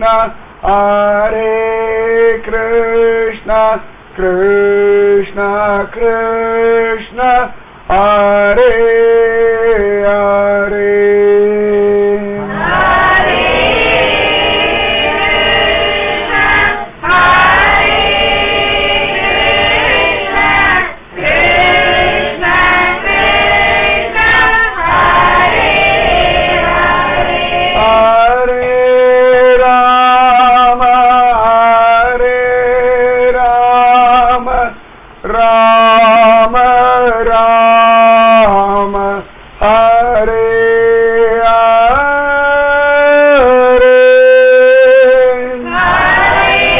Krishna, Hare Krishna, Krishna Krishna, Hare Hare. Hare Rama, Hare Rama, Rama Rama, Hare Hare.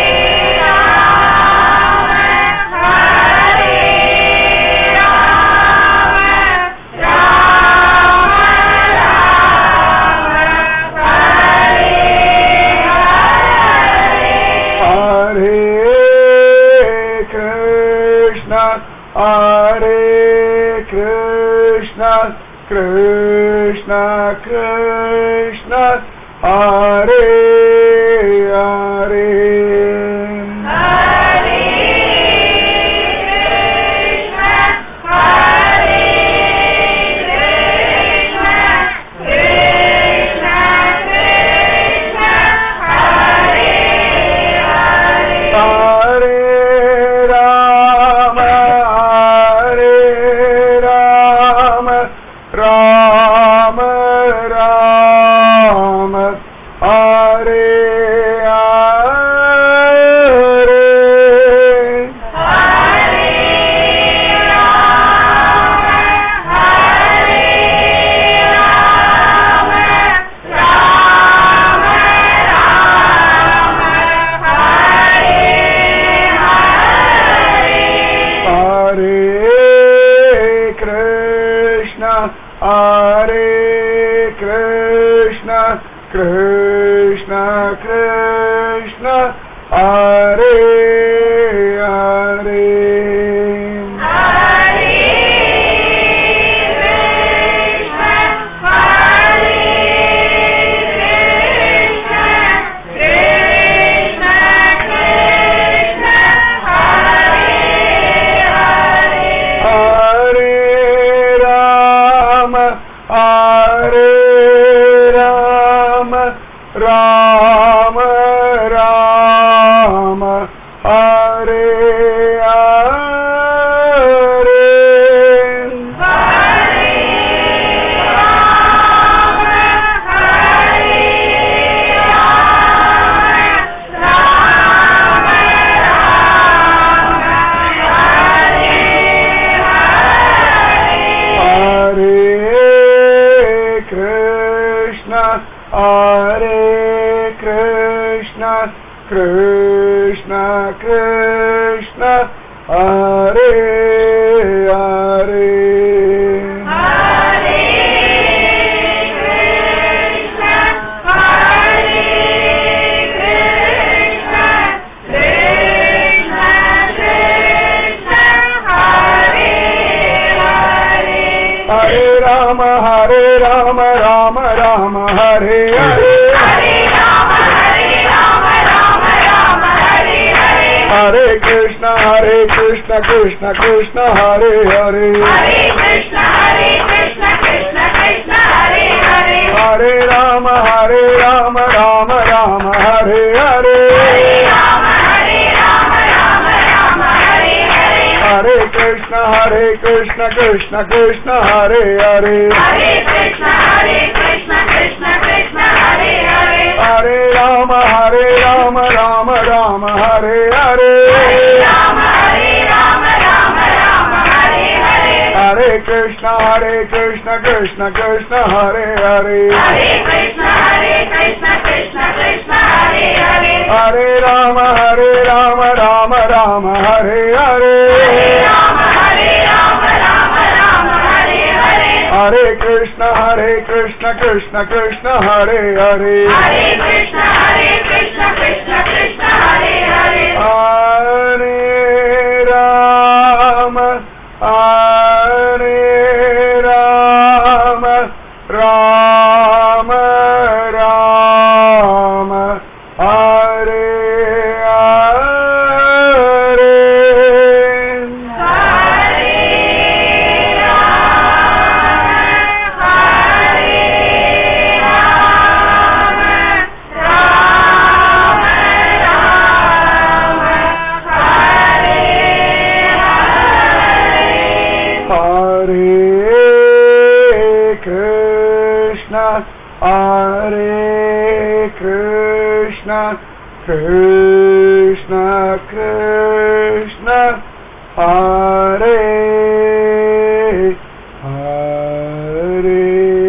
Hare Krishna, Hare Krishna, Krishna Krishna, Hare Hare. Hare Rama, Hare Rama, Rama Rama, Hare Hare. Hare Krishna, Hare Krishna, Krishna Krishna, Hare Hare. Hare Rama, Hare Rama, Rama Rama, Hare Hare. Hare Krishna, Hare Krishna, Krishna Krishna, Hare Hare. Hare Rama, Hare Rama, Rama Rama, Hare Hare. Hare Krishna, Hare Krishna, Krishna Krishna, Hare Hare. Hare Rama, Hare Rama, Rama Rama, Hare Hare. Hare Krishna, Hare Krishna, Krishna Krishna, Hare Hare. Hare Rama, Hare Rama, Rama Rama, Hare Hare. Hare Krishna, Hare Krishna, Krishna Krishna, Hare Hare. Hare Rama, Hare Rama, Rama Rama, Hare Hare. Hare Krishna, Hare Krishna, Krishna Krishna, Hare Hare. Hare Krishna, Hare Krishna, Krishna Krishna, Hare Hare. Hare Rama, Hare Rama, Rama Rama, Hare Krishna, Krishna Krishna, Hare Hare.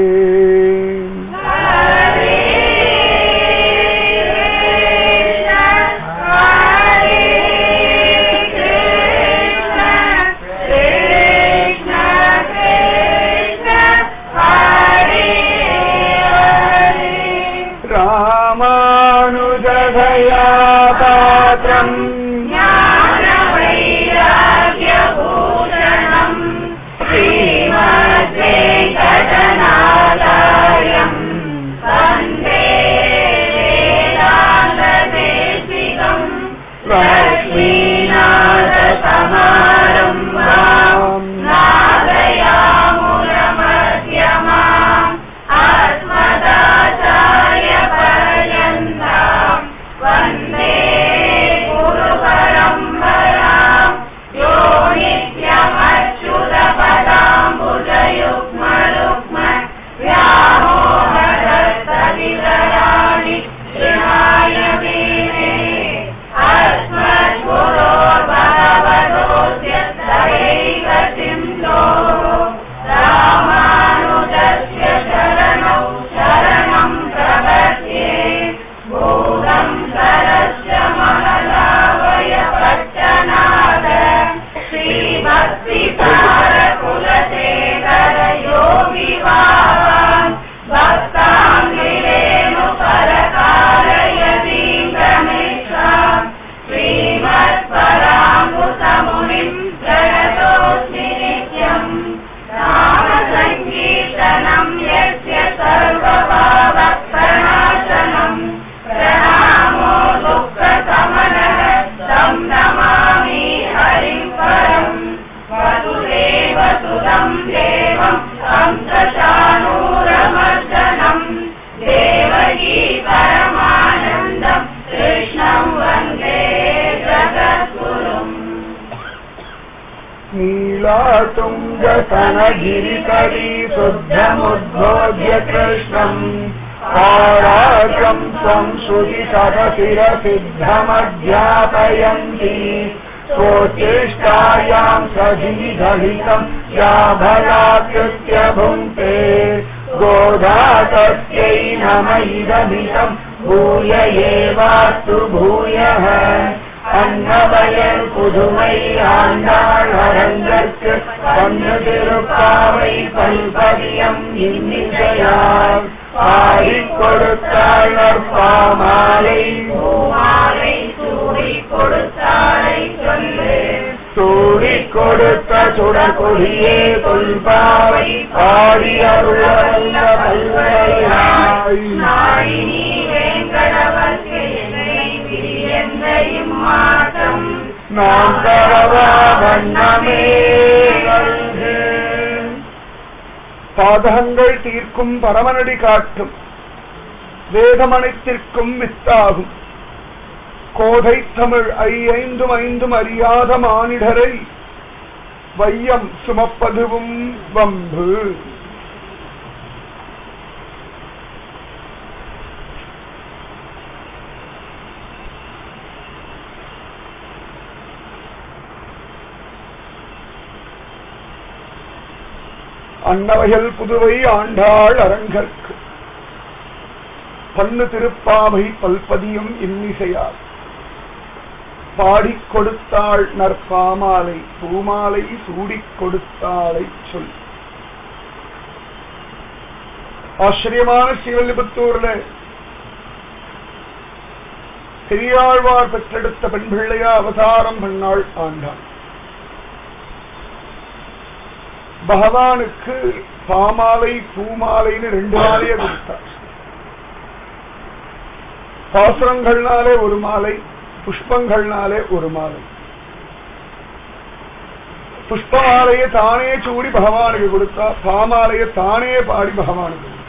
रामानुजधया पात्रम् लक्ष्मीनाथसमारम्भाम् नादयामुनमध्यमाम् अस्मदाचार्यपर्यन्ताम् वन्दे गुरुपरम्पराम् यो नित्यमच्युतपदाम्बुजयुग्मरुग्म व्यामोहदस्तवितराणि शिवाय मेने अस्मद्गुरोर्भगवतोऽस्य दैव सिन्धोः रामानुजस्य शरणौ शरणं प्रपद्ये भूतं सरस्य महलावय पट्टनाद श्रीभक्तिसारकुलशेखर योगिवान् भक्ताङ्गिरेणु परकारयतीन्द्रमिश्राम् श्रीमत्परामृतमुनिम् प्रणतोऽस्मि नित्यम् नामसङ्कीर्तनम् यस्य सर्वभावप्रणाशनम् प्रणामो दुःखसमनः तं नमामि हरिम् परम् वसुदेवसुदम् देवम् हंसचाणूरमर्दनम् देवकी परमानन्दम् कृष्णम् वन्दे जगद्गुरुम् नीलातुङ्गतनगिरितरी शुद्धमुद्बोध्य कृष्णम् पाराजम् त्वम् श्रुतिशतशिरसिद्धमध्यापयन्ति स्वचेष्टायाम् सजीदहितम् या भलाकृत्य भुङ्क्ते गोधा तस्यै नमैदमितम् भूय एवास्तु भूयः அன்னவயல் புதுமை ஆண்டாள் அரங்கற்கு பன்னு திருப்பாவை பல்பதியம் இன்னிசையால் பாடிக் கொடுத்தாள் நற்பாமாலை பூமாலை சூடிக் கொடுத்தாரை சொல்லு சூடிக் கொடுத்த சுடற்கொடியே தொல்பாவை பாடி அருளவல்ல பல்வரையாய் நாயினி வேங்கடவர்க்கு என்னை பிரியந்தையும் மாட்டம் நாம் தரவா வண்ணமே நல்கு. பாதகங்கள் தீர்க்கும் பரமனடி காட்டும் வேதமனைத்திற்கும் வித்தாகும் கோதை தமிழ் ஐந்தும் ஐந்தும் அறியாத மானிடரை வையம் சுமப்பதுவும் வம்பு அன்னவயல் புதுவை ஆண்டாள் அரங்கற்கு பன்னு திருப்பாவை பல்பதியும் இன்னிசையார் பாடிக் கொடுத்தாள் நற்பாமாலை பூமாலை சூடிக் கொடுத்தாளை சொல் ஆச்சரியமான ஸ்ரீவல்லிபுத்தூர்ல பெரியாழ்வார் பெற்றெடுத்த பெண் பிள்ளையா அவதாரம் பண்ணாள் ஆண்டாள் பகவானுக்கு பாமாலை பூமாலைன்னு ரெண்டு மாலையை கொடுத்தார் பாசுரங்கள்னாலே ஒரு மாலை புஷ்பங்கள்னாலே ஒரு மாலை புஷ்ப மாலையை தானே சூடி பகவானுக்கு கொடுத்தா பாமாலையை தானே பாடி பகவானுக்கு கொடுத்தா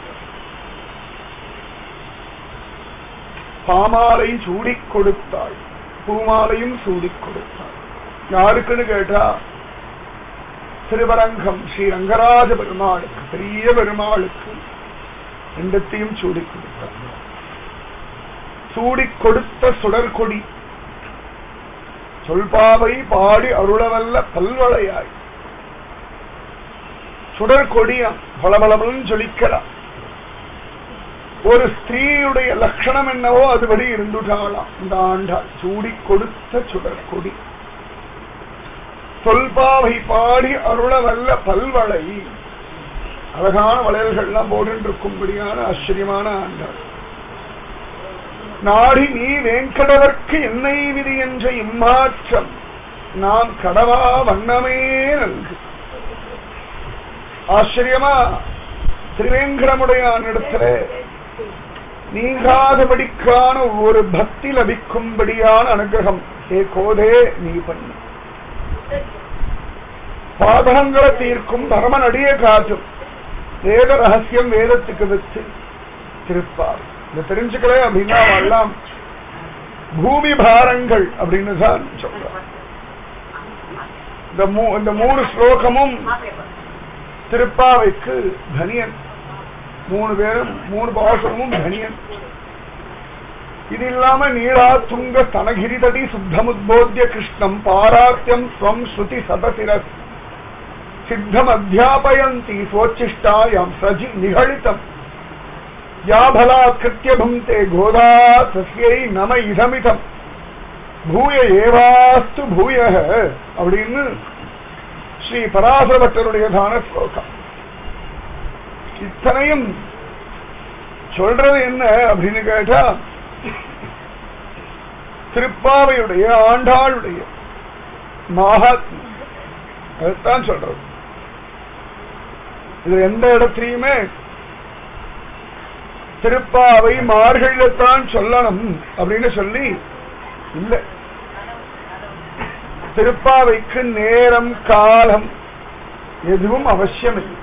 பாமாலை சூடிக் கொடுத்தாள் பூமாலையும் சூடிக் கொடுத்தாள் யாருக்குன்னு கேட்டா திருவரங்கம் ஸ்ரீ ரங்கராஜ பெருமாளுக்கு பெரிய பெருமாளுக்கு ரெண்டத்தையும் சூடி கொடுத்தார் சூடி கொடுத்த சுடர்கொடி சொல்பாவை பாடி அருளவல்ல பல்வளையாய் சுடர்கொடியாம் பளபளபலன்னு ஜொலிக்கிறான் ஒரு ஸ்திரீயுடைய லட்சணம் என்னவோ அதுபடி இருந்துட்டாளாம் இந்த ஆண்டாள் சூடி கொடுத்த சுடர்கொடி சொல்பாவை பாடி அருளவல்ல பல்வளை அழகான வளையல்கள்லாம் போட்டு இருக்கும்படியான ஆச்சரியமான ஆண்டாள் நாடி நீ வேங்கடவர்க்கு என்னை விதி என்ற இம்மாற்றம் நாம் கடவா வண்ணமே நல்கு ஆச்சரியமா திருவேங்கடமுடையான் இடத்துல நீங்காதபடிக்கான ஒரு பக்தி லபிக்கும்படியான அனுகிரகம் ஏ கோதே நீ பண்ணு பாதகங்களை தீர்க்கும் பரமன் அடிய காட்டும் வேத ரகசியம் வேதத்துக்கு வச்சு திருப்பார் இதை தெரிஞ்சுக்கல அப்படின்னா எல்லாம் பூமி பாரங்கள் அப்படின்னு தான் சொல்றார் இந்த மூ- இந்த மூணு ஸ்லோகமும் திருப்பாவைக்கு தனியன் மூணு பேரும் மூணு பாசமும் தனியன் இது இல்லாம நீளா துங்க தனகிரிதடி சுத்தமுத்போத்திய கிருஷ்ணம் பாராத்தியம் ஸ்வம் ஸ்ருதி சதசிரஸ் சித்தம் அத்தியாபயந்தி சோச்சிஷ்டாயாம் சஜி நிகழிதம் யா பலாத்கிருத்திய புங்கே கோதா தஸ்யை நம இதமிதம் பூய ஏவாஸ்து பூய அப்படின்னு ஸ்ரீ பராசர பட்டருடையதான ஸ்லோகம் இத்தனையும் சொல்றது என்ன அப்படின்னு கேட்டா திருப்பாவையுடைய ஆண்டாளுடைய மகாத்மியம் அதைத்தான் சொல்றது இது எந்த இடத்துலயுமே திருப்பாவை மார்கழியத்தான் சொல்லணும் அப்படின்னு சொல்லி இல்லை திருப்பாவைக்கு நேரம் காலம் எதுவும் அவசியம் இல்லை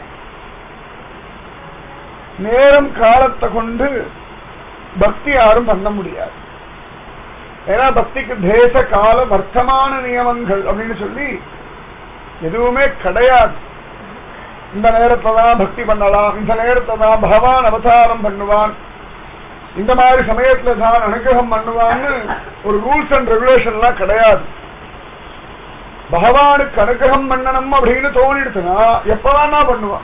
நேரம் காலத்தை கொண்டு பக்தி யாரும் பண்ண முடியாது ஏன்னா பக்திக்கு தேச கால வர்த்தமான நியமங்கள் அப்படின்னு சொல்லி எதுவுமே கிடையாது இந்த நேரத்தை தான் பக்தி பண்ணலாம் இந்த நேரத்தை தான் பகவான் அவதாரம் பண்ணுவான் இந்த மாதிரி சமயத்துல தான் அனுகிரகம் பண்ணுவான்னு ஒரு ரூல்ஸ் அண்ட் ரெகுலேஷன்லாம் கிடையாது பகவானுக்கு அனுகிரகம் பண்ணணும் அப்படின்னு தோணிடுச்சுன்னா எப்பதானா பண்ணுவான்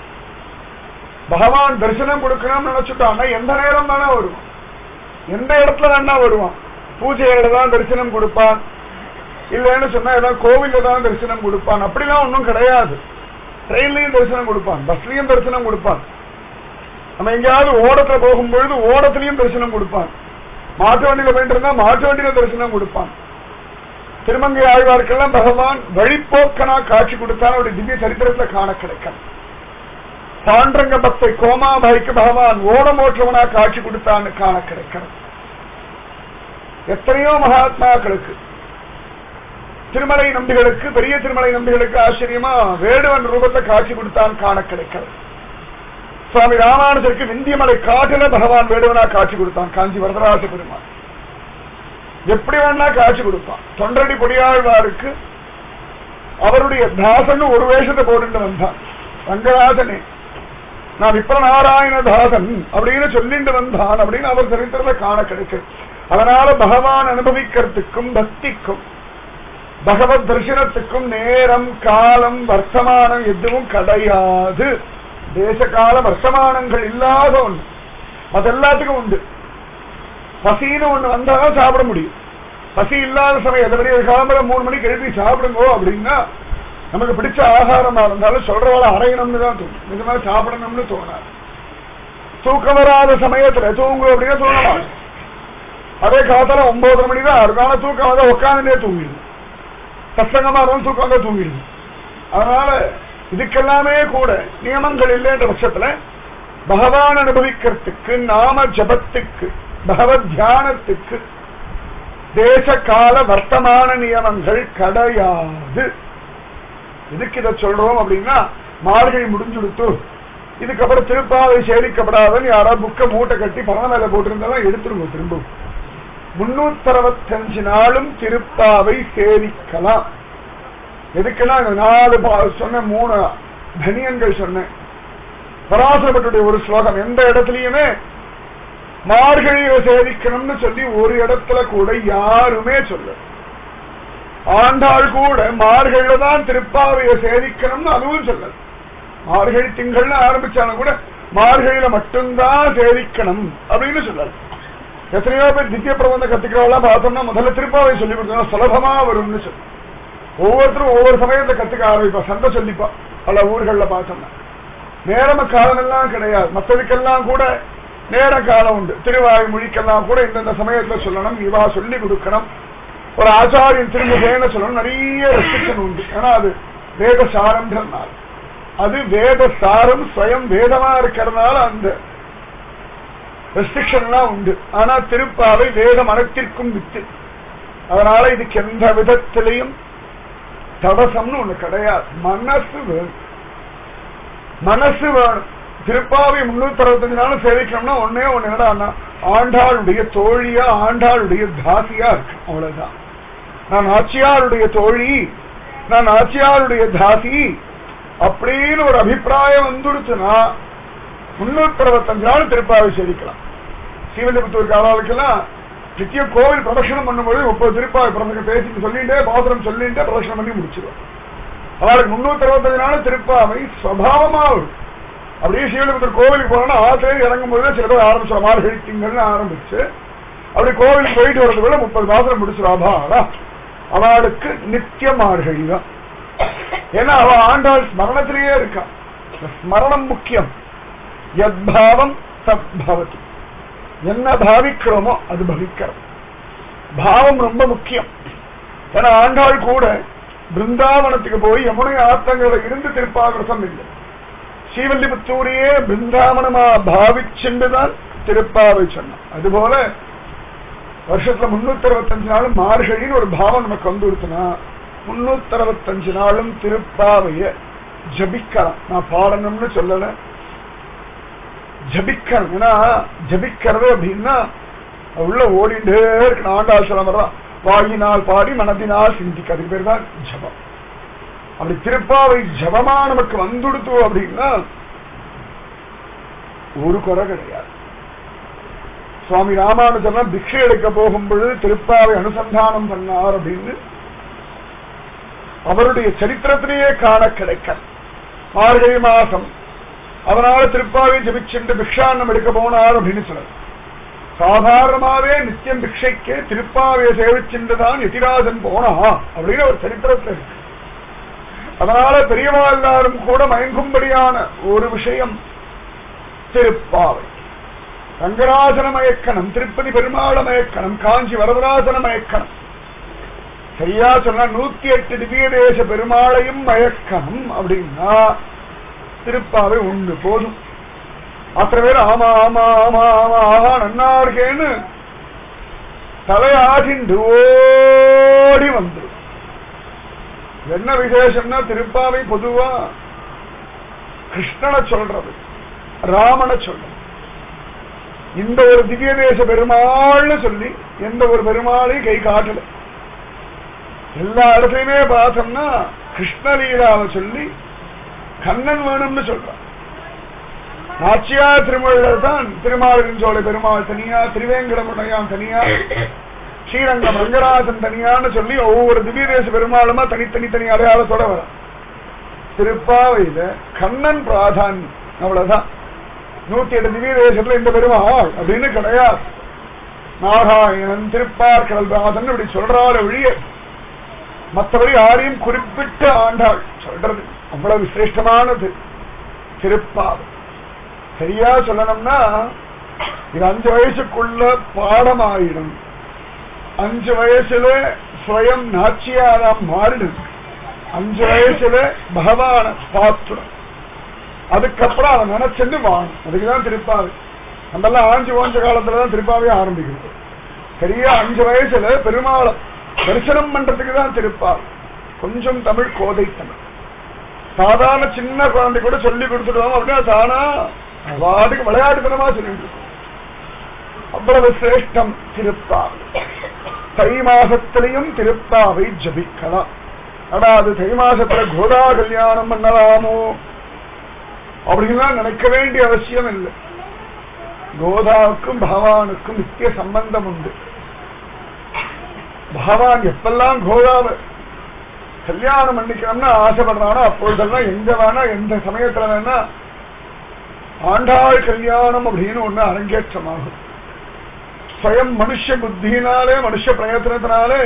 பகவான் தரிசனம் கொடுக்கணும்னு நினைச்சுட்டான்னா எந்த நேரம் தானே வருவான் எந்த இடத்துல வேணா வருவான் பூஜையில தான் தரிசனம் கொடுப்பான் இல்லைன்னு சொன்னா ஏதாவது கோவில்ல தான் தரிசனம் கொடுப்பான் அப்படிலாம் ஒன்றும் கிடையாது ட்ரெயின்லயும் தரிசனம் கொடுப்பான் பஸ்லயும் தரிசனம் கொடுப்பான் நம்ம எங்கேயாவது ஓடத்துல போகும்பொழுது ஓடத்திலையும் தரிசனம் கொடுப்பான் மாட்டு வண்டியில போயிட்டு இருந்தா மாட்டு வண்டியில தரிசனம் கொடுப்பான் திருமங்கை ஆழ்வார்க்கெல்லாம் பகவான் வழிப்போக்கனா காட்சி கொடுத்தான் அவருடைய திவ்ய சரித்திரத்துல காண கிடைக்கும் பாண்டரங்க பக்தை கோமாபாய்க்கு பகவான் ஓடம் ஓற்றவனா காட்சி கொடுத்தான்னு காண கிடைக்கிறது எத்தனையோ மகாத்மாக்களுக்கு திருமலை நம்பிகளுக்கு பெரிய திருமலை நம்பிகளுக்கு ஆச்சரியமா வேடுவன் ரூபத்தை காட்சி கொடுத்தான் காண கிடைக்கிறது சுவாமி ராமானுஜருக்கு விந்தியமலை காட்டுல பகவான் வேடுவனா காட்சி கொடுத்தான் காஞ்சி வரதராஜ பெருமாள் எப்படி வேணா காட்சி கொடுப்பான் தொண்டரடி பொடியாழ்வாருக்கு அவருடைய தாசன் ஒரு வேஷத்தை போட்டு வந்தான் ரங்கராஜனே நான் விப்ர நாராயண தாசன் அப்படின்னு சொல்லிட்டு வந்தான் அப்படின்னு அவர் சரித்திரத்தை காண கிடைக்கும் அதனால பகவான் அனுபவிக்கிறதுக்கும் பக்திக்கும் பகவத் தரிசனத்துக்கும் நேரம் காலம் வர்த்தமானம் எதுவும் கிடையாது தேசகால வர்த்தமானங்கள் இல்லாத ஒண்ணு அது எல்லாத்துக்கும் உண்டு பசின்னு ஒண்ணு வந்தாதான் சாப்பிட முடியும் பசி இல்லாத சமயம் எதை பெரிய காலம்பர மூணு மணிக்கு எழுப்பி சாப்பிடுங்கோ அப்படின்னா நமக்கு பிடிச்ச ஆகாரமா இருந்தாலும் சொல்றவள அரையணும்னு தான் தோணும் நிஜமா சாப்பிடணும்னு தோணாது தூக்கம் வராத சமயத்துல தூங்கு அப்படின்னா தூங்கலாம் அதே காலத்துல ஒன்பதரை மணி தான் அதனால தூக்கம் வந்து உட்காந்துட்டே தூங்கிடுது சத்சங்கமா இருந்தாலும் தூக்கம் வந்தா தூங்கிடுது அதனால இதுக்கெல்லாமே கூட நியமங்கள் இல்லைன்ற பட்சத்துல பகவான் அனுபவிக்கிறதுக்கு நாம ஜபத்துக்கு பகவத் தியானத்துக்கு தேச கால வர்த்தமான நியமங்கள் கிடையாது எதுக்கு இதை சொல்றோம் அப்படின்னா மார்கழி முடிஞ்சுடுத்து இதுக்கப்புறம் திருப்பாவை சேரிக்கப்படாதன்னு யாராவது புக்க மூட்டை கட்டி பணம் மேல போட்டிருந்தாலும் எடுத்துருங்க திரும்ப முன்னூத்தி அறுபத்தஞ்சு நாளும் திருப்பாவை சேவிக்கலாம் எதுக்குன்னா இந்த நாலு பா- சொன்ன மூணு தனியன்கள் சொன்னேன் பராசரப்பட்டுடைய ஒரு ஸ்லோகம் எந்த இடத்துலயுமே மார்கழியை சேவிக்கணும்னு சொல்லி ஒரு இடத்துல கூட யாருமே சொல்ல ஆண்டாள் கூட மார்கழியில தான் திருப்பாவைய சேவிக்கணும்னு அதுவும் சொல்லல மார்கழி திங்கள்னு ஆரம்பிச்சாலும் கூட மார்கழியில மட்டும்தான் சேவிக்கணும் அப்படின்னு சொல்லல எத்தனையோ பேர் திவ்ய பிரபந்தம் கத்துக்கிறவெல்லாம் பார்த்தோம்னா முதல்ல திருப்பாவை சொல்லி கொடுத்தா சுலபமா வரும்னு சொல்லி ஒவ்வொருத்தரும் ஒவ்வொரு சமயத்துல கத்துக்க ஆரம்பிப்பா சண்டை சொல்லிப்பா பல ஊர்கள்ல பார்த்தோம்னா நேரம காலம் எல்லாம் கிடையாது மற்றதுக்கெல்லாம் கூட நேர காலம் உண்டு திருவாய் மொழிக்கெல்லாம் கூட இந்தந்த சமயத்துல சொல்லணும் இவா சொல்லி கொடுக்கணும் ஒரு ஆச்சாரியன் திரும்ப வேண சொல்லணும் நிறைய ரெஸ்ட்ரிக்ஷன் உண்டு ஏன்னா அது வேத சாரம்ன்றதுனால அது வேத சாரம் ஸ்வயம் வேதமா இருக்கிறதுனால அந்த ரெஸ்ட்ரிக்ஷன் எல்லாம் உண்டு ஆனா திருப்பாவை வேதம் அனைத்திற்கும் வித்து அதனால இதுக்கு எந்த விதத்திலையும் தடசம்னு ஒண்ணு கிடையாது மனசு வேணும் மனசு வேணும் திருப்பாவை முன்னூத்தி அறுபத்தஞ்சு நாளும் சேவிக்கணும்னா ஒன்னே ஒண்ணு என்னடா ஆண்டாளுடைய தோழியா ஆண்டாளுடைய தாசியா இருக்கு அவ்வளவுதான் நான் ஆச்சியாருடைய தோழி நான் ஆச்சியாருடைய தாசி அப்படின்னு ஒரு அபிப்பிராயம் வந்துடுச்சுன்னா முன்னூத்தி அறுபத்தஞ்சு நாள் திருப்பாவை சேவிக்கலாம் ஸ்ரீவில்லிபுத்தூர் காலாவுக்கெல்லாம் நித்திய கோவில் பிரதட்சணம் பண்ணும்போது முப்பது திருப்பாவை பிரதங்க பேசிட்டு சொல்லிட்டே பாசுரம் சொல்லிட்டே பிரதட்சணம் பண்ணி முடிச்சிருவோம் அவளுக்கு முன்னூத்தி அறுபத்தஞ்சு நாள் திருப்பாவை சுவாவமா வரும் அப்படியே ஸ்ரீவில்லிபுத்தூர் கோவிலுக்கு போனோம்னா ஆசிரியர் இறங்கும் போது சில பேர் ஆரம்பிச்சோம் மார்கழி திங்கள்னு ஆரம்பிச்சு அப்படி கோவிலுக்கு போயிட்டு வரதுக்குள்ள முப்பது பாசுரம் முடிச்சிருவாபா அவளுக்கு நித்திய மார்கழி தான் ஏன்னா அவ ஆண்டாள் ஸ்மரணத்திலேயே இருக்கா ஸ்மரணம் முக்கியம் யத்பாவம் தத் பவதி என்ன பாவிக்கிறோமோ அது பவிக்கிறோம் பாவம் ரொம்ப முக்கியம் ஏன்னா ஆண்டாள் கூட பிருந்தாவனத்துக்கு போய் யமுனை ஆத்தங்களை இருந்து திருப்பாவிரசம் இல்லை ஸ்ரீவல்லிபுத்தூரையே பிருந்தாவனமா பாவிச்சுண்டுதான் திருப்பாவை சொன்னான் அதுபோல வருஷத்துல முன்னூத்தி அறுபத்தஞ்சு நாளும் மார்கழின்னு ஒரு பாவம் நமக்கு வந்து கொடுத்தனா முன்னூத்தி அறுபத்தஞ்சு நாளும் திருப்பாவைய ஜபிக்கலாம் நான் பாடணும்னு சொல்லல ஜபிக்கணும் ஏன்னா ஜபிக்கிறது அப்படின்னா உள்ள ஓடிண்டே இருக்கு ஆண்டாள் சொல்ல வர்றான் வாயினால் பாடி மனதினால் சிந்திக்க அதுக்கு பேர் தான் ஜபம் அப்படி திருப்பாவை ஜபமா நமக்கு வந்துடுத்து அப்படின்னா ஒரு குறை கிடையாது சுவாமி ராமானுஜன் பிக்ஷை எடுக்க போகும் பொழுது திருப்பாவை அனுசந்தானம் பண்ணார் அப்படின்னு அவருடைய சரித்திரத்திலேயே காண கிடைக்க மார்கழி மாசம் அதனால திருப்பாவை ஜபிச்சென்று பிக்ஷான்னம் எடுக்க போனார் அப்படின்னு சொல்றார் சாதாரணமாவே நித்தியம் பிக்ஷைக்கு திருப்பாவையை சேவிச்சென்றுதான் எதிராஜன் போனா அப்படின்னு ஒரு சரித்திரத்தில் இருக்கு அதனால பெரியவா எல்லாரும் கூட மயங்கும்படியான ஒரு விஷயம் திருப்பாவை ரங்கராஜன மயக்கணம் திருப்பதி பெருமாள மயக்கணம் காஞ்சி வரதராஜன மயக்கணம் சரியா சொன்னா நூத்தி எட்டு திவ்ய தேச பெருமாளையும் மயக்கணும் அப்படின்னா திருப்பாவை உண்டு போதும் அத்தனை பேர் ஆமா ஆமா ஆமா ஆமா ஆஹா நன்னா இருக்கேன்னு தலையாடிண்டு ஓடி வந்துடும் என்ன விசேஷம்னா திருப்பாவை பொதுவா கிருஷ்ணனை சொல்றது ராமனை சொல்றது இந்த ஒரு திவ்ய தேச பெருமாள்னு சொல்லி எந்த ஒரு பெருமாளையும் கை காட்டல எல்லா இடத்துலயுமே பார்த்தோம்னா கிருஷ்ணலீலாவை சொல்லி கண்ணன் வேணும்னு சொல்றான் நாச்சியார் திருமழில் தான் திருமாலின் சோலை பெருமாள் தனியா திருவேங்கடமுடையான் தனியா ஸ்ரீரங்கம் ரங்கராஜன் தனியான்னு சொல்லி ஒவ்வொரு திவ்ய தேச பெருமாளுமா தனித்தனி தனி அடையாளத்தோட வர திருப்பாவையில கண்ணன் பிராதானியம் அவ்வளவுதான் நூத்தி எட்டு திவ்ய தேசத்துல இந்த பெருமாள் அப்படின்னு கிடையாது நாராயணன் திருப்பார் கடல்பாதன் இப்படி சொல்றாள் ஒழிய மற்றபடி யாரையும் குறிப்பிட்ட ஆண்டாள் சொல்றது அவ்வளவு சிரேஷ்டமானது திருப்பாவை சரியா சொல்லணும்னா இது அஞ்சு வயசுக்குள்ள பாடமாயிடும் அஞ்சு வயசுல ஸ்வயம் நாச்சியாராம் மாறிடும் அஞ்சு வயசுல பகவான பார்த்துடும் அதுக்கப்புறம் அவன் நினைச்சுட்டு வாணும் அதுக்குதான் திருப்பாவை நம்ம எல்லாம் ஆஞ்சு ஓஞ்ச காலத்துலதான் திருப்பாவே ஆரம்பிக்கிறது சரியா அஞ்சு வயசுல பெருமாளை தரிசனம் பண்றதுக்கு தான் திருப்பாவை கொஞ்சம் தமிழ் கோதை தமிழ் சாதாரண சின்ன குழந்தை கூட சொல்லி கொடுத்துடுவோம் அப்படின்னா தானா வாட்டுக்கு விளையாட்டுத்தனமா சொல்லிட்டு இருக்கும் அவ்வளவு சிரேஷ்டம் திருப்பாவை தை மாசத்திலையும் திருப்பாவை ஜபிக்கலாம் ஆனா அது தை மாசத்துல கோதா கல்யாணம் பண்ணலாமோ அப்படின்லாம் நினைக்க வேண்டிய அவசியம் இல்லை கோதாவுக்கும் பகவானுக்கும் நித்திய சம்பந்தம் உண்டு பகவான் எப்பெல்லாம் கோதாவை கல்யாணம் பண்ணிக்கணும்னு ஆசைப்படுறானோ அப்பொழுதெல்லாம் எங்க வேணா எந்த சமயத்துல வேணா ஆண்டாள் கல்யாணம் அப்படின்னு ஒண்ணு அரங்கேற்றமாகும் ஸ்வயம் மனுஷ புத்தியினாலே மனுஷ பிரயத்தனத்தினாலே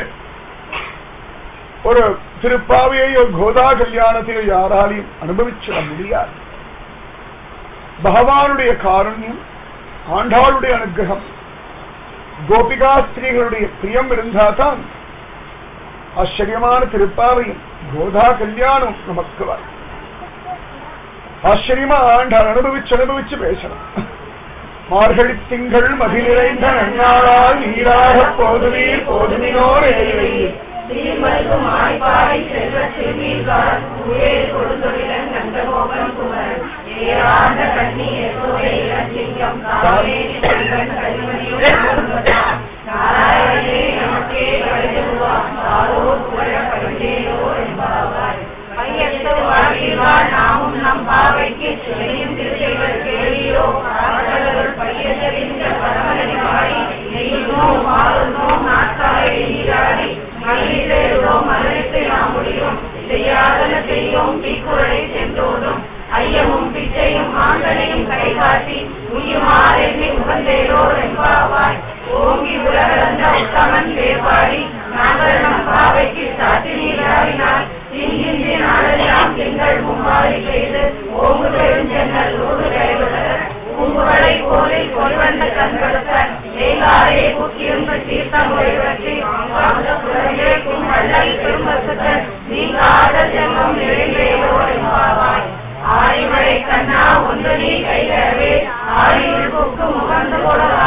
ஒரு திருப்பாவையை ஒரு கோதா கல்யாணத்தையோ யாராலையும் அனுபவிச்சிட முடியாது பகவானுடைய காருண்யம் ஆண்டாளுடைய அனுகிரகம் கோபிகா ஸ்திரீகளுடைய பிரியம் இருந்தாதான் ஆச்சரியமான திருப்பாவையும் கோதா கல்யாணம் நமக்கு வரும் ஆச்சரியமா ஆண்டாள் அனுபவிச்சு அனுபவிச்சு பேசணும் மார்கழி திங்கள் மகிழ்ந்த நன்னாளால் நீராக போதுவீர் போதுமினோர் ஏழையில் தீர்மல்கும் ஆய்ப்பாடி செல்வச் சிறுமீர்கார் ஊரே கொடுந்தொழிலன் கண்டகோபன் குமரன் ஏறாண்ட கண்ணி யசோதை இளஞ்சிங்கம் காவேரி செல்வன் கரிமணியும் நாராயணே நமக்கே கழுதுவான் சாரோ புகழ பரிசேயோ என்பாவாய் பையத்து வாழ்கிறார் நாமும் நம் பாவைக்கு செய்யும் திருச்செய்வர் கேளியோ காதலர்கள் பையத்தறிந்த பரமனை பாடி நெய்யுமோ மாறுமோ நாட்காலை நீராடி மகிழ்ந்தோம் மரணித்து நாம் முடியும் செய்யாதன செய்யும் தீக்குறளை சென்றோடும் ஐயமும் பிச்சையும் ஆண்டனையும் கை காட்டி உயுமார் எண்ணி உகந்தேரோ என்பாவாய் ஓங்கி உலகளந்த உத்தமன் வேபாடி நாங்கள் நம் பாவைக்கு சாத்தி நீராடினால் இங்கின்றி நாளெல்லாம் திங்கள் மும்பாரி செய்து ஓங்கு பெருஞ்சென்னல் ஊடு கைவிடர் பூங்குவளை போலில் கொள்வந்த கண்களுக்க ஏகாரே புக்கியிருந்த தீர்த்தமுறை பற்றி புறங்கேக்கும் வள்ளல் பெரும்பசுக்கள் நீங்காத செல்வம் நிறைந்தேரோ என்பாவாய் ஆரிமழை கண்ணா ஒன்று நீ கைதரவே ஆரியில் புக்கு முகந்து கொட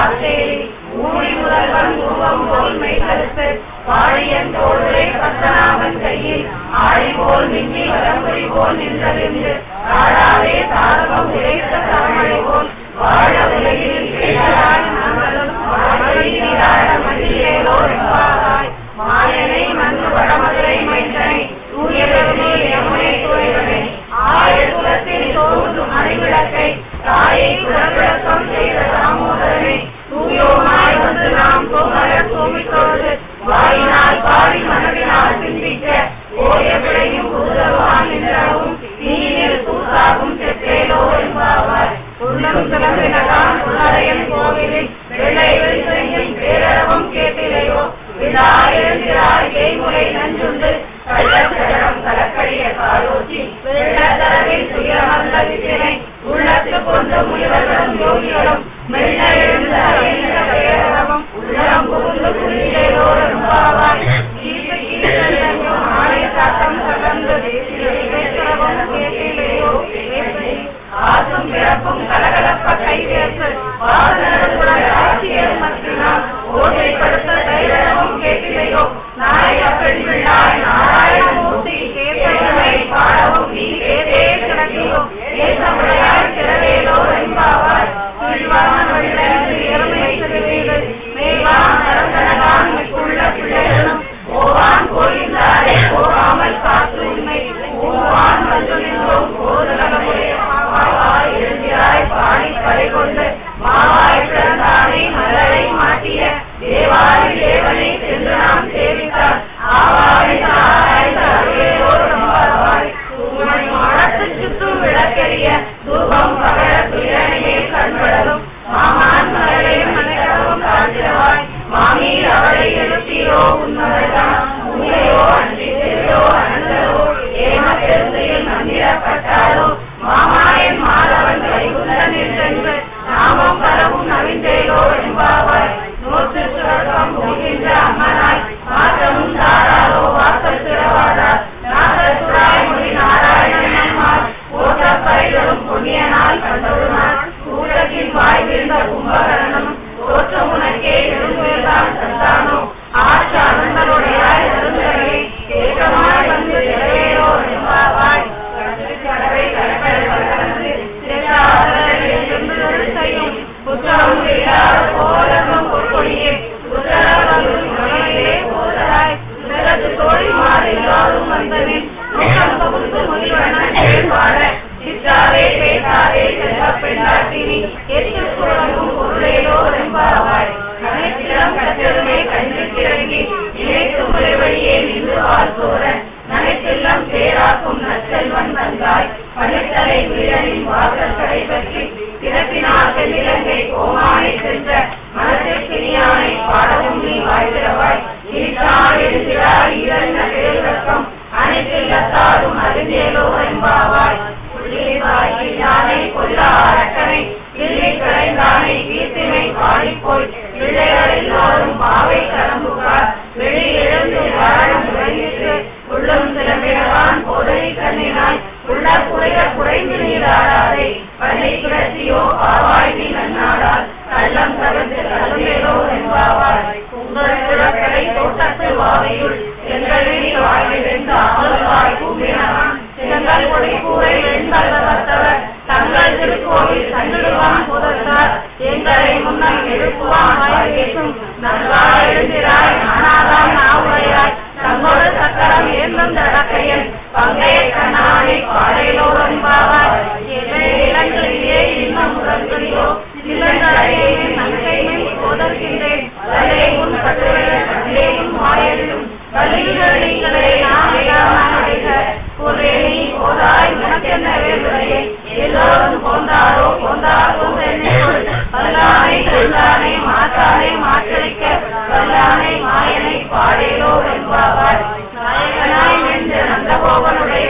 சிந்தரை முன்னம் எழுப்புவாய் பேசும் நன்றாய் எழுந்திராய் நானாதான் நாவுடையாய் தங்கோடு சக்கரம் ஏந்தும் தடக்கையன் பங்கைய கண்ணானை பாடையிலோடும் பாவாய் இளங்களிலே இன்னும் உறங்குறியோ சிலங்களையே நன்கையும் போதற்கின்றேன் வலை உன் கட்டுரையும் மாயலும் வலிகளே நாளைக ஒரே நீ போதாய் உனக்கென்ன வேண்டுரையே எல்லோரும் போந்தாரோ போந்தார் போந்தென்னே வல்லானை கொல்லானை மாத்தானை மாற்றளிக்க வல்லானை மாயனை பாடேலோ என்பாவாய் நாயகனாய் நின்ற நந்தகோபனுடைய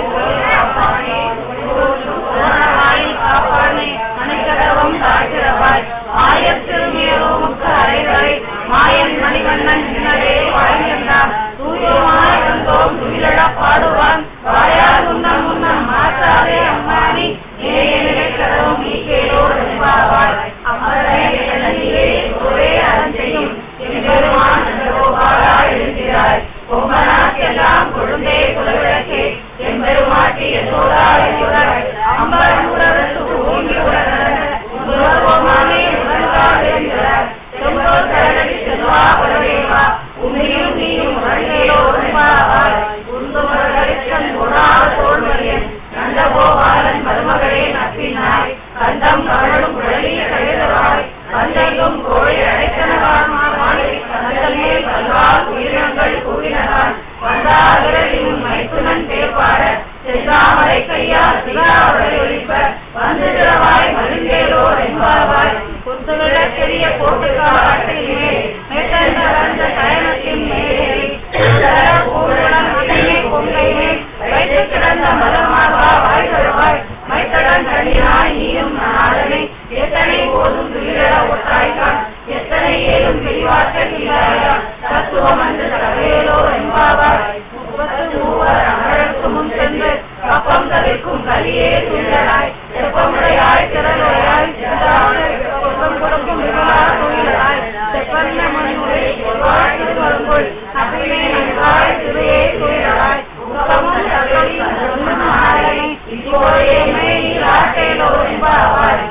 வாயில் காப்பானை அணைக்கதவும் தாழ்கிறவாய் ஆயத்திருமேரோமுக்கு அறைவரை மாயன் மணிவண்ணன் முன்னரே வாழ்கின்றான் தூயமாய் வந்தோம் துயிலட பாடுவான் வாயால் முன்னம் முன்னம் மாற்றாதே அம்மானி ஏழை கடவும் நீ கேளோ என்பாவாய் அம்மரே இளநிலே ஒரே அறஞ்செய்யும் எம்பெருமான் நந்தகோபாலா எழுகிறாய் பொம்மனாக்கெல்லாம் கொழுந்தே குலவிளக்கே எம்பெருமாட்டி யசோதா யசோதாய் அம்பரம் உலகத்து ஓங்கி உலக உலகமானே உலகாக என்கிறார் செம்போ சரணி செல்வா பரதேவா உன்னையும் நீயும் உலகிலோ உண்பாவாய் உந்துமரகரிசன் குணாத தோல்மரியன் நந்தகோபாலன் மருமகளே நப்பினாய் கந்தம் கமலும் குழலி கழுதவாய் கந்தையும் கோழி அடைக்கணவாய் கந்தல் மேல் கல்வால் உயிரினங்கள் கூறினதான் வந்தாகிறதின் மைத்துனன் பேர்பாட செந்தாமரை கையா சிலாவரை ஒழிப்ப வந்து திறவாய் மருந்தேலோ என்பாவாய் குத்துவிட பெரிய போட்டுக்காட்டில் மேல் மேட்டந்த வந்த சயனத்தின் மேலேறி பூவுடன் மகிமை பொங்கை மேல் வைத்து கிடந்த மதமாவா வாய் தருவாய் மைத்தடன் கண்ணினாய் நீயும் நாடனே எத்தனை போதும் துயிலட ஒட்டாய்கான் எத்தனை ஏதும் பிரிவாற்றல் இல்லாயா தத்துவம் அந்த சபையிலோ என்பாவாய் முப்பத்து மூவர் அமரருக்கு முன் சென்று கப்பம் தவிர்க்கும் கலியே துயிலடாய் செப்பமுடையாய் திறனுடையாய் செப்பம் கொடுக்கும் விமலா துயிலடாய் செப்பன்ன மணிமுறை ஒருவாய் திருவருங்குள் அபிமே நன்றாய் திருவே துயிலடாய் உத்தமும் சபையில் ஒன்றும் ஆரணி இப்போதே மேல் ஆட்டேலோ என்பாவாய்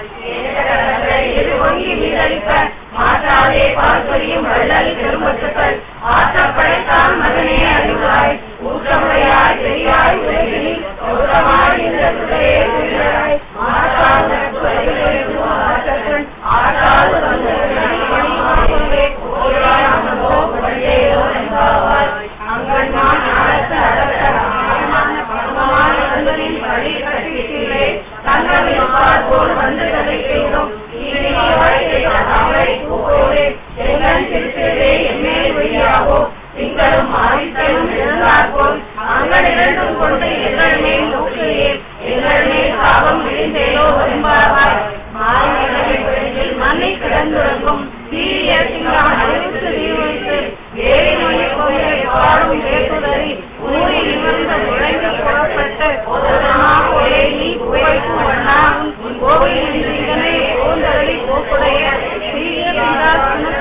எது ஒங்கி மீதளிப்ப மாற்றாதே பார்ப்பரியும் வள்ளல் பெரும்பத்துக்கள் ஆற்றப்படைத்தான் மகனே அறிவாய் ஊற்றமுடையாய் பெரியாய் உலகில் ஊற்றமாய் இந்த துறையே துயிலாய் ஆற்றால் ஆற்றால் வந்து மணிமாகவே ஓராய் அமர்ந்தோ பண்டேயோ என்பாவாய் அங்கன்மான் அடக்க அடக்க ஆழமான பகவான் அந்தனின் பழி கட்டிலே தங்களின் பார்ப்போடு வந்து கதை செய்தோம் இனி வாழ்க்கை தாமரை பூவோடு எங்கள் திருத்தே எம்மேல் ஒய்யாவோ திங்களும் ஆதித்தனும் இருந்தாற்போல் அங்கள் இரண்டும் கொண்டு எங்கள் மேல் நோக்கியே எங்கள் மேல் சாபம் விழுந்தேலோ வரும்பாவாய் மாநிலத்தில் மண்ணை கிடந்துறங்கும் சீரிய சிங்கம் அறிவுக்கு நீர்வைத்து வேறு மொழி கோயிலை பாடும் வேட்டுதறி ஊரில் நிமிர்ந்த முழங்கி புறப்பட்டு ஒருவனா ஒரே நீ புகைக்கு வண்ணா உன் கோவிலின் சிங்கனை போந்தரளி போக்குடைய சீரிய சிங்கா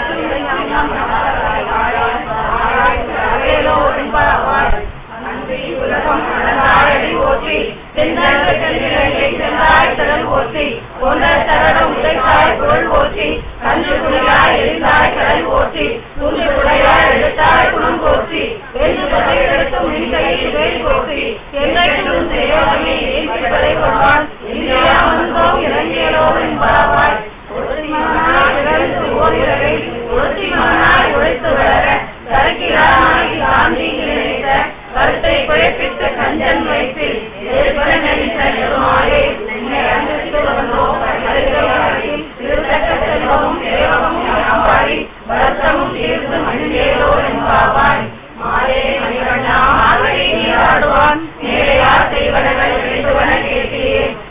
சுனத்து ஒரும்பாவாய் அன்றி உலகம் கடந்தாயடி ஓற்றி செந்தாய் செந்தாய் திறன் ஓற்றி போன்ற தரணம் உடைத்தாய் பொருள் ஓற்றி கன்று குடியாய் எரிந்தாய் கடல் ஓற்றி துண்டு குடையாய் எடுத்தாய் குணம் போற்றி வென்று பதை எடுத்தும் நின்கையில் வேல் போற்றி என்றைக்கும் தேவமே ஏற்றிப்பதை கொள்வான் இந்தியா வந்தோம் இறங்கியலோ என்பாவாய் ஒருத்திமனாய் இறந்து ஓரிரவை ஒருத்திமனாய் உழைத்து வளர சரக்கிலானாய் காந்தி நினைத்த கருத்தை குழைப்பித்த கஞ்சன் வயிற்றில் எதிர்பட நடித்த நெருமாலே உன்னை அங்கிட்டு வந்தோம் வருகிறவர்கள் திருத்தக்க செல்வமும் தேவமும் யாம்பாடி வருத்தமும் தீர்ந்து மணிந்தேலோ என்பாவாய் மாலே மணிவண்ணா மாலை நீராடுவான் மேலையார் செய்வனகள் வேண்டுவன கேட்டீர்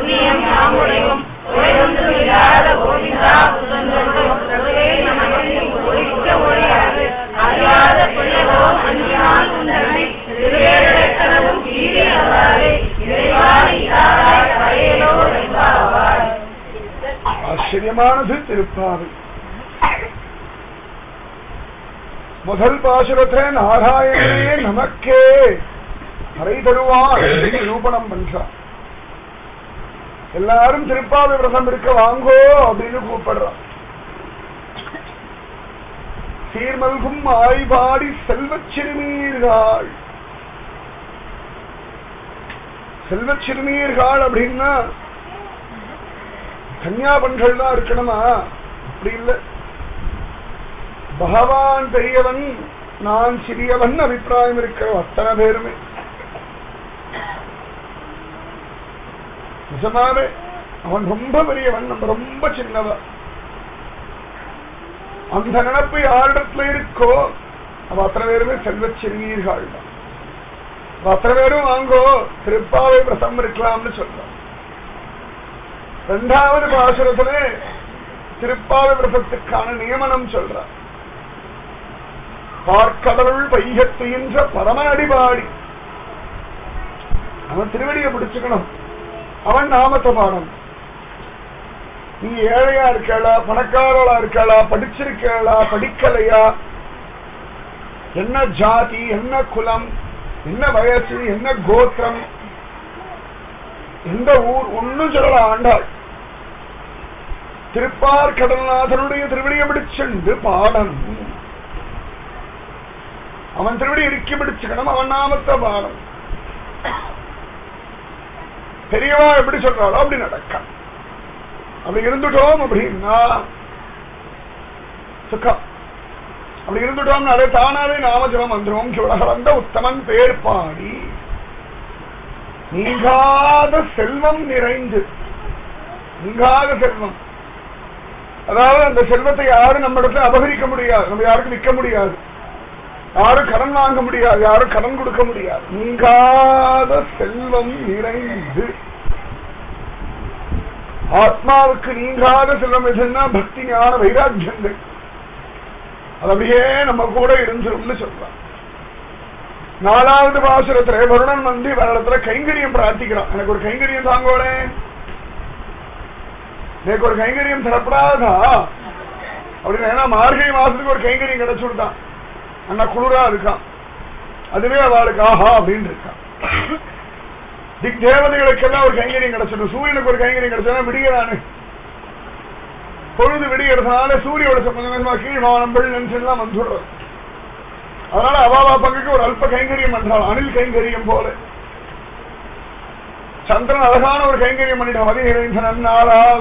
புண்ணியம் யாமுடையும் ஒன்றொன்றும் இல்லாத கோவிந்தா புத்தந்தொன்றும் பிரபுவே நமக்கு ஒழிக்க ஒழியாது அறியாத பிள்ளைகளும் அஞ்சினால் உண்டனை திருவேடக்கனவும் கீழே அவ்வாறு இறைவாய் இதாராய் கரையலோ என்பாவாய் ஆச்சரியமானது திருப்பாவை முதல் பாசுரத்துல நாராயணனே நமக்கே அறை தருவான் அப்படின்னு நிரூபணம் பண்றான் எல்லாரும் திருப்பாவை விரதம் இருக்க வாங்கோ அப்படின்னு கூப்பிடுறான் சீர்மல்கும் ஆய்வாடி செல்வச் சிறுமீர்கள் செல்வச் சிறுமீர்கள் அப்படின்னா கன்யாபன்கள் தான் இருக்கணுமா அப்படி இல்ல பகவான் பெரியவன் நான் சிறியவன் அபிப்பிராயம் இருக்கிற அத்தனை பேருமே நிஜமாவே அவன் ரொம்ப பெரியவன் நம்ம ரொம்ப சின்னவன் அந்த நினப்பு யாரிடத்துல இருக்கோ அவ அத்தனை பேருமே செல்வச் சிறுமீர்கள் தான் அவ அத்தனை பேரும் வாங்கோ திருப்பாவை பிரசம் இருக்கலாம்னு சொல்றான் இரண்டாவது பாசுரத்துல திருப்பாவை பிரசத்துக்கான நியமனம் சொல்றார் பார்க்கடலுள் பையத்துயின்ற பரம அடிபாடி அவன் திருவடியை பிடிச்சுக்கணும் அவன் நாமத்தை பாடணும் நீ ஏழையா இருக்காளா பணக்காரளா இருக்காளா படிச்சிருக்காளா படிக்கலையா என்ன ஜாதி என்ன குலம் என்ன வயசு என்ன கோத்திரம் எந்த ஊர் ஒன்னும் சொல்லல ஆண்டாள் திருப்பார் கடல்நாதனுடைய திருவடியை பிடிச்சுண்டு பாடணும் அவன் திருவடி இறுக்கி பிடிச்சுக்கணும் அவன் நாமத்தை பாடம் பெரியவா எப்படி சொல்றாளோ அப்படி நடக்க அப்படி இருந்துட்டோம் அப்படின்னா சுக்கம் அப்படி இருந்துட்டோம்னாலே தானாவே நாமஜபம் வந்துடும் உலகளந்த உத்தமன் பேர் பாடி நீங்காத செல்வம் நிறைந்து நீங்காத செல்வம் அதாவது அந்த செல்வத்தை யாரும் நம்ம இடத்துல அபகரிக்க முடியாது நம்ம யாருக்கும் விற்க முடியாது யாரும் கடன் வாங்க முடியாது யாரும் கடன் கொடுக்க முடியாது நீங்காத செல்வம் நிறைந்து ஆத்மாவுக்கு நீங்காத செல்வம் எதுன்னா பக்தி ஞான வைராக்கியங்கள் அது அப்படியே நம்ம கூட இருந்துரும்னு சொல்றான் நாலாவது பாசுரத்துல வருணன் வந்து வரத்துல கைங்கரியம் பிரார்த்திக்கிறான் எனக்கு ஒரு கைங்கரியம் தாங்கோடே எனக்கு ஒரு கைங்கரியம் தரப்படாதா அப்படின்னு ஏன்னா மார்கழி மாசத்துக்கு ஒரு கைங்கரியம் கிடைச்சு விட்டான் அண்ணா குளிரா இருக்கான் அதுவே அவளுக்கு ஆஹா அப்படின்னு இருக்கான் திக் தேவதைகளுக்கெல்லாம் ஒரு கைங்கரியம் கிடைச்சிடும் சூரியனுக்கு ஒரு கைங்கரியம் கிடைச்சா விடியறானு பொழுது விடியறதுனால சூரியோட சம்பந்தமா கீழ்வானம் வெள்ளம் வந்துடுறது அதனால அவாவா பங்குக்கு ஒரு அல்ப கைங்கரியம் பண்றாள் அணில் கைங்கரியம் போல சந்திரன் அழகான ஒரு கைங்கரியம் பண்ணிட்டான் மதிய நாளால்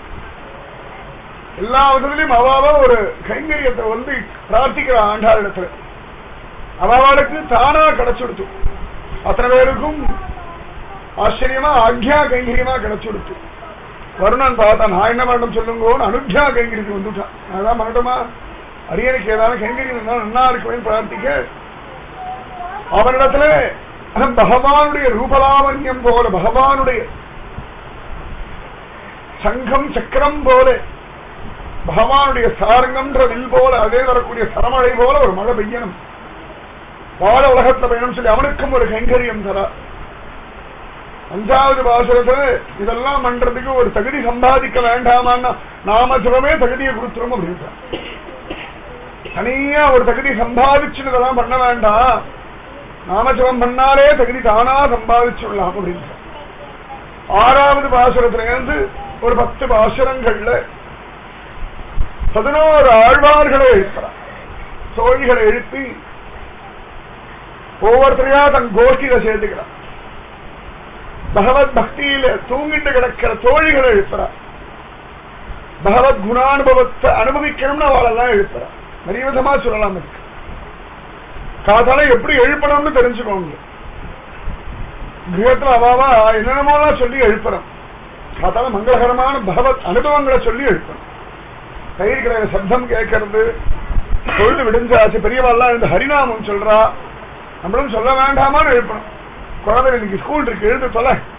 எல்லா விதத்திலையும் அவாவா ஒரு கைங்கரியத்தை வந்து பிரார்த்திக்கிற ஆண்டாள் இடத்துல அவாவாளுக்கு தானா கிடைச்சுடுத்து அத்தனை பேருக்கும் ஆச்சரியமா ஆக்யா கைங்கரியமா கிடைச்சுடுத்து வருணன் பார்த்தான் நான் என்ன பண்ணணும் சொல்லுங்கன்னு அனுத்தியா கைங்கரியத்துக்கு வந்துட்டான் அதான் பண்ணட்டுமா அரியனுக்கு ஏதாவது கைங்கரியம் இருந்தாலும் நன்னா இருக்குமே பிரார்த்திக்க அவனிடத்துல பகவானுடைய ரூபலாவண்யம் போல பகவானுடைய சங்கம் சக்கரம் போல பகவானுடைய சாரங்கம்ன்ற வில் போல அதே வரக்கூடிய சரமழை போல ஒரு மழை பெய்யணும் வாழ உலகத்துல பயணம் சொல்லி அவனுக்கும் ஒரு கைங்கரியம் தரா அஞ்சாவது பாசுரத்துல இதெல்லாம் பண்றதுக்கு ஒரு தகுதி சம்பாதிக்க வேண்டாமான்னா நாம சிவமே தகுதியை கொடுத்துரும் அப்படின்றான் தனியா ஒரு தகுதி சம்பாதிச்சுன்னு இதெல்லாம் பண்ண வேண்டாம் நாமஜபம் பண்ணாலே தகுதி தானா சம்பாதிச்சுடலாம் அப்படின்றான் ஆறாவது பாசுரத்துல இருந்து ஒரு பத்து பாசுரங்கள்ல பதினோரு ஆழ்வார்களை எழுப்புறான் தோழிகளை எழுப்பி ஒவ்வொருத்தரையா தன் கோஷ்டியில சேர்த்துக்கிறான் பகவத் பக்தியில தூங்கிட்டு கிடக்கிற தோழிகளை எழுப்புறான் பகவத் குணானுபவத்தை அனுபவிக்கணும்னு அவளெல்லாம் எழுப்புறான் நிறைய விதமா சொல்லலாம் இருக்கு காதால எப்படி எழுப்பணும்னு தெரிஞ்சுக்கோங்க கிரகத்துல அவாவா என்னென்னமோலாம் சொல்லி எழுப்புறோம் காதால மங்களகரமான பகவத் அனுபவங்களை சொல்லி எழுப்பணும் தயிர்கிற சப்தம் கேட்கறது பொழுது விடிஞ்சாச்சு பெரியவாள்லாம் இந்த ஹரிநாமம் சொல்றா நம்மளும் சொல்ல வேண்டாமான்னு எழுப்பணும் குழந்தை இன்னைக்கு ஸ்கூல் இருக்கு எழுந்து சொல்ல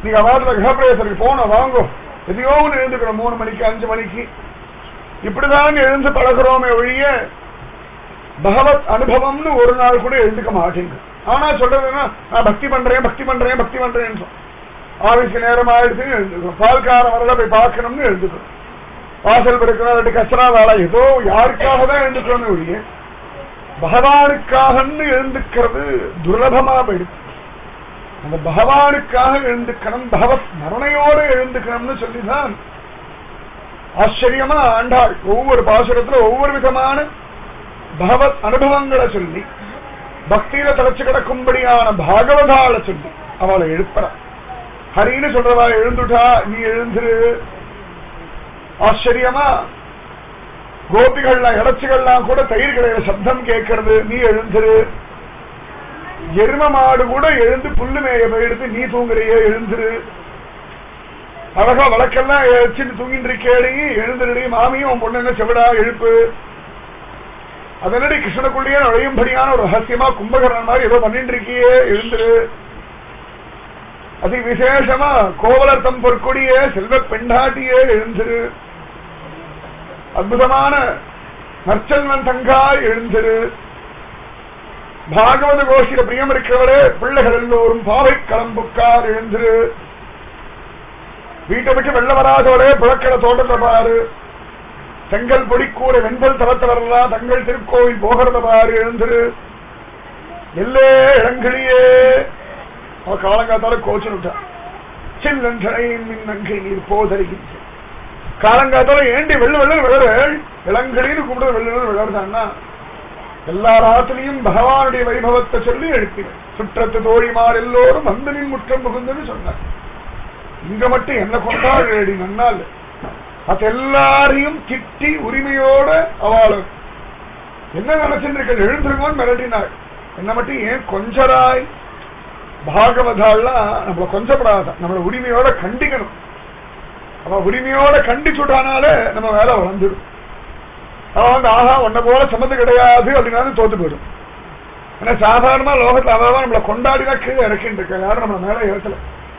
நீங்க வாரத்துல கிரகப்பிரவேசத்துக்கு போன வாங்கோ எதையோ ஒன்று எழுந்துக்கணும் மூணு மணிக்கு அஞ்சு மணிக்கு இப்படிதான் எழுந்து பழகிறோமே ஒழிய பகவத் அனுபவம்னு ஒரு நாள் கூட எழுந்துக்க மாட்டேங்க ஆனா சொல்றதுன்னா நான் பக்தி பண்றேன் பக்தி பண்றேன் பக்தி பண்றேன்னு சொல். ஆபீஸ்க்கு நேரம் ஆயிடுச்சுன்னு எழுந்துக்கணும் பால்காரன் வரல போய் பார்க்கணும்னு எழுந்துக்கணும் வாசல் பெருக்கணும் ரெண்டு கச்சரா வேலை ஏதோ யாருக்காக தான் எழுந்துக்கணும்னு ஒழிய பகவானுக்காகன்னு எழுந்துக்கிறது துர்லபமா போயிடுச்சு அந்த பகவானுக்காக எழுந்துக்கணும் பகவத் மரணையோடு எழுந்துக்கணும்னு சொல்லிதான் ஆச்சரியமா ஆண்டாள் ஒவ்வொரு பாசுரத்துல ஒவ்வொரு விதமான பகவத் அனுபவங்களை சொல்லி பக்தியில தலைச்சு கிடக்கும்படியான பாகவதால சொல்லி அவளை எழுப்புறா ஹரின்னு சொல்றவா எழுந்துட்டா நீ எழுந்துரு ஆச்சரியமா கோபிகள்லாம் இறைச்சிகள்லாம் கூட தயிர் கிடையாது சப்தம் கேட்கறது நீ எழுந்துரு எரும மாடு கூட எழுந்து புல்லு மேய போயிடுத்து நீ தூங்குறியே எழுந்துரு அழகா வழக்கெல்லாம் வச்சுட்டு தூங்கிட்டு இருக்கேடி எழுந்துருடி மாமியும் உன் பொண்ணுங்க செவிடா எழுப்பு அதனடி கிருஷ்ணனுக்குள்ளேயே நுழையும்படியான ஒரு ரகசியமா கும்பகரணன் மாதிரி ஏதோ பண்ணிட்டு இருக்கியே எழுந்துரு அதி விசேஷமா கோவலர்த்தம் பொற்கொடியே செல்வ பெண்டாட்டியே எழுந்துரு அற்புதமான நற்செல்வன் தங்காய் எழுந்திரு பாகவத கோஷில பிரியம் இருக்கிறவரே பிள்ளைகள் எல்லோரும் பாவை களம்புக்கார் எழுந்திரு வீட்டை விட்டு வெள்ள வராதவரே புழக்கடை தோட்டத்தை பாரு செங்கல் பொடிக்கூட வெண்பல் தளத்தவரெல்லாம் தங்கள் திருக்கோவில் போகிறத பாரு எழுந்திரு எல்லே இளங்கிளியே அவ காலங்காத்தால கோச்சு விட்டா சில்லன்றனை மின் நங்கை நீர் போதறிகின்ற காலங்காத்தால ஏண்டி வெள்ள வெள்ள விழறேள் இளங்களின்னு கூப்பிடுற வெள்ள வெள்ள விழறதான்னா எல்லா ராத்திரியும் பகவானுடைய வைபவத்தை சொல்லி எழுப்பினர் சுற்றத்து தோழிமார் எல்லோரும் வந்து நின் முற்றம் புகுந்துன்னு சொன்னார் இங்க மட்டும் என்ன கொண்டாடி நன்னால் அது எல்லாரையும் கிட்டி உரிமையோட அவளை என்ன நினைச்சிருக்க எழுந்திருங்கன்னு மிரட்டினாள் என்ன மட்டும் ஏன் கொஞ்சராய் பாகவதாலாம் நம்மள கொஞ்சப்படாத நம்மள உரிமையோட கண்டிக்கணும் அவ உரிமையோட கண்டிச்சுட்டானாலே நம்ம வேலை வளர்ந்துடும் அவன் வந்து ஆஹா உன்ன போல சம்மந்து கிடையாது அப்படின்னாலும் தோத்து போயிடும் ஏன்னா சாதாரணமா லோகத்துல அவன் நம்மளை கொண்டாடினா கீழே இறக்கிட்டு இருக்க யாரும் நம்ம மேல ஏற்றல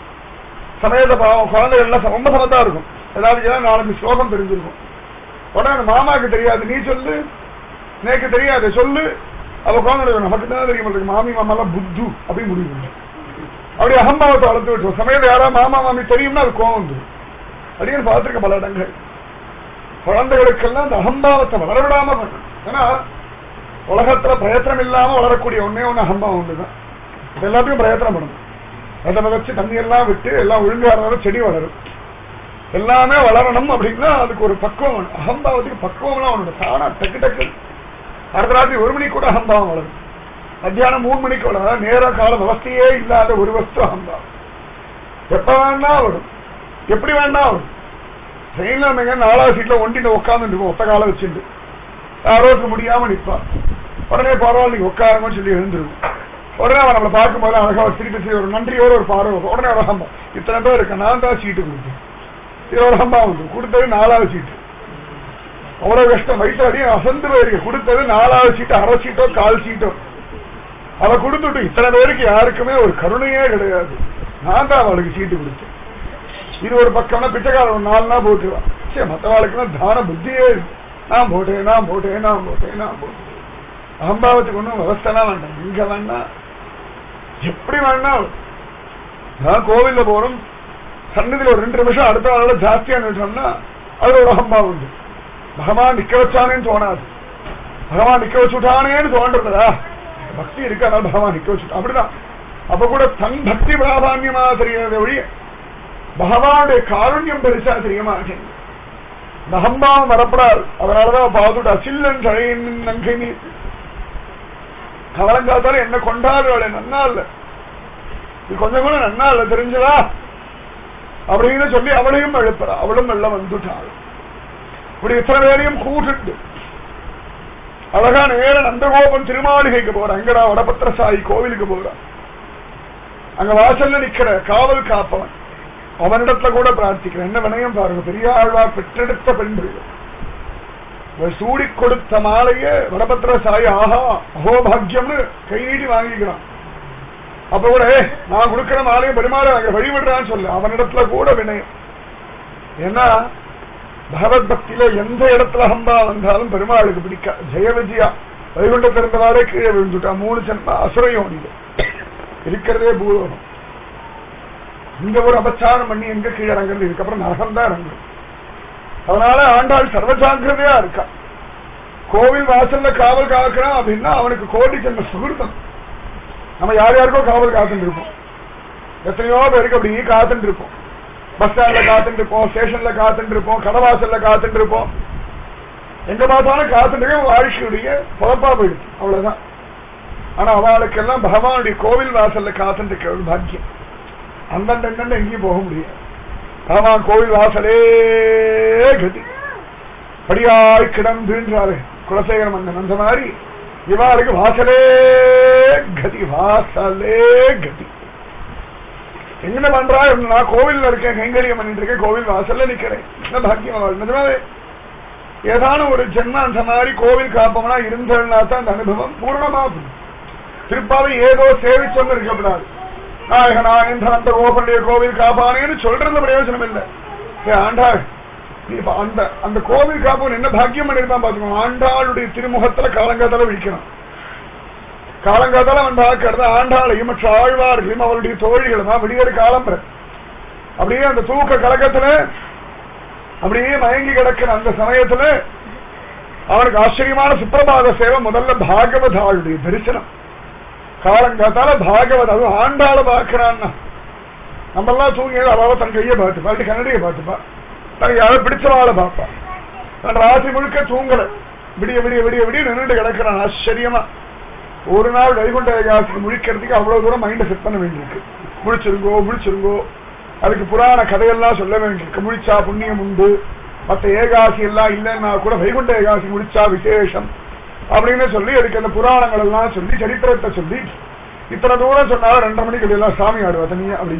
சமயத்தை பாவம் குழந்தைகள் எல்லாம் ரொம்ப சமத்தா இருக்கும் ஏதாவது ஏதாவது நாலஞ்சு ஸ்லோகம் தெரிஞ்சிருக்கும் உடனே அந்த மாமாக்கு தெரியாது நீ சொல்லு நேக்கு தெரியாது சொல்லு அவ குழந்தை நமக்கு தான் தெரியும் இருக்கு மாமி மாமாலாம் புத்து அப்படின்னு முடிவு பண்ணு. அப்படி அகம்பாவத்தை வளர்த்து விட்டுரும் சமயத்தை யாராவது மாமா மாமி தெரியும்னா அது கோவம் வந்துடும் அப்படின்னு பார்த்திருக்க பல இடங்கள் குழந்தைகளுக்கெல்லாம் அந்த அகம்பாவத்தை வளர விடாம பண்ணணும் ஏன்னா உலகத்துல பிரயத்தனம் இல்லாம வளரக்கூடிய ஒன்னே ஒண்ணு அகம்பாவம் ஒண்ணுதான் இது எல்லாத்தையும் பிரயத்தனம் பண்ணணும் அதை விதைச்சு தண்ணி எல்லாம் விட்டு எல்லாம் ஒழுங்கா இருந்தாலும் செடி வளரும் எல்லாமே வளரணும் அப்படின்னா அதுக்கு ஒரு பக்குவம் வேணும் அகம்பாவத்துக்கு பக்குவம்லாம் ஒண்ணு தானா டக்கு டக்கு அடுத்த ராத்திரி ஒரு மணிக்கு கூட அகம்பாவம் வளரும் மத்தியானம் மூணு மணிக்கு வளரும் நேர கால விவஸ்தையே இல்லாத ஒரு வஸ்து அகம்பாவம் எப்ப வேணா வரும் எப்படி வேணா வரும் ட்ரெயின்ல நம்ம நாலாவது சீட்ல ஒண்டிட்டு உட்காந்துட்டு ஒத்த காலம் வச்சுட்டு யாரோக்கு முடியாம நிப்பான் உடனே பரவாயில்ல நீங்க உட்காருங்கன்னு சொல்லி எழுந்துருவோம் உடனே அவன் நம்மளை பார்க்கும்போது அழகா ஒரு திருப்பி சரி ஒரு நன்றியோட ஒரு பார்வை வரும். உடனே ஒரு அகம்பா இத்தனை பேர் இருக்க நான் தான் சீட்டு கொடுத்தேன் இது ஒரு அகம்பா வந்து கொடுத்தது நாலாவது சீட்டு அவ்வளவு கஷ்டம் வயிற்று அடி அசந்து போயிருக்கு கொடுத்தது நாலாவது சீட்டு அரை சீட்டோ கால் சீட்டோ அவ கொடுத்துட்டு இத்தனை பேருக்கு யாருக்குமே ஒரு கருணையே கிடையாது நான் தான் அவளுக்கு சீட்டு கொடுத்தேன் இது ஒரு பக்கம்னா பிச்சைக்காரன் ஒரு நாலு நாள் போட்டுருவான் சரி மற்றவாளுக்குலாம் தான புத்தியே இருக்கு. நான் போட்டேன் நான் போட்டேன் நான் போட்டேன் நான் போட்டேன் அகம்பாவத்துக்கு ஒன்றும் விவஸ்தனா வேண்டாம் இங்க வேண்டாம் எப்படி வேணா நான் கோவில்ல போறோம் சன்னதியில் ஒரு ரெண்டு நிமிஷம் அடுத்த ஆளோட ஜாஸ்தியா நின்றோம்னா அது ஒரு அகம்பாவம் உண்டு பகவான் நிக்க வச்சானேன்னு தோணாது பகவான் நிக்க வச்சுட்டானேன்னு தோன்றதா பக்தி இருக்கு அதனால பகவான் நிக்க வச்சுட்டான் அப்படிதான் அப்ப கூட தன் பக்தி பிராதான்யமா தெரியாத ஒழிய பகவானுடைய காருண்யம் பெருசா தெரிய மாட்டேங்குது இந்த அகம்பாவம் வரப்படாது அதனாலதான் பார்த்துட்டா சில்லன் தழையின் நங்கை நீ கவலங்காத்தால என்ன கொண்டாடுறாளே நன்னா இல்ல இது கொஞ்சம் கூட நன்னா இல்ல தெரிஞ்சதா அப்படின்னு சொல்லி அவளையும் எழுப்புறா அவளும் வெள்ள வந்துட்டாள் இப்படி இத்தனை பேரையும் கூட்டுட்டு அழகா நேர நந்தகோபன் திருமாளிகைக்கு போறான் எங்கடா வடபத்திரசாயி கோவிலுக்கு போறான் அங்க வாசல்ல நிக்கிற காவல் காப்பவன் அவனிடத்துல கூட பிரார்த்திக்கிறேன் என்ன வினயம் பாருங்க பெரியாழ்வார் பெற்றெடுத்த பெண்கள் இவர் சூடி கொடுத்த மாலைய வடபத்திர சாய் ஆஹா அகோபாகியம்னு கை நீட்டி வாங்கிக்கிறான் அப்ப கூட "ஏய், நான் கொடுக்கிற மாலையும் பெருமாள் அங்க வழிவிடுறான்னு சொல்லு அவனிடத்துல கூட வினயம் ஏன்னா பகவத் பக்தியில எந்த இடத்துல ஹம்பா வந்தாலும் பெருமாளுக்கு பிடிக்கா ஜெய விஜயா வைகுண்ட பிறந்தவாறே கீழே விழுந்துட்டா மூணு ஜென்ம அசுரையோனிது இருக்கிறதே பூலோகம் இங்க ஒரு அபச்சாரம் பண்ணி எங்க கீழே இறங்குறது இதுக்கப்புறம் நரகம் தான் இறங்கும் அதனால ஆண்டாள் சர்வ ஜாக்கிரதையா இருக்கா கோவில் வாசல்ல காவல் காக்கிறான் அப்படின்னா அவனுக்கு கோடி ஜென்ம சுகிருத்தம் நம்ம யார் யாருக்கோ காவல் காத்துட்டு இருப்போம் எத்தனையோ பேருக்கு அப்படி காத்துட்டு இருப்போம் பஸ் ஸ்டாண்ட்ல காத்துட்டு இருப்போம் ஸ்டேஷன்ல காத்துட்டு இருப்போம் கடவாசல்ல காத்துட்டு இருப்போம் எங்க பார்த்தாலும் காத்துட்டு இருக்க வாழ்க்கையுடைய பொழப்பா போயிடுச்சு அவ்வளவுதான் ஆனா அவளுக்கெல்லாம் பகவானுடைய கோவில் வாசல்ல காத்துட்டு இருக்கிற ஒரு பாக்கியம் அந்தண்ட எங்கண்ட எங்கேயும் போக முடியாது பகவான் கோவில் வாசலே கதி படியாய் கிடந்துன்றாரு குலசேகர மன்னன் அந்த மாதிரி இவாளுக்கு வாசலே கதி வாசலே கதி என்ன பண்றா நான் கோவில்ல இருக்கேன் கைங்கரியம் பண்ணிட்டு இருக்கேன் கோவில் வாசல்ல நிக்கிறேன் என்ன பாக்கியம் அவள் நிஜமாவே ஏதான ஒரு ஜென்ம அந்த மாதிரி கோவில் காப்பவனா இருந்ததுனா தான் அந்த அனுபவம் பூர்ணமாகும் திருப்பாவை ஏதோ சேவிச்சவங்க இருக்கக்கூடாது நாயகனா இந்த அந்த கோபனுடைய கோவில் காப்பானேன்னு சொல்றது பிரயோஜனம் இல்லை ஏ ஆண்டாள் நீ இப்ப அந்த அந்த கோவில் காப்பவன் என்ன பாக்கியம் பண்ணிருப்பான் பாத்துக்கோ ஆண்டாளுடைய திருமுகத்துல காலங்காத்தால விழிக்கணும் காலங்காத்தால அவன் பார்க்கறது ஆண்டாளையும் மற்ற ஆழ்வார்களையும் அவளுடைய தோழிகளும் தான் விடியற் காலம்புற அப்படியே அந்த தூக்க கலக்கத்துல அப்படியே மயங்கி கிடக்கிற அந்த சமயத்துல அவனுக்கு ஆச்சரியமான சுப்பிரபாத சேவை முதல்ல பாகவதாளுடைய தரிசனம் காலங்காத்தால பாகவத அதுவும் ஆண்டாள பாக்குறான்னா நம்ம எல்லாம் தூங்கி அவ தன் கையை பார்த்துப்பா அப்படி கண்ணடியை பார்த்துப்பா தனக்கு யாரை பிடிச்சவாளை பார்ப்பா தன் ராசி முழுக்க தூங்கல விடிய விடிய விடிய விடிய நின்றுட்டு கிடக்கிறான் ஆச்சரியமா ஒரு நாள் வைகுண்ட ஏகாதசி முழிக்கிறதுக்கு அவ்வளவு தூரம் மைண்ட செட் பண்ண வேண்டியிருக்கு முழிச்சிருங்கோ முழிச்சிருங்கோ அதுக்கு புராண கதையெல்லாம் சொல்ல வேண்டியிருக்கு முழிச்சா புண்ணியம் உண்டு மத்த ஏகாசி எல்லாம் இல்லைன்னா கூட வைகுண்ட ஏகாசி முழிச்சா விசேஷம் அப்படின்னு சொல்லி அதுக்கு அந்த புராணங்கள் எல்லாம் சொல்லி சரித்திரத்தை சொல்லி இத்தனை தூரம் சொன்னாலும் ரெண்டரை மணிக்கு எல்லாம் சாமி ஆடுவா தனியா அப்படி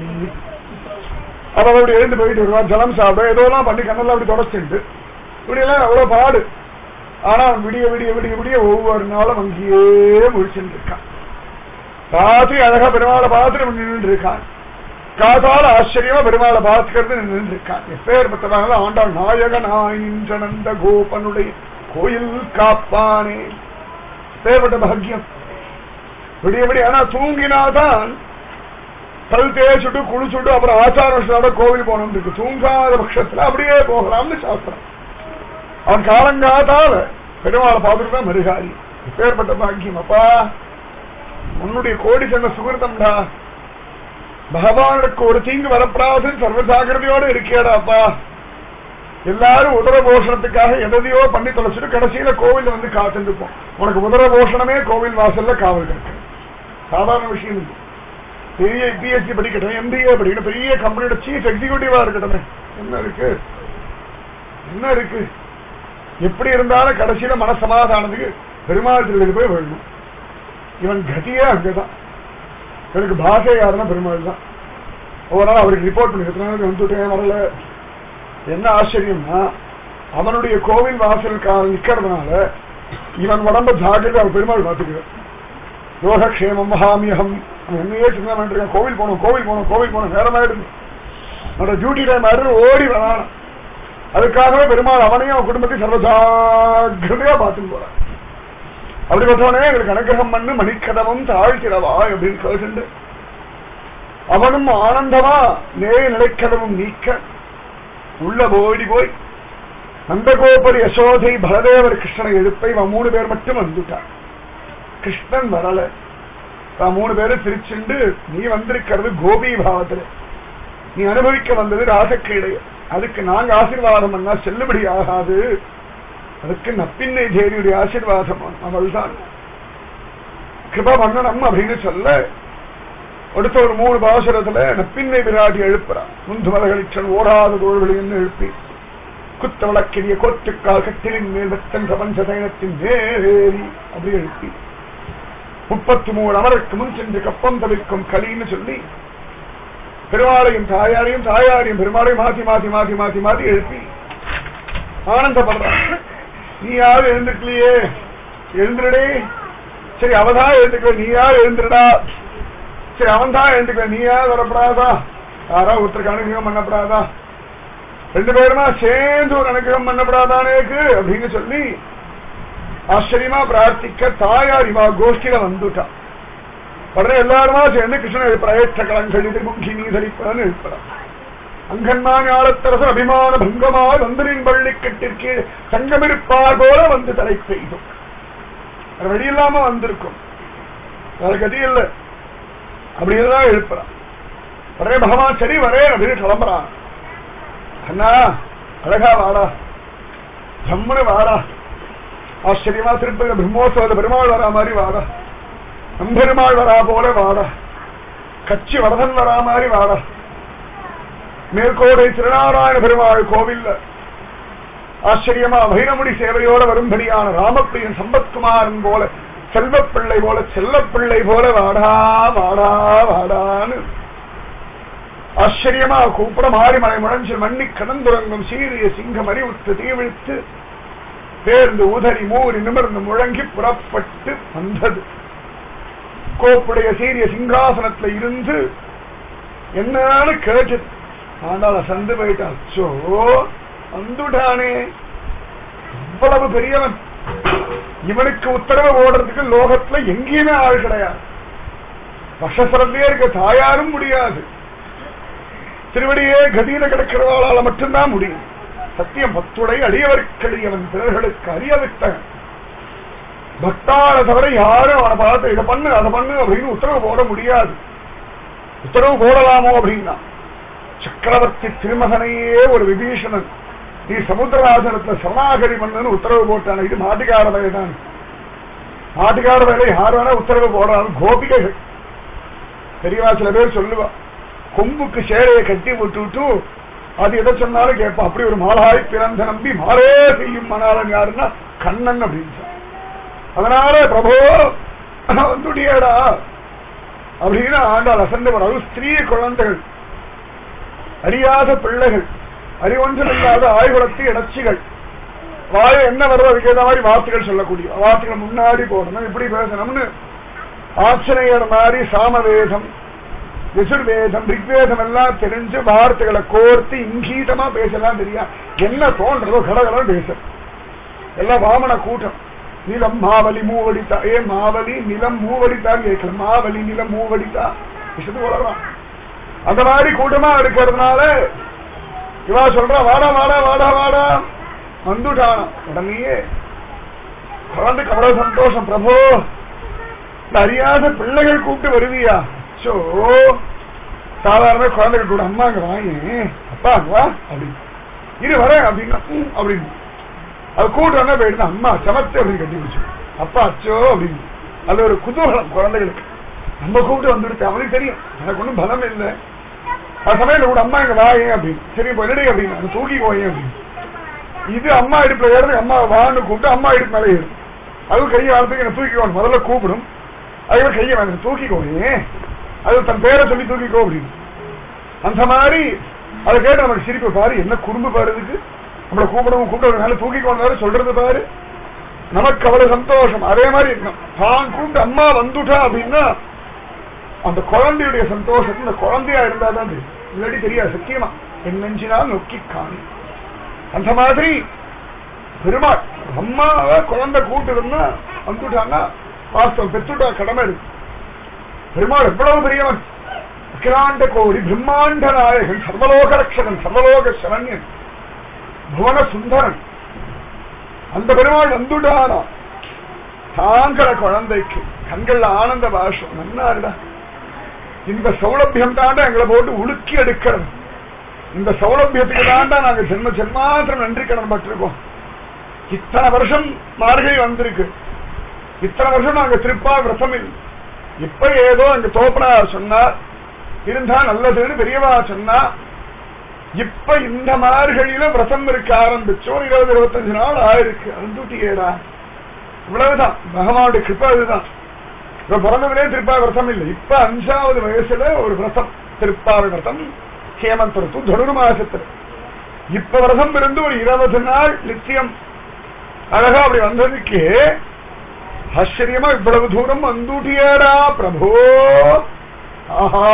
அவ அப்படி எழுந்து போயிட்டு வருவா ஜலம் சாப்பிட ஏதோ எல்லாம் பண்ணி கண்ணெல்லாம் அப்படி தொடச்சிட்டு இப்படி எல்லாம் அவ்வளவு பாடு ஆனா அவன் விடிய விடிய விடிய விடிய ஒவ்வொரு நாளும் அங்கேயே முழிச்சுட்டு இருக்கான் ராத்திரி அழகா பெருமாளை பார்த்துட்டு நின்று இருக்கான் காதால ஆச்சரியமா பெருமாளை பார்த்துக்கிறது நின்று இருக்கான் எப்பேற்பட்டதாக ஆண்டாள் நாயக நாயின்றனந்த கோபனுடைய கோயில் காப்பானே பேர்பட்ட பாக்கியம் விடிய விடிய ஆனா தூங்கினாதான் கல் தேய்ச்சுட்டு குளிச்சுட்டு அப்புறம் ஆச்சார வருஷத்தோட கோவில் போகணும் இருக்கு தூங்காத பட்சத்துல அப்படியே போகலாம்னு சாஸ்திரம் அவன் காலங்காத்தால பெருமாளை பார்த்துட்டு தான் மருகாரி பேர்பட்ட பாக்கியம் அப்பா உன்னுடைய கோடி சென்ன சுகிருத்தம்டா பகவானுக்கு ஒரு தீங்கு வரப்படாதுன்னு சர்வ ஜாகிரதையோடு இருக்கேடாப்பா எல்லாரும் உதர போஷணத்துக்காக எதையோ பண்ணி தொலைச்சிட்டு கடைசியில கோவில் வந்து காத்துருப்போம் உனக்கு உதர போஷணமே கோவில் வாசல்ல காவல் இருக்கு சாதாரண விஷயம் இல்லை பெரிய பிஎஸ்சி படிக்கட்டும் எம்பிஏ படிக்கட்டும் பெரிய கம்பெனியோட சீஃப் எக்ஸிகூட்டிவா இருக்கட்டுமே என்ன இருக்கு என்ன இருக்கு எப்படி இருந்தாலும் கடைசியில மனசமாதானத்துக்கு பெருமாள் திருவிழி போய் விழணும் இவன் கதியே அங்கதான் எனக்கு பாஷை யாருன்னா பெருமாள் தான் ஒவ்வொரு நாள் அவருக்கு ரிப்போர்ட் பண்ணி எத்தனை நாளைக்கு வந்துட்டேன் வரல என்ன ஆச்சரியம்னா அவனுடைய கோவில் வாசல் கா- நிக்கிறதுனால இவன் உடம்ப ஜாக்கிரதை அவர் பெருமாள் பார்த்துக்கிறார் யோகக்ஷேமம் மகாமியகம் அவன் என்னையே சின்ன வேண்டியிருக்கான் கோவில் போகணும் கோவில் போகணும் கோவில் போகணும் நேரமாயிடுது என்னோட டியூட்டி டைம் ஆயிடுது ஓடி வரான் அதுக்காகவே பெருமாள் அவனையும் அவன் குடும்பத்தையும் சர்வ ஜாக்கிரதையா பார்த்துட்டு போறான் அப்படிப்பட்டவனே எங்களுக்கு அனுகிரகம் பண்ணு மணிக்கதமும் தாழ்த்திடவா அப்படின்னு கேட்டு அவனும் ஆனந்தமா நேய நிலைக்கதமும் நீக்க உள்ள ஓடி போய் நந்தகோபர் யசோதை பலதேவர் கிருஷ்ணனை எழுப்பை இவன் மூணு பேர் மட்டும் வந்துட்டான் கிருஷ்ணன் வரல இவன் மூணு பேரும் சிரிச்சுண்டு நீ வந்திருக்கிறது கோபி பாவத்துல நீ அனுபவிக்க வந்தது ராசக்கீடை அதுக்கு நாங்க ஆசீர்வாதம் பண்ணா செல்லுபடி ஆகாது அதுக்கு நப்பின்னை தேவியுடைய ஆசீர்வாதம் அவள்தான் கிருபா பண்ணணும் அப்படின்னு சொல்ல அடுத்த ஒரு மூணு பாசுரத்துல நப்பின்னை விராட்டி எழுப்புறான் முந்து மலகளிச்சன் ஓடாத தோள்களில் எழுப்பி குத்த வழக்கிய கோட்டுக்கால் கட்டிலின் மேல் வெத்தன் பிரபஞ்ச சைனத்தின் மேலேறி அப்படி எழுப்பி முப்பத்தி மூணு அமருக்கு முன் சென்று கப்பம் தவிர்க்கும் களின்னு சொல்லி பெருமாளையும் தாயாரையும் தாயாரையும் பெருமாளையும் மாத்தி மாத்தி மாத்தி மாத்தி மாத்தி எழுப்பி ஆனந்தப்படுறான் நீ யாரும் எழுந்துக்கலையே எழுந்துடே சரி அவதான் எழுந்துக்கல நீ யார் எழுந்துடா சரி அவன் தான் எழுந்துக்க நீயா வரப்படாதா யாரா ஒருத்தருக்கு அனுகிரகம் பண்ணப்படாதா ரெண்டு பேருமா சேர்ந்து ஒரு அனுகிரகம் பண்ணப்படாதானேக்கு அப்படின்னு சொல்லி ஆச்சரியமா பிரார்த்திக்க தாயார் இவா கோஷ்டியில வந்துட்டான் உடனே எல்லாருமா சேர்ந்து கிருஷ்ணன் பிரயற்ற கலங்கள் இது முக்கி நீ தரிப்பான்னு எழுப்பலாம் அங்கன்மான் ஆழத்தரசர் அபிமான பங்கமாய் வந்தனின் பள்ளி கட்டிற்கு சங்கமிருப்பார் போல வந்து தலை பெய்தும் வேற வழி இல்லாம வந்திருக்கும் வேற கதி இல்ல அப்படிதான் எழுப்புறான் உடனே பகவான் சரி வரேன் அப்படின்னு கிளம்புறான் அண்ணா அழகா வாடா ஜம்முன்னு வாடா ஆச்சரியமா திருப்பதி பிரம்மோத்சவத பெருமாள் வரா மாதிரி வாடா நம்பெருமாள் வரா போல வாடா கட்சி வரதன் வரா மாதிரி வாடா மேற்கோடை திருநாராயண பெருமாள் கோவில்ல ஆச்சரியமா வைரமுடி சேவையோட வரும்படியான ராமப்பிரியன் சம்பத்குமாரன் போல செல்வப்பிள்ளை போல செல்லப்பிள்ளை போல வாடா வாடா வாடான்னு ஆச்சரியமா கூப்பிட மாறிமலை முழஞ்சு மண்ணி கடந்துறங்கும் சீரிய சிங்கம் அறிவுற்று தீவிழ்த்து பேர்ந்து உதறி மூறி நிமிர்ந்து முழங்கி புறப்பட்டு வந்தது கோப்புடைய சீரிய சிங்காசனத்துல இருந்து என்னன்னு கேட்டது ஆண்டாள சந்து போயிட்டான் சோ வந்துட்டானே இவ்வளவு பெரியவன் இவனுக்கு உத்தரவு ஓடுறதுக்கு லோகத்துல எங்கேயுமே ஆள் கிடையாது வசசரத்திலே இருக்க தாயாரும் முடியாது திருவடியே கதியில கிடக்கிறவாளால மட்டும்தான் முடியும் சத்தியம் பத்துடை அடியவர்க்கடியவன் பிறர்களுக்கு அறியவிட்டவன் பக்தால தவிர யாரும் அவனை பார்த்து இதை பண்ணு அதை பண்ணு அப்படின்னு உத்தரவு போட முடியாது உத்தரவு போடலாமோ அப்படின்னா சக்கரவர்த்தி திருமகனையே ஒரு விபீஷணன் நீ சமுத்திரராசனத்துல சரணாகரி பண்ணுன்னு உத்தரவு போட்டான் இது மாட்டுக்கார வேலை தான் மாட்டுக்கார வேலை யார் வேணா உத்தரவு போடுறாங்க கோபிகைகள் பெரியவா சில பேர் சொல்லுவா கொம்புக்கு சேலையை கட்டி விட்டு விட்டு அது எதை சொன்னாலும் கேட்பான் அப்படி ஒரு மாலாய் பிறந்த நம்பி மாறே செய்யும் மணாளன் யாருன்னா கண்ணன் அப்படின்னு சொன்னான். அதனால பிரபு வந்துடியடா அப்படின்னு ஆண்டாள் அசந்து அது ஸ்திரீ குழந்தைகள் அறியாத பிள்ளைகள் அறிவொன்றும் இல்லாத ஆய்வுலத்து இடச்சிகள் வாய என்ன வருதோ அதுக்கு ஏற்ற மாதிரி வார்த்தைகள் சொல்லக்கூடிய வார்த்தைகள் முன்னாடி போடணும் இப்படி பேசணும்னு ஆச்சனையர் மாதிரி சாமவேதம் யசுர்வேதம் ரிக்வேதம் எல்லாம் தெரிஞ்சு வார்த்தைகளை கோர்த்து இங்கீதமா பேசலாம் தெரியா என்ன தோன்றதோ கடகடம் பேச எல்லாம் வாமன கூட்டம் நிலம் மாவலி மூவடித்தா ஏ மாவலி நிலம் மூவடித்தான் கேட்கல மாவலி நிலம் மூவடித்தா விஷயத்து வளரலாம் அந்த மாதிரி கூட்டமா இருக்கிறதுனால இவா சொல்றா வாடா வாடா வாடா வாடா வந்துட்டானா உடனேயே குழந்தைக்கு அவ்வளவு சந்தோஷம் பிரபு இந்த அறியாத பிள்ளைகள் கூப்பிட்டு வருவியா சோ சாதாரண குழந்தைகள் கூட அம்மா அங்க வாங்க அப்பா அங்க வா அப்படின்னு இரு வரேன் அப்படின்னா ம், அப்படின்னு அது கூட்டு வந்தா போயிடுது அம்மா சமத்து அப்படின்னு கட்டி பிடிச்சு அப்பா அச்சோ அப்படின்னு அது ஒரு குதூகலம் குழந்தைகளுக்கு நம்ம கூப்பிட்டு வந்துடுச்சு அவனுக்கு தெரியும் எனக்கு ஒன்றும் பலம் இல்லை அது சமயத்துல கூட அம்மா இங்க வாயே அப்படின்னு சரி இப்போ என்னடி அப்படின்னு அது தூக்கி போயே அப்படின்னு இது அம்மா இடுப்புல ஏறது அம்மா வான்னு கூப்பிட்டு அம்மா இடுப்பு மேலே ஏறும் அது கையை ஆடுறதுக்கு என்ன தூக்கிக்கோணும் முதல்ல கூப்பிடும் அதுக்கு கையை வேணும் தூக்கிக்கோயே அது தன் பேரை சொல்லி தூக்கிக்கோ அப்படின்னு அந்த மாதிரி அதை கேட்டு நமக்கு சிரிப்பு பாரு என்ன குறும்பு பாரு இதுக்கு நம்மளை கூப்பிடவும் கூப்பிட மேல தூக்கிக்கோன்னு சொல்றது பாரு நமக்கு அவ்வளவு சந்தோஷம் அதே மாதிரி இருக்கணும் தான் கூப்பிட்டு அம்மா வந்துட்டா அப்படின்னா அந்த குழந்தையுடைய சந்தோஷம் இந்த குழந்தையா இருந்தா தான் தெரியும் இல்லாட்டி தெரியாது சத்தியமா என் நெஞ்சினால் நொக்கி காணி அந்த மாதிரி பெருமாள் அம்மாவை குழந்தை கூட்டு இருந்தா வந்துட்டான்னா வாஸ்தவம் பெற்றுட்டா கடமை இருக்கு பெருமாள் எவ்வளவு பெரியவன் அகிலாண்ட கோடி பிரம்மாண்ட நாயகன் சர்வலோக ரட்சகன் சர்வலோக சரண்யன் புவன சுந்தரன் அந்த பெருமாள் வந்துட்டானா தாங்கிற குழந்தைக்கு கண்கள்ல ஆனந்த பாஷம் நன்னாருடா இந்த சௌலபியம் தாண்டா எங்களை போட்டு உலுக்கி எடுக்கிறது இந்த சௌலபியத்துக்கு தாண்டா நாங்க ஜென்ம ஜென்மாத்திரம் நன்றி கடன் பட்டிருக்கோம் இத்தனை வருஷம் மார்கழி வந்திருக்கு இத்தனை வருஷம் நாங்க திருப்பா விரதம் இல்லை இப்ப ஏதோ எங்க தோப்பனார் சொன்னார் இருந்தா நல்லதுன்னு பெரியவா சொன்னா இப்ப இந்த மார்கழியில விரதம் இருக்க ஆரம்பிச்சோம் இருபது இருபத்தஞ்சு நாள் ஆயிருக்கு அந்துட்டியேடா இவ்வளவுதான் பகவானுடைய கிருப்பா இதுதான் இப்ப பிறந்ததுலே திருப்பா விரதம் இல்லை இப்ப அஞ்சாவது வயசுல ஒரு விரதம் திருப்பாவை விரதம் ஹேமந்த் ருத்து தனுர் மாசத்துல இப்ப விரதம் இருந்து ஒரு இருபது நாள் நித்தியம் அழகா அப்படி வந்ததுக்கு ஆச்சரியமா இவ்வளவு தூரம் வந்துட்டியாடா பிரபோ ஆஹா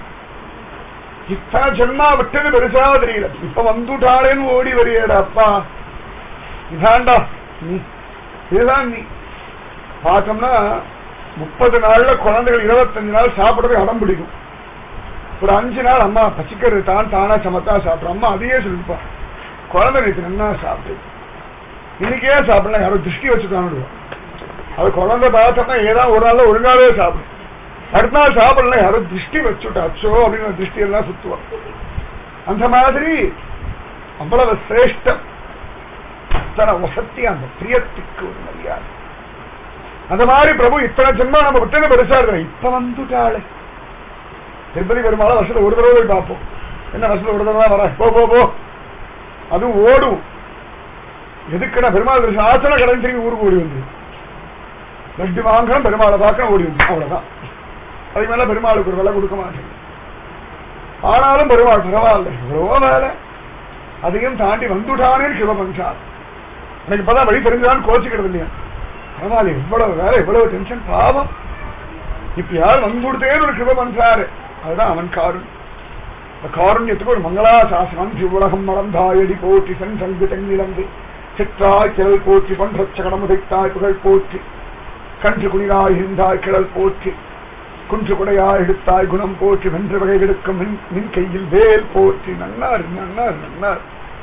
இத்தனை ஜென்மா விட்டது பெருசா தெரியல இப்ப வந்துட்டாளேன்னு ஓடி வரியேடா அப்பா இதாண்டா நீ இதுதான் நீ பார்த்தோம்னா முப்பது நாள்ல குழந்தைகள் இருபத்தஞ்சு நாள் சாப்பிடறதுக்கு அடம் பிடிக்கும் ஒரு அஞ்சு நாள் அம்மா பசிக்கிறது தான் தானா சமத்தா சாப்பிடும் அம்மா அதையே சொல்லிப்பா குழந்தை நேற்று நல்லா சாப்பிட்டு இன்னைக்கே சாப்பிடலாம் யாரோ திருஷ்டி வச்சுக்கான்னு அது குழந்தை பார்த்தோம்னா ஏதாவது ஒரு நாள்ல ஒழுங்காவே சாப்பிடும் அடுத்த நாள் சாப்பிடலாம் யாரோ திருஷ்டி வச்சுட்டாச்சோ அப்படின்னு ஒரு திருஷ்டி எல்லாம் சுத்துவோம் அந்த மாதிரி அவ்வளவு சிரேஷ்டம் அத்தனை வசத்தி அந்த பிரியத்துக்கு ஒரு மரியாதை அந்த மாதிரி பிரபு இத்தனை ஜென்மா நம்ம விட்டு பெருசா இருக்கிறோம் இப்ப வந்துட்டாளே திருப்பதி பெருமாள் வருஷத்துல ஒரு தடவை போய் பார்ப்போம் என்ன வருஷத்துல ஒரு தடவை வர போ போ போ அதுவும் ஓடும் எதுக்குடா பெருமாள் தரிசனம் ஆச்சன கடன் திரும்பி ஊருக்கு ஓடி வந்து லட்டு வாங்கணும் பெருமாளை பார்க்கணும் ஓடி வந்து அவ்வளவுதான் அதுக்கு மேல பெருமாளுக்கு ஒரு விலை கொடுக்க மாட்டேன் ஆனாலும் பெருமாள் பரவாயில்ல எவ்வளவோ வேலை அதையும் தாண்டி வந்துட்டானே சிவ பஞ்சார் எனக்கு இப்பதான் வழி தெரிஞ்சான்னு கோச்சிக்கிறது இல்லையா பரவாயில்ல இவ்வளவு வேலை இவ்வளவு டென்ஷன் பாவம் இப்ப யார் வந்து கொடுத்தேன்னு ஒரு கிருப பண்றாரு அதுதான் அவன் காரணம் இந்த காருண்யத்துக்கு ஒரு மங்களாசாசனம் சிவுலகம் மறந்தாயடி போற்றி சென் சங்கு தென்னிலந்து சிற்றாய் கிழல் போற்றி பன்றச்சகடம் உதைத்தாய் புகழ் போற்றி கன்று குனிராய் இருந்தாய் கிழல் போற்றி குன்று குடையாய் எடுத்தாய் குணம் போற்றி வென்று வகை எடுக்கும் மின் மின் கையில் வேல் போற்றி நன்னார் நன்னார் நன்னார்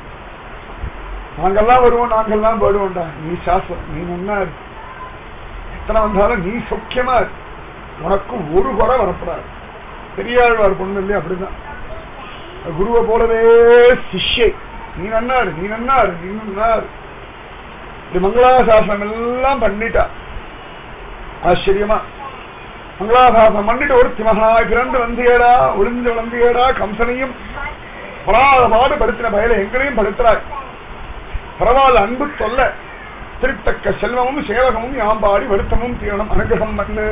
நாங்கெல்லாம் வருவோம் நாங்கெல்லாம் வருவோம்டா நீ சாஸ்வரம் நீ நன்னார் எத்தனை வந்தாலும் நீ சொக்கியமா இரு. உனக்கு ஒரு குறை வரப்படாது பெரியாழ்வார் பொண்ணு இல்லையா அப்படிதான் குருவை போலவே சிஷ்யை நீ நன்னாரு நீ நன்னாரு நீ நன்னாரு இது மங்களாசாசனம் எல்லாம் பண்ணிட்டா ஆச்சரியமா மங்களாசாசனம் பண்ணிட்டு ஒருத்தி மகனாய் பிறந்து வந்தியடா ஒளிஞ்சு வளர்ந்தியடா கம்சனையும் படாத பாடு படுத்தின பயல எங்களையும் படுத்துறாய் பரவாயில்ல அன்பு தொல்ல திருத்தக்க செல்வமும் சேவகமும் யாம்பாடி வருத்தமும் தீரணம் அனுகிரகம் பண்ணு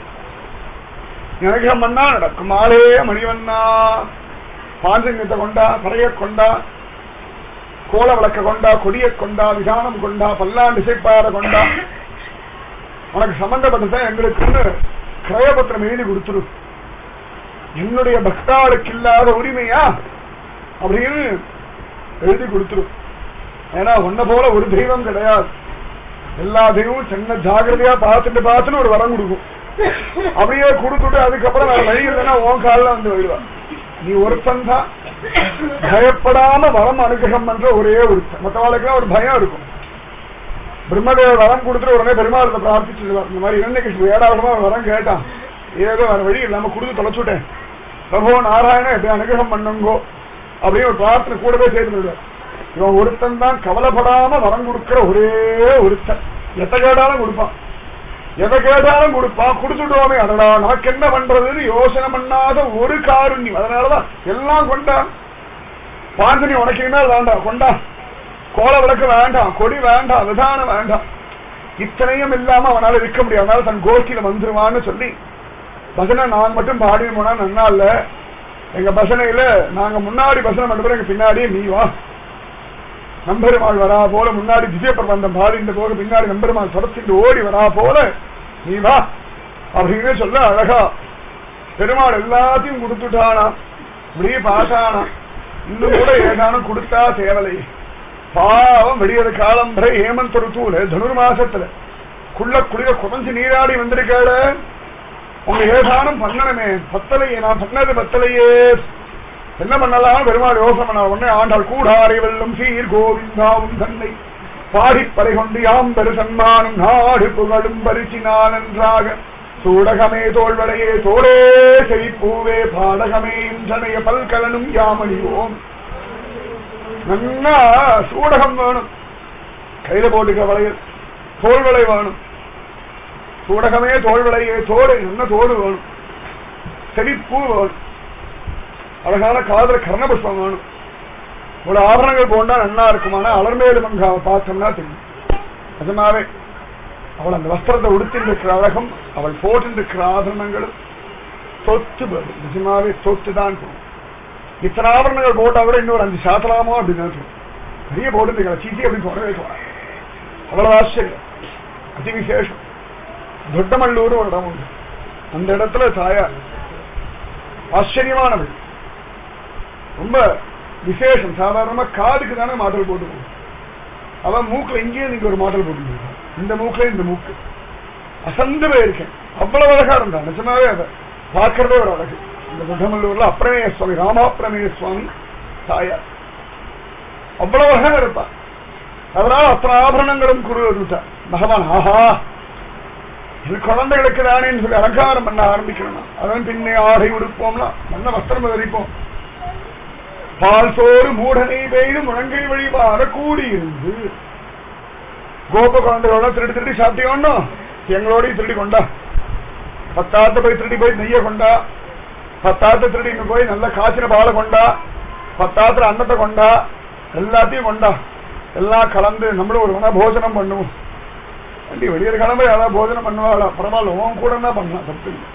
அனுகிரகம் பண்ணா நடக்கும் ஆளே மணிவண்ணா பாஞ்சங்கத்தை கொண்டா பறைய கொண்டா கோல விளக்க கொண்டா கொடிய கொண்டா விதானம் கொண்டா பல்லாண்டு இசைப்பார கொண்டா உனக்கு சம்பந்தப்பட்டதான் எங்களுக்குன்னு கிரயபத்திரம் எழுதி கொடுத்துரு என்னுடைய பக்தாளுக்கு இல்லாத உரிமையா அப்படின்னு எழுதி கொடுத்துரு ஏன்னா உன்ன போல ஒரு தெய்வம் கிடையாது எல்லா தெய்வமும் சின்ன ஜாகிரதையா பார்த்துட்டு பார்த்துட்டு ஒரு வரம் கொடுக்கும் அப்படியே கொடுத்துட்டு அதுக்கப்புறம் வேற வழி இல்லைன்னா உன் காலில் வந்து வருவா நீ ஒருத்தன் தான் பயப்படாம வரம் அனுகிரகம் பண்ற ஒரே ஒருத்தன் மற்றவாளுக்குலாம் ஒரு பயம் இருக்கும் பிரம்மதேவர் வரம் கொடுத்துட்டு உடனே பெருமாளத்தை பிரார்த்திச்சுடுவார் இந்த மாதிரி இரண்டு ஏடாவிடமா ஒரு வரம் கேட்டான் ஏதோ வேற வழி இல்லாம கொடுத்து தொலைச்சுட்டேன் பிரபோ நாராயணன் எப்படி அனுகிரகம் பண்ணுங்கோ அப்படின்னு ஒரு பிரார்த்தனை கூடவே சேர்ந்து விடுவார் இவன் ஒருத்தன் தான் கவலைப்படாம வரம் கொடுக்கிற ஒரே ஒருத்தன் எத்த கேட்டாலும் கொடுப்பான் எதை கேட்டாலும் கொடுப்பான் கொடுத்துடுவோமே அதடா நமக்கு என்ன பண்றதுன்னு யோசனை பண்ணாத ஒரு காருண்யம் அதனாலதான் எல்லாம் கொண்டான் பாஞ்சனி உனக்கு என்ன வேண்டாம் கொண்டா கோல விளக்கு வேண்டாம் கொடி வேண்டாம் விதானம் வேண்டாம் இத்தனையும் இல்லாம அவனால இருக்க முடியாது அதனால தன் கோஷ்டியில வந்துருவான்னு சொல்லி பசனை நான் மட்டும் பாடி போனா நன்னா இல்ல எங்க பசனையில நாங்க முன்னாடி பசனை மட்டும் எங்க பின்னாடியே நீ வா நம்பெருமாள் வரா போல முன்னாடி திவ்ய பிரபந்தம் பாடிந்த போக பின்னாடி நம்பெருமாள் தொடர்ச்சிட்டு ஓடி வரா போல நீ வா அப்படின்னு சொல்ல அழகா பெருமாள் எல்லாத்தையும் கொடுத்துட்டானா இப்படியே பார்த்தானா இன்னும் கூட ஏதானும் கொடுத்தா தேவலை பாவம் வெடியற காலம் வரை ஹேமந்த் ருத்துவல தனுர் மாசத்துல குள்ள குளிர குறைஞ்சு நீராடி வந்திருக்காள உங்க ஏதானும் பண்ணணுமே பத்தலையே நான் பண்ணது பத்தலையே என்ன பண்ணலாம் பெருமாள் யோசனை பண்ண உடனே ஆண்டாள் கூடாரை வெல்லும் சீர் கோவிந்தாவும் தன்னை பாடிப்பறை கொண்டு யாம் பெரு சன்மானம் நாடு புகழும் பரிசினான் என்றாக சூடகமே தோல்வடையே தோளே செழிப்பூவே பாடகமே இன்றனைய பல்கலனும் யாமணியோம் நன்னா சூடகம் வேணும் கையில போட்டுக்க வளையல் தோல்வளை வேணும் சூடகமே தோல்வளையே தோடு என்ன தோடு வேணும் செழிப்பூ வேணும் அழகான காதல கர்ண புஷ்பம் வேணும் ஒரு ஆபரணங்கள் போண்டா நன்னா இருக்குமான அலர்மேலு மங்காவை பார்த்தோம்னா தெரியும் நிஜமாவே அவள் அந்த வஸ்திரத்தை உடுத்திருக்கிற அழகம் அவள் போட்டிருக்கிற ஆபரணங்களும் தொத்து போகும் நிஜமாவே தொத்து தான் போகும் இத்தனை ஆபரணங்கள் போட்டா கூட இன்னொரு அஞ்சு சாத்தலாமோ அப்படின்னு தோணும். பெரிய போட்டு சீச்சி அப்படி போடவே போறாங்க அவ்வளவு ஆச்சரியம் அதி விசேஷம் தொட்டமல்லூர் ஒரு இடம் உண்டு அந்த இடத்துல தாயார் ஆச்சரியமானவள் ரொம்ப விசேஷம் சாதாரணமா காதுக்கு தானே மாடல் போட்டுக்கணும் அவன் மூக்குல இங்கேயே நீங்க ஒரு மாடல் போட்டு இந்த மூக்குல இந்த மூக்கு அசந்து போயிருக்கேன் அவ்வளவு அழகா இருந்தா நிஜமாவே அதை பார்க்கறதே ஒரு அழகு இந்த புத்தமல்லூர்ல அப்பிரமேய சுவாமி ராமாப்பிரமேய சுவாமி தாயார் அவ்வளவு அழகா இருப்பா அதனால அத்தனை ஆபரணங்களும் குரு வந்துட்டா பகவான் ஆஹா இது குழந்தைகளுக்கு தானேன்னு சொல்லி அலங்காரம் பண்ண ஆரம்பிக்கணும் அதன் பின்னே ஆடை உடுப்போம்னா நல்ல வஸ்திரம் தரிப்போம் பால் சோறு மூடனை பெய்து முழங்கை வழிபாட கூடியிருந்து கோப குழந்தைகளோட திருடி திருடி சாப்பிட்டியோன்னு எங்களோடய திருடி கொண்டா பத்தாத்த போய் திருடி போய் நெய்ய கொண்டா பத்தாத்த திருடி இங்க போய் நல்ல காய்ச்சின பாலை கொண்டா பத்தாத்துல அன்னத்தை கொண்டா எல்லாத்தையும் கொண்டா எல்லாம் கலந்து நம்மளும் ஒரு வேணா போஜனம் பண்ணுவோம் வண்டி வெளியே கிளம்ப யாராவது போஜனம் பண்ணுவாங்களா பரவாயில்ல உன் கூட என்ன பண்ணலாம் தப்பு இல்லை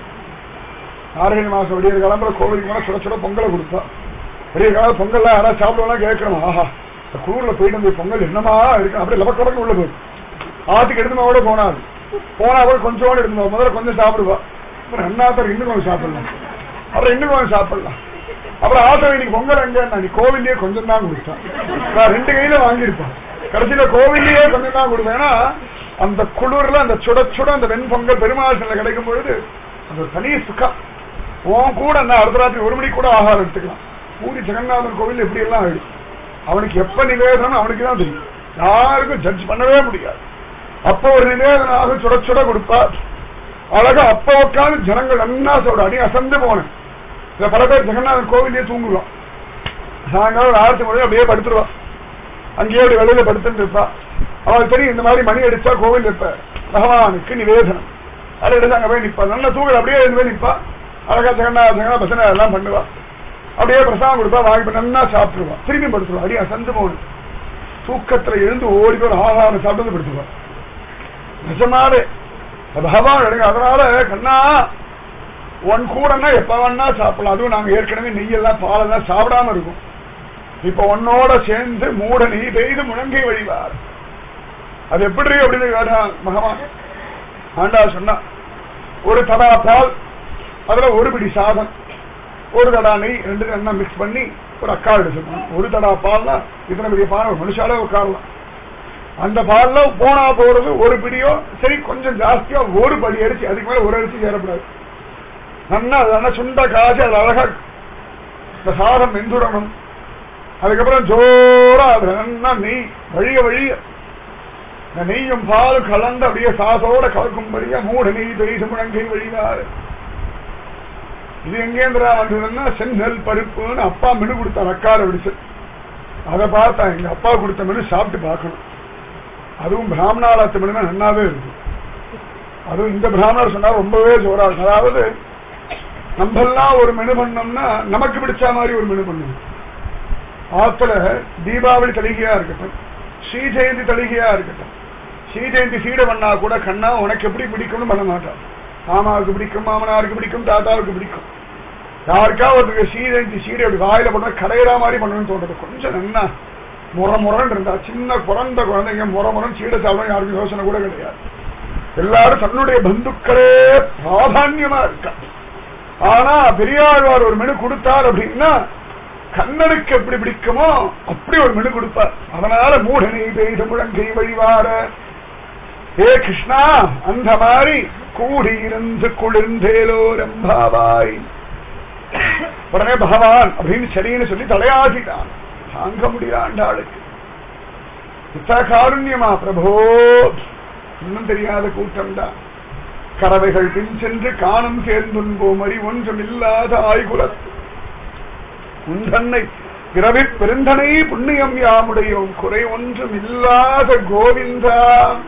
ஆறுகை மாசம் வெளியே கிளம்புற கோவிலுக்கு போனா சுட சுட பொங்கலை கொடுப்பா வெளியே காலம் பொங்கல்லாம் யாராவது சாப்பிடுவோம்னா கேட்கணும் ஆஹா இந்த குளூர்ல போயிட்டு வந்து பொங்கல் என்னமா இருக்கு அப்படியே லபக்க லபக்கு உள்ள போய் ஆத்துக்கு எடுத்துமா போனாது போனா கூட கொஞ்சோடு எடுத்துமா முதல்ல கொஞ்சம் சாப்பிடுவா அப்புறம் ரெண்டாத்தர் இன்னும் கொஞ்சம் சாப்பிடலாம் அப்புறம் இன்னும் கொஞ்சம் சாப்பிடலாம் அப்புறம் ஆத்தர் இன்னைக்கு பொங்கல் எங்க நீ கோவில்லயே கொஞ்சம் தான் கொடுத்தான் நான் ரெண்டு கையில வாங்கியிருப்பேன் கடைசியில கோவில்லயே கொஞ்சம் தான் கொடுப்பேன் ஏன்னா அந்த குளிர்ல அந்த சுட சுட அந்த வெண்பொங்கல் பெருமாள் சில கிடைக்கும் பொழுது அந்த ஒரு தனி சுக்கம் உன் கூட என்ன அடுத்த ராத்திரி ஒரு மணிக்கு கூட ஆகாரம் எடுத்துக்கலாம் பூரி ஜெகநாதன் கோவில் எப்படி எல்லாம் ஆயிடும் அவனுக்கு எப்ப நிவேதனம் அவனுக்கு தான் தெரியும் யாருக்கும் ஜட்ஜ் பண்ணவே முடியாது அப்போ ஒரு நிவேதனாக சுட சுட கொடுப்பா அழகா அப்ப உட்காந்து ஜனங்கள் அண்ணா சொல்ற அடி அசந்து போனேன் இல்ல பல பேர் ஜெகநாதன் கோவிலே தூங்குவான் சாயங்காலம் ஒரு ஆயிரத்தி மணி அப்படியே படுத்துருவான் அங்கேயே அப்படி வெளியில படுத்துட்டு இருப்பா அவளுக்கு தெரியும் இந்த மாதிரி மணி அடிச்சா கோவில் இருப்ப பகவானுக்கு நிவேதனம் அதை எடுத்து அங்க போய் நிப்பா நல்ல தூங்கல் அப்படியே எழுந்து போய் நிப்பா அழகா ஜெகநாத ஜெகநாத பசங்க எல்லாம் பண்ணுவா அப்படியே பிரசாதம் கொடுப்பா வாங்கி நன்னா சாப்பிட்டுருவா திரும்பி படுத்துருவா அடி அசந்து போகுது தூக்கத்துல எழுந்து ஓடி போய் ஆகாரம் சாப்பிட்டு படுத்துருவா நிஜமாவே பகவான் எடுங்க அதனால கண்ணா உன் கூடன்னா எப்ப வேணா சாப்பிடலாம் அதுவும் நாங்க ஏற்கனவே நெய்யெல்லாம் பாலெல்லாம் சாப்பிடாம இருக்கும் இப்ப உன்னோட சேர்ந்து மூட நெய் பெய்து முழங்கை வழிவார் அது எப்படி அப்படின்னு கேட்டான் பகவான் ஆண்டா சொன்னா ஒரு தடா பால் அதுல ஒரு பிடி சாதம் ஒரு தடா நெய் ரெண்டு எண்ணெய் மிக்ஸ் பண்ணி ஒரு அக்கா எடுத்துக்கணும் ஒரு தடா பால்னா இத்தனை பெரிய பால் ஒரு மனுஷாலே உட்காரலாம் அந்த பால்ல போனா போறது ஒரு பிடியோ சரி கொஞ்சம் ஜாஸ்தியா ஒரு படி அரிசி அதுக்கு மேல ஒரு அரிசி சேரக்கூடாது நல்லா நல்லா சுண்ட காய்ச்சி அது அழகா இந்த சாதம் வெந்துடணும் அதுக்கப்புறம் ஜோரா அது நல்லா நெய் வழிய வழிய இந்த நெய்யும் பாலும் கலந்து அப்படியே சாசோட கலக்கும்படியா மூட நெய் பெய்து முழங்கை வழிவாரு இது எங்கேந்திரா வந்ததுன்னா செங்கல் பருப்புன்னு அப்பா மெனு கொடுத்தார் அக்கார விடுச்சு அதை பார்த்தா எங்க அப்பா கொடுத்த மெனு சாப்பிட்டு பார்க்கணும் அதுவும் பிராமணாலத்து மெனுனா நன்னாவே இருக்கு அதுவும் இந்த பிராமணர் சொன்னா ரொம்பவே ஜோரா இருக்கும் அதாவது நம்மெல்லாம் ஒரு மெனு பண்ணோம்னா நமக்கு பிடிச்ச மாதிரி ஒரு மெனு பண்ணணும் ஆத்துல தீபாவளி தலிகையா இருக்கட்டும் ஸ்ரீ ஜெயந்தி தலிகையா இருக்கட்டும் ஸ்ரீ ஜெயந்தி சீடை பண்ணா கூட கண்ணா உனக்கு எப்படி பிடிக்கும்னு பண்ண மாட்டான் மாமாவுக்கு பிடிக்கும் மாமனாருக்கு பிடிக்கும் தாத்தாவுக்கு பிடிக்கும் யாருக்கா ஒருத்தருக்கு ஸ்ரீ ஜெயந்தி சீடை அப்படி வாயில பண்ண கடையிற மாதிரி பண்ணணும்னு தோன்றது கொஞ்சம் என்ன முறை முரன்னு இருந்தா சின்ன பிறந்த குழந்தைங்க முறை முரண் சீடை சாப்பிடணும் யாருக்கும் யோசனை கூட கிடையாது எல்லாரும் தன்னுடைய பந்துக்களே பிராதான்யமா இருக்கா ஆனா பெரியாழ்வார் ஒரு மெனு கொடுத்தார் அப்படின்னா கண்ணனுக்கு எப்படி பிடிக்குமோ அப்படி ஒரு மெனு கொடுப்பார் அதனால மூடனை பெய்த முழங்கை வழிவார ஏ கிருஷ்ணா அந்த மாதிரி கூடி இருந்து குளிர்ந்தேலோ ரம்பாவாய் உடனே பகவான் அப்படின்னு சரின்னு சொல்லி தலையாசிட்டான் தாங்க முடியாண்டாளுக்கு இத்த காருண்யமா பிரபோ இன்னும் தெரியாத கூட்டம் தான் கறவைகள் பின் சென்று காணும் சேர்ந்துன்போம் அறி ஒன்றும் இல்லாத ஆய்குலத்து உந்தன்னை பிறவி பெருந்தனை புண்ணியம் யாமுடையோம் குறை ஒன்றும் இல்லாத கோவிந்தா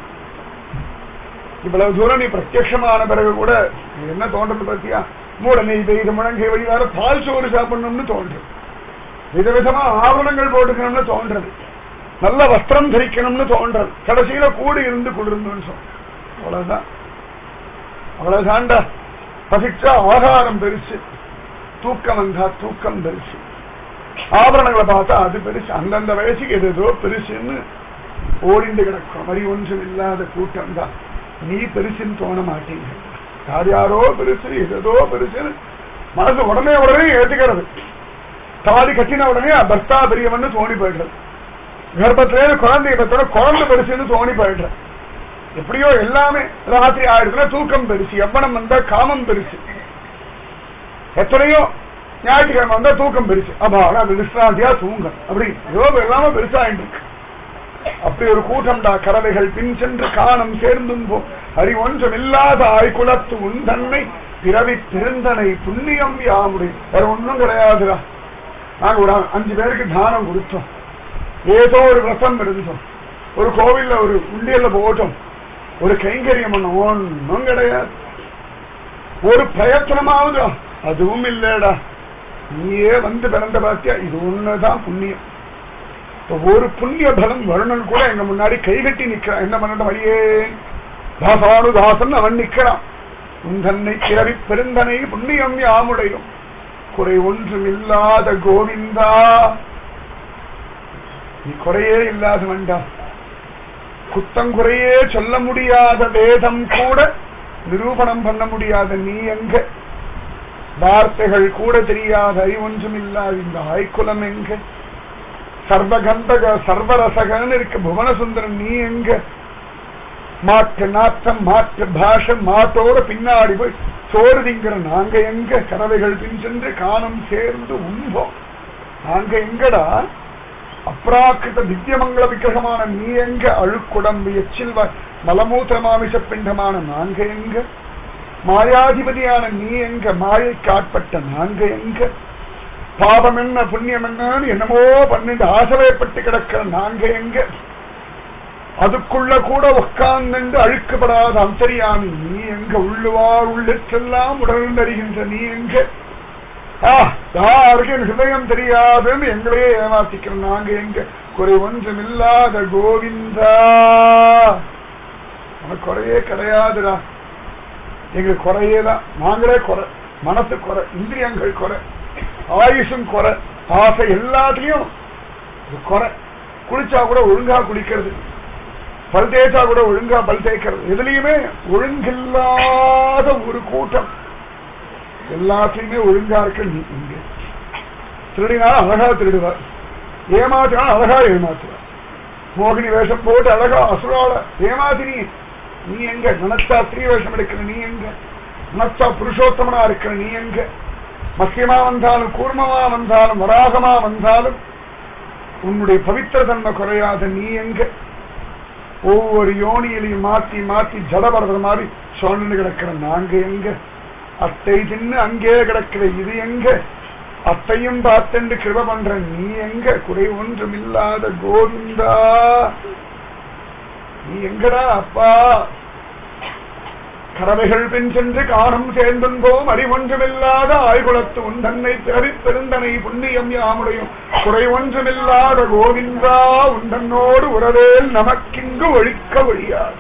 இவ்வளவு தூரம் நீ பிரத்யட்சமான பிறகு கூட நீ என்ன தோன்றது பத்தியா மூட நெய் பெய்து முழங்கை வழிவார பால் சோறு சாப்பிடணும்னு தோன்றும் விதவிதமா ஆவணங்கள் போட்டுக்கணும்னு தோன்றது நல்ல வஸ்திரம் தரிக்கணும்னு தோன்றது கடைசியில கூடி இருந்து குளிர்ந்துன்னு சொன்ன அவ்வளவுதான் அவ்வளவுதான்டா பசிச்சா ஆகாரம் பெருசு தூக்கம் வந்தா தூக்கம் பெருசு ஆபரணங்களை பார்த்தா அது பெருசு அந்தந்த வயசுக்கு எது ஏதோ பெருசுன்னு ஓடிந்து கிடக்கும் மாதிரி ஒன்றும் இல்லாத கூட்டம் தான் நீ பெருசுன்னு தோண மாட்டீங்க யார் யாரோ பெருசு எதோ பெருசுன்னு மனசு உடனே உடனே ஏத்துக்கிறது தாலி கட்டின உடனே பர்த்தா பெரியவன்னு தோணி போயிடுறது கர்ப்பத்திலே குழந்தைய பத்தோட குழந்தை பெருசுன்னு தோணி போயிடுறது எப்படியோ எல்லாமே ராத்திரி ஆயிடுச்சுன்னா தூக்கம் பெருசு எவ்வளம் வந்தா காமம் பெருசு எத்தனையோ ஞாயிற்றுக்கிழமை வந்தா தூக்கம் பெருசு அப்பா அது விஸ்ராந்தியா தூங்க அப்படி ஏதோ எல்லாமே பெருசாயிட்டு இருக்கு அப்படி ஒரு கூட்டம்டா கறவைகள் பின் சென்று காணம் சேர்ந்தும் போ அறி ஒன்றும் இல்லாத ஆய்குலத்து உன் தன்னை பிறவி பெருந்தனை புண்ணியம் யாமுடைய வேற ஒன்றும் கிடையாதுடா நாங்க ஒரு அஞ்சு பேருக்கு தானம் கொடுத்தோம் ஏதோ ஒரு விரதம் இருந்தோம் ஒரு கோவில்ல ஒரு உண்டியல்ல போட்டோம் ஒரு கைங்கரியம் பண்ண ஒன்றும் கிடையாது ஒரு பிரயத்தனமாவது அதுவும் இல்லடா நீயே வந்து பிறந்த பாத்தியா இது ஒண்ணுதான் புண்ணியம் இப்ப ஒரு புண்ணிய பலம் வருணன் கூட எங்க முன்னாடி கைகட்டி நிக்கிறான் என்ன பண்ணட்டும் வழியே தாசானுதாசன் அவன் நிக்கிறான் உன் தன்னை பிறவி பெருந்தனை புண்ணியம் யாமுடையும் குறை ஒன்றும் இல்லாத கோவிந்தா நீ குறையே இல்லாத வேண்டாம் குத்தங்குறையே சொல்ல முடியாத வேதம் கூட நிரூபணம் பண்ண முடியாத நீ எங்க வார்த்தைகள் கூட தெரியாத அறிவொன்றும் இல்லாத இந்த ஆய்குலம் எங்க சர்வகந்தக சர்வரசகன் இருக்க புவனசுந்தரன் நீ எங்க மாற்று நாட்டம் மாற்று பாஷை மாட்டோட பின்னாடி போய் சோறு திங்கிற நாங்க எங்க கறவைகள் பின் சென்று காணம் சேர்ந்து உண்போம் நாங்க எங்கடா அப்ராக்கிருத திவ்யமங்கள விக்கிரகமான நீ எங்க அழுக்குடம்பு எச்சில் மலமூத்திரமாமிச பிண்டமான நாங்க எங்க மாயாதிபதியான நீ எங்க மாயை காட்பட்ட நாங்க எங்க பாபம் என்ன புண்ணியம் என்னன்னு என்னமோ பண்ணிட்டு ஆசைப்பட்டு கிடக்கிற நாங்க எங்க அதுக்குள்ள கூட உட்கார்ந்து அழுக்கப்படாத அந்தரியாமி நீ எங்க உள்ளுவார் உள்ளிட்டெல்லாம் உடல் அறிகின்ற நீ எங்க ஆ யாருக்கு என் ஹிருதயம் தெரியாதுன்னு எங்களையே ஏமாத்திக்கிறோம் நாங்க எங்க குறை ஒன்றும் இல்லாத கோவிந்தா உனக்கு குறையே கிடையாதுடா எங்களுக்கு குறையே தான் நாங்களே குறை மனசு குறை இந்திரியங்கள் குறை ஆயுஷும் குறை ஆசை எல்லாத்துலயும் குறை குளிச்சா கூட ஒழுங்கா குளிக்கிறது பல் தேய்ச்சா கூட ஒழுங்கா பல் தேய்க்கிறது எதுலயுமே ஒழுங்கில்லாத ஒரு கூட்டம் எல்லாத்தையுமே ஒழுங்கா இருக்க நீ இங்க திருடினாலும் அழகா திருடுவார் ஏமாத்தினாலும் அழகா ஏமாத்துவார் மோகினி வேஷம் போட்டு அழகா அசுரால ஏமாத்தினி நீ எங்க நினைச்சா ஸ்ரீ வேஷம் எடுக்கிற நீ எங்க நினைச்சா புருஷோத்தமனா இருக்கிற நீ எங்க மத்தியமா வந்தாலும் கூர்மமா வந்தாலும் வராகமா வந்தாலும் உன்னுடைய பவித்திர தன்மை குறையாத நீ எங்க ஒவ்வொரு யோனியிலையும் மாத்தி மாத்தி ஜடபரத மாதிரி சொன்னு கிடக்கிற நாங்க எங்க அத்தை தின்னு அங்கே கிடக்கிற இது எங்க அத்தையும் பார்த்தென்று கிருப பண்ற நீ எங்க குறை ஒன்றும் இல்லாத கோவிந்தா நீ எங்கடா அப்பா கறவைகள் பின் சென்று காணம் சேர்ந்தென்போம் அறிவொன்றுமில்லாத ஆய்குலத்து உன் தன்னை பிறவி பெருந்தனை புண்ணியம் யாமுடையும் குறை ஒன்றுமில்லாத கோவிந்தா உண்டன்னோடு உறவேல் நமக்கிங்கு ஒழிக்க ஒழியாது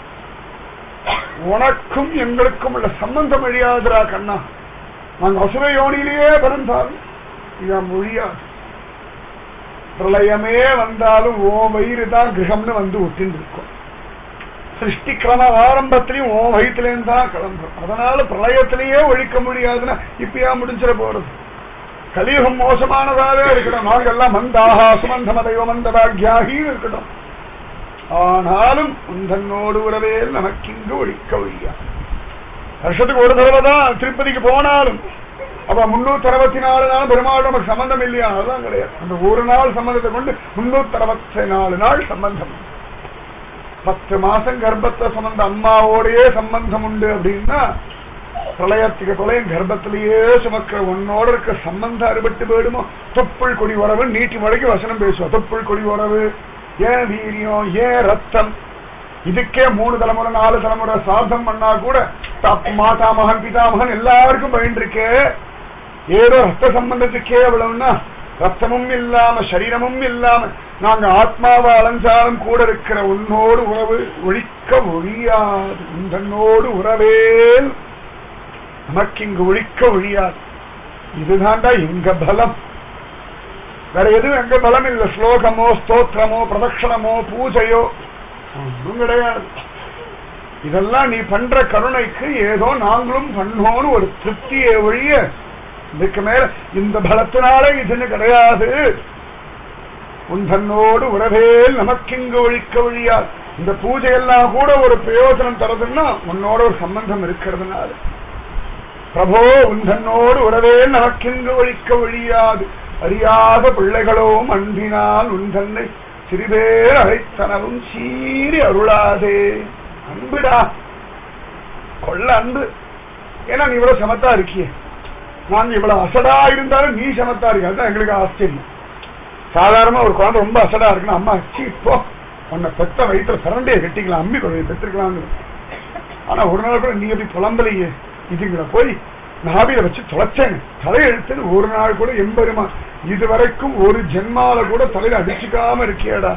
உனக்கும் எங்களுக்கும் உள்ள சம்பந்தம் அழியாதுரா கண்ணா நாங்க அசுர யோனியிலேயே பிறந்தாலும் இதான் மொழியாது பிரளயமே வந்தாலும் ஓ வயிறு தான் கிரகம்னு வந்து ஒட்டின்னு இருக்கும் சிருஷ்டி கிரம ஆரம்பத்திலையும் ஓ வயிற்றுலேருந்து தான் கிளம்பும் அதனால பிரளயத்திலேயே ஒழிக்க முடியாதுன்னா இப்பயா முடிஞ்சிட போறது கலியுகம் மோசமானதாவே இருக்கட்டும் நாங்கெல்லாம் மந்தாகா சுமந்தம தெய்வ மந்த பாக்யாகி இருக்கட்டும் ஆனாலும் உந்தன்னோடு உறவே நமக்கு இங்கு ஒழிக்க ஒழியா வருஷத்துக்கு ஒரு தடவை தான் திருப்பதிக்கு போனாலும் அப்ப முன்னூத்தி அறுபத்தி நாலு நாள் பெருமாள் நமக்கு சம்பந்தம் இல்லையா அதுதான் கிடையாது அந்த ஒரு நாள் சம்பந்தத்தை கொண்டு முன்னூத்தி அறுபத்தி நாலு நாள் சம்பந்தம் பத்து மாசம் கர்ப்பத்தை சுமந்த அம்மாவோடயே சம்பந்தம் உண்டு அப்படின்னா பிரளயத்துக்கு கொலையும் கர்ப்பத்திலேயே சுமக்கிற உன்னோட இருக்க சம்பந்தம் அறுபட்டு போயிடுமோ தொப்புள் கொடி உறவு நீட்டி முறைக்கு வசனம் பேசுவோம் தொப்புள் கொடி உறவு ஏன் வீரியம் ஏன் ரத்தம் இதுக்கே மூணு தலைமுறை நாலு தலைமுறை சாதம் பண்ணா கூட தப் மாதாமகன் பிதாமகன் எல்லாருக்கும் பயின்றிருக்கே ஏதோ ரத்த சம்பந்தத்துக்கே எவ்வளவுன்னா ரத்தமும் இல்லாம சரீரமும் இல்லாம நாங்க ஆத்மாவை அலைஞ்சாலும் கூட இருக்கிற உன்னோடு உறவு ஒழிக்க ஒழியாது உந்தன்னோடு உறவேல் நமக்கு இங்கு ஒழிக்க ஒழியாது இதுதான்டா எங்க பலம் வேற எதுவும் எங்க பலம் இல்ல ஸ்லோகமோ ஸ்தோத்திரமோ பிரதட்சணமோ பூஜையோ ஒன்றும் கிடையாது இதெல்லாம் நீ பண்ற கருணைக்கு ஏதோ நாங்களும் பண்ணோன்னு ஒரு திருப்தியை ஒழிய இதுக்கு மேல இந்த பலத்தினால இதுன்னு கிடையாது உன் தன்னோடு உறவேல் நமக்கிங்கு ஒழிக்க ஒழியாது இந்த பூஜையெல்லாம் கூட ஒரு பிரயோஜனம் தரதுன்னா உன்னோட ஒரு சம்பந்தம் இருக்கிறதுனால பிரபோ உன் தன்னோடு உறவேல் நமக்கிங்கு ஒழிக்க ஒழியாது அறியாத பிள்ளைகளோம் அன்பினால் உன் தன்னை சிறுபேர் அழைத்தனவும் சீறி அருளாதே அன்புடா கொள்ள அன்பு ஏன்னா நீ இவ்வளவு சமத்தா இருக்கியே நாங்க இவ்வளவு அசடா இருந்தாலும் நீ சமத்தா இருக்க அதுதான் எங்களுக்கு ஆச்சரியம் சாதாரணமா ஒரு குழந்தை ரொம்ப அசடா இருக்குன்னா அம்மா ச்சீ இப்போ உன்னை பெத்த வயிற்றுல பிறண்டைய கட்டிக்கலாம் அம்மி குழந்தைய பெற்றிருக்கலாம் ஆனா ஒரு நாள் கூட நீ எப்படி புலம்பலையே இதுங்களை போய் நாபில வச்சு தொலைச்சேன் தலையெழுத்துன்னு ஒரு நாள் கூட எம்பெருமா இதுவரைக்கும் ஒரு ஜென்மால கூட தலையில அடிச்சுக்காம இருக்கியடா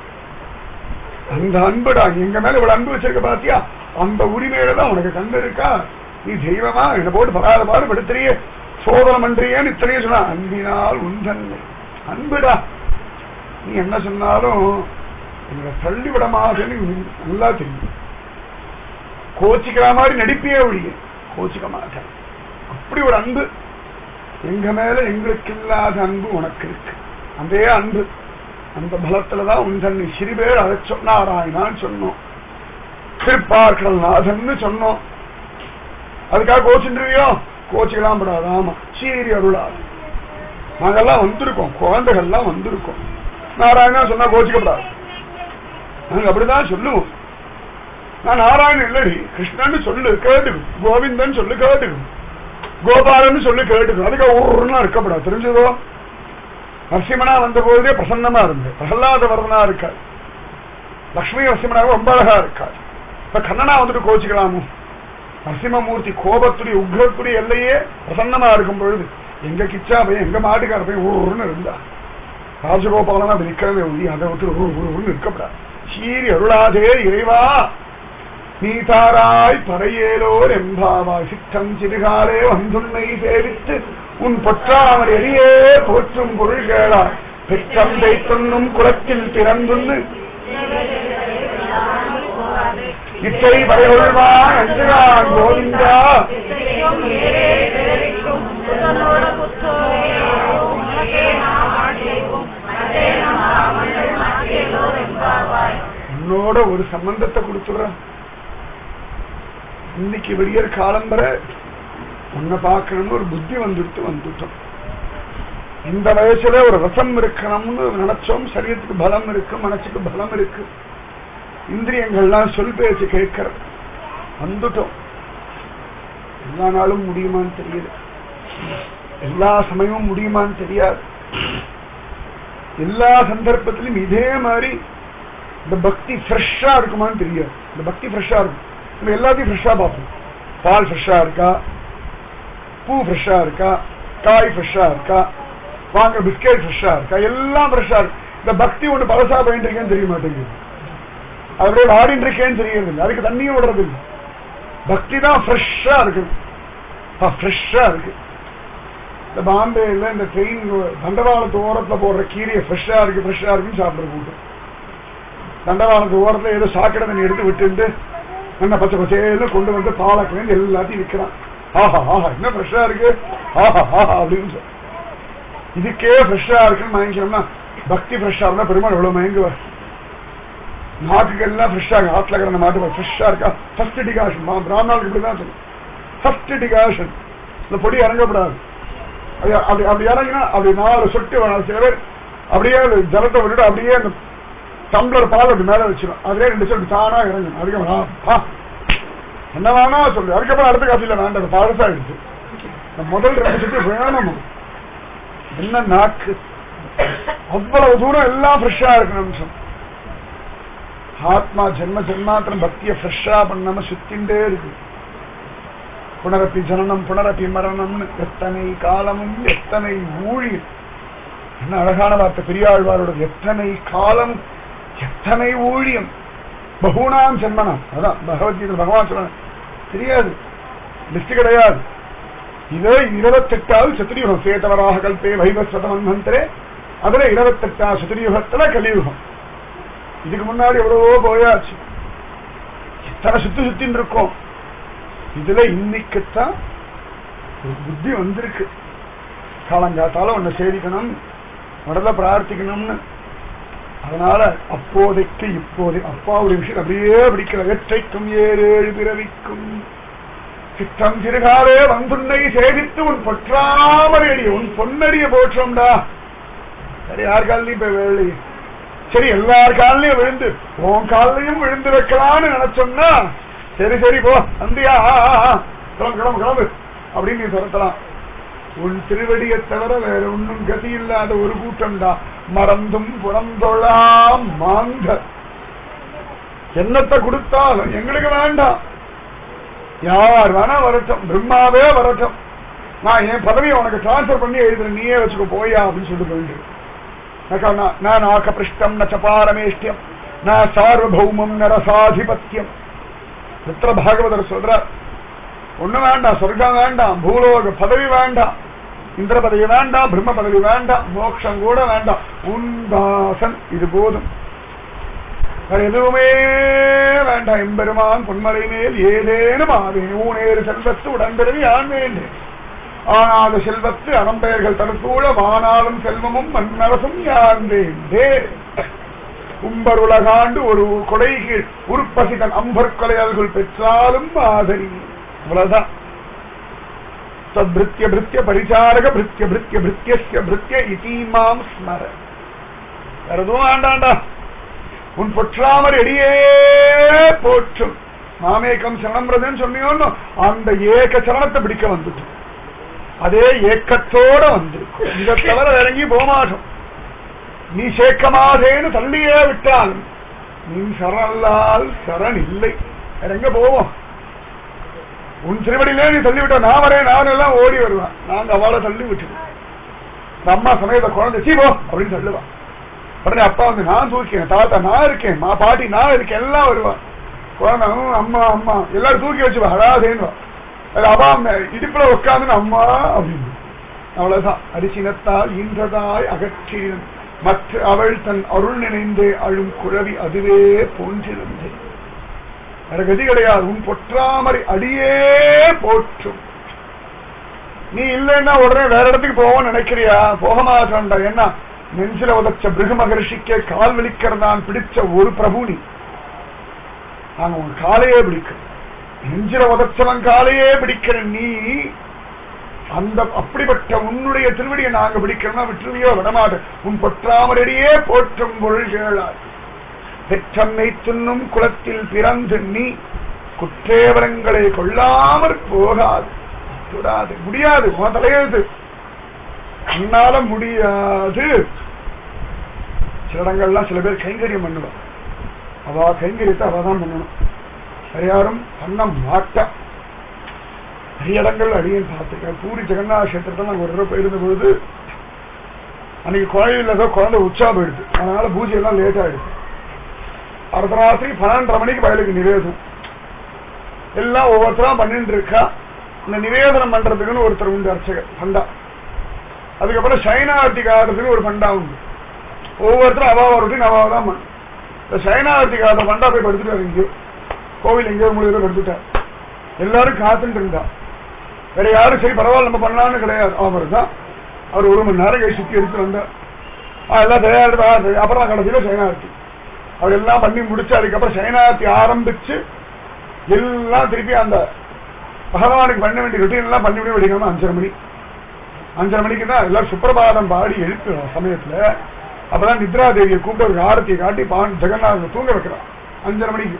அந்த அன்புடா எங்க மேல இவ்வளவு அன்பு வச்சிருக்க பாத்தியா அந்த உரிமையில தான் உனக்கு கண்டு இருக்கா நீ தெய்வமா என்ன போட்டு பராத பாடு படுத்துறியே சோதனை பண்றியேன்னு இத்தனையே சொன்னா அன்பினால் உந்தன்மை அன்புடா நீ என்ன சொன்னாலும் எங்களை தள்ளி விட மாட்டேன்னு உனக்கு நல்லா தெரியும் கோச்சிக்கிற மாதிரி நடிப்பே ஒழிய கோச்சிக்க மாட்டேன் அப்படி ஒரு அன்பு எங்க மேல எங்களுக்கு இல்லாத அன்பு உனக்கு இருக்கு அதே அன்பு அந்த பலத்துலதான் உன் தன்னை சிறுபேர் அதை சொன்னாராயினான்னு சொன்னோம் திருப்பார்க்கடல் நாதன்னு சொன்னோம் அதுக்காக கோச்சுருவியோ கோச்சுக்கலாம் படாது ஆமா சீரி அருளாது நாங்கெல்லாம் வந்திருக்கோம் குழந்தைகள்லாம் வந்திருக்கோம் நாராயணா சொன்னா கோச்சிக்கப்படாது நாங்க அப்படிதான் சொல்லுவோம் நான் நாராயணன் இல்லடி கிருஷ்ணன் சொல்லு கேட்டுக்கும் கோவிந்தன் சொல்லு கேட்டுக்கும் கோபாலன் சொல்லி கேட்டுக்கும் அதுக்கு ஊர்னா இருக்கப்படாது தெரிஞ்சதோ நரசிம்மனா வந்த போதே பிரசன்னமா இருந்து பிரகலாத வரதனா இருக்காது லக்ஷ்மி நரசிம்மனாக ரொம்ப அழகா இருக்காது இப்ப கண்ணனா வந்துட்டு கோச்சிக்கலாமோ நரசிம்மமூர்த்தி கோபத்துடைய உக்ரத்துடைய எல்லையே பிரசன்னமா இருக்கும் பொழுது எங்க கிச்சா போய் எங்க மாட்டுக்கார போய் ஊர்னு இருந்தா ராஜகோபாலனா அப்படி நிக்கிறதே ஒழி அதை விட்டு ஊர் ஊர்னு இருக்கப்படாது சீரி அருளாதே இறைவா நீ தாராய் பறையேலோர் எம்பாவாய் சித்தம் சிறுகாலே வந்துன்னை சேவித்து உன் பொற்றாமர் எரியே போற்றும் பொருள்களாய் பெற்றந்தை தொன்னும் குளத்தில் பிறந்துன்னு இத்தை பறைகொள்வான் அஞ்சுகான் கோவிந்தா உன்னோட ஒரு சம்பந்தத்தை கொடுத்துடுறேன் இன்னைக்கு விடியற் காலம்பரை உன்னை பார்க்கணும்னு ஒரு புத்தி வந்துட்டு வந்துட்டோம் இந்த வயசுல ஒரு ரசம் இருக்கணும்னு நினைச்சோம் சரீரத்துக்கு பலம் இருக்கு மனசுக்கு பலம் இருக்கு இந்திரியங்கள்லாம் சொல் பேச்சு கேட்கிற வந்துட்டோம் எல்லா நாளும் முடியுமான்னு தெரியல எல்லா சமயமும் முடியுமான்னு தெரியாது எல்லா சந்தர்ப்பத்திலும் இதே மாதிரி இந்த பக்தி ஃப்ரெஷ்ஷா இருக்குமான்னு தெரியாது இந்த பக்தி ஃப்ரெஷ்ஷா இருக்கும் நம்ம எல்லாத்தையும் ஃப்ரெஷ்ஷா பார்ப்போம் பால் ஃப்ரெஷ்ஷா இருக்கா பூ ஃப்ரெஷ்ஷா இருக்கா காய் ஃப்ரெஷ்ஷா இருக்கா வாங்க பிஸ்கெட் ஃப்ரெஷ்ஷா இருக்கா எல்லாம் ஃப்ரெஷ்ஷா இருக்கு இந்த பக்தி ஒண்ணு பழசா போயிட்டு இருக்கேன்னு தெரிய மாட்டேங்குது அது அப்படியே வாடிட்டு இருக்கேன்னு தெரியறது இல்லை அதுக்கு தண்ணியும் விடுறது இல்லை பக்தி தான் ஃப்ரெஷ்ஷா இருக்கு ஃப்ரெஷ்ஷா இருக்கு இந்த பாம்பேல இந்த ட்ரெயின் தண்டவாளத்து ஓரத்துல போடுற கீரையை ஃப்ரெஷ்ஷா இருக்கு ஃப்ரெஷ்ஷா இருக்குன்னு சாப்பிடுற கூட்டம் தண்டவாளத்து ஓரத்துல ஏதோ சாக்கடை தண்ணி எடுத்து விட்டுட்டு என்ன பச்சை பச்சையில கொண்டு வந்து பாலக்கிழங்கு எல்லாத்தையும் விற்கிறான் ஆஹா ஆஹா என்ன ஃப்ரெஷ்ஷா இருக்கு ஆஹா ஆஹா அப்படின்னு சொல்லி இதுக்கே ஃப்ரெஷ்ஷா இருக்குன்னு மயங்கிக்கணும்னா பக்தி ஃப்ரெஷ்ஷா இருந்தா பெருமாள் எவ்வளவு மயங்குவார் நாக்குக்கு எல்லாம் ஃப்ரெஷ்ஷா ஆத்துல கிடந்த மாட்டு ஃப்ரெஷ்ஷா இருக்கா ஃபர்ஸ்ட் டிகாஷன் பிராமணாளுக்கு இப்படிதான் சொல்லணும் ஃபர்ஸ்ட் டிகாஷன் இந்த பொடி இறங்கப்படாது அது அப்படி அப்படி இறங்கினா அப்படி நாலு சொட்டு வேணாம் சில பேர் அப்படியே அந்த ஜலத்தை விட்டுட்டு அப்படியே அந்த டம்ளர் பால் அப்படி மேல வச்சிடும் அதுலயே ரெண்டு சொட்டு தானா இறங்கும் அதுக்கப்புறம் என்ன வேணா சொல்லு அதுக்கப்புறம் அடுத்த காட்சியில வேண்டாம் பழசாயிடுச்சு இந்த முதல் ரெண்டு சொட்டு வேணும் என்ன நாக்கு அவ்வளவு தூரம் எல்லாம் ஃப்ரெஷ்ஷா இருக்கணும் சொன்ன ஆத்மா ஜென்ம ஜென்மாத்திரம் பக்தியை ஃப்ரெஷ்ஷா பண்ணாம சுத்தின்றே இருக்கு புனரப்பி ஜனனம் புனரப்பி மரணம்னு எத்தனை காலமும் எத்தனை ஊழி என்ன அழகான வார்த்தை பெரியாழ்வாரோட எத்தனை காலம் எத்தனை ஊழியம் பகுனாம் ஜென்மனம் அதான் பகவத்கீதை பகவான் சொல்ல தெரியாது லிஸ்ட் கிடையாது இதே இருபத்தெட்டாவது சத்திரியுகம் சேதவராக கல்பே வைவஸ்வதமன் மந்திரே அதுல இருபத்தெட்டாவது சத்திரியுகத்துல கலியுகம் இதுக்கு முன்னாடி எவ்வளவோ போயாச்சு எத்தனை சுத்தி சுத்தின்னு இருக்கோம் இதுல இன்னைக்குத்தான் ஒரு புத்தி வந்திருக்கு காலங்காத்தால உன்னை சேவிக்கணும் முதல்ல பிரார்த்திக்கணும்னு அதனால அப்போதைக்கு இப்போதை அப்பாவுடைய விஷயம் அப்படியே பிடிக்கல எற்றைக்கும் ஏழேழு பிறவிக்கும் சித்தம் சிறுகாலே வந்துன்னை சேவித்து உன் பொற்றாமரையடி உன் பொன்னடிய போற்றோம்டா சரி யார் காலையும் போய் வேலை சரி எல்லார் காலையும் விழுந்து உன் காலையும் விழுந்து வைக்கலாம்னு நினைச்சோம்னா சரி சரி போ அந்தியா கிளம்பு கிளம்பு கிளம்பு அப்படின்னு நீ துரத்தலாம் உன் திருவடியை தவிர வேற ஒன்றும் கதி இல்லாத ஒரு கூட்டம்டா மறந்தும் புறந்தொழாம் மாந்த என்னத்தை கொடுத்தாலும் எங்களுக்கு வேண்டாம் யார் வேணா வரட்டும் பிரம்மாவே வரட்டும் நான் என் பதவியை உனக்கு டிரான்ஸ்பர் பண்ணி எழுதுறேன் நீயே வச்சுக்கோ போயா அப்படின்னு சொல்லிட்டு போயிட்டு நான் ஆகபிருஷ்டம் ந சபாரமேஷ்டியம் நான் சார்வபௌமம் நரசாதிபத்தியம் மித்திர பாகவதர் சொல்றார் ஒண்ணு வேண்டாம் சொர்க்கம் வேண்டாம் பூலோக பதவி வேண்டாம் இந்திர பதவி வேண்டாம் பிரம்ம பதவி வேண்டாம் மோட்சம் கூட வேண்டாம் உந்தாசன் இது போதும் வேற எதுவுமே வேண்டாம் எம்பெருமான் பொன்மலை மேல் ஏதேனும் ஆவேன் ஊனேறு செல்வத்து உடன்பிறவி ஆண் வேண்டேன் ஆனாத செல்வத்து அறம்பெயர்கள் தடுத்தூழ வானாலும் செல்வமும் மன்னரசும் யான் வேண்டே உம்பர் உலகாண்டு ஒரு கொடை கீழ் உருப்பசிதன் அம்பர் கொலையாள்கள் பெற்றாலும் ஆதரி அவ்வளவுதான் சத்பிருத்திய பிருத்திய பரிசாரக பிருத்திய பிருத்திய பிருத்திய பிருத்திய இதீமாம் ஸ்மர வேற எதுவும் வேண்டாண்டா உன் பொற்றாமர் எடியே போற்றும் மாமேக்கம் சரணம் சொன்னியோன்னு அந்த ஏக சரணத்தை பிடிக்க வந்துட்டு அதே ஏக்கத்தோட வந்திருக்கும் இதை தவிர இறங்கி போகமாட்டோம் நீ சேர்க்கமாதேன்னு தள்ளியே விட்டால் நீ சரணல்லால் சரண் இல்லை எங்க போவோம் உன் திருவடியிலே நீ தள்ளி விட்ட நான் வரேன் நான் எல்லாம் ஓடி வருவேன் நாங்க அவளை தள்ளி விட்டுருவோம் அம்மா சமயத்தை குழந்தை சீ போ அப்படின்னு சொல்லுவான் உடனே அப்பா வந்து நான் தூக்கினேன் தாத்தா நான் இருக்கேன் மா பாட்டி நான் இருக்கேன் எல்லாம் வருவான் குழந்தை "ம், அம்மா அம்மா எல்லாரும் தூக்கி வச்சு அழாதேன்னு அது அவா இடுப்புல உட்காந்து அம்மா அப்படின்னு அவ்வளவுதான் அரிசினத்தால் ஈன்றதாய் அகற்றினன் மற்ற அவள் தன் அருள் நினைந்து அழும் குழவி அதுவே போன்றிருந்தே வேற கதி கிடையாது உன் பொற்றாமரை அடியே போற்றும் நீ இல்லைன்னா உடனே வேற இடத்துக்கு போவோம்னு நினைக்கிறியா போக மாட்டான்டா என்ன நெஞ்சில உதச்ச பிருகு மகர்ஷிக்கே கால் வலிக்கிறதான் பிடிச்ச ஒரு பிரபு நீ நாங்க உன் காலையே பிடிக்கிறோம் நெஞ்சில உதச்சவன் காலையே பிடிக்கிற நீ அந்த அப்படிப்பட்ட உன்னுடைய திருவடியை நாங்க பிடிக்கிறோம்னா விட்டுருவியோ விடமாட்டேன் உன் பொற்றாமரடியே போற்றும் பொருள் கேளாய் பெற்றம்மை துண்ணும் குலத்தில் பிறந்து நீ குற்றேவரங்களை கொள்ளாமற் போகாது தொடாது முடியாது உன் தலையெழுத்து கண்ணால முடியாது சில இடங்கள்லாம் சில பேர் கைங்கரியம் பண்ணுவான் அவ கைங்கரியத்தை அவ தான் பண்ணணும் வேற யாரும் பண்ண மாட்டா நிறைய இடங்கள் அடியேன் பார்த்திருக்கேன் பூரி ஜெகநாத கஷேத்திரத்தில் நாங்கள் ஒரு தடவை போயிருந்த பொழுது அன்னைக்கு கோயிலில் ஏதோ குழந்தை உச்சா போயிடுது அதனால பூஜை எல்லாம் லேட் ஆயிடுது அடுத்த ராத்திரி பன்னெண்டரை மணிக்கு வயலுக்கு நிவேதம் எல்லாம் ஒவ்வொருத்தரா பண்ணிட்டு இருக்கா இந்த நிவேதனம் பண்றதுக்குன்னு ஒருத்தர் உண்டு அர்ச்சகர் பண்டா அதுக்கப்புறம் சைனார்த்திக்கு ஆடுறதுக்கு ஒரு பண்டா உண்டு ஒவ்வொருத்தரும் அவா ரொட்டீன் அவாவை தான் பண்ணணும். இந்த சைனார்த்திக்கு ஆடுற பண்டா போய் படுத்துட்டாரு எங்கேயோ கோவில் எங்கேயோ மூலையில படுத்துட்டார் எல்லாரும் காத்துட்டு இருந்தா வேற யாரும் சரி பரவாயில்ல நம்ம பண்ணலாம்னு கிடையாது அவர் தான் அவர் ஒரு மணி நேரம் கை சுத்தி எடுத்து வந்தார் ஆ, எல்லாம் தயாரிப்பா அப்புறம் கடைசியில சைனார்த்தி அவர் எல்லாம் பண்ணி முடிச்சு அதுக்கப்புறம் சைனார்த்தி ஆரம்பிச்சு எல்லாம் திருப்பி அந்த பகவானுக்கு பண்ண வேண்டிய ரொட்டீன் எல்லாம் பண்ணி பண்ணி வெடிக்கணும் அஞ்சரை மணி அஞ்சரை மணிக்கு தான் எல்லாரும் சுப்பிரபாதம் பாடி எழுப்புறோம் சமயத்துல அப்பதான் நித்ரா தேவியை கூப்பிட்டு ஒரு ஆரத்தியை காட்டி பான் ஜெகநாதன் தூங்க வைக்கிறான் அஞ்சரை மணிக்கு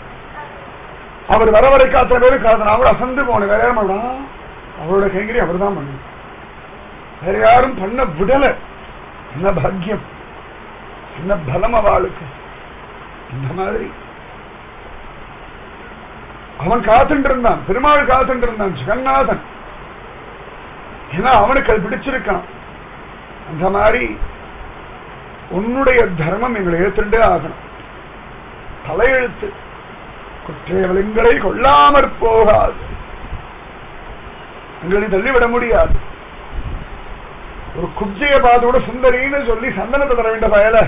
அவர் வர வரைக்கும் அத்தனை பேரும் காத்து நான் கூட அசந்து போனேன் வேற யாரும் பண்ணா அவரோட கைங்கரி அவர் தான் பண்ணு வேற யாரும் பண்ண விடல என்ன பாக்கியம் என்ன பலம் அவளுக்கு இந்த மாதிரி அவன் காத்துட்டு இருந்தான் பெருமாள் காத்துட்டு இருந்தான் ஜெகநாதன் ஏன்னா அவனுக்கு அது பிடிச்சிருக்கான் அந்த மாதிரி உன்னுடைய தர்மம் எங்களை ஏத்துட்டே ஆகணும் தலையெழுத்து குற்றேவலங்களை கொள்ளாமற் போகாது எங்களை தள்ளிவிட முடியாது ஒரு குப்ஜைய பார்த்து கூட சுந்தரின்னு சொல்லி சந்தனத்தை தர வேண்ட பயல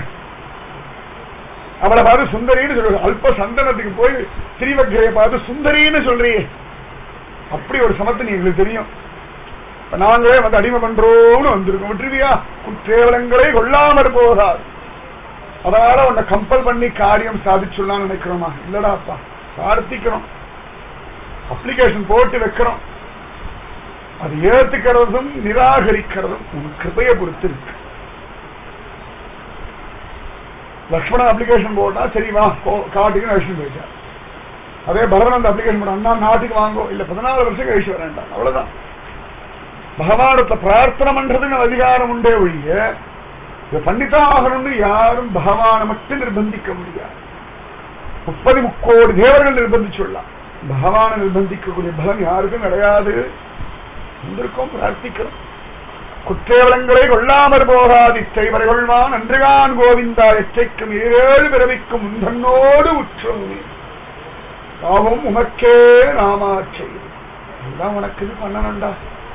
அவளை பார்த்து சுந்தரின்னு சொல்ற அல்ப சந்தனத்துக்கு போய் ஸ்ரீவக்ரையை பார்த்து சுந்தரின்னு சொல்றியே அப்படி ஒரு சமத்து நீ எங்களுக்கு தெரியும் இப்ப நாங்களே வந்து அடிமை பண்றோம்னு வந்திருக்கோம் விட்டுருவியா குற்றேவலங்களை கொள்ளாமற் போகாது அதனால உன்னை கம்பல் பண்ணி காரியம் சாதிச்சுடலாம்னு நினைக்கிறோமா இல்லடாப்பா பிரார்த்திக்கிறோம் அப்ளிகேஷன் போட்டு வைக்கிறோம் அது ஏத்துக்கிறதும் நிராகரிக்கிறதும் உன் கிருபையை பொறுத்து இருக்கு லக்ஷ்மணன் அப்ளிகேஷன் போட்டா சரி வா போ- காட்டுக்கு லட்சுமி போயிட்டார் அதே பரதன் அந்த அப்ளிகேஷன் போட்டா அண்ணா நாட்டுக்கு வாங்கோ இல்ல பதினாலு வருஷம் கழிச்சு வரேன்டா அவ்வளவுதான் பகவானத்தை பிரார்த்தனை பண்றதுக்கு அதிகாரம் உண்டே ஒழிய இதை பண்ணித்தான் ஆகணும்னு யாரும் பகவானை மட்டும் நிர்பந்திக்க முடியாது முப்பது முக்கோடி தேவர்கள் நிர்பந்திச்சுள்ளார் பகவானை நிர்பந்திக்கக்கூடிய பலம் யாருக்கும் கிடையாது வந்திருக்கோம் பிரார்த்திக்கிறோம் குற்றேவலங்களை கொள்ளாமற் போகாது இச்சைவரை கொள்வான் அன்றுகான் கோவிந்தா எச்சைக்கும் ஏழு பிறவிக்கும் முந்தன்னோடு உற்றோமே யாவும் உமக்கே நாமாச்சை எல்லாம் உனக்கு இது பண்ணணும்டா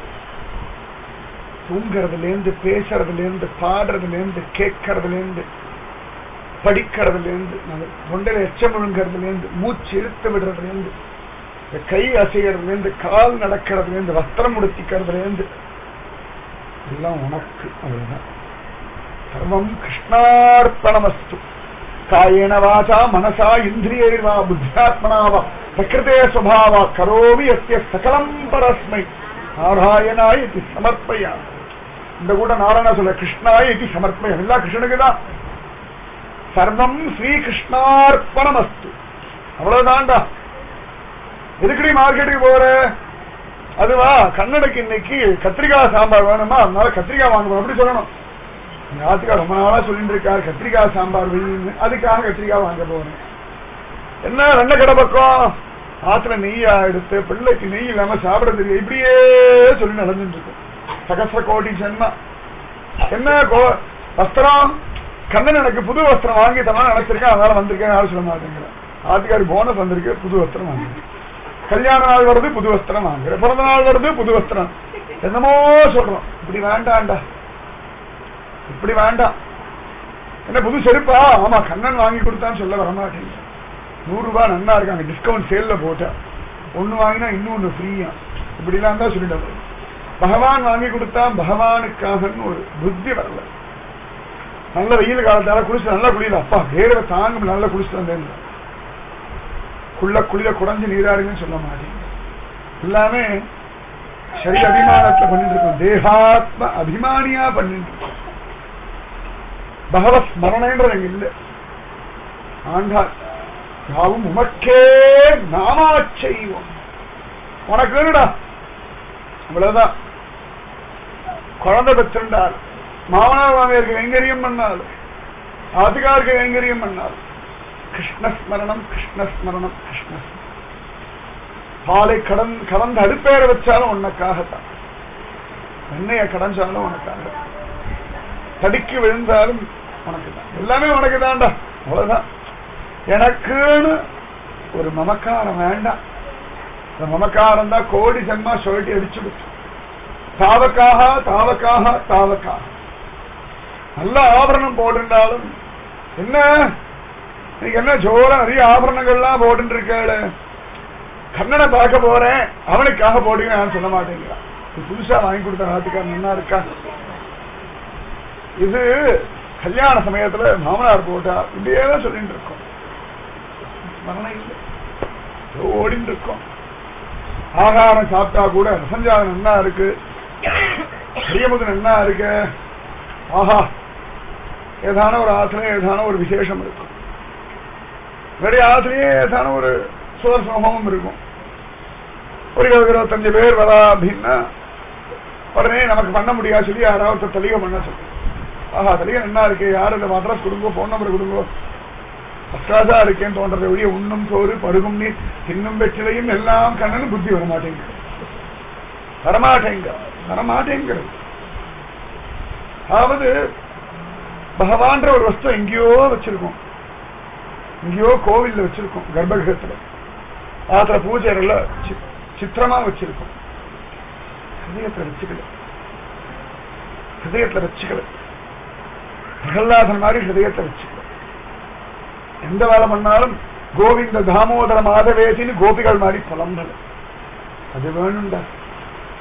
தூங்குறதுல இருந்து பேசுறதுல இருந்து பாடுறதுல இருந்து கேட்கறதுல இருந்து படிக்கிறதுல இருந்து நம்ம தொண்டையில எச்சம் விழுங்கிறதுல இருந்து மூச்சு இழுத்து விடுறதுல இருந்து இந்த கை அசைகிறதுல இருந்து கால் நடக்கிறதுல இருந்து வஸ்திரம் உடுத்திக்கிறதுல இருந்து எல்லாம் உனக்கு அவ்வளவுதான் சர்வம் கிருஷ்ணார்ப்பணமஸ்து காயேன வாசா மனசா இந்திரியைர்வா புத்தியாத்மனா வா பிரகிருதே சுபாவா கரோமி எஸ்ய சகலம் பரஸ்மை நாராயணாய் இது சமர்ப்பயா இந்த கூட நாராயணா சொல்ல கிருஷ்ணாய் இது சமர்ப்பயம் எல்லாம் கிருஷ்ணனுக்கு தான் சர்வம் ஸ்ரீகிருஷ்ணார்ப்பணமஸ்து அவ்வளவுதான்டா எதுக்கடி மார்க்கெட்டுக்கு போற அதுவா கண்ணனுக்கு இன்னைக்கு கத்திரிக்காய் சாம்பார் வேணுமா அதனால கத்திரிக்காய் வாங்கணும் அப்படி சொல்லணும் எங்க ஆத்துக்கா ரொம்ப நாளா சொல்லிட்டு இருக்காரு கத்திரிக்காய் சாம்பார் வேணும்னு அதுக்காக கத்திரிக்காய் வாங்க போறேன் என்ன ரெண்ட கடை பக்கம் ஆத்துல நெய்யா எடுத்து பிள்ளைக்கு நெய் இல்லாம சாப்பிட தெரியும் இப்படியே சொல்லி நடந்துட்டு இருக்கும் சகசர கோடி ஜென்மா என்ன கோ- வஸ்திரம் கண்ணன் எனக்கு புது வஸ்திரம் வாங்கி தரலாம் நினைச்சிருக்கேன் அதனால வந்திருக்கேன் யாரும் சொல்ல மாட்டேங்கிறேன் ஆத்துக்காரி போனஸ் வந்திருக்கு புது வஸ்திரம் வாங்குறேன் கல்யாண நாள் வருது புது வஸ்திரம் வாங்குறேன் பிறந்த நாள் வருது புது வஸ்திரம் என்னமோ சொல்றோம் இப்படி வேண்டாம்டா இப்படி வேண்டாம் என்ன புது செருப்பா ஆமா கண்ணன் வாங்கி கொடுத்தான்னு சொல்ல வரமாட்டேங்க நூறு ரூபாய் நன்னா இருக்காங்க டிஸ்கவுண்ட் சேல்ல போட்டா ஒண்ணு வாங்கினா இன்னொன்னு ஃப்ரீயா இப்படிலாம் தான் சொல்லிட்டு பகவான் வாங்கி கொடுத்தா பகவானுக்காகன்னு ஒரு புத்தி வரல நல்ல வெயில் காலத்தால குளிச்சு நல்லா குளியல அப்பா வேர்வை தாங்க நல்லா குளிச்சுட்டு வந்தேன் குள்ள குளிர குறைஞ்சு நீராடுங்கன்னு சொல்ல மாட்டேங்க எல்லாமே சரீர அபிமானத்துல பண்ணிட்டு இருக்கோம் தேகாத்ம அபிமானியா பண்ணிட்டு இருக்கோம் பகவத் ஸ்மரணைன்றது அங்க இல்லை ஆண்டாள் யாவும் உமக்கே நாமா செய்வோம் உனக்கு வேணுடா அவ்வளவுதான் குழந்தை பெற்றிருந்தால் மாமனார் மாமியாருக்கு கைங்கரியம் பண்ணால் ஆதிகாருக்கு கைங்கரியம் பண்ணால் கிருஷ்ணஸ்மரணம் கிருஷ்ணஸ்மரணம் கிருஷ்ணஸ்மரணம் பாலை கடன் கலந்து அடுப்பேற வச்சாலும் உனக்காகத்தான் எண்ணெய கடைஞ்சாலும் உனக்காக தடுக்கி விழுந்தாலும் உனக்கு தான் எல்லாமே உனக்கு தான்டா அவ்வளவுதான் எனக்குன்னு ஒரு மமக்காரம் வேண்டாம் இந்த மமக்காரம் தான் கோடி ஜன்மா சொல்லிட்டு அடிச்சு விட்டு தாவக்காக தாவக்காக தாவக்காக நல்ல ஆபரணம் போட்டிருந்தாலும் என்ன இன்னைக்கு என்ன ஜோர நிறைய ஆபரணங்கள்லாம் போட்டு இருக்காளு கண்ணனை பார்க்க போறேன் அவனுக்காக போடுங்க நான் சொல்ல மாட்டேங்கிறான் இது புதுசா வாங்கி கொடுத்த நாட்டுக்காரன் நல்லா இருக்கா இது கல்யாண சமயத்துல மாமனார் போட்டா இப்படியே தான் சொல்லிட்டு இருக்கோம் மரணம் இல்லை ஏதோ ஓடிட்டு இருக்கோம் ஆகாரம் சாப்பிட்டா கூட ரசஞ்சாதம் என்ன இருக்கு பிரியமுதன் என்ன இருக்கு ஆஹா ஏதான ஒரு ஆத்துல ஏதான ஒரு விசேஷம் இருக்கும் வேற ஆத்துலயே ஏதான ஒரு சுதர்சனமும் இருக்கும் ஒரு இருபது இருபத்தஞ்சு பேர் வரா அப்படின்னா உடனே நமக்கு பண்ண முடியாது சொல்லி யாராவது தலிகை பண்ண சொல்லி ஆஹா தலிகை என்ன இருக்கு யாரு இந்த அட்ரஸ் கொடுங்க போன் நம்பர் கொடுங்க அஸ்ராதா இருக்கேன்னு தோன்றதை ஒழிய உண்ணும் சோறு பருகும் நீர் இன்னும் வெற்றிலையும் எல்லாம் கண்ணனு புத்தி வரமாட்டேங்க வரமாட்டேங்க வரமாட்டேங்கிறது அதாவது பகவான்ற ஒரு வஸ்து எங்கேயோ வச்சிருக்கோம் எங்கேயோ கோவில்ல வச்சிருக்கோம் கர்ப்பகிரகத்துல ஆத்திர பூஜைகள்ல சி- சித்திரமா வச்சிருக்கோம் ஹிருதயத்துல வச்சுக்கல ஹிருதயத்துல வச்சுக்கல பிரகலாதன் மாதிரி ஹிருதயத்தை வச்சுக்கல எந்த வேலை பண்ணாலும் கோவிந்த தாமோதர மாதவேசின்னு கோபிகள் மாதிரி புலம்பல அது வேணும்டா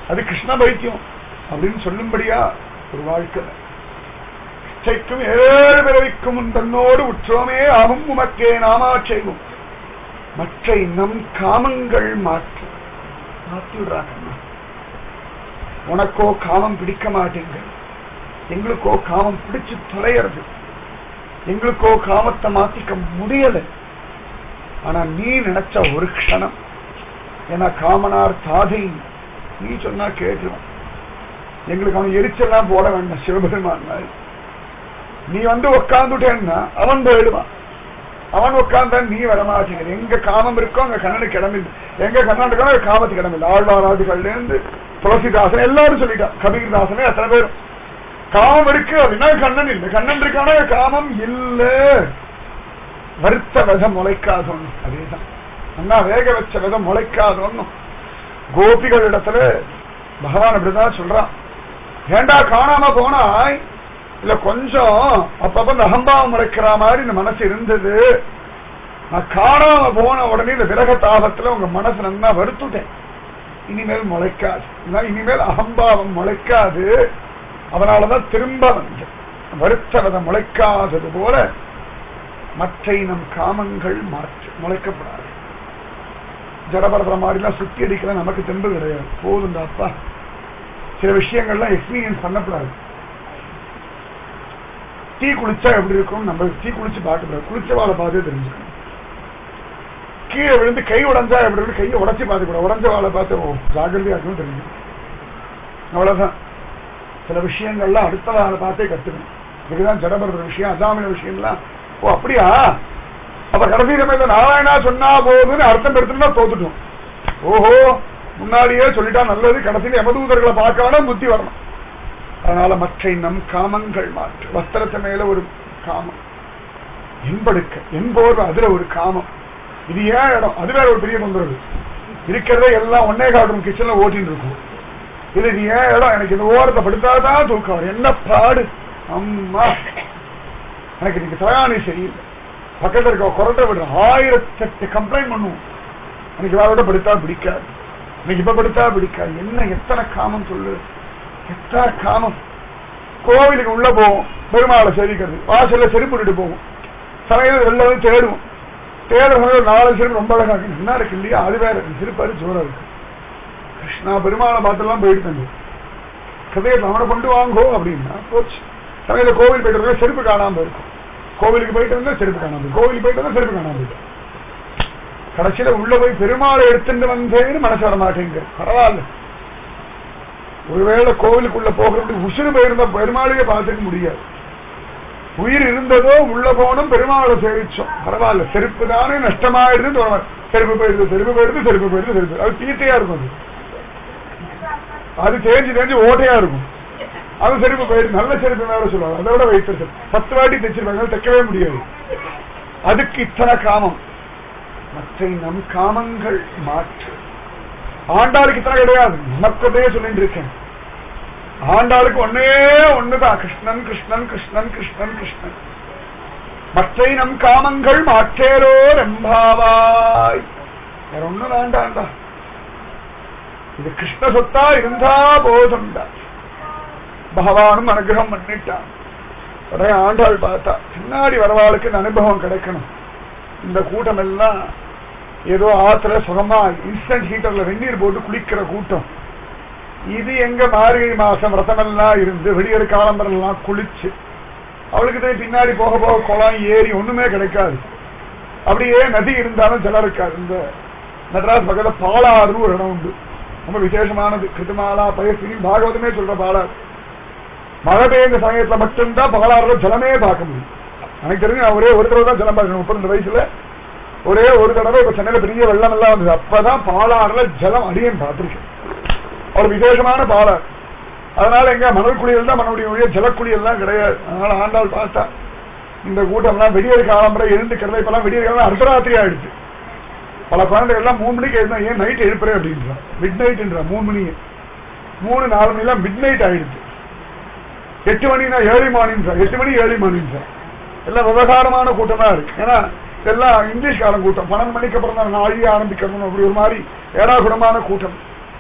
அது கிருஷ்ண பைத்தியம் அப்படின்னு சொல்லும்படியா ஒரு வாழ்க்கை இச்சைக்கும் ஏழு பிறவிக்கும் உன் தன்னோடு உற்றோமே ஆகும் உமக்கே நாமா செய்வோம் மற்ற நம் காமங்கள் மாற்று மாற்றி விடுறாங்க உனக்கோ காமம் பிடிக்க மாட்டேங்க எங்களுக்கோ காமம் பிடிச்சு தொலைகிறது எங்களுக்கோ காமத்தை மாத்திக்க முடியல ஆனா நீ நினைச்ச ஒரு க்ஷணம் ஏன்னா காமனார் தாதை நீ சொன்னா கேட்கலாம் எங்களுக்கு அவன் எரிச்செல்லாம் போட வேண்டாம் சிவபெருமான் மாதிரி நீ வந்து உட்காந்துட்டேன்னா அவன் போயிடுவான் அவன் உட்கார்ந்தா நீ வரமாட்டேங்கிற எங்க காமம் இருக்கோ அங்க கண்ணனுக்கு இடமில்லை எங்க கண்ணன் இருக்கோ அங்க காமத்துக்கு இடமில்லை ஆழ்வாராதிகள்ல இருந்து துளசிதாசன் எல்லாரும் சொல்லிட்டான் கபீர்தாசனே அத்தனை பேரும் காமம் இருக்கு அப்படின்னா கண்ணன் இல்லை கண்ணன் இருக்கானா காமம் இல்ல வருத்த விதம் முளைக்காது ஒண்ணு அதேதான் அண்ணா வேக வச்ச விதம் முளைக்காது ஒண்ணும் கோபிகள் இடத்துல பகவான் அப்படிதான் சொல்றான் ஏண்டா காணாம போனாய் இல்ல கொஞ்சம் அப்பப்ப இந்த அகம்பாவம் முளைக்கிற மாதிரி இந்த மனசு இருந்தது நான் காணாம போன உடனே இந்த விரக தாபத்துல உங்க மனசு நல்லா வருத்துட்டேன் இனிமேல் முளைக்காது இதனால இனிமேல் அகம்பாவம் முளைக்காது அதனாலதான் திரும்ப வந்து வருத்தவதை முளைக்காதது போல மற்ற நம் காமங்கள் மாற்று முளைக்கப்படாது ஜடபரதர மாதிரிலாம் சுத்தி அடிக்கல நமக்கு தெம்பு கிடையாது போதுண்டா அப்பா சில விஷயங்கள்லாம் எக்ஸ்பீரியன்ஸ் பண்ணக்கூடாது டீ குளிச்சா எப்படி இருக்கும் நம்ம டீ குளிச்சு பார்க்கக்கூடாது குளிச்சவாளை பார்த்தே தெரிஞ்சுக்கணும் கீழே விழுந்து கை உடைஞ்சா எப்படி இருக்கு கையை உடச்சி பார்த்துக்கூடாது உடஞ்ச வாழை பார்த்து ஓ ஜாகிரதையா இருக்கணும் தெரிஞ்சுக்கணும் அவ்வளவுதான் சில விஷயங்கள்லாம் அடுத்த வாழை பார்த்தே கத்துக்கணும் இதுக்குதான் ஜடபரத விஷயம் அஜாமின விஷயம்லாம் ஓ அப்படியா அப்ப கடைசி சமயத்துல நாராயணா சொன்னா போதுன்னு அர்த்தம் எடுத்துனா தோத்துட்டோம் ஓஹோ முன்னாடியே சொல்லிட்டா நல்லது கடைசியில் யமதூதர்களை பார்க்க வேணாம் புத்தி வரணும் அதனால மற்ற நம் காமங்கள் மாற்று வஸ்திரத்து மேல ஒரு காமம் என்படுக்க என்போர் அதுல ஒரு காமம் இது ஏன் இடம் அது வேற ஒரு பெரிய தொந்தரவு இருக்கிறதே எல்லாம் ஒன்னே காட்டும் கிச்சன்ல ஓட்டின்னு இருக்கும் இது நீ ஏன் இடம் எனக்கு இந்த ஓரத்தை படுத்தாதான் தூக்கம் வரும் என்ன பாடு அம்மா எனக்கு இன்னைக்கு தயானி சரியில்லை பக்கத்துல இருக்க குரட்டை விடுற ஆயிரத்தெட்டு கம்ப்ளைண்ட் பண்ணுவோம் எனக்கு வேற படுத்தா பிடிக்காது இன்னைக்கு இப்ப படுத்தா பிடிக்காது என்ன எத்தனை காமம் சொல்லு எத்தனை காமம் கோவிலுக்கு உள்ள போவோம் பெருமாளை சேவிக்கிறது வாசல்ல செருப்பு போவோம் சமையல் வெளில வந்து தேடுவோம் தேடுற சமயம் நாலு செருப்பு ரொம்ப அழகா இருக்கு என்ன இருக்கு இல்லையா அது வேற இருக்கு செருப்பாரு ஜோரா இருக்கு கிருஷ்ணா பெருமாளை பார்த்தெல்லாம் போயிட்டு தந்து கதையத்தில் அவனை கொண்டு வாங்கோ அப்படின்னா போச்சு சமையல கோவில் போயிட்டு இருந்தா செருப்பு காணாம இருக்கும் கோவிலுக்கு போயிட்டு வந்தா செருப்பு காணாம இருக்கும் கோவிலுக்கு போயிட்டு வந்தா செருப்பு காணாம இருக்கும் கடைசியில உள்ள போய் பெருமாளை எடுத்துட்டு வந்தேன்னு மனசு வர மாட்டேங்க பரவாயில்ல ஒருவேளை கோவிலுக்குள்ள போகிறது உசுறு போயிருந்தா பெருமாளையே பார்த்துக்க முடியாது உயிர் இருந்ததோ உள்ள போனோம் பெருமாளை சேவிச்சோம் பரவாயில்ல செருப்பு தானே நஷ்டமாயிடுது செருப்பு போயிடுது செருப்பு போயிடுது செருப்பு போயிடுது செருப்பு அது தீட்டையா இருக்கும் அது அது தேஞ்சு தேஞ்சு ஓட்டையா இருக்கும் அது செருப்பு போயிடுது நல்ல செருப்பு வேற சொல்லுவாங்க அதோட வைத்து பத்து வாட்டி தைச்சிருப்பாங்க தைக்கவே முடியாது அதுக்கு இத்தனை காமம் மற்ற நம் காமங்கள் மாற்று ஆண்டாளுக்கு இத்தனை கிடையாது நமக்கதையே சொல்லிட்டு இருக்கேன் ஆண்டாளுக்கு ஒன்னே ஒண்ணுதான் கிருஷ்ணன் கிருஷ்ணன் கிருஷ்ணன் கிருஷ்ணன் கிருஷ்ணன் மற்ற நம் காமங்கள் மாற்றேரோ ரெம்பாவாய் வேற ஒண்ணு வேண்டாண்டா இது கிருஷ்ண சொத்தா இருந்தா போதும்டா பகவானும் அனுகிரகம் பண்ணிட்டான் உடனே ஆண்டாள் பார்த்தா பின்னாடி வரவாளுக்கு இந்த அனுபவம் கிடைக்கணும் இந்த கூட்டம் எல்லாம் ஏதோ ஆத்துல சுகமா இன்ஸ்டன்ட் ஹீட்டர்ல வெந்நீர் போட்டு குளிக்கிற கூட்டம் இது எங்க மார்கழி மாசம் ரத்தமெல்லாம் இருந்து விடியற் காலம்பரெல்லாம் குளிச்சு அவளுக்கு தான் பின்னாடி போக போக குளம் ஏரி ஒண்ணுமே கிடைக்காது அப்படியே நதி இருந்தாலும் ஜலம் இருக்காது இந்த மெட்ராஸ் பக்கத்துல பாலாறுன்னு ஒரு இடம் உண்டு ரொம்ப விசேஷமானது கிருத்துமாலா பயசினி பாகவதமே சொல்ற பாலாறு மழை பெய்ந்த சமயத்துல மட்டும்தான் பாலாறுல ஜலமே பார்க்க முடியும் எனக்கு தெரிஞ்சு நான் ஒரே ஒரு தடவை தான் ஜலம் பார்க்கணும் முப்பது வயசுல ஒரே ஒரு தடவை இப்ப சென்னையில பெரிய வெள்ளம் எல்லாம் வந்தது அப்பதான் பாலாறுல ஜலம் அடியேன் பார்த்திருக்கேன் ஒரு விசேஷமான பாலாறு அதனால எங்க மணல் குளியல் தான் மனுடைய ஒழிய ஜலக்குளியல் தான் கிடையாது அதனால ஆண்டாள் பார்த்தா இந்த கூட்டம்லாம் வெடியற் காலம்பரை எழுந்துக்கிறத இப்பெல்லாம் வெடியற் காலம் அர்த்தராத்திரி ஆயிடுச்சு பல குழந்தைகள் எல்லாம் மூணு மணிக்கு எழுந்தா ஏன் நைட் எழுப்புறேன் அப்படின்றான் மிட் நைட்ன்றா மூணு மணி மூணு நாலு மணி எல்லாம் மிட் நைட் ஆயிடுச்சு எட்டு மணினா ஏழு மார்னிங் எட்டு மணி ஏழு மார்னிங் எல்லாம் விவகாரமான கூட்டம் தான் இருக்கு ஏன்னா இதெல்லாம் இங்கிலீஷ் காலம் கூட்டம் பன்னெண்டு மணிக்கு அப்புறம் தான் நாழி ஆரம்பிக்கணும் அப்படி ஒரு மாதிரி ஏடாகுடமான கூட்டம்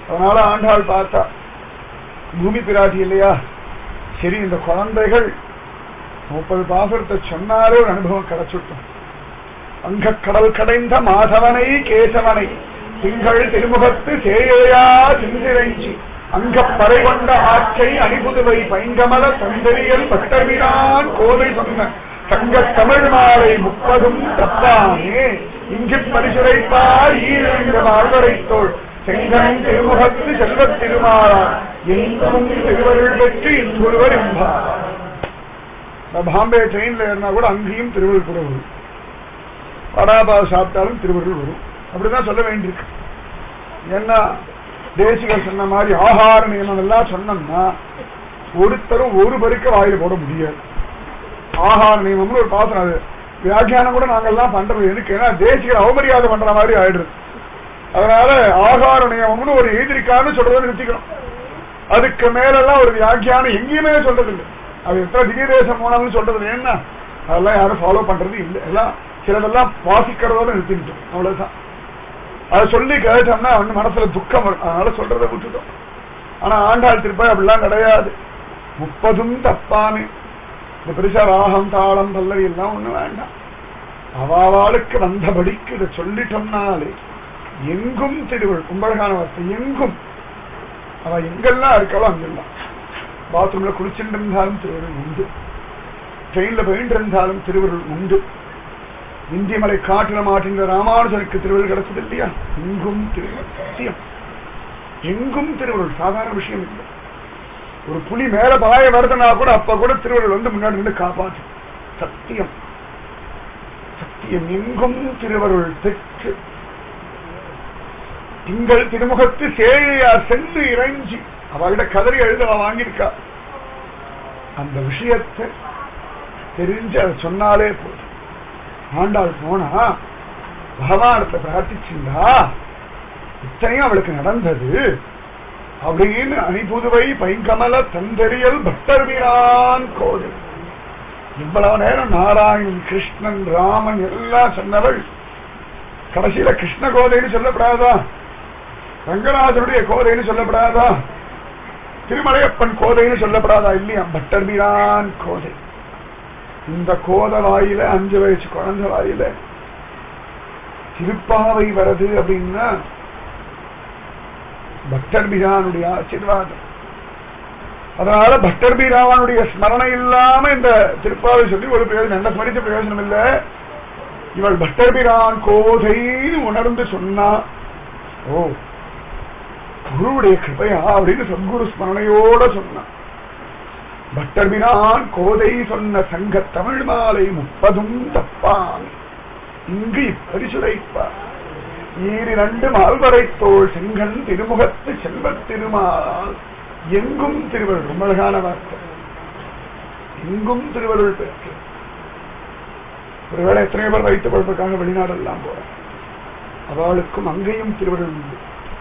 அதனால ஆண்டாள் பார்த்தா பூமி பிராட்டி இல்லையா சரி இந்த குழந்தைகள் முப்பது பாசுரத்தை சொன்னாலே ஒரு அனுபவம் கிடைச்சுட்டும் அங்க கடல் கடைந்த மாதவனை கேசவனை திங்கள் திருமுகத்து சேயா சிந்திரைஞ்சி அங்க பறை கொண்ட ஆற்றை அணிபுதுவை பைங்கமல தந்தரியல் பட்டவிரான் கோதை சொன்ன தங்க தமிழ் மாலை முப்பதும் தப்பானே இங்கு பரிசுரைப்பார் ஈரங்க வாழ்வரைத்தோள் செங்கன் திருமுகத்து செல்வத் திருமாறார் எங்கும் திருவருள் பெற்று இன்பொருவர் என்பார் நான் பாம்பே ட்ரெயின்ல ஏறினா கூட அங்கேயும் திருவருள் கூட வரும் வடாபா சாப்பிட்டாலும் திருவருள் வரும் அப்படிதான் சொல்ல வேண்டியிருக்கு ஏன்னா தேசிகர் சொன்ன மாதிரி ஆகார நியமம் எல்லாம் சொன்னோம்னா ஒருத்தரும் ஒரு பருக்க வாயில போட முடியாது ஆகார நியமம்னு ஒரு பாசனம் அது வியாக்கியானம் கூட நாங்கெல்லாம் பண்றது எதுக்கு ஏன்னா தேசிகர் அவமரியாதை பண்ற மாதிரி ஆயிடுது அதனால ஆகார நியமம்னு ஒரு எதிரிக்கான்னு சொல்றதை நிறுத்திக்கணும் அதுக்கு மேலெல்லாம் ஒரு வியாக்கியானம் எங்கேயுமே சொல்றது இல்லை அது எத்தனை திவ்ய தேசம் போனாலும் சொல்றது இல்லை. ஏன்னா அதெல்லாம் யாரும் ஃபாலோ பண்றது இல்லை எல்லாம் சிலதெல்லாம் வாசிக்கிறதோட நிறுத்திட்டோம் அவ்வளவுதான் அதை சொல்லி கேட்டோம்னா வந்து மனசுல துக்கம் வரும் அதனால சொல்றதை விட்டுட்டோம் ஆனா ஆண்டாள் திருப்பாய் அப்படிலாம் கிடையாது முப்பதும் தப்பாமே இந்த பெருசா ராகம் தாளம் பல்லவி எல்லாம் ஒண்ணு வேண்டாம் அவாவாளுக்கு வந்தபடிக்கு இதை சொல்லிட்டோம்னாலே எங்கும் திருவள் கும்பழகான வார்த்தை எங்கும் அவ எங்கெல்லாம் இருக்காளோ அங்கெல்லாம் பாத்ரூம்ல குளிச்சுட்டு இருந்தாலும் திருவருள் உண்டு ட்ரெயின்ல போயிட்டு இருந்தாலும் திருவருள் உண்டு இந்தியமலை காட்டில மாட்டின்ற ராமானுஜனுக்கு திருவருள் கிடைச்சது இல்லையா எங்கும் திருவருள் சத்தியம் எங்கும் திருவருள் சாதாரண விஷயம் இல்லை ஒரு புலி மேல பாய வருதுனா கூட அப்ப கூட திருவருள் வந்து முன்னாடி நின்று காப்பாற்று சத்தியம் சத்தியம் எங்கும் திருவருள் பெற்று திங்கள் திருமுகத்து சேழையார் சென்று இறைஞ்சி அவள்கிட்ட கதறி எழுத அவ வாங்கியிருக்கா அந்த விஷயத்தை தெரிஞ்சு அதை சொன்னாலே போதும் ஆண்டாள் போனா பகவானத்தை பிரார்த்திச்சுண்டா இத்தனையும் அவளுக்கு நடந்தது அப்படின்னு அணிபுதுவை பைங்கமல தந்தரியல் பக்தர்வீரான் கோவில் இவ்வளவு நேரம் நாராயணன் கிருஷ்ணன் ராமன் எல்லாம் சொன்னவள் கடைசியில கிருஷ்ண கோதைன்னு சொல்லப்படாதா ரங்கநாதனுடைய கோதைன்னு சொல்லப்படாதா திருமலையப்பன் கோதைன்னு சொல்லப்படாதா இல்லையா பட்டர்பிரான் கோதை இந்த கோத வாயில அஞ்சு வயசு குழந்தை வாயில திருப்பாவை வருது அப்படின்னா பக்தர் பிரானுடைய ஆசீர்வாதம் அதனால பக்தர் பிராவனுடைய ஸ்மரணை இல்லாம இந்த திருப்பாவை சொல்லி ஒரு பிரயோஜனம் என்ன ஸ்மரித்த பிரயோஜனம் இல்ல இவள் பக்தர் பிரான் கோதைன்னு உணர்ந்து சொன்னா ஓ குருவுடைய கிருபையா அப்படின்னு சத்குரு ஸ்மரணையோட சொன்னான் பக்தர் பிரான் கோதை சொன்ன சங்க தமிழ் மாலை முப்பதும் தப்பான் இங்கு இப்பரிசுரைப்பார் ஈரிரண்டு மால்வரை தோள் செங்கன் திருமுகத்து செல்வத் திருமால் எங்கும் திருவருள் ரொம்ப அழகான வார்த்தை எங்கும் திருவருள் பெற்று ஒருவேளை எத்தனையோ பேர் வைத்து பழப்புக்காக வெளிநாடெல்லாம் போற அவளுக்கும் அங்கேயும் திருவருள் உண்டு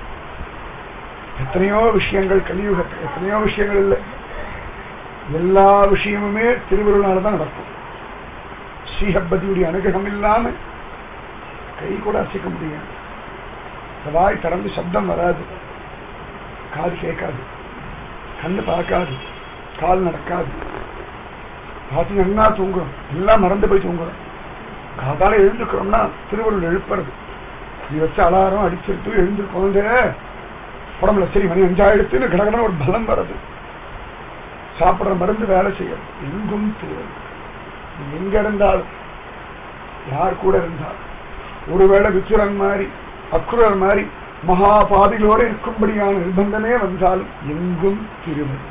எத்தனையோ விஷயங்கள் கலியுகத்தில் எத்தனையோ விஷயங்கள் இல்லை எல்லா விஷயமுமே திருவருளால தான் நடக்கும் ஸ்ரீஹப்பதியுடைய அனுகிரகம் இல்லாம கை கூட அசைக்க முடியாது இந்த வாய் திறந்து சப்தம் வராது காது கேட்காது கண்ணு பார்க்காது கால் நடக்காது பார்த்து நல்லா தூங்குறோம் எல்லாம் மறந்து போய் தூங்குறோம் காதால எழுந்துக்கிறோம்னா திருவருள் எழுப்புறது நீ வச்ச அலாரம் அடிச்சிருத்து எழுந்து குழந்தை உடம்புல சரி மணி அஞ்சாயிரத்துன்னு கடகடன ஒரு பலம் வருது சாப்பிடுற மருந்து வேலை செய்யும் எங்கும் திருவருள் நீ எங்க இருந்தாலும் யார் கூட இருந்தாலும் ஒருவேளை விச்சுரன் மாதிரி அக்குரர் மாதிரி மகா பாதிகளோடு இருக்கும்படியான நிர்பந்தமே வந்தாலும் எங்கும் திருவருள்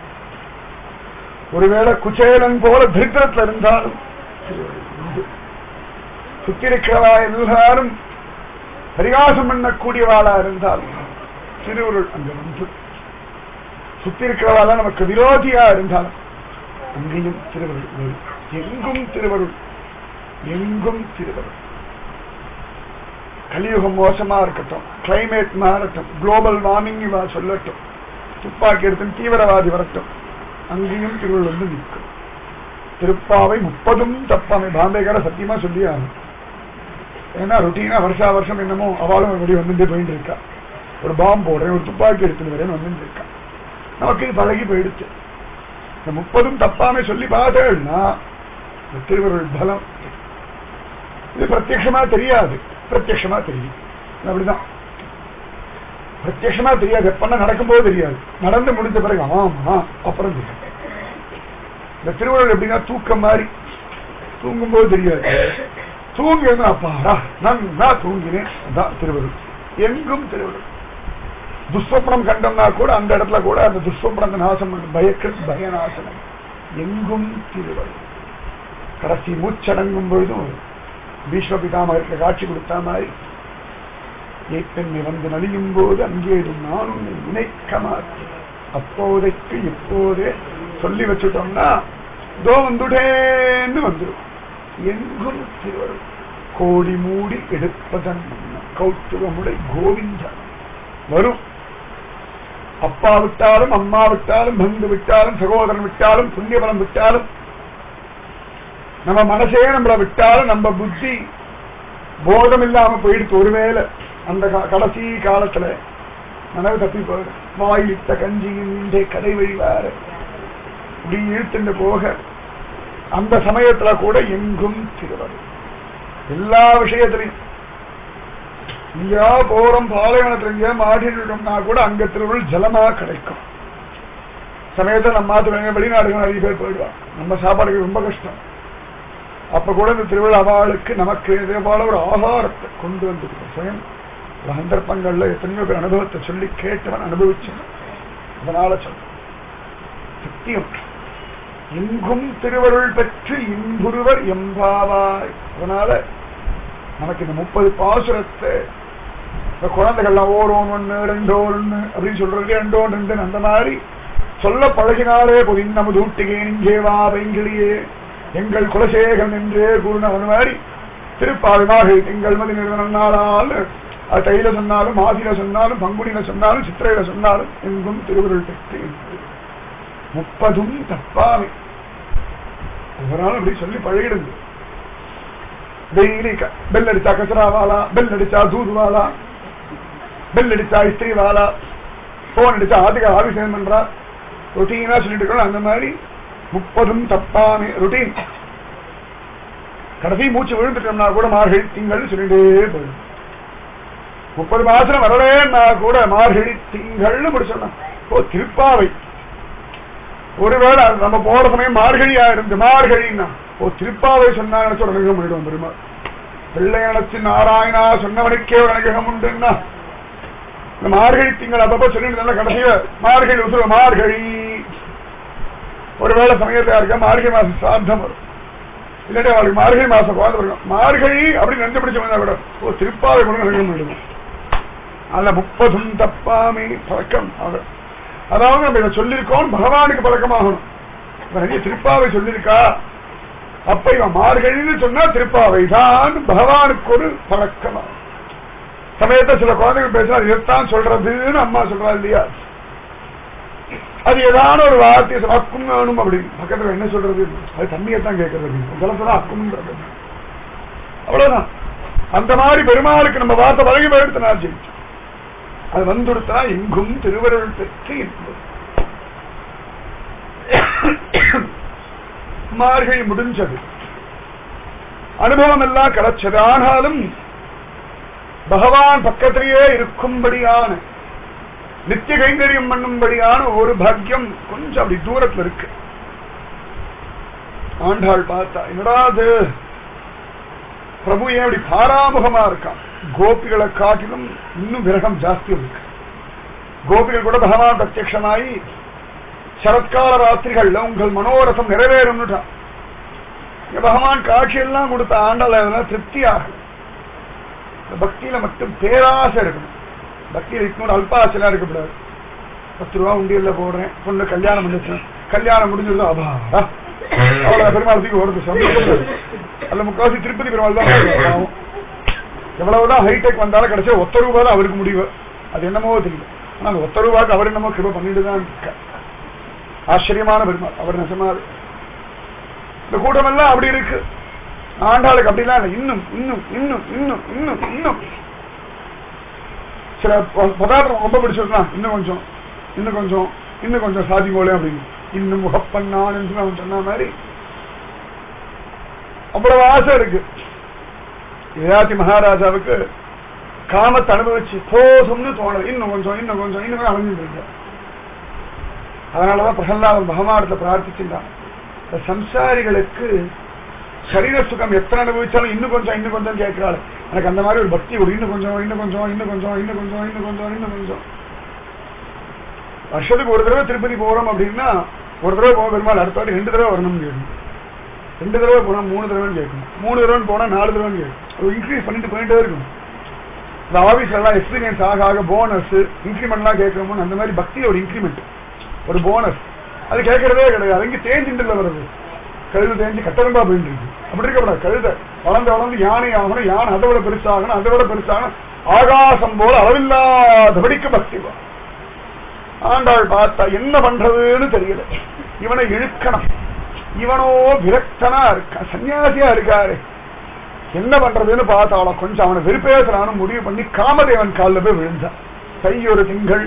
ஒருவேளை குச்சேலன் போல தரித்திரத்தில் இருந்தாலும் திருவருள் உண்டு. சுத்தி இருக்கிறவா எல்லாரும் பரிகாசம் பண்ணக்கூடியவாளா இருந்தாலும் திருவருள் அங்க உண்டு சுத்தி இருக்கிறவாளா நமக்கு விரோதியா இருந்தாலும் அங்கேயும் திருவருள் உண்டு. எங்கும் திருவருள் எங்கும் திருவருள் கலியுகம் மோசமா இருக்கட்டும் கிளைமேட் மாறட்டும் குளோபல் வார்மிங் இவா சொல்லட்டும் துப்பாக்கி எடுத்து தீவிரவாதி வரட்டும் அங்கேயும் திருவள்ளுவர் வந்து நிற்கும் திருப்பாவை முப்பதும் தப்பாமை பாம்பேக்கார சத்தியமா சொல்லி ஆகும் ஏன்னா ருட்டீனா வருஷா வருஷம் என்னமோ அவளும் வெளியே வந்துட்டே போயிட்டு இருக்கா ஒரு பாம்பு போடுறேன் ஒரு துப்பாக்கி எடுத்துன்னு வரேன்னு வந்து இருக்கான் நமக்கு இது பழகி போயிடுச்சு இந்த முப்பதும் தப்பாமே சொல்லி பார்த்தேன்னா இந்த திருவருள் பலம் இது பிரத்யட்சமா தெரியாது பிரத்யட்சமா தெரியும் இது அப்படிதான் பிரத்யட்சமா தெரியாது எப்பன்னா நடக்கும்போது தெரியாது நடந்து முடிஞ்ச பிறகு ஆமா அப்புறம் தெரியும் இந்த திருவள்ளுவர் எப்படின்னா தூக்கம் மாதிரி தூங்கும்போது தெரியாது தூங்கி எழுந்து அப்பாடா நன்னா தூங்கினேன் அதான் திருவள்ளுவர் எங்கும் திருவள்ளுவர் துஸ்வப்னம் கண்டோம்னா கூட அந்த இடத்துல கூட அந்த துஸ்வப்னத்தை நாசம் பண்ண பயக்க பயநாசனம் எங்கும் திருவள்ளுவர் கடைசி மூச்சடங்கும் பொழுதும் பீஷ்ம பிதாமகருக்கு காட்சி கொடுத்த மாதிரி ஏப்பெண்ணை வந்து நலியும் போது அங்கேயும் நான் உன்னை நினைக்க மாட்டேன் அப்போதைக்கு இப்போதே சொல்லி வச்சுட்டோம்னா இதோ வந்துட்டேன்னு வந்துடும் எங்கும் திருவருள் கோடி மூடி எடுப்பதன் முன்னம் கௌத்துவமுடை கோவிந்தன் வரும் அப்பா விட்டாலும் அம்மா விட்டாலும் பந்து விட்டாலும் சகோதரன் விட்டாலும் புண்ணியபலம் விட்டாலும் நம்ம மனசே நம்மள விட்டாலும் நம்ம புத்தி போதம் இல்லாம போயிடுச்சு ஒருவேளை அந்த கா- கடைசி காலத்துல நனவு தப்பி போயிடும் வாயிலிட்ட கஞ்சியின் இன்றே கதை வழிவார இப்படி இழுத்துட்டு போக அந்த சமயத்துல கூட எங்கும் திருவருள் எல்லா விஷயத்திலையும் எங்கேயா போறோம் பாலைவனத்துல எங்கேயா மாட்டிட்டோம்னா கூட அங்க திருவருள் ஜலமா கிடைக்கும் சமயத்துல நம்ம மாத்து வெளிநாடுகள் நிறைய பேர் போயிடுவான் நம்ம சாப்பாடுக்கு ரொம்ப கஷ்டம் அப்ப கூட இந்த திருவிழா அவளுக்கு நமக்கு இதே போல ஒரு ஆகாரத்தை கொண்டு வந்திருக்கோம் சுயம் பல சந்தர்ப்பங்கள்ல எத்தனையோ பேர் அனுபவத்தை சொல்லி கேட்டவன் அனுபவிச்சவன் அதனால சொல்ல சத்தியம் எங்கும் திருவருள் பெற்று இன்புருவர் எம்பாவாய் அதனால நமக்கு இந்த முப்பது பாசுரத்தை இந்த குழந்தைகள்லாம் ஓரோன் ஒண்ணு ரெண்டோ ஒண்ணு அப்படின்னு சொல்றது ரெண்டோ ரெண்டு அந்த மாதிரி சொல்ல பழகினாலே போதும் நமது ஊட்டிகே இங்கே வா பெங்கிலியே எங்கள் குலசேகம் என்றே கூறின அந்த மாதிரி திருப்பாவிமாக எங்கள் மதி நிறுவனால் அது தையில சொன்னாலும் ஆதியில சொன்னாலும் பங்குனில சொன்னாலும் சித்திரையில சொன்னாலும் எங்கும் திருவருள் பெற்று முப்பதும் தப்பாமை ஒரு நாள் அப்படி சொல்லி பழகிடுங்க டெய்லி பெல் அடிச்சா கச்சரா வாலா பெல் அடிச்சா தூது வாலா பெல் அடிச்சா இஸ்திரி வாலா போன் அடிச்சா ஆதிக ஆபிஷேகம் பண்றா ரொட்டீனா சொல்லிட்டு இருக்கோம் அந்த மாதிரி முப்பதும் தப்பாமே ரொட்டீன் கடைசி மூச்சு விழுந்துட்டோம்னா கூட மார்கழி திங்கள் சொல்லிட்டே போயிடும் முப்பது மாசம் வரலேன்னா கூட மார்கழி திங்கள்னு முடிச்சோம்னா ஓ திருப்பாவை ஒருவேளை அது நம்ம போற சமயம் மார்கழியா இருந்து மார்கழின்னா ஓ திருப்பாவை சொன்னா நினைச்சு ஒரு அனுகிரகம் பண்ணிடுவோம் பெருமா பிள்ளை நினைச்சு நாராயணா சொன்னவனுக்கே ஒரு அனுகிரகம் உண்டுன்னா இந்த மார்கழி திங்கள் அப்பப்ப சொல்லிட்டு கடைசியில மார்கழி உசுர மார்கழி ஒருவேளை சமயத்தில் யாருக்கா மார்கழி மாசம் சாத்தம் வரும் இல்லாட்டி அவளுக்கு மார்கழி மாசம் குழந்தை வரும் மார்கழி அப்படின்னு நெஞ்சு பிடிச்ச வந்தா கூட ஓ திருப்பாவை கூட அனுகிரகம் பண்ணிடுவோம் அதுல முப்பதும் தப்பாமே பழக்கம் ஆகும் அதாவது நம்ம இதை சொல்லியிருக்கோம் பகவானுக்கு பழக்கமாகணும் இவன் நிறைய திருப்பாவை சொல்லியிருக்கா அப்ப இவன் மார்கழின்னு சொன்னா திருப்பாவை தான் பகவானுக்கு ஒரு பழக்கமாகும் சமயத்தை சில குழந்தைகள் பேசினா இதைத்தான் சொல்றதுன்னு அம்மா சொல்றா இல்லையா அது ஏதான ஒரு வார்த்தையை சொல்ல, அக்கும் வேணும் அப்படின்னு பக்கத்துல என்ன சொல்றது அது தண்ணியை தான் கேட்கறது அப்படின்னு இதெல்லாம் சொன்னா அக்கும்ன்றது அவ்வளவுதான் அந்த மாதிரி பெருமாளுக்கு நம்ம வார்த்தை பழகி போயிடுத்து நான் ஜெயிச்சோம் அது வந்துடுத்தா எங்கும் திருவருள் பெற்று என்பது மார்கழி முடிஞ்சது அனுபவம் எல்லாம் கிடைச்சது ஆனாலும் பகவான் பக்கத்திலேயே இருக்கும்படியான நித்திய கைங்கரியம் பண்ணும்படியான ஒரு பாக்கியம் கொஞ்சம் அப்படி தூரத்துல இருக்கு ஆண்டாள் பார்த்தா என்னடா அது பிரபு ஏன் அப்படி பாராமுகமா இருக்கான் கோபிகளை காட்டிலும் இன்னும் விரகம் ஜாஸ்தி இருக்கு கோபிகள் கூட பகவான் பிரத்யமாயி சரத்கால ராத்திரிகள்ல உங்கள் மனோரசம் நிறைவேறும்னுட்டான் இங்க பகவான் காட்சியெல்லாம் கொடுத்த ஆண்டாள் அதெல்லாம் திருப்தி ஆகும் இந்த பக்தியில மட்டும் பேராசை இருக்கணும் பக்தியில இருக்கணும் அல்பாசைலாம் இருக்கக்கூடாது பத்து ரூபா உண்டியல்ல போடுறேன் பொண்ணு கல்யாணம் பண்ணிச்சு கல்யாணம் முடிஞ்சது அபாடா அவ்வளவு பெருமாள் தூக்கி ஓடுது சந்தோஷம் அல்ல முக்காவாசி திருப்பதி பெருமாள் தான் பாவம். எவ்வளவுதான் ஹைடெக் வந்தாலும் கடைசியா ஒத்த ரூபா தான் அவருக்கு முடிவு அது என்னமோ தெரியல ஆனா அந்த ஒத்த ரூபாய்க்கு அவர் என்னமோ கிருப பண்ணிட்டு தான் இருக்க ஆச்சரியமான பெருமாள் அவர் நிஜமாவே இந்த கூட்டம் எல்லாம் அப்படி இருக்கு ஆண்டாளுக்கு அப்படிலாம் இல்லை இன்னும் இன்னும் இன்னும் இன்னும் இன்னும் இன்னும் சில ப- பதார்த்தம் ரொம்ப பிடிச்சிருந்தா இன்னும் கொஞ்சம் இன்னும் கொஞ்சம் இன்னும் கொஞ்சம் சாதி போல அப்படின்னு இன்னும் முகப்பண்ணான்னு அவன் சொன்ன மாதிரி அவ்வளவு ஆசை இருக்கு யயாதி மகாராஜாவுக்கு காமத்தை அனுபவிச்சு போதும்னு தோணுது இன்னும் கொஞ்சம் இன்னும் கொஞ்சம் இன்னும் கொஞ்சம் அலைஞ்சிட்டு இருக்கு அதனாலதான் பிரகலாதன் பகவானத்தை பிரார்த்திச்சுட்டான் இந்த சம்சாரிகளுக்கு சரீர சுகம் எத்தனை அனுபவிச்சாலும் இன்னும் கொஞ்சம் இன்னும் கொஞ்சம் கேட்கிறாள் எனக்கு அந்த மாதிரி ஒரு பக்தி ஒரு இன்னும் கொஞ்சம் இன்னும் கொஞ்சம் இன்னும் கொஞ்சம் இன்னும் கொஞ்சம் இன்னும் கொஞ்சம் இன்னும் கொஞ்சம் வருஷத்துக்கு ஒரு தடவை திருப்பதி போறோம் அப்படின்னா ஒரு தடவை போக பெருமாள் அடுத்த வாட்டி ரெண்டு தடவை வரணும்னு கேட்கணும் ரெண்டு தடவை போனா மூணு தடவைன்னு கேட்கணும் மூணு தடவை போனா நாலு தடவைன்னு கேட்கும் அது இன்க்ரீஸ் பண்ணிட்டு போயிட்டே இருக்கும் இந்த ஆபீஸ்ல எல்லாம் எக்ஸ்பீரியன்ஸ் ஆக ஆக போனஸ் இன்க்ரிமெண்ட்லாம் கேட்கணும்னு அந்த மாதிரி பக்தியில ஒரு இன்க்ரிமெண்ட் ஒரு போனஸ் அது கேட்கறதே கிடையாது இங்க தேஞ்சிண்டுல வருது கழுது தேஞ்சு கட்டரம்பா போயிட்டு இருக்கு அப்படி இருக்கக்கூடாது கழுத வளர்ந்து வளர்ந்து யானை ஆகணும் யானை அதை விட பெருசாகணும் அதை விட பெருசாகணும் ஆகாசம் போல அளவில்லாதபடிக்கு பக்தி வா. ஆண்டாள் பார்த்தா என்ன பண்றதுன்னு தெரியல இவனை இழுக்கணும் இவனோ விரக்தனா இருக்கா சன்னியாசியா இருக்காரு என்ன பண்றதுன்னு பார்த்தாலும் கொஞ்சம் அவனை வெறுப்பேசலான்னு முடிவு பண்ணி காமதேவன் காலில் போய் விழுந்தான் கையொரு திங்கள்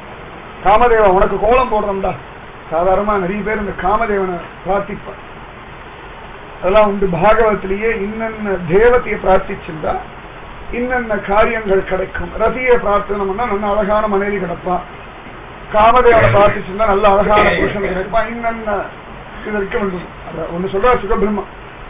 காமதேவன் உனக்கு கோலம் போடுறோம்டா சாதாரணமா நிறைய பேர் இந்த காமதேவனை பிரார்த்திப்பான் அதெல்லாம் உண்டு பாகவத்திலேயே இன்னென்ன தேவத்தையை பிரார்த்திச்சிருந்தா இன்னென்ன காரியங்கள் கிடைக்கும் ரதியை பிரார்த்தனை பண்ணா நல்ல அழகான மனைவி கிடப்பான் காமதேவனை பிரார்த்திச்சிருந்தா நல்ல அழகான புருஷன் கிடைப்பான் இன்னென்ன இது இருக்க வேண்டும் அத ஒண்ணு சொல்றா சுகபிரம்மம்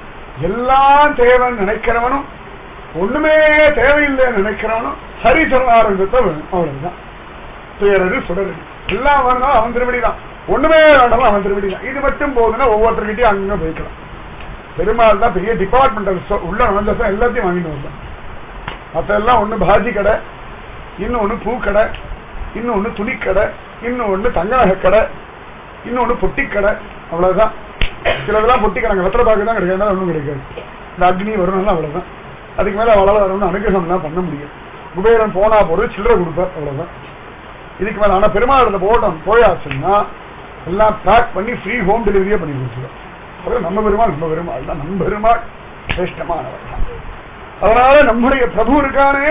எல்லாம் தேவைன்னு நினைக்கிறவனும் ஒண்ணுமே தேவையில்லை நினைக்கிறவனும் ஹரிசரணாரங்கத்தை வேணும் அவ்வளவுதான் துயரது சுடரு எல்லாம் வேணும் அவன் திருவடி தான் ஒண்ணுமே வேண்டாம் அவன் திருவடி தான் இது மட்டும் போதுன்னா ஒவ்வொருத்தர்கிட்டயும் அங்க போய்க்கலாம் பெருமாள் தான் பெரிய டிபார்ட்மெண்டல் உள்ள நுழைஞ்சா எல்லாத்தையும் வாங்கிட்டு வந்தான் மத்தெல்லாம் ஒண்ணு பாஜி கடை இன்னும் ஒண்ணு பூக்கடை இன்னும் ஒண்ணு துணிக்கடை இன்னும் ஒண்ணு தங்க நகை கடை இன்னும் ஒண்ணு பொட்டி கடை அவ்வளவுதான் சிலதெல்லாம் பொட்டி கடைங்க வெத்தலை பாக்கு தான் கிடைக்காது ஒண்ணும் கிடைக்காது இந்த அக்னி வரணும்னா அவ்வளவுதான் அதுக்கு மேல வளர வரணும்னு அனுகிரகம் தான் பண்ண முடியும் குபேரன் போனா போறது சில்லறை கொடுப்பார் அவ்வளவுதான் இதுக்கு மேல ஆனா பெருமாள் போட்டோம் போயாச்சுன்னா எல்லாம் பேக் பண்ணி ஃப்ரீ ஹோம் டெலிவரியே பண்ணி கொடுத்துருவோம் அதாவது நம்ம பெருமாள் நம்ம பெருமாள் தான் நம்ம பெருமாள் சிரேஷ்டமானவர் தான் அதனால நம்முடைய பிரபு இருக்கானே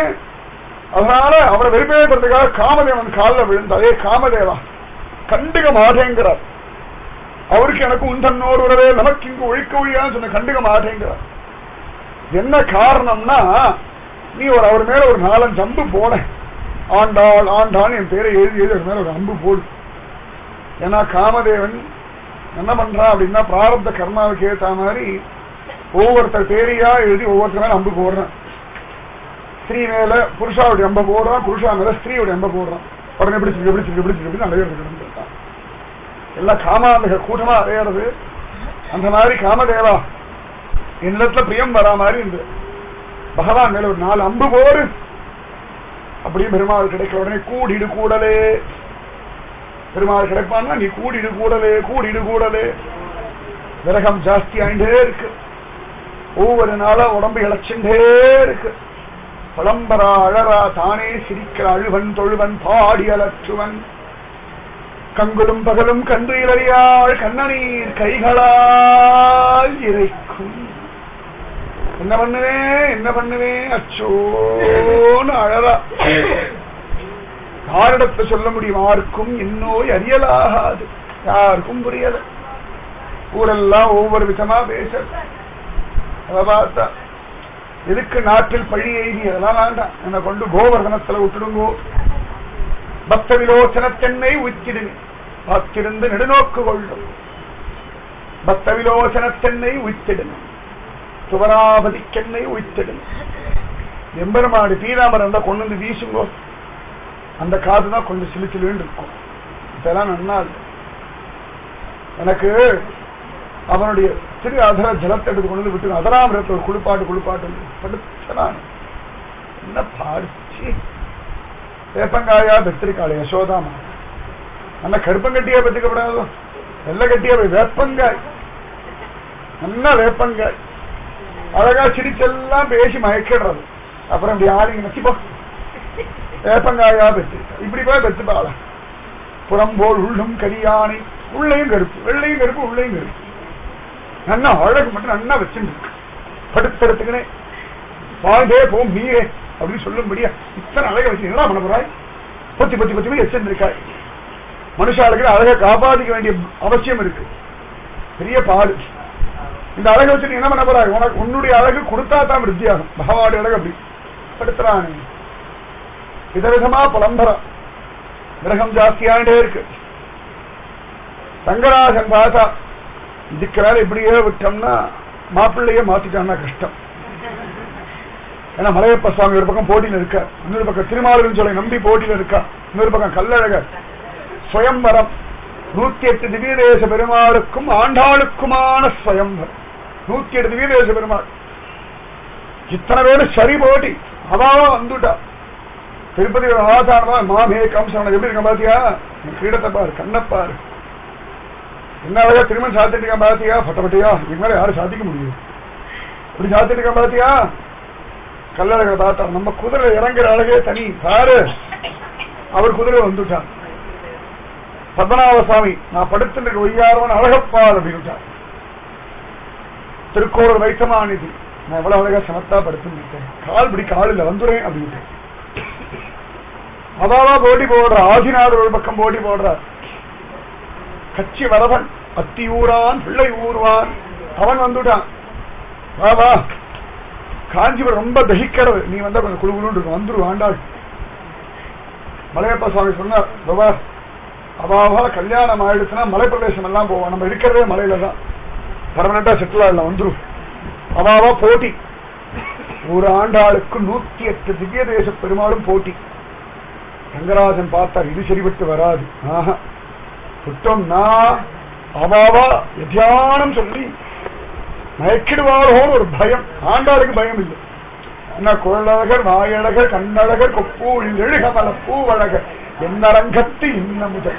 அதனால அவரை வெறுப்பேற்றுறதுக்காக காமதேவன் காலில் விழுந்து அதே காமதேவா கண்டுக மாட்டேங்கிறார் அவருக்கு எனக்கு உந்தன்னோடு உறவே நமக்கு இங்கு ஒழிக்க ஒழியான்னு சொன்ன கண்டுக மாட்டேங்கிறார் என்ன காரணம்னா நீ ஒரு அவர் மேல ஒரு நாலஞ்சு அம்பு போட ஆண்டாள் ஆண்டான் என் பேரை எழுதி எழுதி அவர் மேல ஒரு அம்பு போடு ஏன்னா காமதேவன் என்ன பண்றான் அப்படின்னா பிராரப்த கர்மாவுக்கு ஏத்த மாதிரி ஒவ்வொருத்தர் பேரையா எழுதி ஒவ்வொருத்தர் மேல அம்பு போடுறான் ஸ்திரீ மேல புருஷாவுடைய அம்ப போடுறான் புருஷா மேல ஸ்திரீயுடைய அம்ப போடுறான் உடனே பிடிச்சிருக்கு பிடிச்சிருக்கு பிடிச்சிருக்கு அலையிறது இருக்கான் எல்லாம் காமாந்தக கூட்டமா அடையிறது அந்த மாதிரி காமதேவா என்னிடத்துல பிரியம் வரா மாதிரி இந்த பகவான் மேல ஒரு நாலு அம்பு போடு அப்படியே பெருமாள் கிடைக்கல உடனே கூடிடு கூடலே பெருமாள் கிடைப்பான்னா நீ கூடிடு கூடலே கூடிடு கூடலே விரகம் ஜாஸ்தி ஆயிட்டே இருக்கு ஒவ்வொரு நாளா உடம்பு இழைச்சுட்டே இருக்கு பழம்பரா அழறா தானே சிரிக்கிற அழுவன் தொழுவன் பாடி அலற்றுவன் கங்குலும் பகலும் கன்று இளறியாள் கண்ணநீர் கைகளால் இறைக்கும் என்ன பண்ணுவேன் என்ன பண்ணுவேன் அச்சோன்னு அழறா யாரிடத்தை சொல்ல முடியும் யாருக்கும் இன்னோய் அறியலாகாது யாருக்கும் புரியல ஊரெல்லாம் ஒவ்வொரு விதமா பேச அதை பார்த்தா எதுக்கு நாட்டில் பழி எய்தி அதெல்லாம் வேண்டாம் என்னை கொண்டு கோவர்தனத்துல விட்டுடுங்கோ பக்த விலோசனத்தென்னை உச்சிடுங்க பார்த்திருந்து நெடுநோக்கு கொள்ளும் பக்த விலோசனத்தென்னை உய்த்திடுங்க சுவராபதிக்கென்னை உய்த்திடுங்க எம்பெருமாடு பீராமரம் இருந்தா கொண்டு வந்து வீசுங்கோ அந்த காது தான் கொஞ்சம் சிலு சிலுன்னு இருக்கும் இதெல்லாம் நன்னா இருக்கு எனக்கு அவனுடைய திரு அதர ஜலத்தை எடுத்து கொண்டு வந்து விட்டு அதராமிரத்தை ஒரு குளிப்பாட்டு குளிப்பாட்டு படுத்தலாம் என்ன பாடிச்சு வேப்பங்காயா பெத்திரிக்காளை யசோதாமா நல்ல கருப்பங்கட்டியா பெற்றுக்கப்படாதோ வெள்ளை கட்டியா போய் வேப்பங்காய் நல்ல வேப்பங்காய் அழகா சிரிச்செல்லாம் பேசி மயக்கிடுறது அப்புறம் இப்படி ஆளுங்க நச்சிப்போ வேப்பங்காயா பெற்று இப்படி போய் பெற்றுப்பாள புறம்போல் உள்ளும் கரியானை உள்ளையும் கருப்பு வெள்ளையும் கருப்பு உள்ளையும் கருப்பு நன்னா அழகு மட்டும் நன்னா வச்சுட்டு படுத்துறதுக்குனே வாழ்ந்தே போம் நீரே அப்படின்னு சொல்லும்படியா இத்தனை அழகை வச்சு என்ன பண்ண போறாய் பத்தி பத்தி பத்தி போய் வச்சிருந்திருக்காய் மனுஷாளுக்கு அழகை காப்பாத்திக்க வேண்டிய அவசியம் இருக்கு பெரிய பாடு இந்த அழகை வச்சு நீ என்ன பண்ண போறாய் உனக்கு உன்னுடைய அழகு கொடுத்தா தான் விருத்தியாகும் பகவானுடைய அழகு அப்படி படுத்துறானே விதவிதமா புலம்பரம் கிரகம் ஜாஸ்தியாண்டே இருக்கு ரங்கராஜன் பார்த்தா இதுக்கு மேல இப்படியே விட்டோம்னா மாப்பிள்ளையே மாத்திட்டான்னா கஷ்டம் ஏன்னா மலையப்ப சுவாமி ஒரு பக்கம் போட்டியில இருக்க இன்னொரு பக்கம் திருமாவளவன் சொல்லி நம்பி போட்டியில இருக்கா இன்னொரு பக்கம் கல்லழகர் சுயம்பரம் நூத்தி எட்டு திவ்யதேச பெருமாளுக்கும் ஆண்டாளுக்குமான சுயம்பரம் நூத்தி எட்டு திவ்யதேச பெருமாள் இத்தனை பேரு சரி போட்டி அவாவா வந்துட்டா திருப்பதி ஆதாரமா மாமே கம்சவன எப்படி இருக்க பாத்தியா என் கிரீடத்தை பாரு கண்ணை பாரு என்ன அழகா திருமணம் சாத்திட்டு இருக்கான் பாத்தியா பட்டப்பட்டியா இதுக்கு மேல யாரும் சாதிக்க முடியும் இப்படி சாத்திட்டு இருக்கான் பாத்தியா கல்லழகரை பார்த்தா நம்ம குதிரை இறங்குற அழகே தனி பாரு அவர் குதிரை வந்துட்டார் பத்மநாப சுவாமி நான் படுத்துட்டு ஒய்யாரவன் அழகப்பார் அப்படின்ட்டார் திருக்கோளூர் வைத்தமாநிதி நான் எவ்வளவு அழகா சமத்தா படுத்துட்டேன் கால் இப்படி காலில் வந்துடுறேன் அப்படின்ட்டு அதாவா போட்டி போடுற ஆதிநாதர் ஒரு பக்கம் போட்டி போடுறார் கட்சி வரவன் அத்தி ஊரான் பிள்ளை ஊர்வான் அவன் வந்துட்டான் வா வா காஞ்சிபுரம் ரொம்ப தகிக்கிறது நீ வந்தா கொஞ்சம் குழு குழுன்னு இருக்கும் வந்துரு ஆண்டாள் மலையப்ப சுவாமி சொன்னார் பாபா அவாவா கல்யாணம் ஆயிடுச்சுன்னா மலை பிரதேசம் எல்லாம் போவோம் நம்ம இருக்கிறதே மலையில தான் பர்மனண்டா செட்டில் ஆகல வந்துரும் அவாவா போட்டி ஒரு ஆண்டாளுக்கு நூத்தி எட்டு திவ்ய தேச பெருமாளும் போட்டி ரங்கராஜன் பார்த்தார் இது சரிபட்டு வராது ஆஹா சுத்தம்னா அவாவா தியானம் சொல்லி மயக்கிடுவாரோன்னு ஒரு பயம் ஆண்டாளுக்கு பயம் இல்லை என்ன குழலழகர் வாயழகர் கண்ணழகர் கொப்பூழில் எழுகமல பூவழகர் என்னரங்கத்து இன்னமுதல்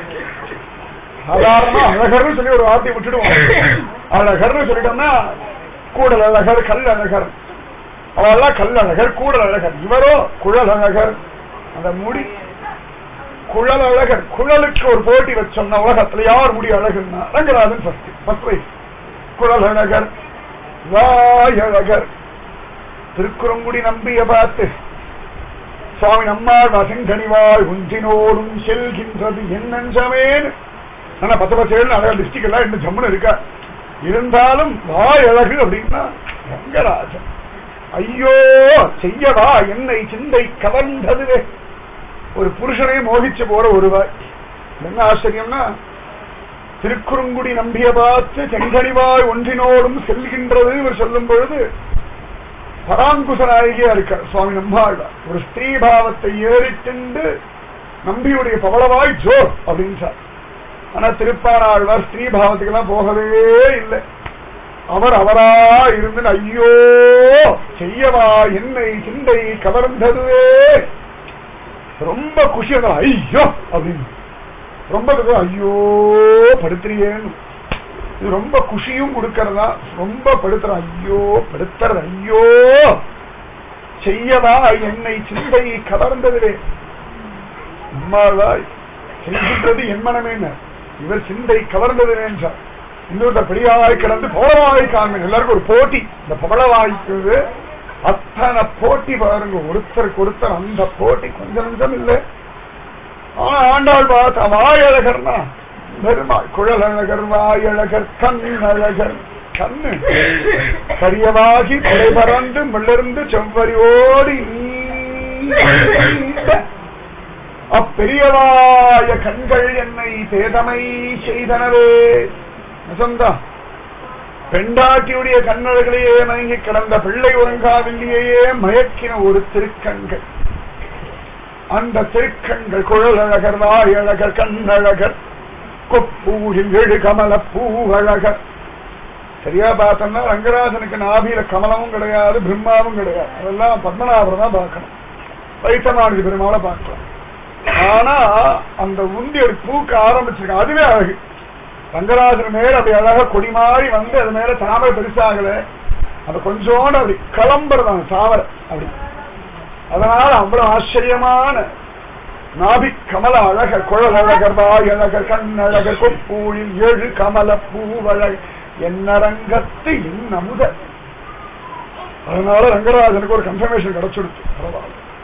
சாதாரண அழகர்னு சொல்லி ஒரு வார்த்தையை விட்டுடுவோம் அழகர்னு சொல்லிட்டோம்னா கூடல் அழகர் கல் அழகர் அவெல்லாம் கல் அழகர் கூடல் அழகர் இவரோ குழல் அழகர் அந்த முடி குழல் அழகர் குழலுக்கு ஒரு போட்டி வச்சோம்னா உலகத்துல யார் முடி அழகுன்னா ரங்கராஜன் ஃபர்ஸ்ட் ஃபர்ஸ்ட் வைஸ் குழல் அழகர் வாயழகர் திருக்குறங்குடி நம்பிய பார்த்து சுவாமி நம்மாள் வசங்கனிவாள் உஞ்சினோடும் செல்கின்றது என் நஞ்சமேன் ஆனா பத்து பச்சேன்னு அழகா டிஸ்ட்ரிக்ட் எல்லாம் இன்னும் ஜம்முன்னு இருக்கா இருந்தாலும் வாய் அழகு அப்படின்னா ரங்கராஜன் ஐயோ செய்யவா என்னை சிந்தை கவர்ந்ததுவே ஒரு புருஷனை மோகிச்சு போற ஒருவாய் என்ன ஆச்சரியம்னா திருக்குறுங்குடி நம்பிய பார்த்து செங்கனிவாய் ஒன்றினோடும் செல்கின்றது இவர் சொல்லும் பொழுது பராங்குச நாயகியா இருக்கார் சுவாமி நம்மாழ்வார் ஒரு ஸ்திரீ பாவத்தை ஏறிட்டு நம்பியுடைய பவளவாய் ஜோ அப்படின்னு சார் ஆனா திருப்பானாழ்வார் ஸ்திரீ பாவத்துக்கெல்லாம் போகவே இல்லை அவர் அவரா இருந்து ஐயோ செய்யவா என்னை சிந்தை கவர்ந்ததுவே ரொம்ப குஷி வந்தா, ஐயோ அப்படின்னு ரொம்ப துக்கம், ஐயோ படுத்துறியேன்னு இது ரொம்ப குஷியும் கொடுக்கறதா ரொம்ப படுத்துற ஐயோ படுத்துறது ஐயோ செய்யவா என்னை சிந்தை கவர்ந்ததுவே நம்மாழ்வாய் செய்கின்றது என் மனமேன்னு இவர் சிந்தை கவர்ந்தது என்றார் இன்னொருத்தர் பெரியாய் கிடந்து பவளவாய் காண்பேன் எல்லாருக்கும் ஒரு போட்டி இந்த பவளவாய்க்கு அத்தனை போட்டி பாருங்க ஒருத்தருக்கு ஒருத்தர் அந்த போட்டி கொஞ்சம் கொஞ்சம் இல்லை ஆனா ஆண்டாள் பார்த்த வாயழகர்னா பெருமாள் குழலழகர் வாயழகர் கண் அழகர் கண்ணு கரியவாகி கொடை பறந்து மிளர்ந்து செவ்வரி ஓடி நீண்ட அப்பெரியவாய கண்கள் என்னை பேதமை செய்தனவே வசந்தா பெண்டாட்டியுடைய கண்ணழகளையே மயங்கி கிடந்த பிள்ளை உறங்காவில்லையே மயக்கின ஒரு திருக்கண்கள் அந்த திருக்கண்கள் குழலழகர் வாயழகர் கண்ணழகர் கொப்பூரில் எழு கமல பூவழகர் சரியா பார்த்தோம்னா ரங்கராஜனுக்கு நாபியில கமலமும் கிடையாது பிரம்மாவும் கிடையாது அதெல்லாம் பத்மநாபரம் தான் பார்க்கணும் வைத்தமானதி பெருமாளை பார்க்கலாம் ஆனா அந்த உந்தி ஒரு பூக்க ஆரம்பிச்சிருக்க அதுவே அழகு ரங்கராஜன் மேல அப்படி அழகா கொடி மாறி வந்து அது மேல தாமரை பெருசாகல அது கொஞ்சோண்டு அப்படி கிளம்புறதான் தாமரை அப்படி அதனால அவ்வளவு ஆச்சரியமான நாபி கமல அழகர் குழல் அழகர் வாய் அழகர் கண் அழகர் கொப்பூழில் ஏழு கமல பூவழகர் என்னரங்கத்து இன்னமுத அதனால ரங்கராஜனுக்கு ஒரு கன்ஃபர்மேஷன் கிடைச்சிடுச்சு பரவாயில்ல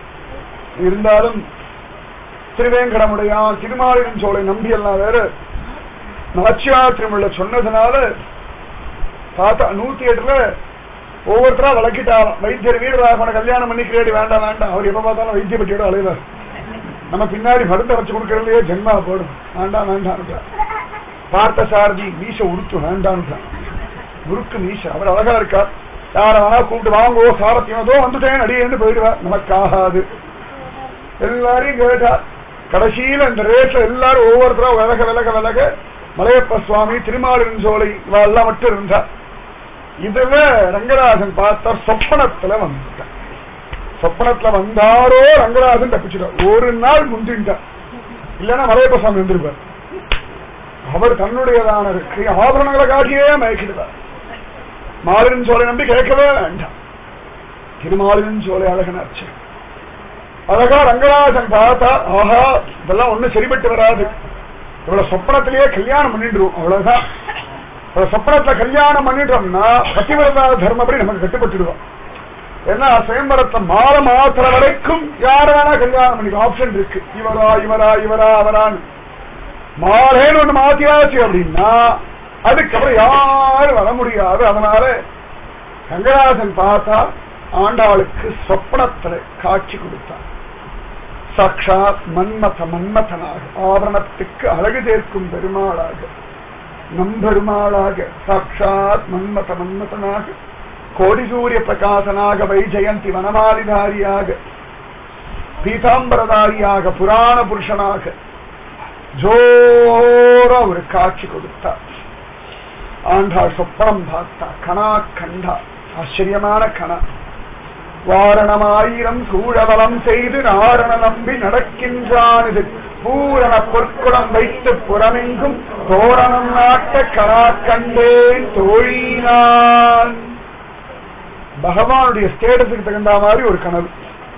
இருந்தாலும் திருவேங்கடமுடையான் திருமாலின் சோலை நம்பி எல்லாம் வேற நாச்சியார் திருமள்ள சொன்னதுனால தாத்தா நூத்தி எட்டுல ஒவ்வொருத்தரா விளக்கிட்டாராம் வைத்தியர் வீரராகவனை கல்யாணம் பண்ணிக்கிறேடி வேண்டாம் வேண்டாம் அவர் எப்ப பார்த்தாலும் வைத்திய பட்டியோட அலைவார் நம்ம பின்னாடி மருந்தை வச்சு கொடுக்கறதுலயே ஜென்மா போடும் வேண்டாம் வேண்டாம் பார்த்த சாரதி மீச உடுத்து வேண்டாம் முறுக்கு மீச அவர் அழகா இருக்கார் யார வேணா கூப்பிட்டு வாங்கோ சாரத்தியம் ஏதோ வந்துட்டேன் அடியேன்னு போயிடுவார் நமக்கு ஆகாது எல்லாரையும் கேட்டார் கடைசியில இந்த ரேட்ல எல்லாரும் ஒவ்வொருத்தரா விலக விலக விலக மலையப்ப சுவாமி திருமாலின் சோலை இவெல்லாம் மட்டும் இருந்தார் இதுல ரங்கராஜன் பார்த்தார் சொப்பனத்துல வந்துட்டார் சொப்பனத்துல வந்தாரோ ரங்கராஜன் தப்பிச்சுட்டார் ஒரு நாள் முந்திட்டார் இல்லைன்னா மலையப்ப சுவாமி வந்திருப்பார் அவர் தன்னுடையதான இருக்கு ஆபரணங்களை காட்டியே மயக்கிடுவார் மாலின் சோலை நம்பி கேட்கவே வேண்டாம் திருமாலின் சோலை அழகனாச்சு அழகா ரங்கராஜன் பார்த்தா ஆஹா இதெல்லாம் ஒண்ணும் சரிபட்டு வராது இவ்வளவு சொப்பனத்திலேயே கல்யாணம் பண்ணிடுவோம் அவ்வளவுதான் இவ்வளவு சொப்பனத்துல கல்யாணம் பண்ணிட்டோம்னா பத்திவிரதா தர்மப்படி நமக்கு கட்டுப்பட்டுடுவோம் ஏன்னா சுயம்பரத்தை மாற மாத்திர வரைக்கும் யார வேணா கல்யாணம் பண்ணிக்கலாம் ஆப்ஷன் இருக்கு இவரா இவரா இவரா அவரான்னு மாறேன்னு ஒண்ணு மாத்தியாச்சு அப்படின்னா அதுக்கப்புறம் யாரும் வர முடியாது அதனால ரங்கராஜன் பார்த்தா ஆண்டாளுக்கு சொப்பனத்துல காட்சி கொடுத்தார் சாட்சாத் மன்மத மன்மதனாக ஆவரணத்துக்கு அழகு சேர்க்கும் பெருமாளாக நம்பெருமாளாக சாட்சாத் மன்மத மன்மதனாக கோடி சூரிய பிரகாசனாக வைஜெயந்தி வனமாலிதாரியாக பீதாம்பரதாரியாக புராண புருஷனாக ஜோர ஒரு காட்சி கொடுத்தார் ஆண்டாள் சொப்பனம் பார்த்தா கணா கண்டா ஆச்சரியமான கணா வாரணமாயிரம் சூழவலம் செய்து நாரண நம்பி நடக்கின்றான் இது பூரண பொற்குடம் வைத்து புறமெங்கும் தோரணம் நாட்ட கரா கண்டேன் தோழினான் பகவானுடைய ஸ்டேட்டஸுக்கு தகுந்த மாதிரி ஒரு கனவு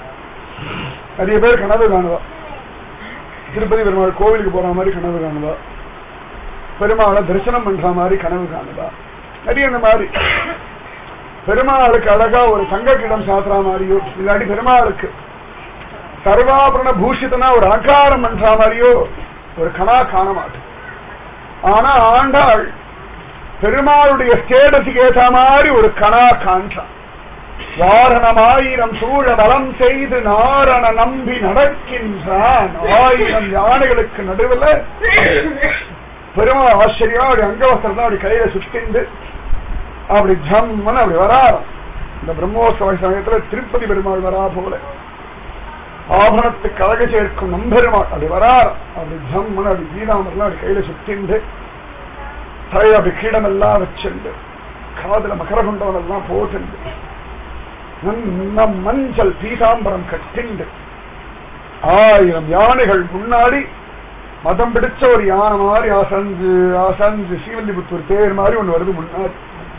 நிறைய பேர் கனவு காணுவா திருப்பதி பெருமாள் கோவிலுக்கு போற மாதிரி கனவு காணுவா பெருமாளை தரிசனம் பண்ற மாதிரி கனவு காணுவா நிறைய இந்த மாதிரி பெருமாளுக்கு அழகா ஒரு தங்க கிடம் சாத்துற மாதிரியோ இல்லாட்டி பெருமாளுக்கு சர்வாபரண பூஷிதனா ஒரு அகாரம் பண்ற மாதிரியோ ஒரு கணா காண மாட்டேன் ஆனா ஆண்டாள் பெருமாளுடைய ஸ்டேட்டஸுக்கு ஏற்ற மாதிரி ஒரு கணா காண்றான் வாரணமாயிரம் சூழ வலம் செய்து நாரண நம்பி நடக்கின்றான் ஆயிரம் யானைகளுக்கு நடுவில் பெருமாள் ஆச்சரியம் அப்படி அங்கவஸ்திரம் தான் அப்படி கையில சுத்திண்டு அப்படி ஜம்முன்னு அப்படி வராராம் இந்த பிரம்மோத்சவ சமயத்துல திருப்பதி பெருமாள் வரா போல ஆபரணத்துக்கு அழகு சேர்க்கும் நம்பெருமாள் அப்படி வராராம் அப்படி ஜம்முன்னு அப்படி கீதாமரெல்லாம் அப்படி கையில சுத்திண்டு தலையில அப்படி கீடம் எல்லாம் வச்சுண்டு காதுல மகரகுண்டவன் எல்லாம் போட்டுண்டு நல்ல மஞ்சள் பீதாம்பரம் கட்டிண்டு ஆயிரம் யானைகள் முன்னாடி மதம் பிடிச்ச ஒரு யானை மாதிரி அசஞ்சு அசஞ்சு ஸ்ரீவல்லிபுத்தூர் தேர் மாதிரி ஒண்ணு வருது முன்னாடி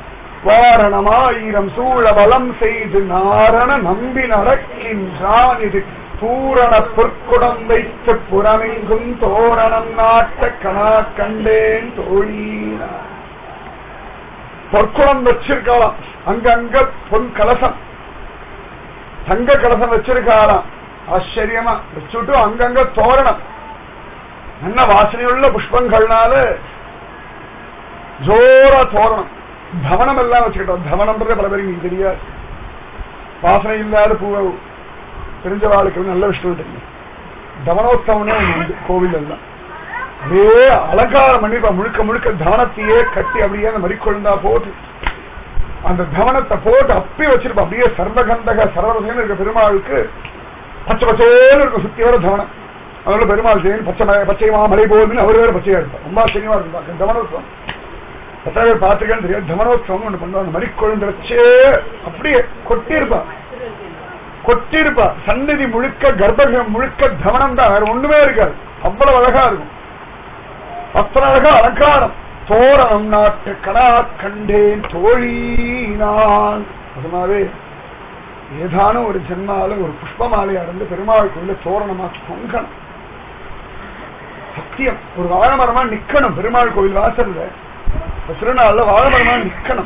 வாரணமாயிரம் சூழ வலம் செய்து நாரண நம்பி நடக்கின்றான் இது பூரண பொற்குடம் வைத்து புறமெங்கும் தோரணம் நாட்ட கணா கண்டேன் தோழினா பொற்குடம் வச்சிருக்கலாம் அங்கங்க பொன் கலசம் தங்க கலசம் வச்சிருக்காராம் ஆச்சரியமா வச்சுட்டு அங்கங்க தோரணம் நல்ல வாசனையுள்ள புஷ்பங்கள்னால ஜோரா தோரணம் தவனம் எல்லாம் வச்சுக்கிட்டோம் தவனம்ன்றது பல பேருக்கு நீங்க தெரியாது வாசனை இல்லாத பூவை தெரிஞ்ச வாழ்க்கை நல்ல விஷயம் தெரியும் தவனோத்சவம்னு ஒண்ணு உண்டு கோவில் எல்லாம் அப்படியே அலங்காரம் பண்ணி இப்ப முழுக்க முழுக்க தவனத்தையே கட்டி அப்படியே அந்த மறிக்கொழுந்தா போட்டு அந்த தவனத்தை போட்டு அப்பி வச்சிருப்பா அப்படியே சர்வகந்தக சர்வரசன் இருக்க பெருமாளுக்கு பச்சை பச்சைன்னு இருக்கும் சுத்தி வர தவனம் அதனால பெருமாள் செய்யணும் பச்சை மலை- பச்சைமா மலை போகுதுன்னு அவர் வேற பச்சையா இருப்பார் ரொம்ப ஆச்சரியமா இருக்கும் தவனோத்சவம் எத்தனை பேர் பார்த்துருக்கேன்னு தெரியாது தவனோத்சவம் ஒண்ணு பண்ணுவாங்க மறிக்கொழுந்து வச்சே அப்படியே கொட்டியிருப்பா கொட்டியிருப்பா சந்நிதி முழுக்க கர்ப்பகிரம் முழுக்க தவனம் தான் வேற ஒண்ணுமே இருக்காது அவ்வளவு அழகா இருக்கும் அத்தனை அழகா அலங்காரம் தோரணம் நாட்டு கடா கண்டேன் தோழி நான் அதனாலே ஏதானும் ஒரு ஜென்மால ஒரு புஷ்பமாலையா இருந்து பெருமாள் கோயில தோரணமா தொங்கணும் சத்தியம் ஒரு வாழைமரமா நிக்கணும் பெருமாள் கோயில் வாசல்ல இந்த திருநாள்ல வாழைமரமா நிக்கணும்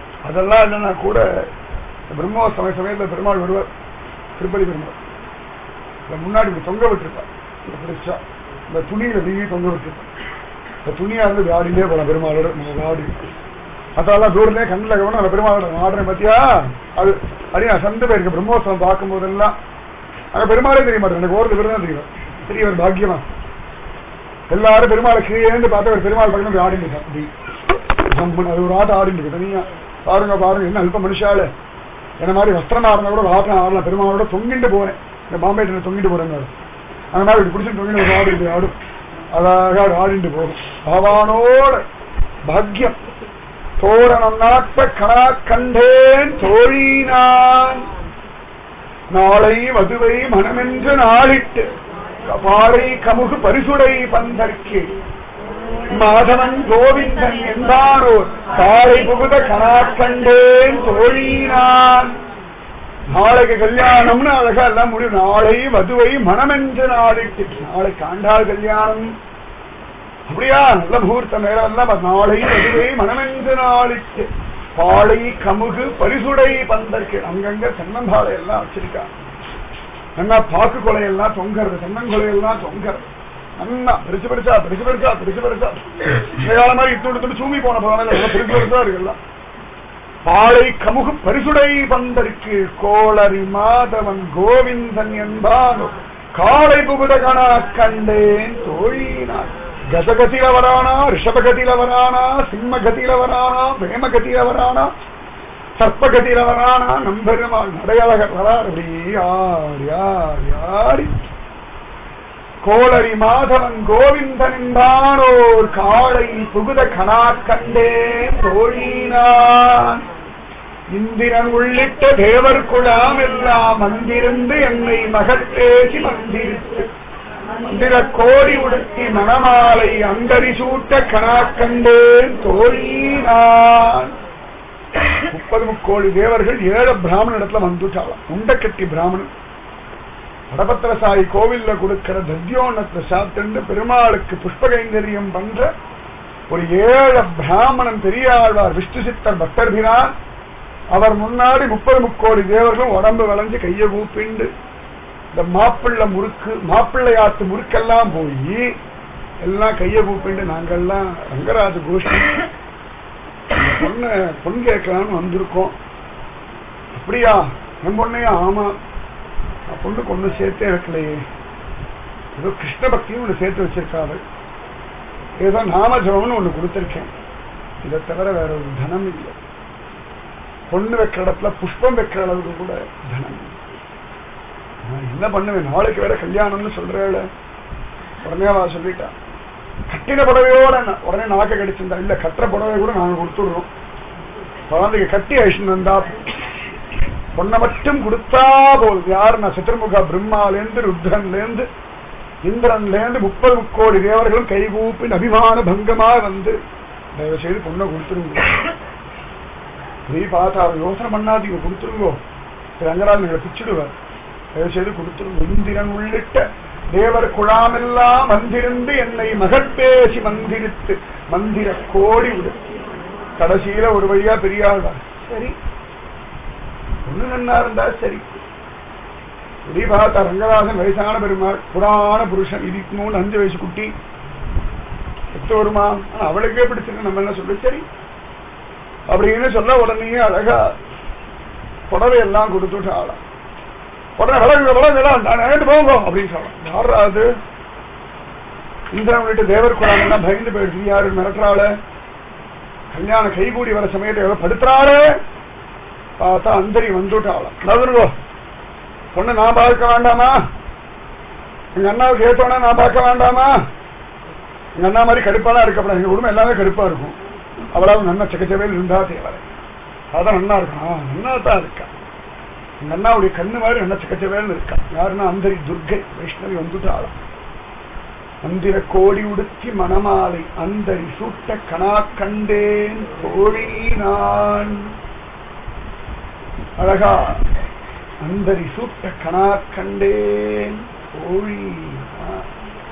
அதெல்லாம் இல்லைன்னா கூட இந்த பிரம்மோத்சவ சமயத்துல பெருமாள் வருவார் திருப்பதி பெருமாள் இதை முன்னாடி இப்படி தொங்க விட்டுருப்பா இதை பிடிச்சா இந்த துணியில நீங்க தொங்க விட்டுருப்பா இந்த துணியா இருந்து வியாடினே போன பெருமாளோட நம்ம வியாடி அதெல்லாம் தூரமே கண்ணில் கவனம் அந்த பெருமாளோட ஆடுறேன் பாத்தியா அது அப்படியே நான் சந்து போயிருக்கேன் பிரம்மோத்சவம் பார்க்கும் போதெல்லாம் அங்க பெருமாளே தெரிய மாட்டேன் எனக்கு ஓரத்து பேர் தான் தெரியும் பெரிய ஒரு பாக்கியமா எல்லாரும் பெருமாளை கீழே இருந்து பார்த்து ஒரு பெருமாள் பக்கம் போய் ஆடிட்டு இருக்கான் அப்படி ஜம்முன்னு அது ஒரு ஆட்டம் ஆடிட்டு இருக்கு தனியா பாருங்க பாருங்க என்ன அல்ப மனுஷால என்ன மாதிரி வஸ்திரமா இருந்தா கூட ஒரு ஆட்டம் ஆடலாம் பெருமாளோட தொங்கிட்டு போறேன் இந்த பாம்பே ட்ரெயின்ல தொங்கிட்டு போறேன் அந்த மாதிரி இப்படி பிடிச்சிட்டு தொங்கிட்டு ஒரு ஆடு இப்படி ஆடும் அழகா ஆடிட்டு போகும் பகவானோட பாக்கியம் தோரணம் நாட்ட கணா கண்டேன் தோழினான் நாளை மதுவை மனமென்று நாளிட்டு பாறை கமுகு பரிசுடை பந்தற்கு மாதவன் கோவிந்தன் என்பாரோர் காலை புகுத கணா கண்டேன் தோழினான் நாளைக்கு கல்யாணம்னு அழகா எல்லாம் முடியும் நாளை மதுவை மனமென்று நாளிட்டு நாளை காண்டாள் கல்யாணம் அப்படியா நல்ல முகூர்த்தம் நேரம் எல்லாம் நாளை மதுவை மனமென்று நாளிட்டு பாலை கமுகு பரிசுடை பந்தற்கு அங்கங்க தென்னம்பாலை எல்லாம் வச்சிருக்காங்க நல்லா பாக்கு கொலையெல்லாம் தொங்கறது தென்னங்கொலையெல்லாம் தொங்கறது நல்லா பெருசு பெருசா பெருசு பெருசா பெருசு பெருசா இந்த காலம் மாதிரி இத்தோடு தொட்டு சூமி போன போனால பெருசு பெருசா இருக்குல்ல பாலை கமுகு பரிசுடை பந்தற்கு கோளரி மாதவன் கோவிந்தன் என்பான் காலை புகுத கணா கண்டேன் தோழினான் கசகதியில வரானா ரிஷபகதியில வரானா சிம்மகதியில வரானா பிரேமகதியில வரானா சர்ப்பகதியில வரானா நம்பெருமாள் நடையழகர் வரார் அப்படி யார் யார் யாரி கோளரி மாதவன் கோவிந்தன் என்பானோர் காளை புகுத கணா கண்டேன் தோழினான் இந்திரன் உள்ளிட்ட தேவர் குழாம் எல்லாம் வந்திருந்து என்னை மகத்தேசி மந்திரித்து மந்திர கோடி உடுத்தி மணமாலை அந்தரி சூட்ட கணா கண்டேன் தோழினான் முப்பது முக்கோடி தேவர்கள் ஏழு பிராமண இடத்துல வந்துட்டாளாம் உண்டக்கட்டி பிராமணன் வடபத்திரசாயி கோவில்ல கொடுக்கிற தத்யோனத்தை சாப்பிட்டு பெருமாளுக்கு புஷ்பகைங்கரியம் பண்ற ஒரு ஏழு பிராமணன் பெரியாழ்வார் விஷ்ணு சித்தர் பக்தர்பிரான் அவர் முன்னாடி முப்பது முக்கோடி தேவர்களும் உடம்பு விளைஞ்சு கையை கூப்பிண்டு இந்த மாப்பிள்ளை முறுக்கு மாப்பிள்ளையாத்து முறுக்கெல்லாம் போய் எல்லாம் கையை கூப்பிண்டு நாங்கெல்லாம் ரங்கராஜ கோஷ்டி பொண்ணு பொண்ணு கேட்கலான்னு வந்திருக்கோம் அப்படியா என் பொண்ணையா ஆமா நான் பொண்ணுக்கு ஒண்ணு சேர்த்தே வைக்கலையே ஏதோ கிருஷ்ண பக்தியும் ஒண்ணு சேர்த்து வச்சிருக்காரு ஏதோ நாம ஜபம்னு ஒண்ணு கொடுத்திருக்கேன் இதை தவிர வேற ஒரு தனம் இல்லை பொண்ணு வைக்கிற இடத்துல புஷ்பம் வைக்கிற அளவுக்கு கூட தனம் இல்லை. நான் என்ன பண்ணுவேன் நாளைக்கு வேற கல்யாணம்னு சொல்றேன் உடனே அவ சொல்லிட்டா கட்டின புடவையோட நான் உடனே நாக்க கடிச்சிருந்தா இல்ல கட்டுற புடவை கூட நாங்க கொடுத்துடுறோம் குழந்தைக்கு கட்டி அழிச்சுன்னு வந்தா பொண்ணை மட்டும் கொடுத்தா போதும் யாருன்னா சத்துர்முக பிரம்மாலேருந்து ருத்ரன்லேருந்து இந்திரன்லேருந்து முப்பது முக்கோடி தேவர்களும் கைகூப்பி அபிமான பங்கமா வந்து தயவு செய்து பொண்ணை கொடுத்துருங்க நீ பார்த்தா அவர் யோசனை பண்ணாதீங்க கொடுத்துருங்கோ ரங்கராஜ் நீங்களை பிச்சுடுவார் தயவு செய்து கொடுத்துருங்க இந்திரன் உள்ளிட்ட தேவர் குழாமெல்லாம் வந்திருந்து என்னை மகட்பேசி மந்திரித்து மந்திர கோடி விடு கடைசியில ஒரு வழியா பெரியாழ்வார் சரி ஒண்ணு நன்னா இருந்தா சரி இப்படி பார்த்தா ரங்கராஜன் வயசான பெருமாள் புராண புருஷன் இதுக்கு மூணு அஞ்சு வயசு குட்டி எத்து வருமா ஆனா அவளுக்கே பிடிச்சிருக்கு நம்ம என்ன சொல்லு சரி அப்படின்னு சொல்ல உடனே அழகா புடவை எல்லாம் கொடுத்துட்டு ஆளா உடனே விலங்கு விலங்கு நான் நேட்டு போங்க அப்படின்னு சொல்லலாம் யாரா அது இந்திரன் உள்ளிட்ட தேவர் குழாம் எல்லாம் பயந்து போயிடுச்சு யாரு மிரட்டுறாள கல்யாணம் கைகூடி வர சமயத்தை எவ்வளவு படுத்துறாளே பார்த்தா அந்தரி வந்துட்டாளாம் நகருங்கோ பொண்ணு நான் பார்க்க வேண்டாமா எங்க அண்ணாவுக்கு ஏத்தோனா நான் பார்க்க வேண்டாமா எங்க அண்ணா மாதிரி கடுப்பாலாம் இருக்கப்படாது எங்க குடும்பம் எல்லாமே கடுப்பா இருக்கும் அவளாவும் நன்னா செக்கச்சவேல் இருந்தா தேவை அதான் நன்னா இருக்கான் நன்னா தான் இருக்கா எங்க அண்ணாவுடைய கண்ணு மாதிரி நன்னா செக்கச்சவேல்னு இருக்கா யாருன்னா அந்தரி துர்கை வைஷ்ணவி வந்துட்டாளாம் மந்திர கோடி உடுத்தி மணமாலை அந்தரி சூட்ட கணா கண்டேன் தோழி நான் அழகா அந்தரி சூட்ட கணா கண்டேன் தோழி நான்.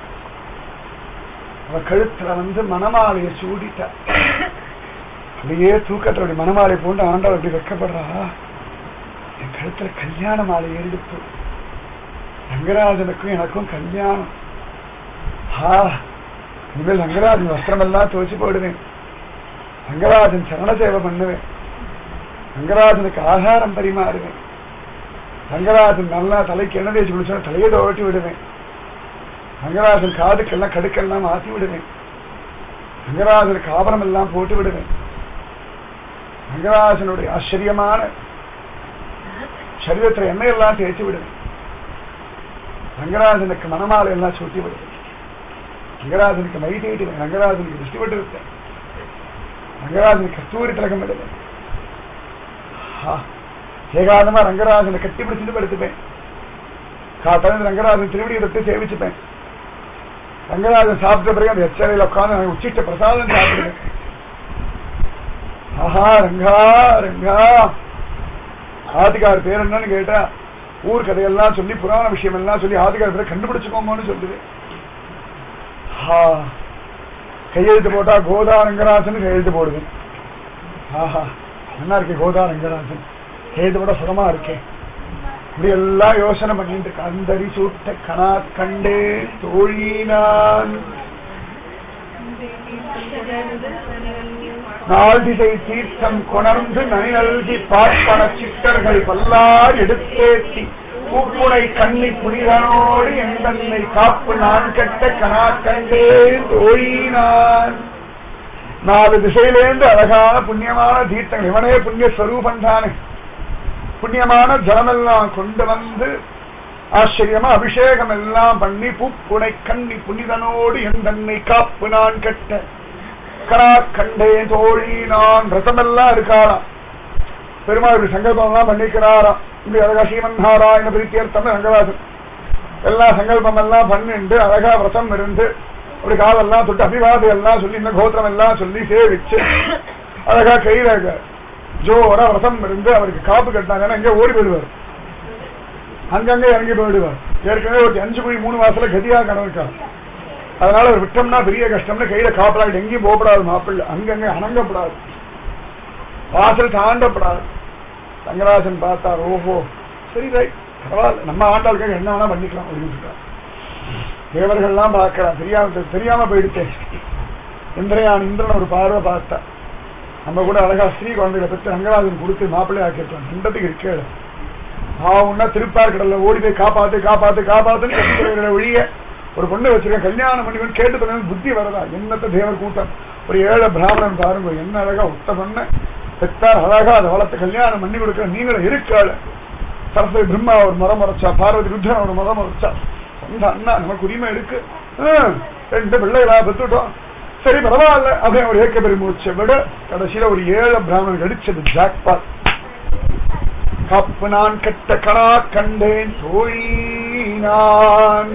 அவ கழுத்துல வந்து மணமாலைய சூடிட்டா அப்படியே தூக்கத்துல அப்படி மணமாலை போட்டு ஆண்டாள் அப்படி வெக்கப்படுறா என் கழுத்துல கல்யாண மாலை எடுத்து ரங்கராஜனுக்கும் எனக்கும் கல்யாணம் ஹா இனிமேல் ரங்கராஜன் வஸ்திரமெல்லாம் துவச்சு போடுவேன் ரங்கராஜன் சரண சேவை பண்ணுவேன் ரங்கராஜனுக்கு ஆகாரம் பரிமாறுவேன் ரங்கராஜன் நல்லா தலைக்கு எண்ணெய் தேய்ச்சி குளிச்சா தலையை துவட்டி விடுவேன் ரங்கராஜன் காதுக்கெல்லாம் கடுக்கெல்லாம் மாத்தி விடுவேன் ரங்கராஜனுக்கு ஆபரணம் எல்லாம் போட்டு விடுவேன் ரங்கராஜனுடைய ஆச்சரியமான சரீரத்தில் எண்ணெய் எல்லாம் தேய்ச்சி விடுவேன் ரங்கராஜனுக்கு மணமாலை எல்லாம் சூட்டி விடுவேன் ரங்கராஜனுக்கு மை தேய்ட்டுவேன் ரங்கராஜனுக்கு திருஷ்டி விட்டு இருப்பேன் ரங்கராஜனுக்கு கஸ்தூரி திலகம் விடுவேன் ஆ, ஏகாதமா ரங்கராஜனை கட்டி பிடிச்சிட்டு படுத்துப்பேன் காத்தாலும் ரங்கராஜன் திருவடியை தொட்டு சேவிச்சுப்பேன் ரங்கராஜன் சாப்பிட்ட பிறகு அந்த எச்சரையில் உட்காந்து எனக்கு உச்சிட்ட பிரசாதம் சாப்பிடுவேன் ஆஹா ரங்கா ரங்கா ஆதிகார் பேர் என்னன்னு கேட்டா ஊர் கதையெல்லாம் சொல்லி புராண விஷயம் எல்லாம் சொல்லி ஆதிகார் பேரை கண்டுபிடிச்சுக்கோங்கன்னு சொல்லுவேன் ஆஹா கையெழுத்து போட்டா கோதா ரங்கராஜன் கையெழுத்து போடுவேன் ஆஹா என்ன இருக்கு கோதா ரங்கராஜன் கையெழுத்து போட சுகமா இருக்கேன் இப்படி எல்லாம் யோசனை பண்ணிட்டு இருக்க அந்தரி சூட்ட கணா கண்டே தோழினான் நாள் திசை தீர்த்தம் கொணர்ந்து நனி நல்கி பார்ப்பன சித்தர்கள் பல்லார் எடுத்தேத்தி பூப்புனை கண்ணி புனிதனோடு எந்தன்னை காப்பு நான் கட்ட கணா கண்டே தோழினான் நாலு திசையிலேந்து அழகான புண்ணியமான தீர்த்தங்கள் இவனே புண்ணிய ஸ்வரூபன் தானே புண்ணியமான ஜலமெல்லாம் கொண்டு வந்து ஆச்சரியமா அபிஷேகம் எல்லாம் பண்ணி பூப்புனை கண்ணி புனிதனோடு எந்தன்னை காப்பு நான் கட்ட கரா கண்டே தோழி நான் ரசமெல்லாம் இருக்காராம் பெருமாள் இப்படி சங்கல்பம் எல்லாம் பண்ணிக்கிறாராம் இப்படி அழகா ஸ்ரீமன் நாராயண பிரீத்தியர்த்தம் ரங்கராஜன் எல்லா சங்கல்பம் எல்லாம் பண்ணிண்டு அழகா விரதம் இருந்து அப்படி காலெல்லாம் தொட்டு அபிவாதம் எல்லாம் சொல்லி இந்த கோத்திரம் எல்லாம் சொல்லி சேவிச்சு அழகா கையில ஜோரா விரதம் இருந்து அவருக்கு காப்பு கட்டினாங்கன்னா எங்க ஓடி போயிடுவார் அங்கங்க இறங்கி போயிடுவார் ஏற்கனவே ஒரு அஞ்சு மணி மூணு மாசத்துல கதியா கணக்கார் அதனால அவர் விட்டோம்னா பெரிய கஷ்டம்னு கையில காப்பலாட்டு எங்கேயும் போகப்படாது மாப்பிள்ளை அங்கங்க அணங்கப்படாது வாசல் தாண்டப்படாது ரங்கராஜன் பார்த்தார் ஓஹோ சரி ரைட் பரவாயில்ல நம்ம ஆண்டாளுக்காக என்ன வேணா பண்ணிக்கலாம் அப்படின்னு சொல்லிட்டார். தேவர்கள்லாம் பார்க்கலாம் தெரியாம தெரியாம போயிடுச்சேன் இந்திரயான் இந்திரன் ஒரு பார்வை பார்த்தா நம்ம கூட அழகா ஸ்ரீ குழந்தைகளை பெற்று ரங்கராஜன் கொடுத்து மாப்பிள்ளை ஆக்கிருக்கலாம் திண்டத்துக்கு இருக்கேள் ஆவுன்னா திருப்பார் கடல்ல ஓடி போய் காப்பாத்து காப்பாத்து காப்பாத்துன்னு கட்டிக்கிற ஒழிய ஒரு பொண்ணு வச்சிருக்கேன் கல்யாணம் பண்ணி கேட்டு பண்ண புத்தி வரதா என்னத்த தேவர் கூட்டம் ஒரு ஏழை பிராமணன் பாருங்க என்ன அழகா உத்த பண்ண பெத்தார் அழகா அதை வளர்த்து கல்யாணம் பண்ணி கொடுக்கிற நீங்களும் இருக்காள் சரஸ்வதி பிரம்மா ஒரு மரம் மறைச்சா பார்வதி ருத்ரன் ஒரு மரம் மறைச்சா சொந்த அண்ணா நமக்கு உரிமை இருக்கு ஹம், ரெண்டு பிள்ளைகளா பெத்துட்டோம் சரி பரவாயில்ல அப்படின்னு ஒரு ஏக்க பெருமூச்சை விட கடைசியில ஒரு ஏழை பிராமணன் அடிச்சது ஜாக்பாட் கப்பு நான் கட்ட கணா கண்டேன் தோழி நான்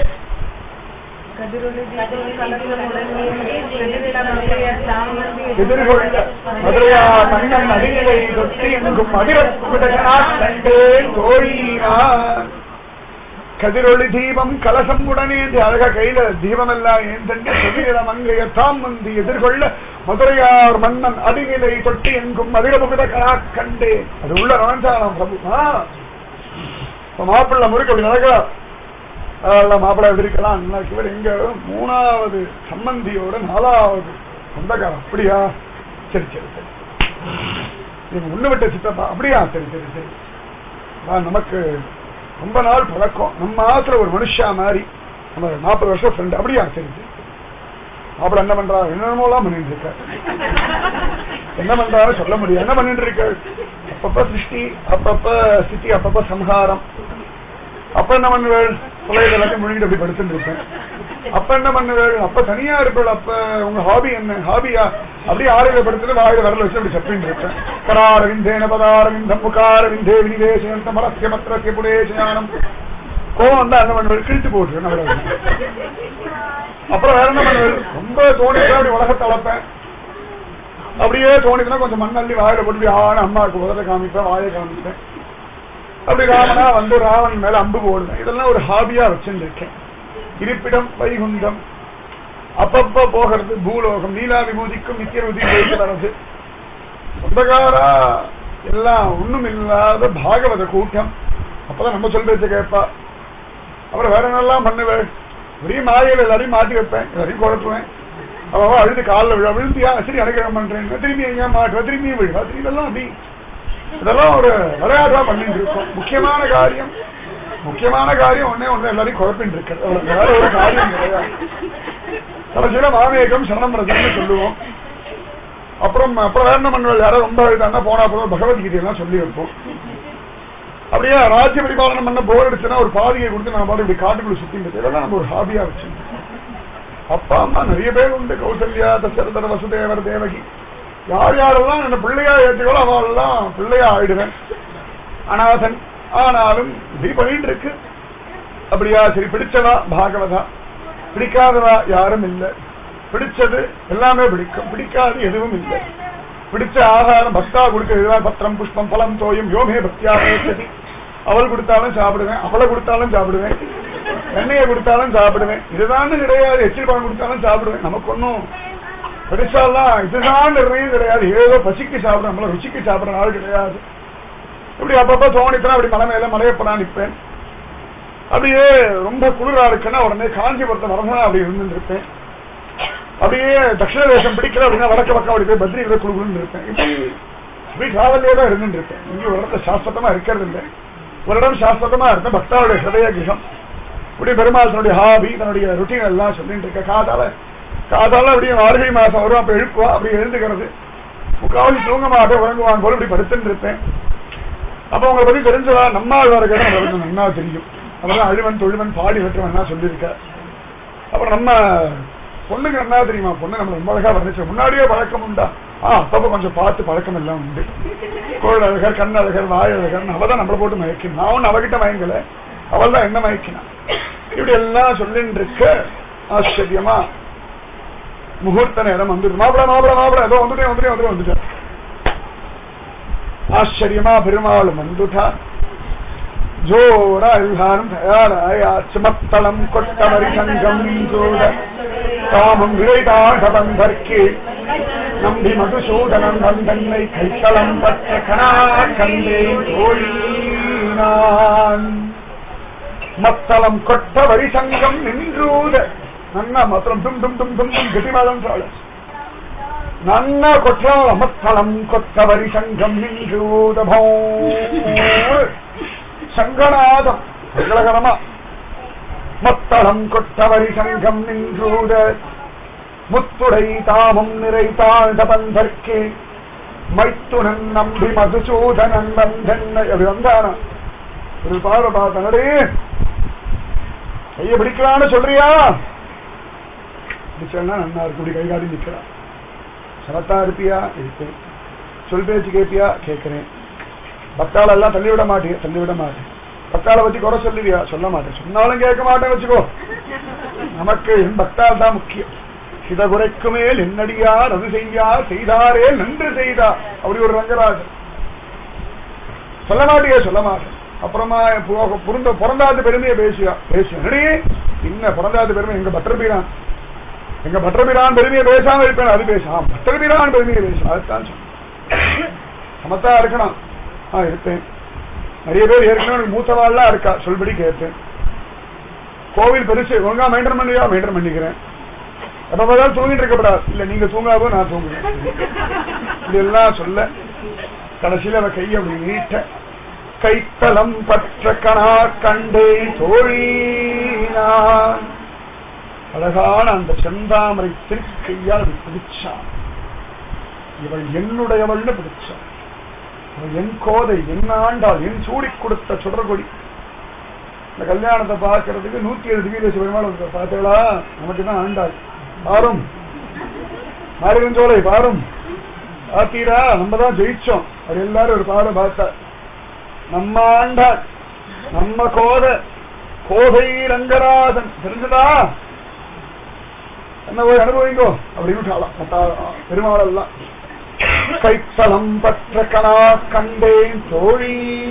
எதிர்கொள்ள மதுரையா மன்னன் அடிநிலை தொட்டு எங்கும் மதுரக்குடகனா கண்டேன் தோழி நான் கதிரொளி தீபம் கலசம் உடனே இந்த அழக கையில தீபம் எல்லாம் ஏந்தண்டு செவியில மங்கையத்தாம் வந்து எதிர்கொள்ள மதுரையார் மன்னன் அடிநிலை தொட்டு எங்கும் மதுரமுகத கலா கண்டே அது உள்ள நுழைஞ்சாலாம் பிரபு ஆ. இப்ப மாப்பிள்ளை முறுக்கு அப்படி நடக்கிறார் அதெல்லாம் மாப்பிள்ளை எப்படி இருக்கலாம் அண்ணாக்கு இவர் எங்க மூணாவது சம்பந்தியோட நாலாவது சொந்தக்காரன் அப்படியா சரி சரி சரி நீங்க முன்ன விட்ட சித்தப்பா அப்படியா சரி சரி சரி வா, நமக்கு ரொம்ப நாள் பழக்கம் நம்ம மாத்திர ஒரு மனுஷா மாதிரி நம்ம நாற்பது வருஷம் ஃப்ரெண்ட் அப்படியா சரி சரி அப்புறம் என்ன பண்றா என்னென்னமோலாம் பண்ணிட்டு இருக்க என்ன பண்றாரு சொல்ல முடியும் என்ன பண்ணிட்டு இருக்க அப்பப்ப சிருஷ்டி அப்பப்ப ஸ்திதி அப்பப்ப சம்ஹாரம் அப்ப என்ன பண்ணுவேள் தொலைது எல்லாத்தையும் முழுங்கிட்டு அப்படி படுத்துட்டு இருப்பேன் அப்ப என்ன பண்ணுவேள் அப்ப தனியா இருப்பேள் அப்ப உங்க ஹாபி என்ன ஹாபியா அப்படியே ஆளுக படுத்துட்டு வாயில வரல வச்சு அப்படி சப்பின்னு இருப்பேன் கரார விந்தேன பதார விந்தம் முகார விந்தே வினிவேசந்த மரஸ்ய மத்திரஸ்ய புடேசயானம் கோவம் வந்தா என்ன பண்ணுவேள் கிழித்து போட்டுருவேன் அவ்வளவு அப்புறம் வேற என்ன பண்ணுவேள் ரொம்ப தோணிட்டு அப்படி உலகத்தை வளர்ப்பேன் அப்படியே தோணிச்சுன்னா கொஞ்சம் மண்ணள்ளி வாயில போட்டு ஆன அம்மாவுக்கு உதட்ட காமிப்பேன் வாயை காமிப்பேன் அப்படி ராமனா வந்து ராவன் மேல அம்பு போடுவேன் இதெல்லாம் ஒரு ஹாபியா வச்சுருக்கேன் இருப்பிடம் வைகுண்டம் அப்பப்ப போகிறது பூலோகம் நீலா விபூதிக்கும் நித்திய விபூதி போயிட்டு வர்றது சொந்தக்காரா எல்லாம் ஒண்ணும் இல்லாத பாகவத கூட்டம் அப்பதான் நம்ம சொல் பேச்ச கேட்பா அப்புறம் வேற என்னெல்லாம் பண்ணுவேன் ஒரே மாலையில எல்லாரையும் மாட்டி வைப்பேன் எல்லாரையும் குழப்புவேன் அவன் அழுது காலில் விழா விழுந்தியா சரி அனுகிரகம் பண்றேன் திரும்பி எங்க மாட்டுவா திரும்பியும் விழுவா திரும்பி இதெல்லாம் அப்படி இதெல்லாம் ஒரு விளையாட்டா பண்ணிட்டு இருக்கோம் முக்கியமான காரியம் முக்கியமான காரியம் ஒண்ணே ஒண்ணு எல்லாரையும் குழப்பின்னு இருக்கிறது அவ்வளவு. வேற ஒரு காரியம் கிடையாது கடைசியில மாமேகம் சரணம் ரசம்னு சொல்லுவோம் அப்புறம் அப்புறம் வேற என்ன பண்ணுவோம் யாரும் ரொம்ப அழுதாங்கன்னா போனா அப்புறம் பகவத்கீதை எல்லாம் சொல்லி வைப்போம் அப்படியே ராஜ்ய பரிபாலனம் பண்ண போர் அடிச்சுன்னா ஒரு பாதியை கொடுத்து நான் பாட்டு இப்படி காட்டுக்குள்ள சுத்திட்டு இதெல்லாம் நம்ம ஒரு ஹாபியா வச்சிருந்தோம் அப்பா அம்மா நிறைய பேர் உண்டு கௌசல்யா தசரதர் வசுதேவர் தேவகி யார் யாரெல்லாம் என்ன பிள்ளையா ஏற்றுகளோ அவெல்லாம் பிள்ளையா ஆயிடுவேன் அனாதன் ஆனாலும் இப்படி பண்ணிட்டு இருக்கு அப்படியா சரி பிடிச்சவா பாகவதா பிடிக்காதவா யாரும் இல்லை பிடிச்சது எல்லாமே பிடிக்கும் பிடிக்காது எதுவும் இல்லை பிடிச்ச ஆகாரம் பக்தா கொடுக்க இதுதான் பத்திரம் புஷ்பம் பழம் தோயும் யோமே பக்தியா பேசதி அவள் கொடுத்தாலும் சாப்பிடுவேன் அவளை கொடுத்தாலும் சாப்பிடுவேன் எண்ணெயை கொடுத்தாலும் சாப்பிடுவேன் இதுதான் கிடையாது எச்சில் பழம் கொடுத்தாலும் சாப்பிடுவேன் நமக்கு ஒன்றும் பெருசாலாம் இதுதான் நிர்ணயம் கிடையாது ஏதோ பசிக்கு சாப்பிட நம்மள ருச்சிக்கு சாப்பிடுற நாள் கிடையாது இப்படி அப்பப்ப தோணித்தனா அப்படி மலை மேல மலையப்பனா நிற்பேன் அப்படியே ரொம்ப குளிரா இருக்குன்னா உடனே காஞ்சிபுரத்தை வரதா அப்படி இருந்துட்டு இருப்பேன் அப்படியே தட்சிண தேசம் பிடிக்கல அப்படின்னா வடக்க பக்கம் அப்படி போய் பத்ரிகளை குழுகுன்னு இருப்பேன் இப்படி இப்படி டிராவல்லே தான் இருந்துட்டு இருப்பேன் இங்கே ஒரு இடத்துல சாஸ்வதமா இருக்கிறது இல்லை ஒரு இடம் சாஸ்வதமா இருந்தேன் பக்தாவுடைய ஹிருதய கிரகம் இப்படி பெருமாள் தன்னுடைய ஹாபி தன்னுடைய ருட்டீன் எல்லாம் சொல்லிட்டு இருக்க காதால காதால அப்படியே மார்கழி மாசம் வரும் அப்ப எழுப்புவா அப்படி எழுந்துக்கிறது முக்காவலி தூங்க மாட்டேன் உறங்குவாங்க போல இப்படி படுத்துட்டு இருப்பேன் அப்ப உங்களை பத்தி தெரிஞ்சதா நம்மாழ்வார கேட்ட நம்ம கொஞ்சம் நன்னா தெரியும் அவர்தான் அழுவன் தொழுவன் பாடி வெட்டுவன் சொல்லியிருக்க அப்புறம் நம்ம பொண்ணுக்கு என்ன தெரியுமா பொண்ணு நம்ம ரொம்ப அழகா வர்ணிச்சு முன்னாடியே பழக்கம் உண்டா ஆ அப்பப்ப கொஞ்சம் பார்த்து பழக்கம் எல்லாம் உண்டு கோள் அழகர் கண் அழகர் வாய் அழகர் அவ தான் நம்மளை போட்டு மயக்கினா நான் ஒண்ணு அவகிட்ட மயங்கல அவள் தான் என்ன மயக்கினா இப்படி எல்லாம் சொல்லிட்டு இருக்க ஆச்சரியமா முகூர்த்த நேரம் வந்துட்டு மாப்பிள மாப்பிள மாப்பிள ஏதோ வந்துட்டேன் வந்துட்டேன் வந்துட்டேன் வந்துட்டேன் ஆச்சரியமா பெருமாள் வந்துட்டா ஜோரா எல்லாரும் தயாராயாச்சு மத்தளம் கொட்டவரி சங்கம் ஜோட காமம் விளைதாடவந்தற்கு நம்பி மதுசூதனம் வந்தன்னை கைத்தளம் பற்ற கணா கண்டேன் தோழினான் மத்தளம் கொட்ட வரி சங்கம் நின்றூத நன்னா மத்தளம் டும் டும் டும் டும் டும் கெட்டிமாதம் சாள நன்னா கொட்டாள மத்தளம் கொட்ட வரி சங்கம் நின்றூத போ சங்கநாதம் மங்களகரமா மத்தளம் கொட்டவரி சங்கம் நின்றூத முத்துடை தாமம் நிறை தாழ்ந்த பந்தற்கு மைத்துனன் நம்பி மதுசூதனன் வந்தென்னை அப்படி வந்தானா ஒரு பார்வை பார்த்தனடே கைய பிடிக்கலான்னு சொல்றியா பிடிச்சா நன்னா இருக்கு இப்படி கை காட்டி நிக்கிறான் சரத்தா இருப்பியா இருப்பேன் சொல் பேச்சு கேட்பியா கேட்கிறேன் பக்தாள எல்லாம் தள்ளி விட மாட்டேன் தள்ளி விட மாட்டேன் பக்தாளை பத்தி குறை சொல்லுவியா சொல்ல மாட்டேன் சொன்னாலும் கேட்க மாட்டேன் வச்சுக்கோ நமக்கு என் பக்தால் தான் முக்கியம் சித குறைக்கு மேல் என்னடியார் அது செய்யார் செய்தாரே நன்று செய்தார் அப்படி ஒரு ரங்கராஜன் சொல்ல மாட்டியா சொல்ல மாட்டேன் அப்புறமா பு- புரிந்த பிறந்தாது பெருமையை பேசியா பேசியா என்னடி என்ன பிறந்தாது பெருமை எங்க பட்டர்பீரான் எங்க பட்டர்பீரான் பெருமையை பேசாம இருப்பேன் அது பேசாம பட்டர்பீரான் பெருமையை பேசும் அதுதான் சொன்னேன் சமத்தா இருக்கணும் ஆ இருப்பேன் நிறைய பேர் ஏற்கனவே எனக்கு மூத்தவாள்லாம் இருக்கா சொல்படி கேட்பேன் கோவில் பெருசு ஒழுங்கா மெயின்டைன் பண்ணியா மெயின்டைன் பண்ணிக்கிறேன் எப்ப பார்த்தாலும் தூங்கிட்டு இருக்கப்படாது இல்ல நீங்க தூங்காதோ நான் தூங்குறேன் இதெல்லாம் சொல்ல கடைசியில அவ கையை அப்படி நீட்ட கைத்தலம் பற்ற கணா கண்டே தோழினான் அழகான அந்த செந்தாமரை திருக்கையால் அப்படி பிடிச்சான் இவள் என்னுடையவள்னு பிடிச்சான் அவள் என் கோதை என் ஆண்டாள் என் சூடி கொடுத்த சுடர்கொடி இந்த கல்யாணத்தை பார்க்கறதுக்கு நூத்தி ஏழு திவ்ய தேச பெருமாள் வந்து பார்த்தீங்களா நமக்கு தான் ஆண்டாள் பாரும் மாரியஞ்சோலை பாரும் பார்த்தீரா நம்ம தான் ஜெயிச்சோம் அது எல்லாரும் ஒரு பாடம் பார்த்தா நம்ம ஆண்டாள் நம்ம கோதை கோதை ரங்கராஜன் தெரிஞ்சதா என்ன போய் அனுபவிங்கோ அப்படின்னு பெருமாள் எல்லாம் கைத்தலம் பற்ற கணா கண்டேன் தோழி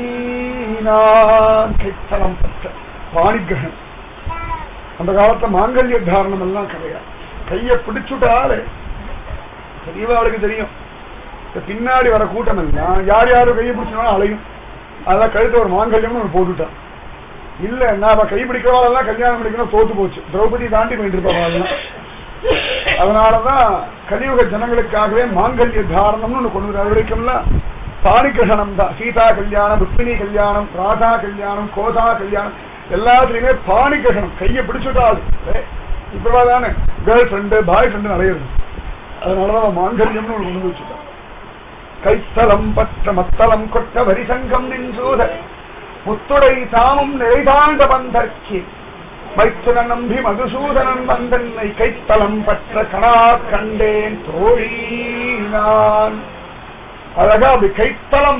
நான் கைத்தலம் பற்ற பாணிகிரகணம் அந்த காலத்துல மாங்கல்ய தாரணம் எல்லாம் கிடையாது கைய பிடிச்சுட்டாலே தெரியவா அவளுக்கு தெரியும் இந்த பின்னாடி வர கூட்டம் எல்லாம் யார் யாரும் கையை பிடிச்சாலும் அலையும் அதான் கழுத்து ஒரு மாங்கல்யம்னு ஒன்று போட்டுட்டான் இல்ல நான் கை பிடிக்கிறவாளெல்லாம் கல்யாணம் பிடிக்கணும் தோத்து போச்சு திரௌபதி தாண்டி போயிட்டு இருப்பவாள் அதனாலதான் கலியுக ஜனங்களுக்காகவே மாங்கல்ய தாரணம்னு ஒண்ணு கொண்டு வர வரைக்கும்ல பாணிகிரகணம் தான் சீதா கல்யாணம் ருக்மிணி கல்யாணம் ராதா கல்யாணம் கோதா கல்யாணம் எல்லாத்துலயுமே பாணிகிரகணம் கையை பிடிச்சுட்டாள் இப்பதானே கேர்ள் ஃப்ரெண்டு பாய் ஃப்ரெண்டு நிறைய இருக்கு அதனாலதான் மாங்கல்யம்னு ஒண்ணு கொண்டு வச்சுட்டான் கைத்தலம் பற்ற மத்தளம் கொட்ட வரிசங்கம் நின்றூத முத்துடை தாமும் நிறைதாண்ட பந்தர்க்கி மைத்துன நம்பி மதுசூதனன் வந்தன்னை கைத்தலம் பற்ற கணா கண்டேன் தோழி நான் அழகா அப்படி கைத்தலம்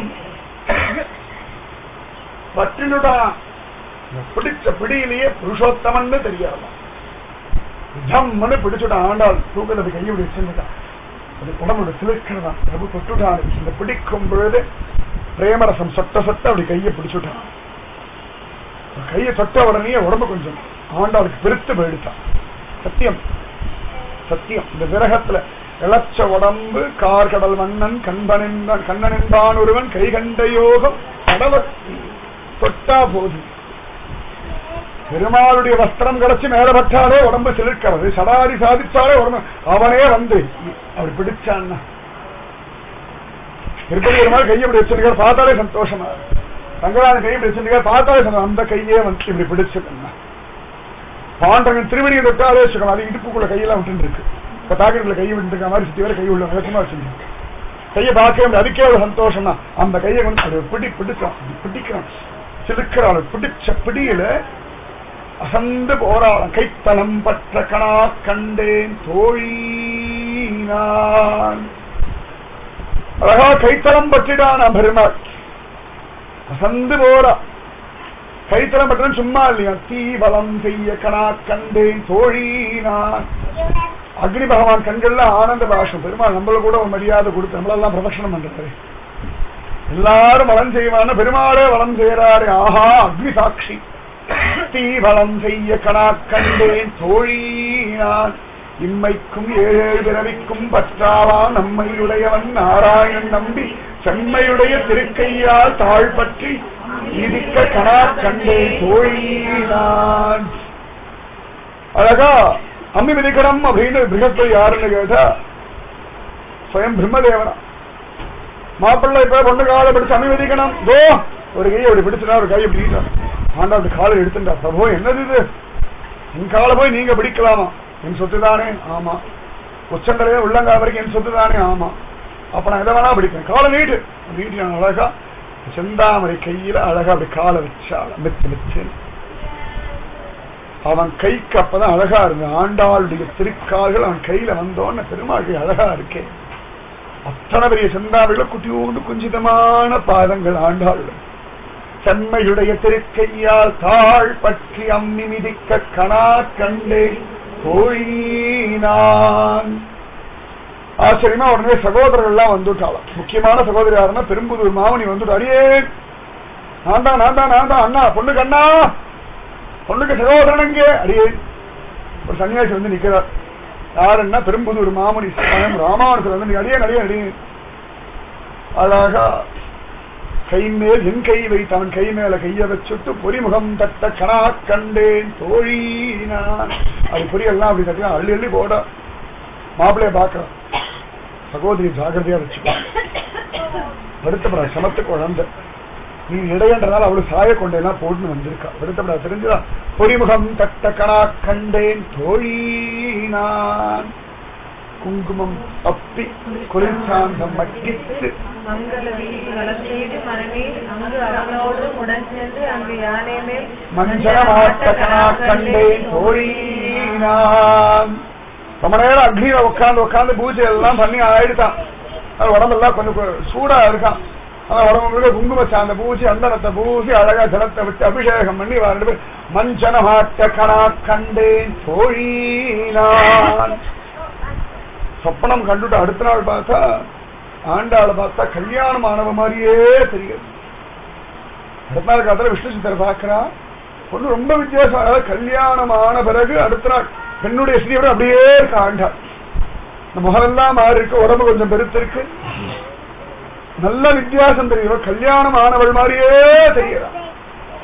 பற்றினுடா பிடிச்ச பிடியிலேயே புருஷோத்தமன்னு தெரியாம ஜம்முன்னு பிடிச்சுட்ட ஆண்டாள் தூக்கத்தை கையை இப்படி வச்சிருந்துட்டான் அது உடம்போட சிலிர்க்கிறதான் பிரபு தொட்டுட்டான் இந்த பிடிக்கும் பொழுது பிரேமரசம் சொட்ட சொட்ட அப்படி கையை பிடிச்சுட்டான் கையை தொட்ட உடனே உடம்பு கொஞ்சம் ஆண்டாளுக்கு பெருத்து போயிடுச்சான் சத்தியம் சத்தியம் இந்த விரகத்துல இளச்ச உடம்பு கார்கடல் மன்னன் கண்பனின்றான் கண்ணனின்றான் ஒருவன் கை கண்ட யோகம் கடவத்தி தொட்டா போதும் பெருமாளுடைய வஸ்திரம் கிடைச்சு மேல பட்டாலே உடம்பு சிலிர்க்கிறது சடாரி சாதிச்சாலே உடம்பு அவனே வந்து அப்படி பிடிச்சான்னா திருப்பதி பெருமாள் கையை இப்படி வச்சிருக்காரு பார்த்தாலே சந்தோஷமா ரங்கராஜன் கையை இப்படி வச்சிருக்காரு பார்த்தாலே சந்தோஷம். அந்த கையே வந்து இப்படி பிடிச்சிருந்தா பாண்டவன் திருவடியை தொட்டாலே வச்சுக்கணும் அது இடுப்புக்குள்ள கையெல்லாம் விட்டு இருக்கு இப்ப பாக்கெட்ல கை விட்டு இருக்க மாதிரி சுத்தி வர கை உள்ள வழக்கமா வச்சிருக்கேன் கையை பார்க்க முடியாது அதுக்கே ஒரு சந்தோஷம் தான் அந்த கையை வந்து அது பிடி பிடிச்சான் அப்படி பிடிக்கிறான் சிலுக்கிறாள் பிடிச்ச பிடியில அசந்து போராளம் கைத்தலம் பற்ற கணா கண்டேன் தோழி நான் அழகா கைத்தலம் பற்றிடான பெருமாள் அசந்து போறா கைத்தலம் பற்றன் சும்மா இல்லையா தீபலம் செய்ய கணா கண்டேன் தோழி நான் அக்னி பகவான் கண்கள்ல ஆனந்த பாஷம் பெருமாள் நம்மள கூட ஒரு மரியாதை கொடுத்து நம்மளெல்லாம் பிரதட்சணம் பண்றாரு எல்லாரும் வளம் செய்வான பெருமாளே வளம் செய்யறாரு ஆஹா அக்னி சாட்சி தீவளம் செய்ய கணா கண்டேன் தோழி நான் இம்மைக்கும் ஏழு பிறவிக்கும் பற்றாவா நம்மையுடையவன் நாராயணன் நம்பி செம்மையுடைய திருக்கையால் தாழ் பற்றி இடிக்க கணா கண்டேன் தோழி நான் அழகா அம்மி மிதிக்கணும் அப்படின்னு பிருகத்தை யாருன்னு கேட்டா ஸ்வயம் பிரம்மதேவனா மாப்பிள்ளை இப்ப பொண்ணு காலை பிடிச்சு அம்மி மிதிக்கணும் தோ ஒரு கையை அப்படி பிடிச்சுனா ஒரு கையை பிடிக்கிறான் ஆண்டா அப்படி காலை எடுத்துட்டா பிரபு என்னது இது என் காலை போய் நீங்க பிடிக்கலாமா என் சொத்து தானே ஆமா உச்சந்தலையே உள்ளங்கால் வரைக்கும் என் சொத்து தானே ஆமா அப்ப நான் எதை வேணா பிடிப்பேன் காலை நீட்டு நீட்டி நான் அழகா செந்தாமரை கையில அழகா அப்படி காலை வச்சால மிச்சு மிச்சு அவன் கைக்கு அப்பதான் அழகா இருந்த ஆண்டாளுடைய திருக்கால்கள் அவன் கையில வந்தோன்னு பெருமாள் கை அழகா இருக்கே அத்தனை பெரிய செந்தாமரைகளை குட்டியோண்டு குஞ்சிதமான பாதங்கள் ஆண்டாள் செம்மையுடைய திருக்கையால் தாழ் பற்றி அம்மி மிதிக்க கணா கண்டே கோழினான் ஆச்சரியமா உடனே சகோதரர்கள் எல்லாம் வந்துட்டாளாம் முக்கியமான சகோதரி யாருன்னா பெரும்புதூர் மாமணி வந்துட்டு அடியே நான் தான் நான் தான் நான் தான் அண்ணா பொண்ணுக்கு அண்ணா பொண்ணுக்கு சகோதரன் இங்கே அடியே ஒரு சன்னியாசி வந்து நிக்கிறார் யாருன்னா பெரும்புதூர் மாமணி சுவாமி ராமானுஜர் வந்து அடியே அடியே அடியே அழகா கை மேல் என் கை வைத்து அவன் கை மேல கைய வச்சுட்டு பொறிமுகம் தட்ட கணா கண்டேன் தோழி நான் அது பொரியெல்லாம் அப்படி தட்டினா அள்ளி அள்ளி போட மாப்பிள்ளைய பாக்குறான் சகோதரி ஜாகிரதையா வச்சுக்கோ வருத்தப்பட சமத்து குழந்தை நீ இடையன்றதால அவளு சாய கொண்டெல்லாம் போட்டு வந்திருக்கா வருத்தப்பட தெரிஞ்சுதா பொறிமுகம் தட்ட கணா கண்டேன் தோழி நான் குங்குமம் அப்பி குளிர்சாந்தம் மட்டித்து மங்கள வீதி வளர்த்தேடு மனமே அங்கு அவனோடு உடன் சென்று அங்கு யானை மேல் மஞ்சளமாட்ட கணா கண்டேன் தோழி நான் ரொம்ப நேரம் அக்னியில உட்காந்து உட்காந்து பூஜை எல்லாம் பண்ணி ஆயிடுதான் அது உடம்பெல்லாம் கொஞ்சம் கு- சூடா இருக்கான் ஆனா உடம்பு முழுக்க குங்கும சாந்த பூசி அந்தனத்தை பூசி அழகா ஜலத்தை விட்டு அபிஷேகம் பண்ணி வா ரெண்டு பேர் மஞ்சனமாட்ட கணா கண்டேன் தோழி நான் சொப்பனம் கண்டுட்டு அடுத்த நாள் பார்த்தா ஆண்டாளை பார்த்தா கல்யாணம் ஆனவ மாதிரியே தெரியுது அடுத்த நாள் காலத்துல விஷ்ணு சித்தர் பார்க்கிறா பொண்ணு ரொம்ப வித்தியாசம் அதாவது கல்யாணம் ஆன பிறகு அடுத்த நாள் பெண்ணுடைய ஸ்ரீயோட அப்படியே இருக்கு ஆண்டாள் இந்த முகமெல்லாம் மாறி இருக்கு உடம்பு கொஞ்சம் பெருத்து இருக்கு நல்ல வித்தியாசம் தெரியும் கல்யாணம் ஆனவள் மாதிரியே தெரியறா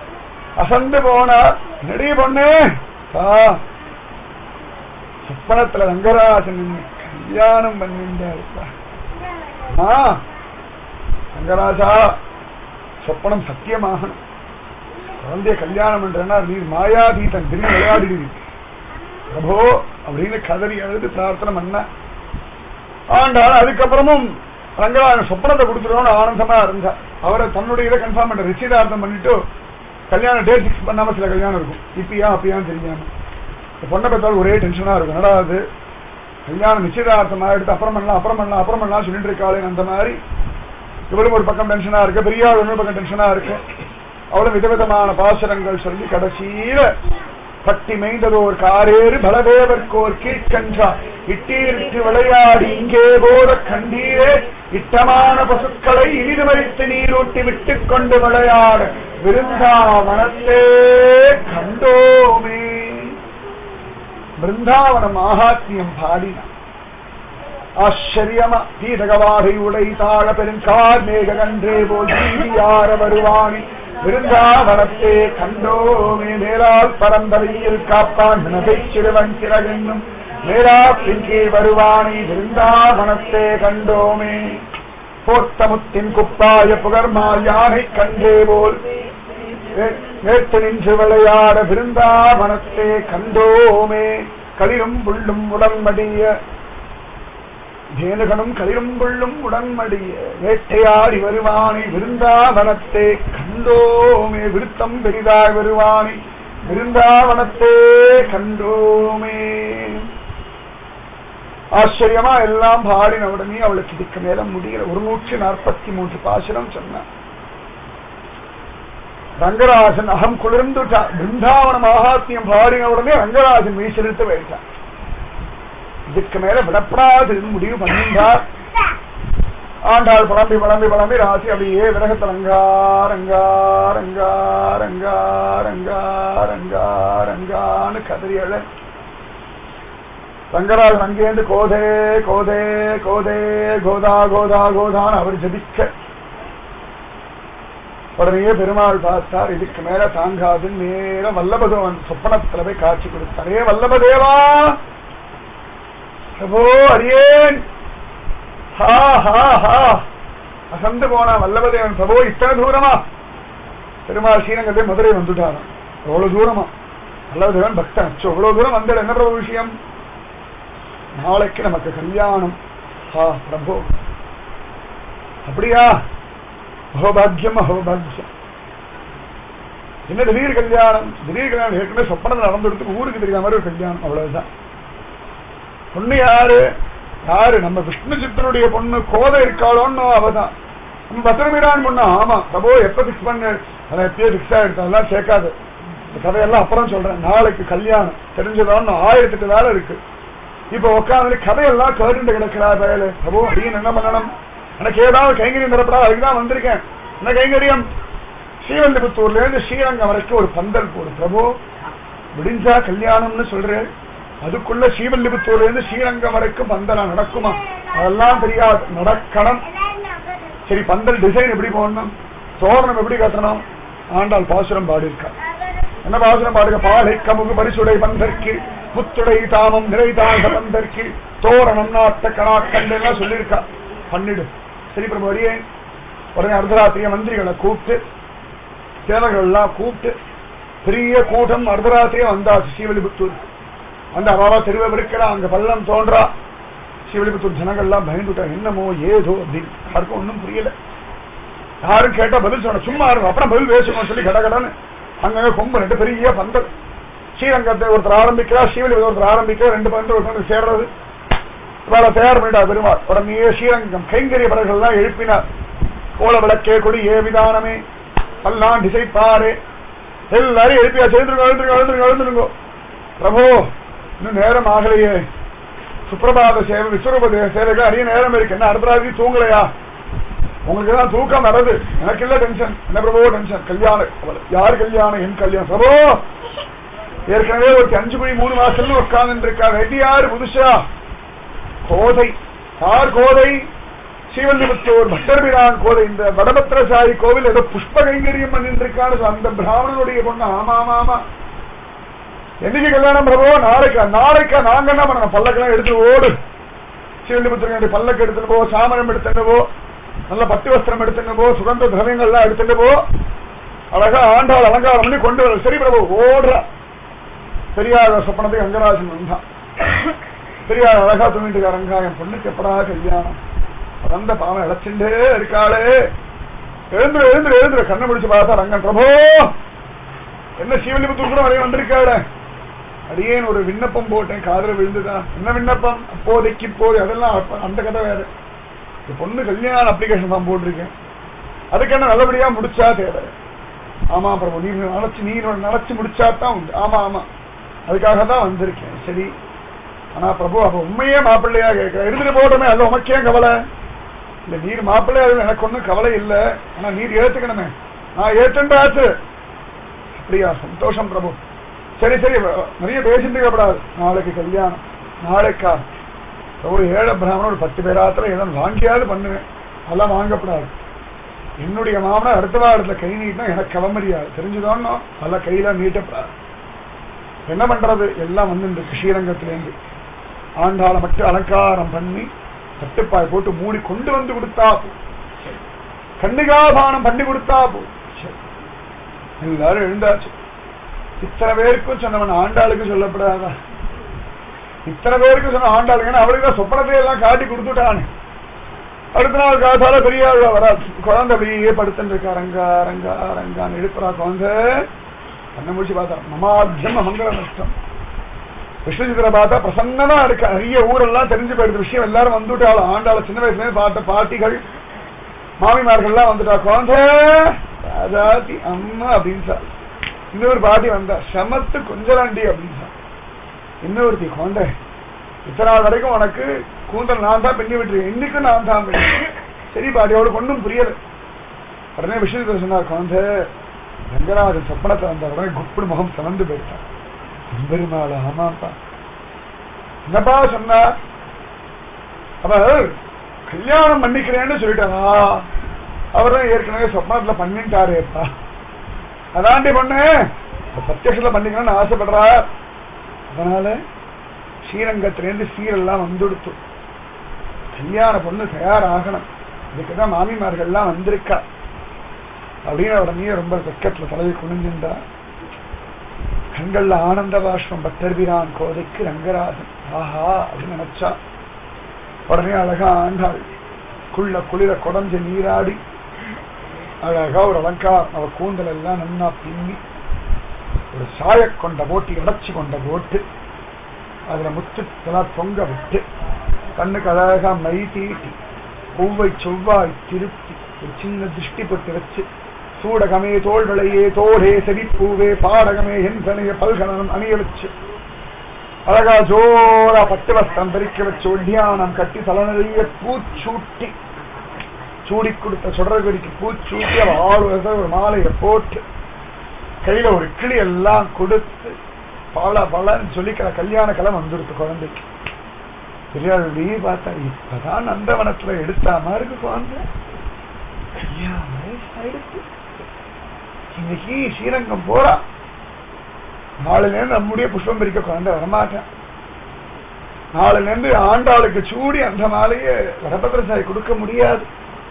அசந்து போனார் நடி பொண்ணு ஆ சொப்பனத்துல ரங்கராஜன் நின்னு கல்யாணம் பண்ணிட்டாருப்பா ஆ ரங்கராஜா சொப்பனம் சத்தியமாகணும் குழந்தைய கல்யாணம் பண்றேன்னா நீர் மாயாதீதன் திடீர்னு விளையாடிடுது பிரபோ அப்படின்னு கதறி அழுது பிரார்த்தனை பண்ண ஆண்டாள் அதுக்கப்புறமும் ரங்கராஜன் சொப்பனத்தை கொடுத்துருவோம்னு ஆனந்தமா இருந்தா அவரை தன்னுடைய இதை கன்ஃபார்ம் பண்ண நிச்சயதார்த்தம் பண்ணிட்டு கல்யாணம் டேட் ஃபிக்ஸ் பண்ணாம சில கல்யாணம் இருக்கும் இப்பயா அப்பயான்னு தெரியாம இந்த பொண்ணை பார்த்தாலும் ஒரே டென்ஷனா இருக்கும் என்னடா அது கல்யாணம் நிச்சயதார்த்தம் எடுத்து அப்புறம் பண்ணலாம் அப்புறம் பண்ணலாம் அப்புறம் பண்ணலாம் சொல்லிட்டு இருக்காளே அந்த மாதிரி இவளும் ஒரு பக்கம் டென்ஷனா இருக்கு பெரியாள் இன்னொரு பக்கம் டென்ஷனா இருக்கு அவளும் விதவிதமான பாசுரங்கள் சொல்லி கடைசியில பட்டி மெய்ந்ததோர் காரேறு பலதேவர்க்கோர் கீழ்கன்றா இட்டீரிட்டு விளையாடி இங்கே போத கண்டீரே இட்டமான பசுக்களை இனிது மறித்து நீரூட்டி விட்டுக் கொண்டு விளையாட விருந்தாவனத்தே கண்டோமே பிருந்தாவன மகாத்மியம் பாடினான் ஆச்சரியமா தீதகவாகை உடை தாழ பெருங்கார் மேக கன்றே போல் தீதியார வருவானி விருந்தாவனத்தே கண்டோமே மேலால் பரந்தவையில் காப்பான் நகை சிறுவன் சிறகென்னும் மேலா பின்கே வருவானி விருந்தாவனத்தே கண்டோமே போர்த்தமுத்தின் குப்பாய புகர்மால் யானை கன்றே போல் நேற்று நின்று விளையாட விருந்தாவனத்தே கண்டோமே களிரும் புள்ளும் உடம்படிய ஜேனுகனும் களிரும் புள்ளும் உடன்படிய வேட்டையாடி வருவானை விருந்தாவனத்தே கண்டோமே விருத்தம் பெரிதாய் வருவானை விருந்தாவனத்தே கண்டோமே ஆச்சரியமா எல்லாம் பாடின உடனே அவளுக்கு இதுக்கு மேல முடியல ஒரு நூற்றி நாற்பத்தி மூன்று பாசுரம் சொன்னான் ரங்கராஜன் அகம் குளிர்ந்துட்டா பிருந்தாவன மகாத்மியம் பாடின உடனே ரங்கராஜன் மீசெலுத்து வைத்தான் இதுக்கு மேல விடப்படாது முடிவு பண்ணிட்டார் ஆண்டாள் புலம்பி புலம்பி புலம்பி ராசி அப்படியே விரகத்தை ரங்கா ரங்கா ரங்கா ரங்கா ரங்கா ரங்கா ரங்கான்னு கதறி அழ ரங்கராஜன் அங்கேருந்து கோதே கோதே கோதே கோதா கோதா கோதான்னு அவர் ஜபிக்க உடனே பெருமாள் பார்த்தார் இதுக்கு மேல தாங்காதுன்னு நேர வல்லபதவன் சொப்பனத்துல போய் காட்சி கொடுத்தாரே வல்லபதேவா பிரபோ அரியேன் ஹா ஹா ஹா அசந்து போனா வல்லபதேவன் பிரபோ இத்தனை தூரமா பெருமாள் ஸ்ரீரங்கத்தை மதுரை வந்துட்டாராம் எவ்வளவு தூரமா வல்லபதேவன் பக்தன் அச்சோ எவ்வளவு தூரம் வந்தது என்ன பிரபு விஷயம் நாளைக்கு நமக்கு கல்யாணம் ஹா பிரபு அப்படியா அகோபாகியம் அகோபாகியம் என்ன திடீர் கல்யாணம் திடீர் கல்யாணம் ஏற்கனவே சொப்பனத்தில் நடந்துடுத்து ஊருக்கு தெரியாம மாதிரி ஒரு கல்யாணம் அவ்வளவுதான் பொண்ணு யாரு யாரு நம்ம விஷ்ணு சித்தனுடைய பொண்ணு கோதை இருக்காளோன்னு அவதான் நம்ம பத்திரமீரான் பொண்ணு ஆமா பிரபோ எப்ப பிக்ஸ் பண்ண அதை எப்பயே பிக்ஸ் ஆயிடுச்சு அதெல்லாம் சேர்க்காது இந்த கதையெல்லாம் அப்புறம் சொல்றேன் நாளைக்கு கல்யாணம் தெரிஞ்சதோன்னு ஆயிரத்தெட்டு வேலை இருக்கு இப்ப உட்காந்து கதையெல்லாம் கேட்டு கிடக்கிறா வேலை பிரபு அப்படின்னு என்ன பண்ணணும் எனக்கு ஏதாவது கைங்கரியம் தரப்படா அதுக்குதான் வந்திருக்கேன் என்ன கைங்கரியம் ஸ்ரீவல்லிபுத்தூர்ல இருந்து ஸ்ரீரங்கம் வரைக்கும் ஒரு பந்தல் போடு பிரபு விடிஞ்சா கல்யாணம்னு சொல்றேன் அதுக்குள்ள ஸ்ரீவல்லிபுத்தூர்ல இருந்து ஸ்ரீரங்கம் வரைக்கும் பந்தலா நடக்குமா அதெல்லாம் தெரியாது நடக்கணும் சரி பந்தல் டிசைன் எப்படி போடணும் தோரணம் எப்படி கட்டணும் ஆண்டாள் பாசுரம் பாடியிருக்கா என்ன பாசுரம் பாடுங்க பாலை கமுகு பரிசுடை பந்தற்கு முத்துடை தாமம் நிறைதாழ்ந்த பந்தற்கு தோரணம் நாட்ட கணா கண்டு எல்லாம் சொல்லியிருக்கா பண்ணிடு சரி பிரபு வரியே உடனே அர்த்தராத்திரிய மந்திரிகளை கூப்பிட்டு தேவர்கள் எல்லாம் கூப்பிட்டு பெரிய கூட்டம் அர்த்தராத்திரியே வந்தாச்சு ஸ்ரீவல்லிபுத்தூர் அந்த அவாவா தெருவை விற்கிறா அங்க பள்ளம் தோன்றா சிவலிபுத்தூர் ஜனங்கள்லாம் பயந்துட்டா என்னமோ ஏதோ அப்படின்னு யாருக்கும் ஒன்றும் புரியல யாரும் கேட்டா பதில் சொன்ன சும்மா இருக்கும் அப்புறம் பதில் பேசணும் சொல்லி கடகடன்னு அங்கங்க கொம்பு ரெண்டு பெரிய பந்தல் ஸ்ரீரங்கத்தை ஒருத்தர் ஆரம்பிக்கிறா ஸ்ரீவலிபுத்தூர் ஒருத்தர் ஆரம்பிக்கிறா ரெண்டு பந்தல் ஒருத்தர் சேர்றது இவாள தயார் பண்ணிட்டா பெருமாள் உடனே ஸ்ரீரங்கம் கைங்கரிய படர்கள்லாம் எழுப்பினார் கோல விளக்கே கொடி ஏ விதானமே பல்லாண்டு இசைப்பாரு எல்லாரும் எழுப்பியா எழுந்துருங்க எழுந்துருங்க எழுந்துருங்க எழுந்துருங்க பிரபு இன்னும் நேரம் ஆகலையே சுப்பிரபாத சேவை விஸ்வரூப சேவைக்கு அதிக நேரம் இருக்கு என்ன அடுத்த ராத்திரி தூங்கலையா உங்களுக்கு தான் தூக்கம் வருது எனக்கு இல்ல டென்ஷன் என்ன பிரபு டென்ஷன் கல்யாணம் அவளு. யார் கல்யாணம் என் கல்யாணம் பிரபு ஏற்கனவே ஒரு அஞ்சு மணி மூணு மாசம்னு உட்கார்ந்து இருக்கா ரெட்டி யாரு புதுசா கோதை யார் கோதை ஸ்ரீவல்லிபுத்தூர் பட்டர்பிரான் கோவில் இந்த வடபத்திரசாயி கோவில் ஏதோ புஷ்ப கைங்கரியம் பண்ணிட்டு இருக்கான்னு அந்த பிராமணனுடைய பொண்ணு ஆமா ஆமா ஆமா என்னைக்கு கல்யாணம் பிரபு நாளைக்கா நாளைக்கா நாங்க என்ன பண்ணணும் பல்லக்கெல்லாம் எடுத்து ஓடு ஸ்ரீவல்லிபுத்தூர் பல்லக்கு எடுத்துட்டு போ சாமரம் எடுத்துட்டு போ நல்ல பட்டு வஸ்திரம் எடுத்துட்டு போ சுகந்த திரவியங்கள்லாம் எடுத்துட்டு போ அழகா ஆண்டாள் அலங்காரம் பண்ணி கொண்டு வர சரி பிரபு ஓடுற பெரியார் சொப்பனத்துக்கு அங்கராஜன் வந்தான் பெரியார் அழகா தூங்கிட்டு இருக்காருங்க என் பொண்ணுக்கு எப்படா கல்யாணம் வந்த பாவம் இழைச்சுட்டே இருக்காளே எழுந்துரு எழுந்துரு எழுந்துரு கண்ணை முடிச்சு பார்த்தா ரங்கன் பிரபோ என்ன சிவலிபுத்தூர் கூட வரைய வந்திருக்காளே அடியேன் ஒரு விண்ணப்பம் போட்டேன் காதல விழுந்துதா என்ன விண்ணப்பம் அப்போதைக்கு போது அதெல்லாம் அப்ப- அந்த கதை வேற இந்த பொண்ணு கல்யாண அப்ளிகேஷன் தான் போட்டிருக்கேன் அதுக்கு என்ன நல்லபடியா முடிச்சா தேவை ஆமா பிரபு நீ நினைச்சு நீ நினைச்சு முடிச்சா தான் உண்டு ஆமா ஆமா அதுக்காக தான் வந்திருக்கேன் சரி ஆனா பிரபு அப்ப உண்மையே மாப்பிள்ளையா கேட்க இருந்துட்டு போட்டோமே அது உமக்கே கவலை இல்ல நீர் மாப்பிள்ளையா இருக்கு, எனக்கு ஒண்ணும் கவலை இல்ல ஆனா நீர் ஏத்துக்கணுமே நான் ஏத்துண்டாச்சு அப்படியா சந்தோஷம் பிரபு சரி சரி நிறைய பேசிட்டு இருக்கப்படாது நாளைக்கு கல்யாணம் நாளைக்கா ஒரு ஏழை பிராமணன் ஒரு பத்து பேராத்துல ஏதோ வாங்கியாவது பண்ணுவேன் அதெல்லாம் வாங்கப்படாது என்னுடைய மாமனார் அடுத்த வாரத்துல கை நீட்டினா எனக்கு கவமரியாது தெரிஞ்சுதோன்னோ அதெல்லாம் கையில நீட்டப்படாது என்ன பண்றது எல்லாம் வந்து இந்த ஸ்ரீரங்கத்திலேருந்து ஆண்டாளை மட்டும் அலங்காரம் பண்ணி தட்டுப்பாய் போட்டு மூடி கொண்டு வந்து கொடுத்தா போ கன்னிகாபானம் பண்ணி கொடுத்தா போ சரி. எல்லாரும் எழுந்தாச்சு இத்தனை பேருக்கும் சொன்னவன் ஆண்டாளுக்கு சொல்லப்படாதா இத்தனை பேருக்கு சொன்ன ஆண்டாளுக்கு ஏன்னா அவளுக்கு தான் சொப்பனத்தை எல்லாம் காட்டி கொடுத்துட்டானே அடுத்த நாள் காத்தால பெரிய ஆள் வரா குழந்தை அப்படியே படுத்துட்டு இருக்கா ரங்கா ரங்கா ரங்கான்னு எழுப்புறா குழந்தை கண்ணை முடிச்சு பார்த்தா மமாத்தியம் மங்கள நஷ்டம் விஷ்ணுஜித்திர பார்த்தா பிரசன்னமா இருக்கா நிறைய ஊரெல்லாம் தெரிஞ்சு போயிடுது விஷயம் எல்லாரும் வந்துட்டாலும் ஆண்டாள சின்ன வயசுல பார்த்த பாட்டிகள் மாமிமார்கள்லாம் வந்துட்டா குழந்தை ராஜாதி அம்மா அப்படின்னு சார் இன்னொரு பாட்டி வந்தா சமத்து கொஞ்சலாண்டி அப்படின்னு சார் இன்னொருத்தி குழந்தை இத்தனை நாள் வரைக்கும் உனக்கு கூந்தல் நான் தான் பண்ணி விட்டுருக்கேன் இன்னைக்கும் நான் தான் பண்ணி சரி பாட்டி அவளுக்கு ஒன்றும் புரியல உடனே விஷயத்தை சொன்னார் குழந்தை ரங்கராஜன் சொப்பனத்தை வந்த உடனே குப்புடு முகம் சிவந்து போயிட்டான் பெருமாள் ஆமாப்பா என்னப்பா சொன்னா அவர் கல்யாணம் பண்ணிக்கிறேன்னு சொல்லிட்டாரா அவர் தான் ஏற்கனவே சொப்னத்துல பண்ணிட்டாரேப்பா அதாண்டி பொண்ணு பிரத்யட்சத்துல பண்ணிக்கணும்னு ஆசைப்படுறா அதனால ஸ்ரீரங்கத்திலேருந்து சீரெல்லாம் வந்துடுத்து கல்யாண பொண்ணு தயாராகணும் இதுக்குதான் மாமிமார்கள்லாம் வந்திருக்கா அப்படின்னு உடனே ரொம்ப வெக்கத்துல தலையை குனிஞ்சிருந்தா கண்கள்ல ஆனந்த பாஷ்பம் பட்டர்பிரான் கோதைக்கு ரங்கராஜன் ஆஹா அப்படின்னு நினைச்சா உடனே அழகா ஆண்டாள் குள்ள குளிர குடஞ்ச நீராடி அழகா ஒரு அலங்காரம் அவ கூந்தல் எல்லாம் நன்னா பின்னி ஒரு சாய கொண்ட போட்டி இடைச்சி கொண்ட போட்டு அதுல முத்து இதெல்லாம் தொங்க விட்டு கண்ணுக்கு அழகா மை தீட்டி ஒவ்வை செவ்வாய் திருப்பி ஒரு சின்ன திருஷ்டி பொட்டு வச்சு சூடகமே தோள்களையே தோடே செடிப்பூவே பாடகமே எந்தனைய பல்கலனம் அணிய வச்சு அழகா ஜோரா பட்டு வஸ்திரம் பறிக்க வச்சு ஒட்டியானம் கட்டி தலை நிறைய பூச்சூட்டி சூடி கொடுத்த சுடரகடிக்கு பூச்சூட்டி அவ ஆள் வருஷம் ஒரு மாலையை போட்டு கையில ஒரு கிளி எல்லாம் கொடுத்து பல பலன்னு சொல்லிக்கிற கல்யாண கலம் வந்துடுத்து குழந்தைக்கு பெரியாருடி பார்த்தா இப்பதான் நந்தவனத்துல எடுத்தா மாதிரி இருக்கு குழந்தை கல்யாண வயசாயிடுச்சு இன்னைக்கு ஸ்ரீரங்கம் போறா நாளைல இருந்து நம்முடைய புஷ்பம் பறிக்க குழந்தை வரமாட்டேன் நாளைல இருந்து ஆண்டாளுக்கு சூடி அந்த மாலையை வடபத்திரசாய் கொடுக்க முடியாது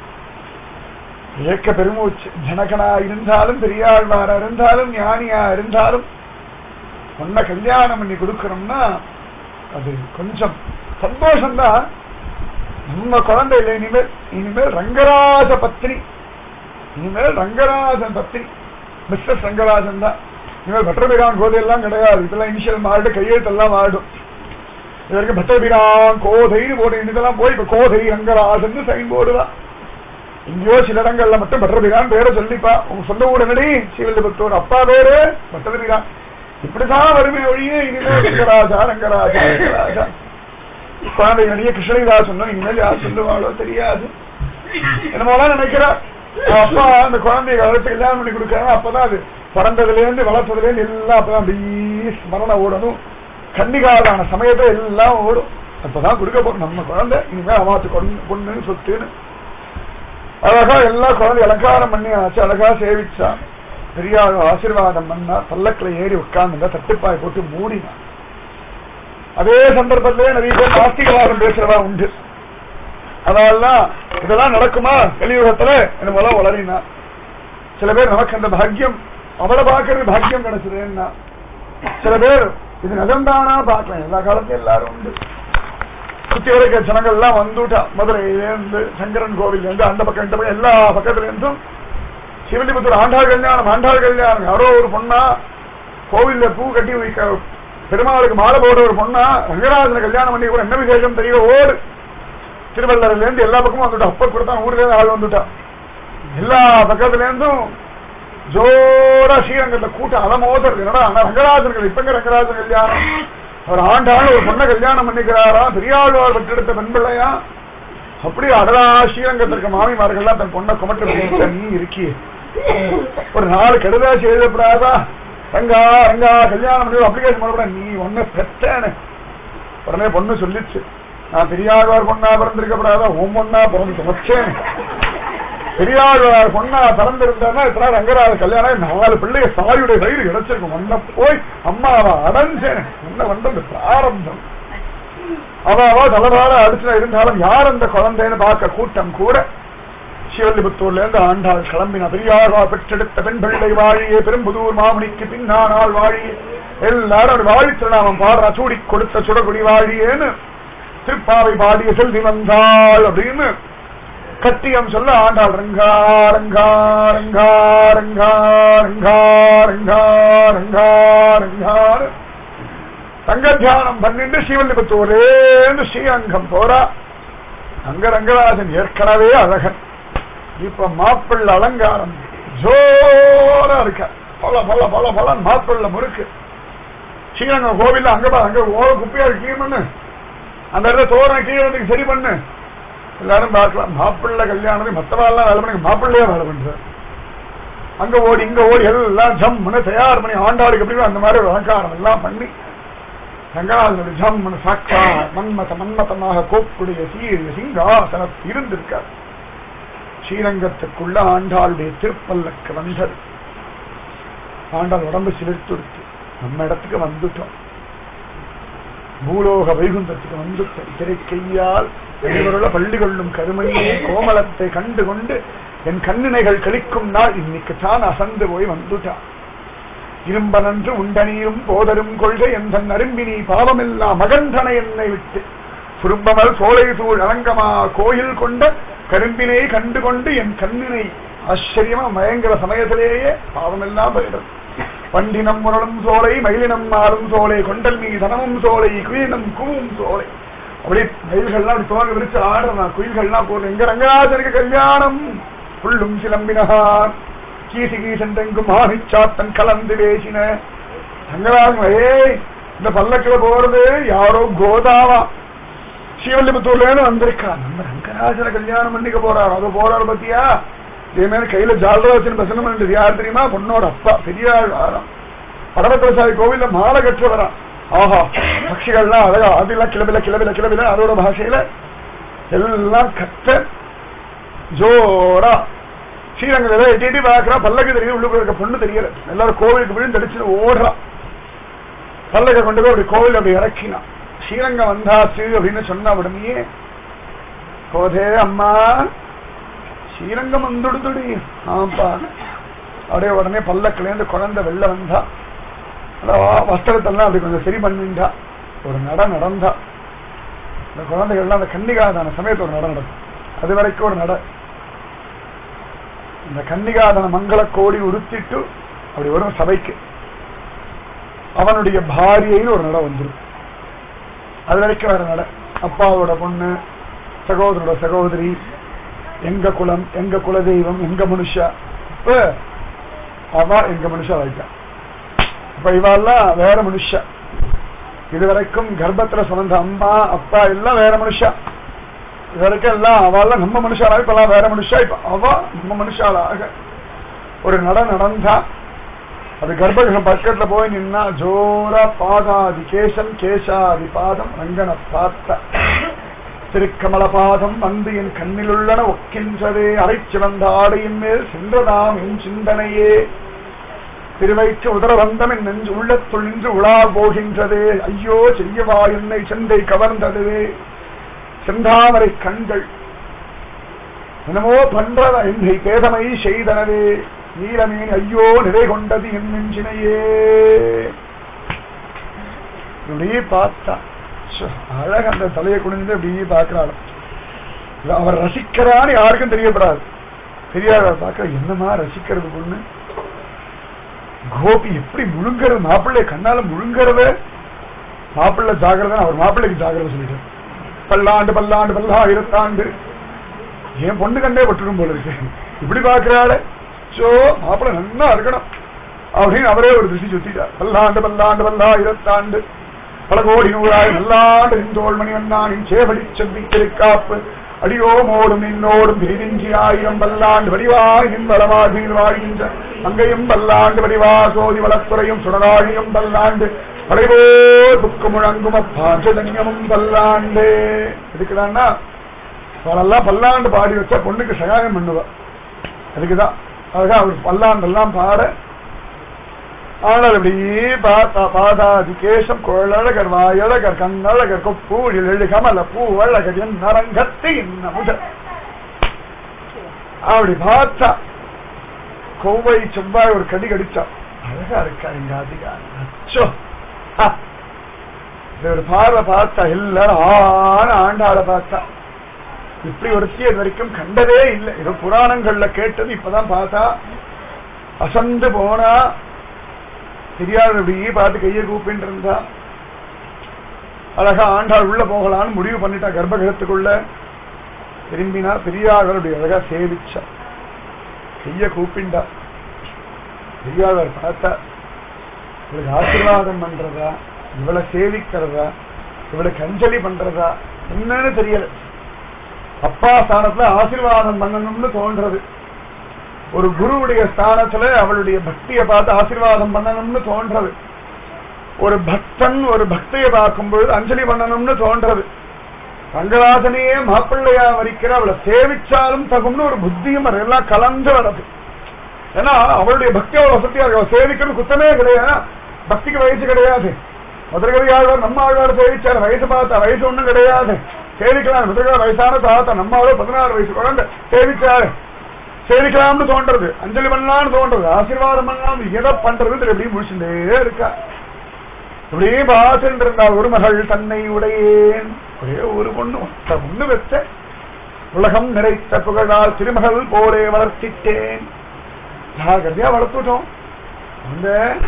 ஏக்க பெருமூச்சு ஜனகனா இருந்தாலும் பெரியாழ்வாரா இருந்தாலும் ஞானியா இருந்தாலும் உன்னை கல்யாணம் பண்ணி கொடுக்கணும்னா அது கொஞ்சம் சந்தோஷம்தான் நம்ம குழந்தை இல்லை இனிமேல் இனிமேல் ரங்கராஜ பத்னி இனிமேல் ரங்கராஜன் பத்னி மிஸ்டர் ரங்கராஜன் தான் இனிமேல் பட்டர்பிரான் கோதை எல்லாம் கிடையாது இதெல்லாம் இனிஷியல் மாறிட்டு கையெழுத்தெல்லாம் மாறிடும் இது வரைக்கும் பட்டர்பிரான் கோதைன்னு போட்டு இதெல்லாம் போய் இப்ப கோதை ரங்கராஜன் சைன் போடுதான் எங்கேயோ சில இடங்கள்ல மட்டும் பட்டர்பிரான் பேரை சொல்லிப்பா உங்க சொந்த ஊர் என்னடி சிவல்லிபுத்தூர் அப்பா பேரு பட்டர்பிரான் இப்படிதான் வருமே ஒழிய இனிமேல் ரங்கராஜா ரங்கராஜா ரங்கராஜா குழந்தை நிறைய கிருஷ்ணகிரா சொன்னோம் இனிமேல் யார் சொல்லுவாளோ தெரியாது என்னமோலாம் நினைக்கிறா அப்பா அந்த குழந்தைய வளர்த்து கல்யாணம் பண்ணி கொடுக்கறாங்க அப்பதான் அது பிறந்ததுல இருந்து வளர்த்ததுல இருந்து எல்லாம் அப்பதான் அப்படியே ஸ்மரண ஓடணும் கன்னிகாலான சமயத்துல எல்லாம் ஓடும் அப்பதான் கொடுக்க போறோம் நம்ம குழந்தை இனிமே அமாத்து பொண்ணு பொண்ணு சொத்துன்னு அழகா எல்லா குழந்தை அலங்காரம் பண்ணி ஆச்சு அழகா சேவிச்சா பெரியார் ஆசீர்வாதம் பண்ணா பல்லக்கில் ஏறி உட்கார்ந்து தட்டுப்பாய் போட்டு மூடினா அதே சந்தர்ப்பத்திலே நிறைய பேர் நாஸ்திகவாதம் பேசுறவா உண்டு அதெல்லாம் இதெல்லாம் நடக்குமா கலியுகத்துல என்ன மூலம் வளரினா சில பேர் நமக்கு அந்த பாக்கியம் அவளை பார்க்கறது பாக்கியம் கிடைச்சதுன்னா சில பேர் இது நகர்ந்தானா பார்க்கலாம் எல்லா காலத்தையும் எல்லாரும் உண்டு சுத்தி வரைக்க ஜனங்கள் எல்லாம் வந்துட்டா மதுரையிலேருந்து சங்கரன் கோவில் இருந்து அந்த பக்கம் இந்த பக்கம் எல்லா பக்கத்துல இருந்தும் சிவலிபுத்தூர் ஆண்டாள் கல்யாணம் ஆண்டாள் கல்யாணம் யாரோ ஒரு பொண்ணா கோவில்ல பூ கட்டி வைக்க பெருமாளுக்கு மாலை போட ஒரு பொண்ணா ரங்கராஜன கல்யாணம் பண்ணி கூட என்ன விசேஷம் தெரியல ஓடு திருவள்ளர்ல இருந்து எல்லா பக்கமும் வந்துட்டா அப்ப கொடுத்தா ஊர்ல இருந்து ஆள் வந்துட்டா எல்லா பக்கத்துல இருந்தும் ஜோரா ஸ்ரீரங்கத்துல கூட்டம் அலமோதல் என்னடா ஆனா ரங்கராஜர்கள் இப்பங்க ரங்கராஜன் கல்யாணம் அவர் ஆண்டாள் ஒரு பொண்ணை கல்யாணம் பண்ணிக்கிறாரா பெரியாழ்வார் பெற்றெடுத்த பெண் பிள்ளையா அப்படி அடலா ஸ்ரீரங்கத்திற்கு மாமிமார்கள்லாம் தன் பொண்ணை குமட்டு நீ இருக்கியே ஒரு நாலு கடுதாசி எழுதப்படாதா ரங்கா ரங்கா கல்யாணம் பண்ணி அப்ளிகேஷன் பண்ணப்பட நீ ஒன்ன பெத்தேன்னு உடனே பொண்ணு சொல்லிச்சு நான் பெரியாழ்வார் பொண்ணா பிறந்திருக்கப்படாதா உன் பொண்ணா பிறந்து வச்சேன் பெரியாழ்வார் பொண்ணா பிறந்திருந்தா இப்ப ரங்கராஜ கல்யாணம் நாலு பிள்ளைய சாயுடைய வயிறு கிடைச்சிருக்கும் ஒன்ன போய் அம்மாவை அடைஞ்சேன் என்ன பண்றது பிராரம்பம் அவாவா தலைவார அடிச்சுல இருந்தாலும் யார் அந்த குழந்தைன்னு பார்க்க கூட்டம் கூட சிவல்லிபுத்தூர்ல இருந்து ஆண்டாள் கிளம்பின பெரியார்வா பெற்றெடுத்த பெண் பிள்ளை வாழியே பெரும்புதூர் மாமணிக்கு பின்னானால் வாழியே எல்லாரும் ஒரு வாழி திருநாமம் பாடுறா சூடி கொடுத்த சுடகுடி வாழியேன்னு திருப்பாவை பாடிய செல்வி வந்தாள் அப்படின்னு கட்டியம் சொல்ல ஆண்டாள் ரங்கா ரங்கா ரங்கா ரங்கா ரங்கா ரங்கா ரங்கா ரங்கான்னு தங்க தியானம் பண்ணிட்டு ஸ்ரீவல்லிபுத்தூரேந்து ஸ்ரீரங்கம் போறா அங்க ரங்கராஜன் ஏற்கனவே அழகன் இப்ப மாப்பிள்ள அலங்காரம் ஜோரா இருக்க பல பல பல பல மாப்பிள்ள முறுக்கு ஸ்ரீரங்கம் கோவில்ல அங்க பா அங்க ஓர குப்பையா கிளீன் பண்ணு அந்த இடத்துல தோரண கீழத்துக்கு சரி பண்ணு எல்லாரும் பார்க்கலாம் மாப்பிள்ள கல்யாணம் மத்தவாள்லாம் வேலை பண்ணி மாப்பிள்ளையே வேலை பண்றாரு அங்க ஓடி இங்க ஓடி எல்லாம் ஜம்முன்னு தயார் பண்ணி ஆண்டாளுக்கு எப்படி அந்த மாதிரி ஒரு அலங்காரம் எல்லாம் பண்ணி ரங்கநாதனுடைய ஜம்மன் சாட்சா மன்மத மன்மதமாக கோப்புடைய சீரிய சிங்காசனத்தில் இருந்திருக்கார் ஸ்ரீரங்கத்துக்குள்ள ஆண்டாளுடைய திருப்பல்லக்கு வந்தது ஆண்டாள் உடம்பு சிலிர்த்துடுத்து நம்ம இடத்துக்கு வந்துட்டோம் பூலோக வைகுந்தத்துக்கு வந்துட்டோம் திரைக்கையால் வெளிவருள பள்ளி கொள்ளும் கருமணியே கோமலத்தை கண்டு கொண்டு என் கண்ணினைகள் கழிக்கும் நாள் இன்னைக்கு தான் அசந்து போய் வந்துட்டான் இரும்பனன்று உண்டனீரும் போதரும் கொள்கை எந்த அரும்பினி பாவமெல்லாம் மகந்தனை என்னை விட்டு சுரும்பமல் சோலை சூழ் அலங்கமா கோயில் கொண்ட கரும்பினை கண்டு கொண்டு என் கண்ணினை ஆச்சரியமா மயங்கிற சமயத்திலேயே பாவமெல்லாம் போயிடும் பண்டினம் முரளும் சோலை மயிலினம் மாறும் சோலை கொண்டல் மீ தனமும் சோலை குயிலினம் கூவும் சோலை அப்படி மயில்கள்லாம் அப்படி தோங்க விரிச்சு ஆடுறான் குயில்கள்லாம் போடுற எங்க ரங்கராஜனுக்கு கல்யாணம் புள்ளும் சிலம்பினார் கீசி கீசென்றெங்கும் ஆணிச்சாத்தன் கலந்து பேசின ரங்கராஜன் ஏய் இந்த பல்லக்கில போறது யாரோ கோதாவா ஸ்ரீவல்லிபுத்தூர்ல இருந்து வந்திருக்கா நம்ம ரங்கராஜனை கல்யாணம் பண்ணிக்க போறாரு அது போறாரு பத்தியா இதே மாதிரி கையில ஜாலராஜன் பசனம் பண்ணிட்டு யார் தெரியுமா பொண்ணோட அப்பா பெரியாள் வாரம் பரமத்திரசாமி கோவில்ல மாலை கற்றவரான் ஆஹா பட்சிகள்லாம் அழகா அதெல்லாம் கிளபில கிளபில கிளபில அதோட பாஷையில எல்லாம் கத்த ஜோரா ஸ்ரீரங்கத்தில் எட்டி எட்டி பார்க்கறா பல்லக்கு தெரியும் உள்ளுக்குள்ள இருக்க பொண்ணு தெரியல எல்லாரும் கோவிலுக்கு விழுந்தடிச்சு ஓடுறா பல்லக்க கொண்டு போய் அப்படி கோவில் அப்படி இறக்கினான் ஸ்ரீரங்கம் வந்தாச்சு அப்படின்னு சொன்ன உடனே கோதே அம்மா ஸ்ரீரங்கம் வந்துடுதுடி ஆப்பா அப்படியே உடனே பல்லக்கிலேருந்து குழந்தை வெளில வந்தா வஸ்திரத்தெல்லாம் அப்படி கொஞ்சம் சரி பண்ணிண்டா ஒரு நட நடந்தா இந்த குழந்தைகள்லாம் அந்த கன்னிகாதான சமயத்து ஒரு நட நடக்கும் அது வரைக்கும் ஒரு நட இந்த கன்னிகாதன மங்கள கோடி உடுத்திட்டு அப்படி வரும் சபைக்கு அவனுடைய பாரியைன்னு ஒரு நட வந்துடும் அது வரைக்கும் வேற நட அப்பாவோட பொண்ணு சகோதரோட சகோதரி எங்க குலம் எங்க குலதெய்வம் எங்க மனுஷா இப்ப அவ எங்க மனுஷா ஆயிட்டான் இப்ப இவெல்லாம் வேற மனுஷா இது வரைக்கும் கர்ப்பத்துல சுமந்த அம்மா அப்பா எல்லாம் வேற மனுஷா இது வரைக்கும் எல்லாம் அவெல்லாம் நம்ம மனுஷாலா இப்ப எல்லாம் வேற மனுஷா இப்ப அவ நம்ம மனுஷாலாக ஒரு நட நடந்தா அது கர்ப்பகிரகம் பக்கத்துல போய் நின்னா ஜோரா பாதாதி கேசம் கேசாதி பாதம் ரங்கன பார்த்த திருக்கமலபாதம் வந்து என் கண்ணிலுள்ளன ஒக்கின்றதே அரைச்சிவந்த ஆடையின் மேல் சென்றதாம் என் சிந்தனையே திருவயிற்று உதரவந்தம் என் நெஞ்சு உள்ளத்துள் நின்று உலா போகின்றதே ஐயோ செய்யவா என்னை செந்தை கவர்ந்ததுவே செந்தாமரை கண்கள் என்னமோ பண்றத என்னை பேதமை செய்தனவே நீலமேன் ஐயோ நிறை கொண்டது என் நெஞ்சினையே இப்படியே பார்த்தா ச்சே, அழகா அந்த தலையை குனிந்து அப்படியே பார்க்கிறாள் இல்ல, அவர் ரசிக்கிறான்னு யாருக்கும் தெரியப்படாது தெரியாத பார்க்க என்னமா ரசிக்கிறது பொண்ணு கோபி எப்படி முழுங்கிறது மாப்பிள்ளை கண்ணால முழுங்கிறத மாப்பிள்ளை ஜாகிரதை அவர் மாப்பிள்ளைக்கு ஜாகிரதை சொல்லிட்டார் பல்லாண்டு பல்லாண்டு பல்லாயிரத்தாண்டு என் பொண்ணு கண்டே பட்டுடும் போல இருக்கு இப்படி பாக்குறாள் சோ மாப்பிள்ளை நல்லா இருக்கணும் அப்படின்னு அவரே ஒரு திருஷ்டி சுத்திட்டார் பல்லாண்டு பல்லாண்டு பல்லாயிரத்தாண்டு பல கோடி நூறாய் நல்லாண்டு நின்றோள்மணி அண்ணானின் சேவடி செவ்வி திருக்காப்பு அடியோமோடும் நின்னோடும் பிரிவிஞ்சி ஆயிரம் பல்லாண்டு வடிவாய் நின் வளமாகில் வாழ்கின்ற அங்கையும் பல்லாண்டு வடிவா சோதி வளத்துறையும் சுடராழியும் பல்லாண்டு படைவோர் புக்கு முழங்கும் அப்பாஞ்சதன்யமும் பல்லாண்டு இதுக்குதான்னா அவளெல்லாம் பல்லாண்டு பாடி வச்சா பொண்ணுக்கு சகாயம் பண்ணுவா அதுக்குதான் அதுக்காக அவர் பல்லாண்டெல்லாம் பாட ஆனால் அப்படியே பார்த்தா பாதாதி கேசம் குழலழகர் வாயழகர் கண்ணழகர் கொப்பூழில் எழு கமல பூ அழகர் என் நரங்கத்தை என்ன முதல் அப்படி பார்த்தா கோவை செவ்வாய் ஒரு கடி கடிச்சா அழகா இருக்கா எங்க அதிகாரி அச்சோ ஹா. இந்த ஒரு பார்வை பார்த்தா எல்லாரும் ஆன ஆண்டாள பார்த்தா இப்படி ஒருத்தி இது வரைக்கும் கண்டதே இல்லை ஏதோ புராணங்கள்ல கேட்டது இப்பதான் பார்த்தா அசந்து போனா தெரியாத அப்படியே பார்த்து கையை கூப்பிட்டு இருந்தா அழகா ஆண்டாள் உள்ள போகலான்னு முடிவு பண்ணிட்டா கர்ப்பகிரகத்துக்குள்ள திரும்பினா பெரியாளர் அப்படி அழகா சேவிச்சா கைய கூப்பிண்டா பெரியாளர் பார்த்தா இவளுக்கு ஆசீர்வாதம் பண்றதா இவளை சேவிக்கிறதா இவளுக்கு அஞ்சலி பண்றதா என்னன்னு தெரியல அப்பா ஸ்தானத்துல ஆசீர்வாதம் பண்ணணும்னு தோன்றது ஒரு குருவுடைய ஸ்தானத்துல அவளுடைய பக்தியை பார்த்து ஆசீர்வாதம் பண்ணணும்னு தோன்றது ஒரு பக்தன் ஒரு பக்தியை பார்க்கும் பொழுது அஞ்சலி பண்ணணும்னு தோன்றது ரங்கராசனையே மாப்பிள்ளையா வரிக்கிற அவளை சேவிச்சாலும் தகும்னு ஒரு புத்தியும் அதெல்லாம் கலந்து வரது ஏன்னா அவளுடைய பக்தி அவளை வசதியா இருக்கு அவள் சேவிக்கிறது குத்தமே கிடையாது பக்திக்கு வயசு கிடையாது மதுரகவி ஆழ்வார் நம்ம ஆழ்வார் சேவிச்சார் வயசு பார்த்தா வயசு ஒண்ணும் கிடையாது சேவிக்கலாம் மதுரகா வயசான தாத்தா நம்ம ஆளு பதினாறு வயசு குழந்தை சேவிச்சாரு சேவிக்கலாம்னு தோன்றது அஞ்சலி பண்ணலாம்னு தோன்றது ஆசீர்வாதம் பண்ணலாம் எதை பண்றது எப்படி முடிச்சுட்டே இருக்கா இப்படியே பார்த்துட்டு இருந்தா ஒரு மகள் தன்னை உடையேன் ஒரே ஒரு பொண்ணு ஒத்த பொண்ணு வச்ச உலகம் நிறைத்த புகழால் திருமகள் போலே வளர்த்திட்டேன் ஜாகிரதையா வளர்த்துட்டோம் அந்த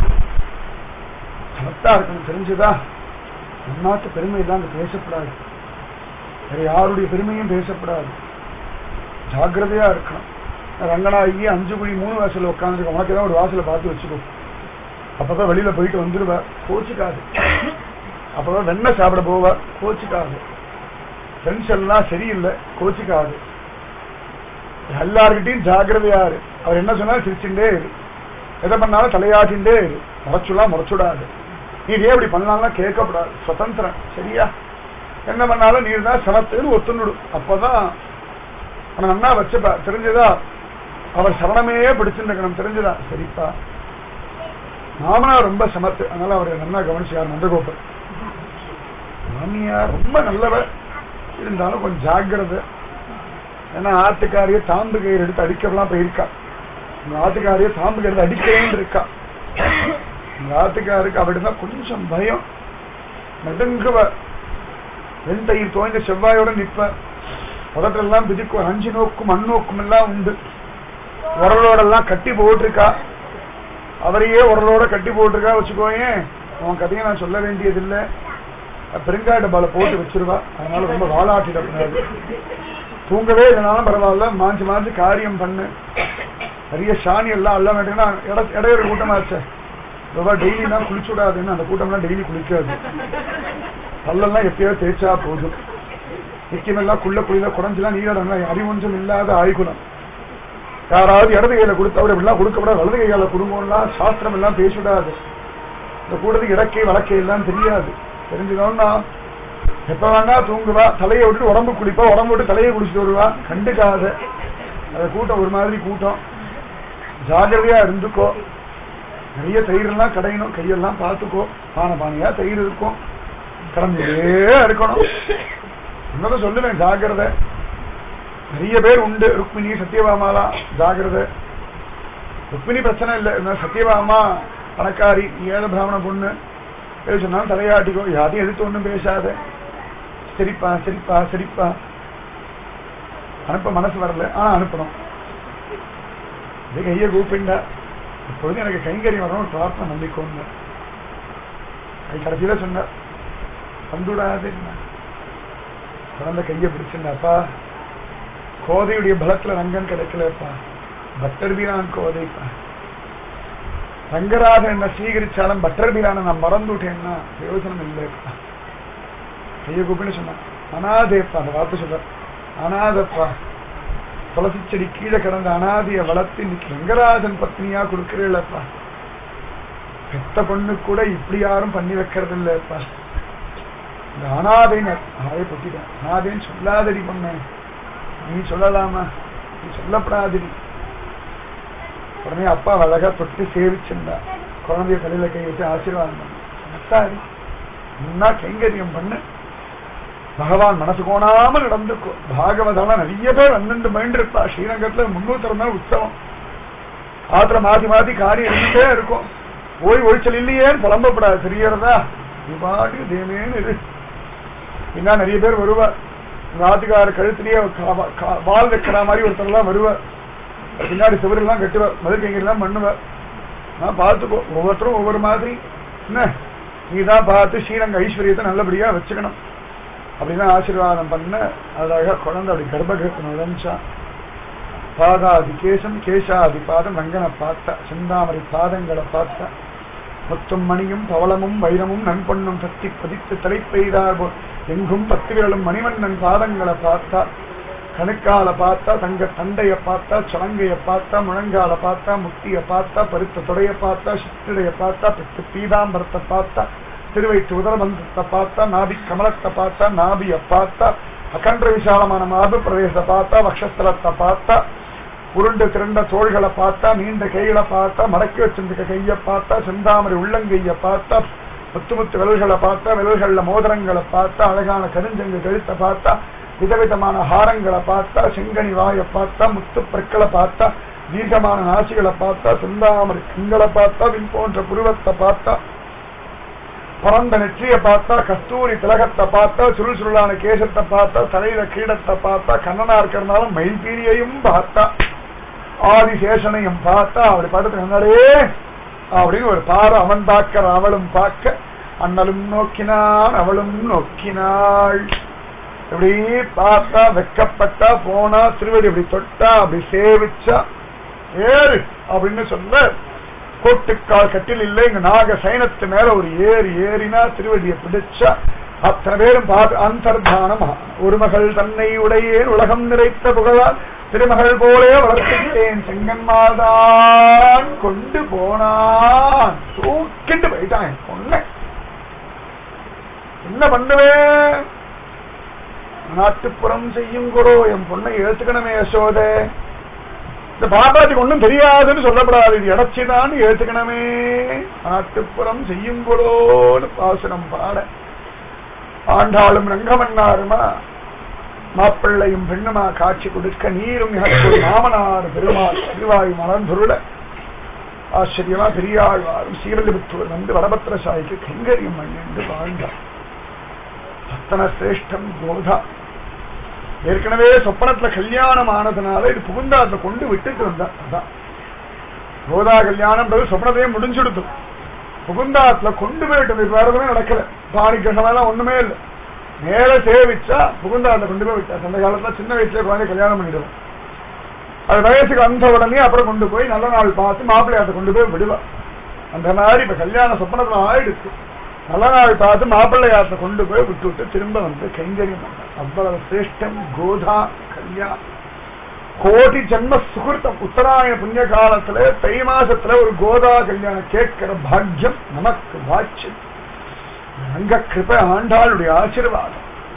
சமத்தா இருக்கணும் தெரிஞ்சுதா அண்ணாத்து பெருமை தான் பேசப்படாது வேற யாருடைய பெருமையும் பேசப்படாது ஜாக்கிரதையா இருக்கணும் ரங்கநாயகி அஞ்சு குழி மூணு வாசல்ல உட்காந்துருக்க உனக்கு தான் ஒரு வாசலை பார்த்து வச்சுக்கோ அப்பதான் வெளியில போயிட்டு வந்துருவா கோச்சுக்காது அப்பதான் வெண்ணெய் சாப்பிட போவா கோச்சுக்காது ஃப்ரெண்ட்ஸ் எல்லாம் சரியில்லை கோச்சுக்காது எல்லார்கிட்டையும் ஜாக்கிரதையா இரு அவர் என்ன சொன்னாலும் சிரிச்சுட்டே இரு எதை பண்ணாலும் தலையாட்டின்றே இரு முறைச்சுலாம் முறைச்சுடாது நீ இதே இப்படி பண்ணலாம் கேட்கக்கூடாது சுதந்திரம் சரியா என்ன பண்ணாலும் நீ தான் சமத்துன்னு ஒத்துணுடும் அப்பதான் அவன் நன்னா வச்சுப்பா தெரிஞ்சதா அவர் சரணமே பிடிச்சிருக்கணும் தெரிஞ்சதா சரிப்பா மாமனார் ரொம்ப சமத்து அதனால அவரை நல்லா கவனிச்சார் நந்தகோபர் மாமியார் ரொம்ப நல்லவர் இருந்தாலும் கொஞ்சம் ஜாக்கிரதை ஏன்னா ஆத்துக்காரிய தாம்பு கயிறு எடுத்து அடிக்கலாம் போயிருக்கா இந்த ஆத்துக்காரிய தாம்பு கயிறு அடிக்கிறேன்னு இருக்கா இந்த ஆத்துக்காருக்கு அவர்தான் கொஞ்சம் பயம் நடுங்குவ வெண்தையில் தோய்ந்த செவ்வாயோட நிப்ப பதற்றெல்லாம் பிதிக்கும் அஞ்சு நோக்கும் அந்நோக்கும் எல்லாம் உண்டு உரலோடெல்லாம் கட்டி போட்டிருக்கா அவரையே உரலோட கட்டி போட்டிருக்கா வச்சுக்கோயேன் அவன் கதையை நான் சொல்ல வேண்டியதில்லை பெருங்காய டப்பால போட்டு வச்சிருவா அதனால ரொம்ப வாழாட்டிடக்கூடாது தூங்கவே இல்லைனாலும் பரவாயில்ல மாஞ்சு மாஞ்சு காரியம் பண்ணு நிறைய சாணி எல்லாம் எல்லாம் வேண்டியன்னா இட இடையிற கூட்டமாச்சே ரொம்ப டெய்லி தான் குளிச்சு விடாதுன்னு அந்த கூட்டம்லாம் டெய்லி குளிக்காது பல்லெல்லாம் எப்பயோ தேய்ச்சா போதும் நிக்கமெல்லாம் குள்ள குளியில குறைஞ்செல்லாம் நீராடலாம் அறிவொன்றும் இல்லாத ஆய்குணம் யாராவது இடது கையில கொடுத்தவர் இப்படிலாம் கொடுக்கப்படாது வலது கையால குடும்பம்லாம் சாஸ்திரம் எல்லாம் பேசிவிடாது இந்த கூடது இடக்கை வழக்கை எல்லாம் தெரியாது தெரிஞ்சுக்கணும்னா எப்ப வேணா தூங்குவா தலையை விட்டு உடம்பு குளிப்பா உடம்பு விட்டு தலையை குளிச்சுட்டு வருவா கண்டுக்காத அந்த கூட்டம் ஒரு மாதிரி கூட்டம் ஜாகிரதையா இருந்துக்கோ நிறைய தயிரெல்லாம் கடையணும் கையெல்லாம் பார்த்துக்கோ பானை பானையா தயிர் இருக்கும் கடந்துட்டே இருக்கணும் இன்னொரு சொல்லுவேன் ஜாகிரதை நிறைய பேர் உண்டு ருக்மிணி சத்யபாமாலாம் ஜாகிரதை ருக்மிணி பிரச்சனை இல்லை இருந்தாலும் சத்யபாமா பணக்காரி ஏழை பிராமண பொண்ணு எது சொன்னாலும் தலையாட்டிக்கோ யாரையும் எதிர்த்து ஒன்றும் பேசாத சரிப்பா சரிப்பா சரிப்பா அனுப்ப மனசு வரல ஆனா அனுப்பணும் இது கையை கூப்பிண்டா இப்பொழுது எனக்கு கைங்கரியம் வரணும் பிரார்த்தனை நம்பிக்கோங்க கை கடைசியில சொன்ன வந்துடாது குழந்தை கையை பிடிச்சிருந்தாப்பா கோதையுடைய பலத்துல ரங்கன் கிடைக்கலப்பா பட்டர் பீரான் கோதைப்பா ரங்கராஜன் என்ன சீகரிச்சாலும் பட்டர் பீரான நான் மறந்து விட்டேன்னா பிரயோஜனம் இல்லைப்பா கையை கூப்பின்னு சொன்னான் அனாதேப்பா அந்த வார்த்தை சொல்ற அனாதப்பா துளசி செடி கீழே கிடந்த அனாதிய வளர்த்து இன்னைக்கு ரங்கராஜன் பத்னியா கொடுக்கிறீங்களப்பா பெத்த பொண்ணு கூட இப்படி யாரும் பண்ணி வைக்கிறது இல்லப்பா இந்த அனாதைன்னு ஆயே பொட்டிட்டேன் அனாதைன்னு சொல்லாதடி பொண்ணு நீ சொல்லலாமா நீ சொல்லப்படாதடி உடனே அப்பா அழகா தொட்டு சேவிச்சிருந்தா குழந்தைய தலையில கை வச்சு ஆசீர்வாதம் பண்ண அத்தாடி முன்னா கைங்கரியம் பண்ணு பகவான் மனசு கோணாமல் நடந்துக்கும் பாகவதெல்லாம் நிறைய பேர் வந்துட்டு மயிண்டிருப்பா ஸ்ரீரங்கத்துல முன்னூத்தி நாள் உற்சவம் ஆத்திர மாத்தி மாத்தி காரியம் இருந்துட்டே இருக்கும் ஓய் ஒழிச்சல் இல்லையேன்னு புலம்பப்படாது தெரியறதா நீ பாட்டுக்கு தேமேன்னு இரு பின்னா நிறைய பேர் வருவார் ராத்துக்கார கழுத்திலேயே கா- கா- வால் வைக்கிற மாதிரி ஒருத்தர் எல்லாம் வருவார் பின்னாடி சுவரெல்லாம் கட்டுவார் மதுரை எல்லாம் பண்ணுவார் நான் பார்த்துக்கோ ஒவ்வொருத்தரும் ஒவ்வொரு மாதிரி என்ன நீதான் பார்த்து ஸ்ரீரங்க ஐஸ்வர்யத்தை நல்லபடியா வச்சுக்கணும் அப்படிதான் ஆசீர்வாதம் பண்ண அழகா குழந்தை அப்படி கர்ப்பகிரகத்தை நுழைஞ்சான் பாதாதி கேசம் கேசாதி பாதம் ரங்கனை பார்த்தா செந்தாமரை பாதங்களை பார்த்தா முத்தும் மணியும் பவளமும் வைரமும் நண்பொண்ணும் சக்தி பதித்து தலை பெய்தார் போல் எங்கும் பத்து விரலும் மணிவண்ணன் பாதங்களை பார்த்தா கணுக்கால பார்த்தா தங்க தண்டைய பார்த்தா சலங்கைய பார்த்தா முழங்கால பார்த்தா முட்டிய பார்த்தா பருத்த தொடைய பார்த்தா சித்திரைய பார்த்தா பித்து பீதாம்பரத்தை பார்த்தா திருவயிற்று உதரபந்தத்தை பார்த்தா நாபி கமலத்தை பார்த்தா நாபிய பார்த்தா அகன்ற விசாலமான மார்பு பிரதேசத்தை பார்த்தா வக்ஷஸ்தலத்தை பார்த்தா உருண்டு திரண்ட தோள்களை பார்த்தா நீண்ட கைகளை பார்த்தா மடக்கி வச்சிருக்க கைய பார்த்தா செந்தாமரை உள்ளங்கைய பார்த்தா முத்து முத்து விரல்களை பார்த்தா விரல்கள்ல மோதிரங்களை பார்த்தா அழகான கருஞ்சங்கு கழுத்தை பார்த்தா விதவிதமான ஹாரங்களை பார்த்தா செங்கனி வாயை பார்த்தா முத்து பற்களை பார்த்தா தீர்க்கமான நாசிகளை பார்த்தா செந்தாமரை கண்களை பார்த்தா வின் போன்ற புருவத்தை பார்த்தா பரந்த நெற்றிய பார்த்தா கஸ்தூரி திலகத்தை பார்த்தா சுருள் சுருளான கேசத்தை பார்த்தா தலையில கீடத்தை பார்த்தா கண்ணனா இருக்கிறதுனால மயில்பீரியையும் பார்த்தா ஆதிசேஷனையும் பார்த்தா அப்படி படுத்து கண்ணடே அப்படின்னு ஒரு பாரு அவன் பார்க்கிற அவளும் பார்க்க அண்ணலும் நோக்கினான் அவளும் நோக்கினாள் இப்படி பார்த்தா வெக்கப்பட்டா போனா திருவடி இப்படி தொட்டா அப்படி சேவிச்சா ஏறு அப்படின்னு சொல்ல கோட்டுக்கால் கட்டில் இல்லை இங்க நாக சைனத்து மேல ஒரு ஏறி ஏறினா திருவடியை பிடிச்சா அத்தனை பேரும் பார்த்து அந்தர்தானம் ஒரு மகள் தன்னை உடையேன் உலகம் நிறைத்த புகழால் திருமகள் போலே வளர்த்துட்டேன் செங்கன்மாதான் கொண்டு போனான் தூக்கிட்டு போயிட்டான் என் பொண்ணை என்ன பண்ணுவேன் நாட்டுப்புறம் செய்யும் குரோ என் பொண்ணை ஏத்துக்கணுமே யசோதே இந்த பாப்பாத்துக்கு ஒண்ணும் தெரியாதுன்னு சொல்லப்படாது இது இடச்சிதான் ஏத்துக்கணுமே நாட்டுப்புறம் செய்யும் குரோன்னு பாசுரம் பாட ஆண்டாளும் ரங்கமன்னாருமா மாப்பிள்ளையும் பெண்ணுமா காட்சி கொடுக்க நீரும் எனக்கு ஒரு மாமனார் பெருமாள் திருவாய் மலர்ந்துருள ஆச்சரியமா பெரியாழ்வாரும் சீரலிபுத்தூர் வந்து வடபத்திரசாய்க்கு கைங்கரியம் பண்ணிண்டு வாழ்ந்தார் அத்தனை சிரேஷ்டம் கோதா ஏற்கனவே சொப்பனத்துல கல்யாணம் ஆனதுனால இது புகுந்தாத்துல கொண்டு விட்டுட்டு வந்தா அதான் கோதா கல்யாணம்ன்றது சொப்பனத்தையே முடிஞ்சுடுத்து புகுந்தாத்துல கொண்டு போயிட்டு இது வேற எதுவுமே நடக்கல பாணி கிரகமெல்லாம் ஒண்ணுமே இல்லை மேல சேவிச்சா புகுந்தாத்துல கொண்டு போய் விட்டா அந்த காலத்துல சின்ன வயசுல குழந்தை கல்யாணம் பண்ணிடுவோம் அது வயசுக்கு அந்த உடனே அப்புறம் கொண்டு போய் நல்ல நாள் பார்த்து மாப்பிள்ளையாட்ட கொண்டு போய் விடுவா அந்த மாதிரி இப்ப கல்யாண சொப்பனத்துல ஆயிடுச்சு நல்ல நாள் பார்த்து மாப்பிள்ளையாட்ட கொண்டு போய் விட்டு விட்டு திரும்ப வந்து கைங்கரியம் பண்ணார். அவ்வளவு சிரேஷ்டம் கோதா கல்யாணம் கோடி ஜென்ம சுகிருத்தம் உத்தராயண புண்ணிய காலத்துல தை மாசத்துல ஒரு கோதா கல்யாணம் கேட்கிற பாக்கியம் நமக்கு பாக்கியம் ரங்க கிருப ஆண்டாளுடைய ஆசீர்வாதம்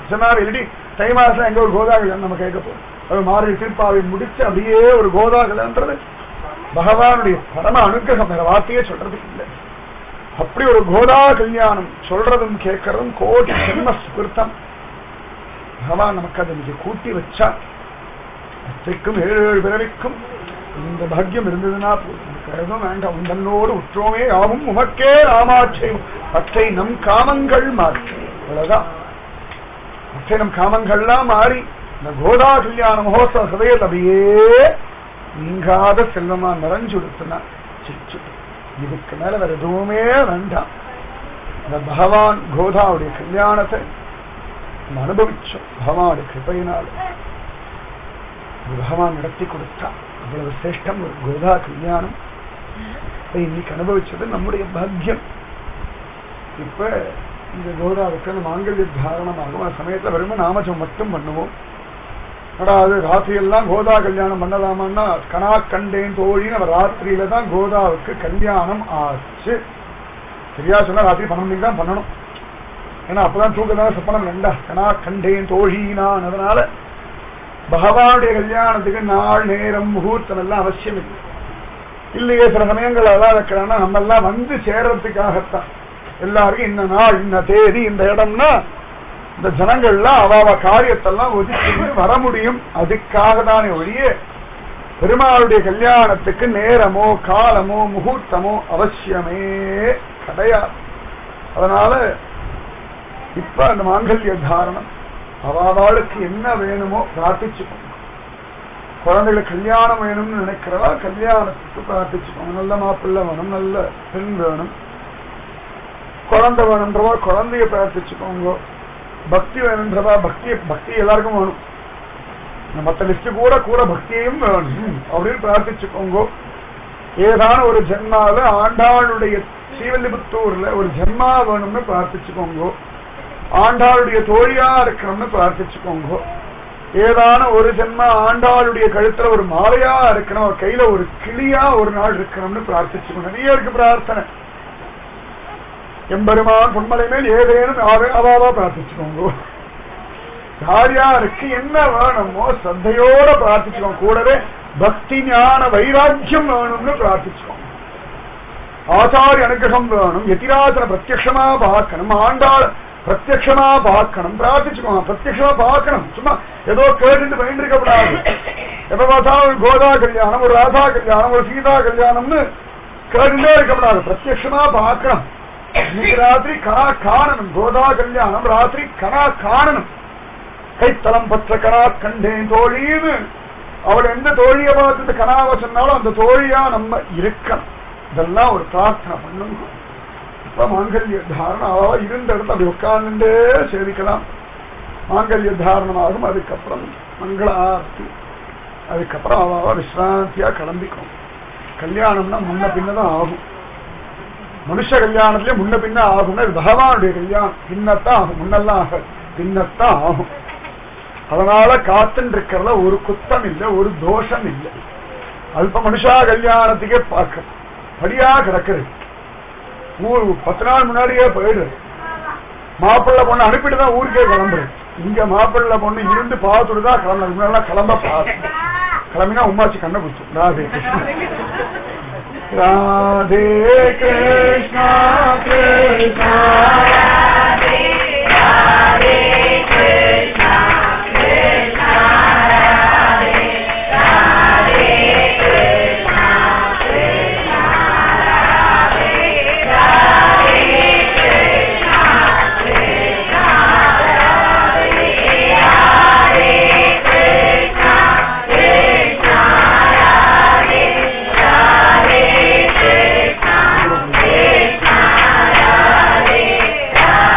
நிஜமாவே இல்லடி தை மாசம் எங்க ஒரு கோதா கல்யாணம் நம்ம கேட்க போறோம் அது மாறி திருப்பாவை முடிச்சு அப்படியே ஒரு கோதா கல்யாணன்றது பகவானுடைய பரம அனுகிரகம் வேற வார்த்தையே சொல்றதுக்கு இல்லை அப்படி ஒரு கோதா கல்யாணம் சொல்றதும் கேட்கறதும் கோடி ஜென்ம சுகிருத்தம் பகவான் நமக்கு அதை இன்னைக்கு கூட்டி வச்சா அத்தைக்கும் ஏழு ஏழு பிறவிக்கும் இந்த பாக்கியம் இருந்ததுன்னா போதும் எனக்கு எதுவும் வேண்டாம் உந்தன்னோடு உற்றோமே யாவும் உமக்கே ராமாட்சை அத்தை நம் காமங்கள் மாற்றி அவ்வளவுதான் அத்தை நம் காமங்கள்லாம் மாறி இந்த கோதா கல்யாண மகோத்சவ சபையில் அப்படியே நீங்காத செல்வமா நிறைஞ்சு கொடுத்தனா சிச்சு இதுக்கு மேல வேற எதுவுமே வேண்டாம் இந்த பகவான் கோதாவுடைய கல்யாணத்தை நம்ம அனுபவிச்சோம் பகவானுடைய கிருபையினால இது பகவான் நடத்தி கொடுத்தா அவ்வளவு சிரேஷ்டம் ஒரு கோதா கல்யாணம் அதை இன்னைக்கு அனுபவிச்சது நம்முடைய பாக்கியம் இப்ப இந்த கோதாவுக்கு நம்ம மாங்கல்ய தாரணமாகும் அந்த சமயத்துல வெறும் நாமஜம் மட்டும் பண்ணுவோம் ஆனா அது ராத்திரி எல்லாம் கோதா கல்யாணம் பண்ணலாமான்னா கனா கண்டேன் தோழி நம்ம ராத்திரியில தான் கோதாவுக்கு கல்யாணம் ஆச்சு சரியா சொன்னா ராத்திரி பன்னெண்டு மணிக்கு தான் பண்ணணும் ஏன்னா அப்பதான் தூக்கதான சொப்பனம் வேண்டா கனா கண்டேன் தோழி நான் அதனால பகவானுடைய கல்யாணத்துக்கு நாள் நேரம் முகூர்த்தம் எல்லாம் அவசியம் இல்லை இல்லையே சில சமயங்கள் எல்லாம் வைக்கிறான்னா நம்ம எல்லாம் வந்து சேர்றதுக்காகத்தான் எல்லாருக்கும் இந்த நாள் இந்த தேதி இந்த இடம்னா இந்த ஜனங்கள்லாம் அவாவ காரியத்தெல்லாம் ஒதுக்கி வர முடியும் அதுக்காக தானே ஒழிய பெருமாளுடைய கல்யாணத்துக்கு நேரமோ காலமோ முகூர்த்தமோ அவசியமே கிடையாது அதனால இப்ப அந்த மாங்கல்ய தாரணம் அவாவாளுக்கு என்ன வேணுமோ பிரார்த்திச்சுக்கோங்க குழந்தைகளுக்கு கல்யாணம் வேணும்னு நினைக்கிறவா கல்யாணத்துக்கு பிரார்த்திச்சுக்கோங்க நல்ல மாப்பிள்ளை வேணும் நல்ல பெண் வேணும் குழந்தை வேணுன்றவா குழந்தைய பிரார்த்திச்சுக்கோங்க பக்தி வேணுன்றவா பக்தி பக்தி எல்லாருக்கும் வேணும் மற்ற லிஸ்ட் கூட கூட பக்தியையும் வேணும் அப்படின்னு பிரார்த்திச்சுக்கோங்க ஏதான ஒரு ஜென்மால ஆண்டாளுடைய ஸ்ரீவல்லிபுத்தூர்ல ஒரு ஜென்மா வேணும்னு பிரார்த்திச்சுக்கோங்க ஆண்டாளுடைய தோழியா இருக்கணும்னு பிரார்த்திச்சுக்கோங்க ஏதான ஒரு ஜென்மா ஆண்டாளுடைய கழுத்துல ஒரு மாலையா இருக்கணும் ஒரு கையில ஒரு கிளியா ஒரு நாள் இருக்கணும்னு பிரார்த்திச்சுக்கோங்க நிறைய இருக்கு பிரார்த்தனை எம்பெருமான் பொன்மலை மேல் ஏதேனும் யாரும் அவாவா பிரார்த்திச்சுக்கோங்க யார் யாருக்கு என்ன வேணுமோ சத்தையோட பிரார்த்திச்சுக்கோங்க கூடவே பக்தி ஞான வைராக்கியம் வேணும்னு பிரார்த்திச்சுக்கோங்க ஆச்சாரிய அனுகிரகம் வேணும் எதிராசன பிரத்யக்ஷமா பார்க்கணும் ஆண்டாள் பிரத்யக்ஷமா பார்க்கணும் பிரார்த்திச்சுக்கோங்க பிரத்யக்ஷமா பார்க்கணும் சும்மா ஏதோ கேட்டுட்டு பயந்து இருக்கக்கூடாது எப்ப பார்த்தாலும் ஒரு கோதா கல்யாணம் ஒரு ராதா கல்யாணம் ஒரு சீதா கல்யாணம்னு கேட்டுட்டே இருக்கக்கூடாது பிரத்யக்ஷமா பார்க்கணும் இன்னைக்கு ராத்திரி கனா காணணும் கோதா கல்யாணம் ராத்திரி கனா காணணும் கைத்தலம் பற்ற கனா கண்டேன் தோழின்னு அவள் எந்த தோழிய பார்த்து இந்த கனாவை சொன்னாலும் அந்த தோழியா நம்ம இருக்கணும் இதெல்லாம் ஒரு பிரார்த்தனை பண்ணுங்க இப்ப மாங்கல்ய தாரணம் அவ இருந்த இடத்துல அப்படி உட்கார்ந்துட்டே சேவிக்கலாம் மாங்கல்ய தாரணமாகும் அதுக்கப்புறம் மங்கள ஆர்த்தி அதுக்கப்புறம் அவ விசிராந்தியா கிளம்பிக்கும் கல்யாணம்னா முன்ன பின்னதான் ஆகும் மனுஷ கல்யாணத்திலே முன்ன பின்ன ஆகும்னா இது பகவானுடைய கல்யாணம் பின்னத்தான் ஆகும் முன்னெல்லாம் ஆகாது பின்னத்தான் ஆகும் அதனால காத்துன்னு இருக்கிறதுல ஒரு குத்தம் இல்லை ஒரு தோஷம் இல்லை அல்ப மனுஷா கல்யாணத்துக்கே பார்க்க படியா கிடக்குது ஊர் பத்து நாள் முன்னாடியே போயிடு மாப்பிள்ளை பொண்ணு அனுப்பிட்டு தான் ஊருக்கே கிளம்புறது இங்க மாப்பிள்ளை பொண்ணு இருந்து பார்த்துட்டு தான் கிளம்புறது முன்னாடி கிளம்ப பார்த்து கிளம்பினா உமாச்சி கண்ணை குத்து ராதே கிருஷ்ணா ராதே கிருஷ்ணா கிருஷ்ணா Krishna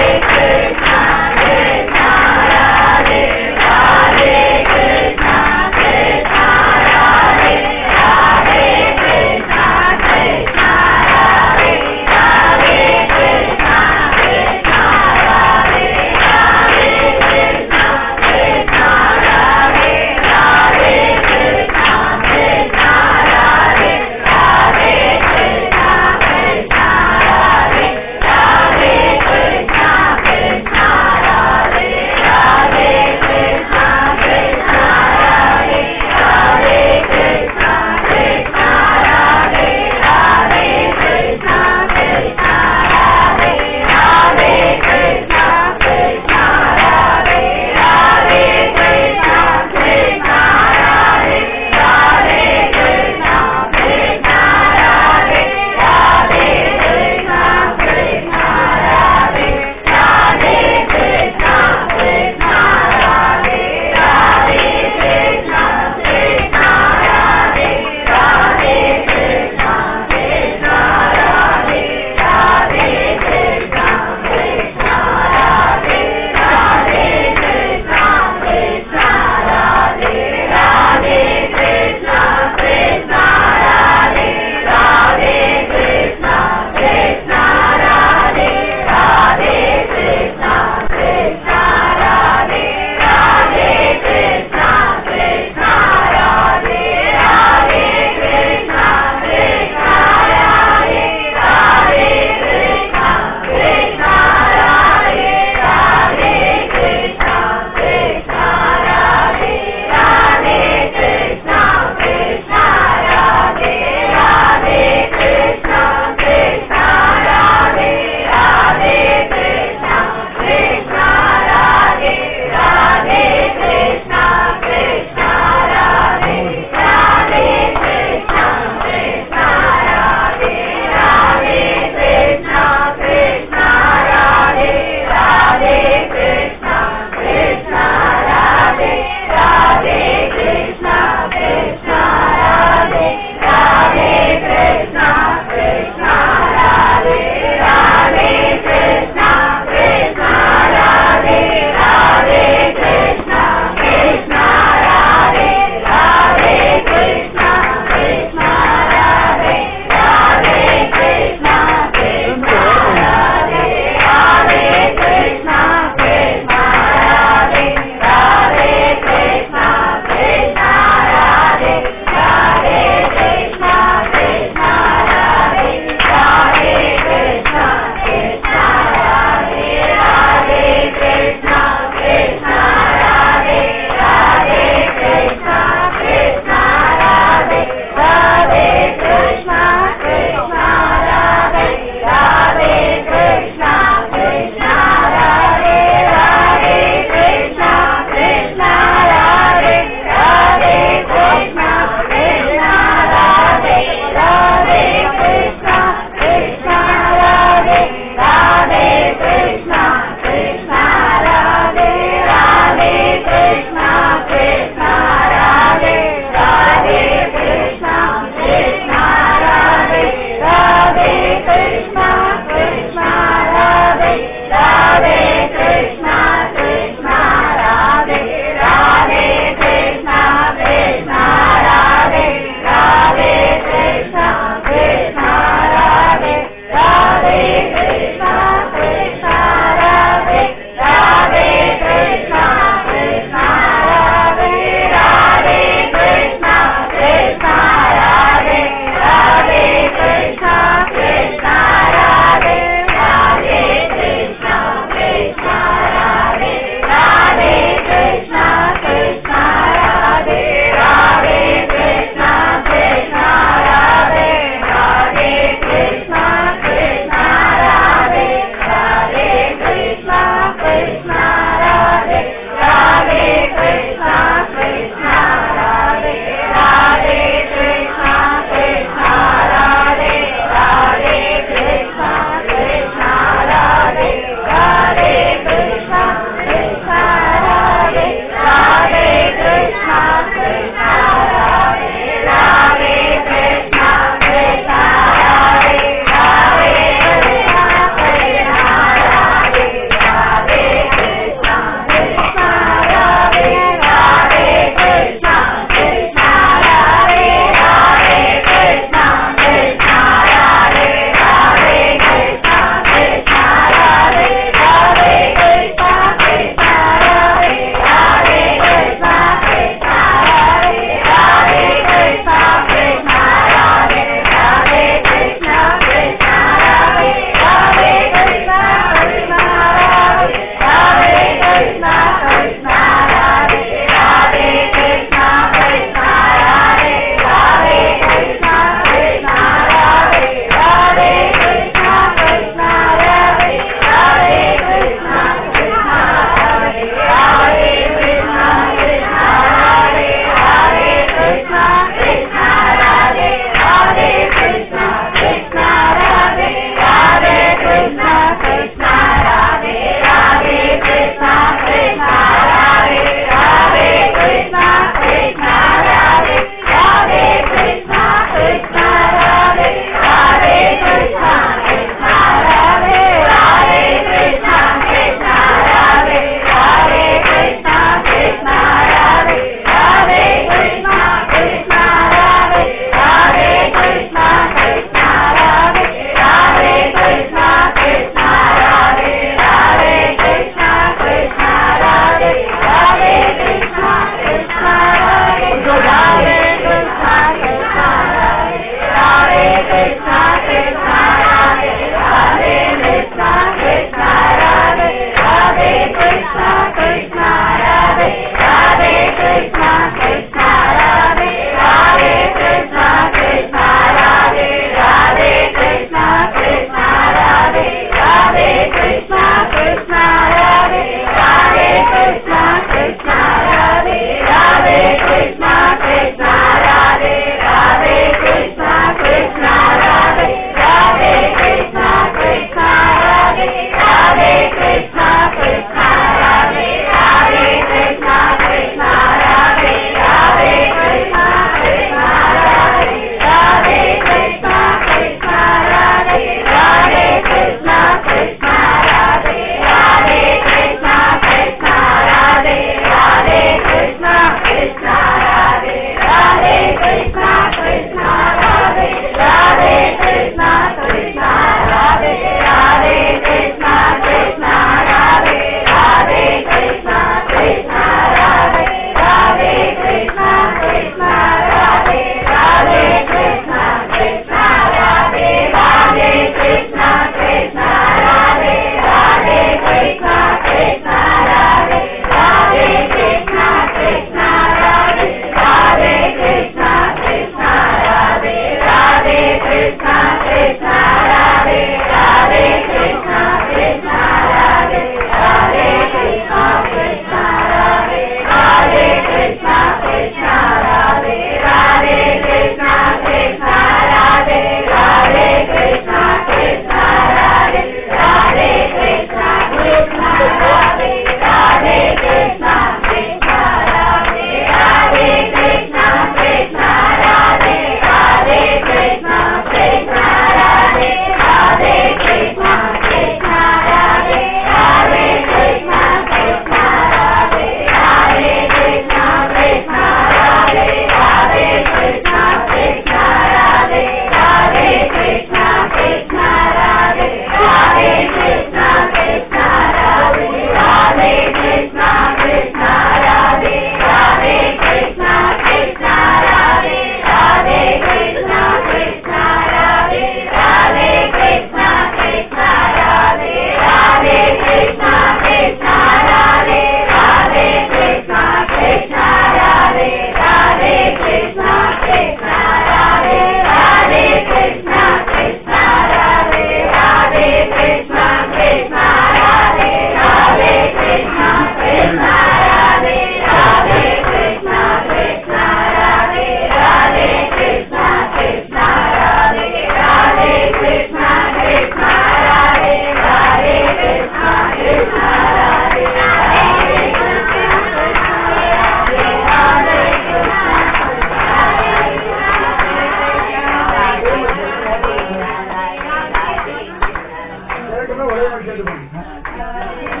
கேட்கணும் ஒரே மாதிரி கேட்டுக்கோங்க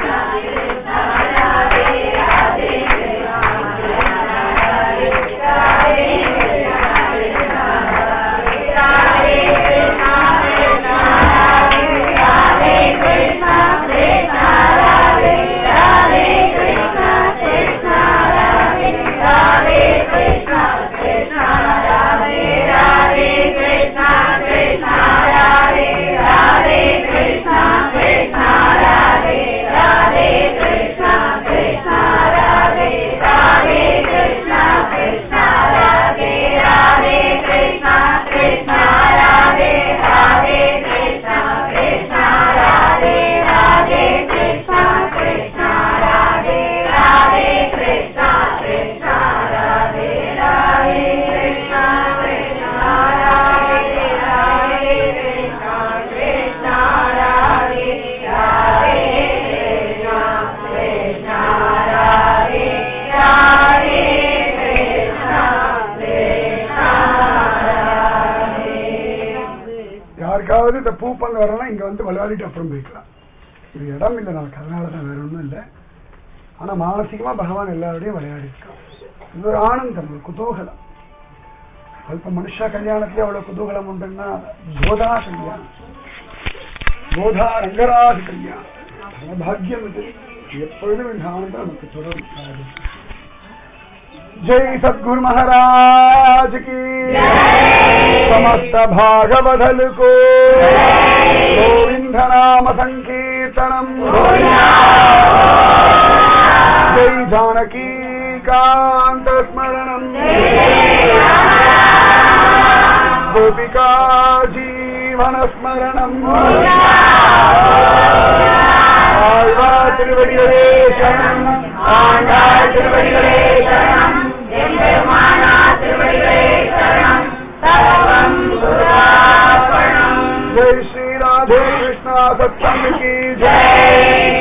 யாருக்காவது இந்த பூ பங்கு வரலாம் இங்க வந்து விளையாடிட்டு அப்புறம் போய்க்கலாம் இது இடம் இல்லை நமக்கு அதனாலதான் வேற ஒண்ணும் இல்லை ஆனா மானசீகமா பகவான் எல்லாரோடையும் விளையாடி இருக்கான் இது ஒரு ஆனந்தம் ஒரு குதூகலம் அல்ப மனுஷா கல்யாணத்துல அவ்வளவு குதூகலம் உண்டுன்னா போதா கல்யாணம் போதா ரங்கராஜ் கல்யாணம் பரம பாக்கியம் இது எப்பொழுதும் இந்த ஆனந்தம் நமக்கு தொடரும் जय सदगुरु महाराज की समस्त भागवधल को गोविंद नाम संकीर्तनम जय जानकी कांत स्मरणम गोपिका जीवन स्मरणम ஆழ்வா திருவடிகளே சரணம் ஆண்டாள் திருவடிகளே சரணம் जय श्री राधे कृष्णा सत्संग की जय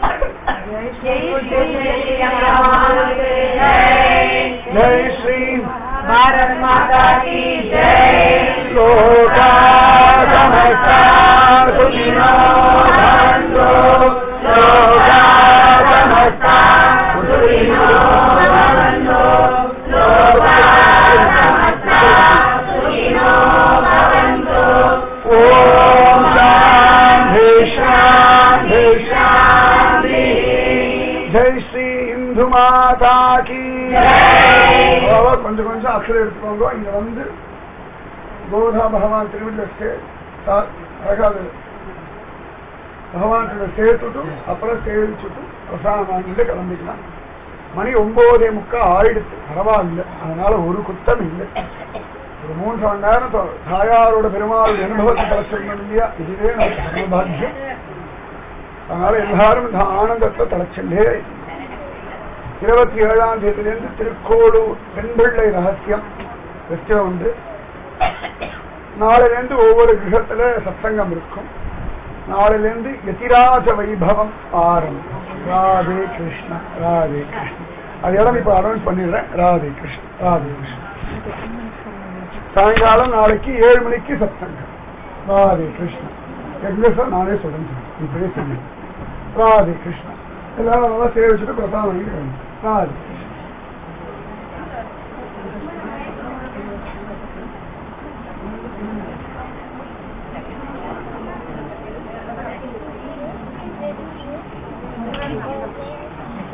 जय श्री भारत माता की जय लोका समस्ता सुखिनो भवन्तु लोका समस्ता सुखिनो भवन्तु लोका समस्ता सुखिनो भवन्तु ॐ शान्ति शान्ति शान्ति जय श्री இந்து மாதா கி அவ்வளவா கொஞ்சம் கொஞ்சம் அக்கறை எடுத்துக்கோங்க இங்க வந்து கோதா பகவான் திருவிழா அழகாது பகவான் கிட்ட சேர்த்துட்டு அப்புறம் சேவிச்சுட்டு பிரசாதம் வாங்கிட்டு கிளம்பிக்கலாம் மணி ஒன்பதே முக்கா ஆயிடுச்சு பரவாயில்ல அதனால ஒரு குத்தம் இல்லை ஒரு மூன்று மணி நேரம் தொ- தாயாரோட பெருமாளுடைய அனுபவத்தை தலைச்சிருந்தோம் இல்லையா இதுவே நமக்கு பரமபாக்கியம் அதனால எல்லாரும் இந்த ஆனந்தத்தை தலைச்சுட்டே இருபத்தி ஏழாம் தேதியிலிருந்து திருக்கோளூர் பெண்பிள்ளை ரகசியம் ஃபெஸ்டிவல் உண்டு நாளிலிருந்து ஒவ்வொரு கிரகத்துல சத்சங்கம் இருக்கும் நாளிலிருந்து யதிராஜ வைபவம் ஆரம்பம் ராதே கிருஷ்ணா ராதே கிருஷ்ணா அது இடம் இப்ப அனௌன்ஸ் பண்ணிடுறேன் ராதே கிருஷ்ணா ராதே கிருஷ்ணா சாயங்காலம் நாளைக்கு ஏழு மணிக்கு சத்சங்கம் ராதே கிருஷ்ணா எங்க சார் நானே சொல்றேன் இப்படியே சொன்னேன் ராதே கிருஷ்ணா எல்லாரும் நல்லா சேவிச்சுட்டு பிரசாதம் வாங்கி கிளம்பு. ராதே கிருஷ்ணா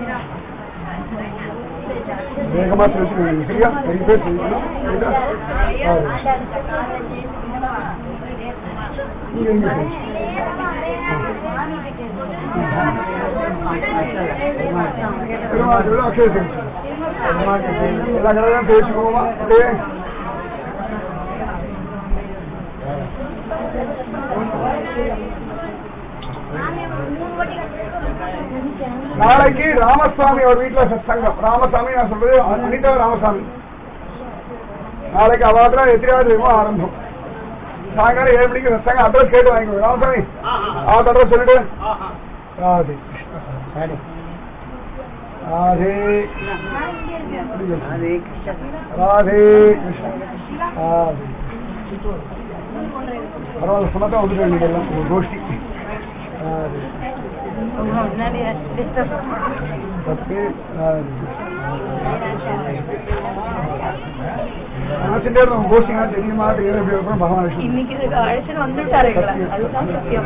வேகமா பேசுறீங்க சரியா நிறைய பேர் செய்யணும் சரியா? ஆ. நீங்க எங்க பேசுறீங்க பெருமாள் திருவிழா அக்ஷய திருச்சி எல்லா கடையும் பேசிக்குவோமா அப்படியே நாளைக்கு ராமசாமி அவர் வீட்டுல சத்சங்கம் ராமசாமி நான் சொல்றது அனிதா ராமசாமி நாளைக்கு அவாத்துல எத்திரியாவது தெரியுமோ ஆரம்பம் சாயங்காலம் ஏழு மணிக்கு சத்சங்கம் அட்ரஸ் கேட்டு வாங்கிக்கோ ராமசாமி ஆ அட்ரஸ் சொல்லிட்டு ராதே ராதே ராதே ராதே கிருஷ்ணா ராதே பரவாயில்ல சொன்னதான் வந்துட்டு நீங்க எல்லாம் உங்க கோஷ்டி ராதே பத்து ராதே நினைச்சுட்டே இருந்தோம் கோஷ்டிங்க தெரியுமா தெரியும் எப்படி இருக்கும் பகவான் விஷ்ணு இன்னைக்கு இது அழைச்சிட்டு வந்துட்டாரு எங்களை அதுதான் சத்தியம்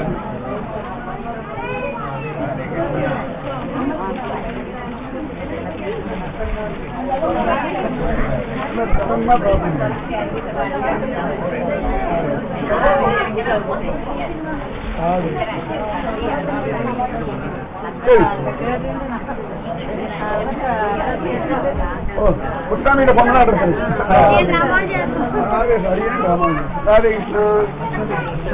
சும்மா பார்ப்போம். ராதே சரி ஓ புத்தாமியில பொங்கலா இருக்கு ராதே ஹரியன் ராமானுஜன் ராதே கிருஷ்ணா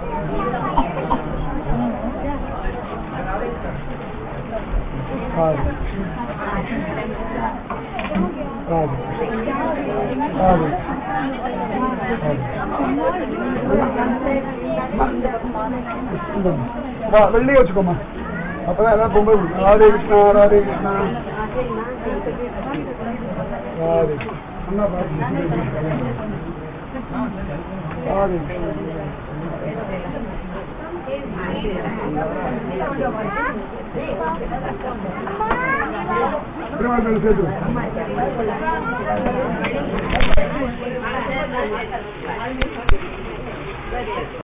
ராதே ராதே ராதே ராதே வெள்ளையே வச்சுக்கோமா அப்பதான் எல்லாம் பொம்பை பிடிக்கும் ராதே கிருஷ்ணா ராதே கிருஷ்ணா ராதே அண்ணா பாத்து ராதே பெருமாள் சேர்த்து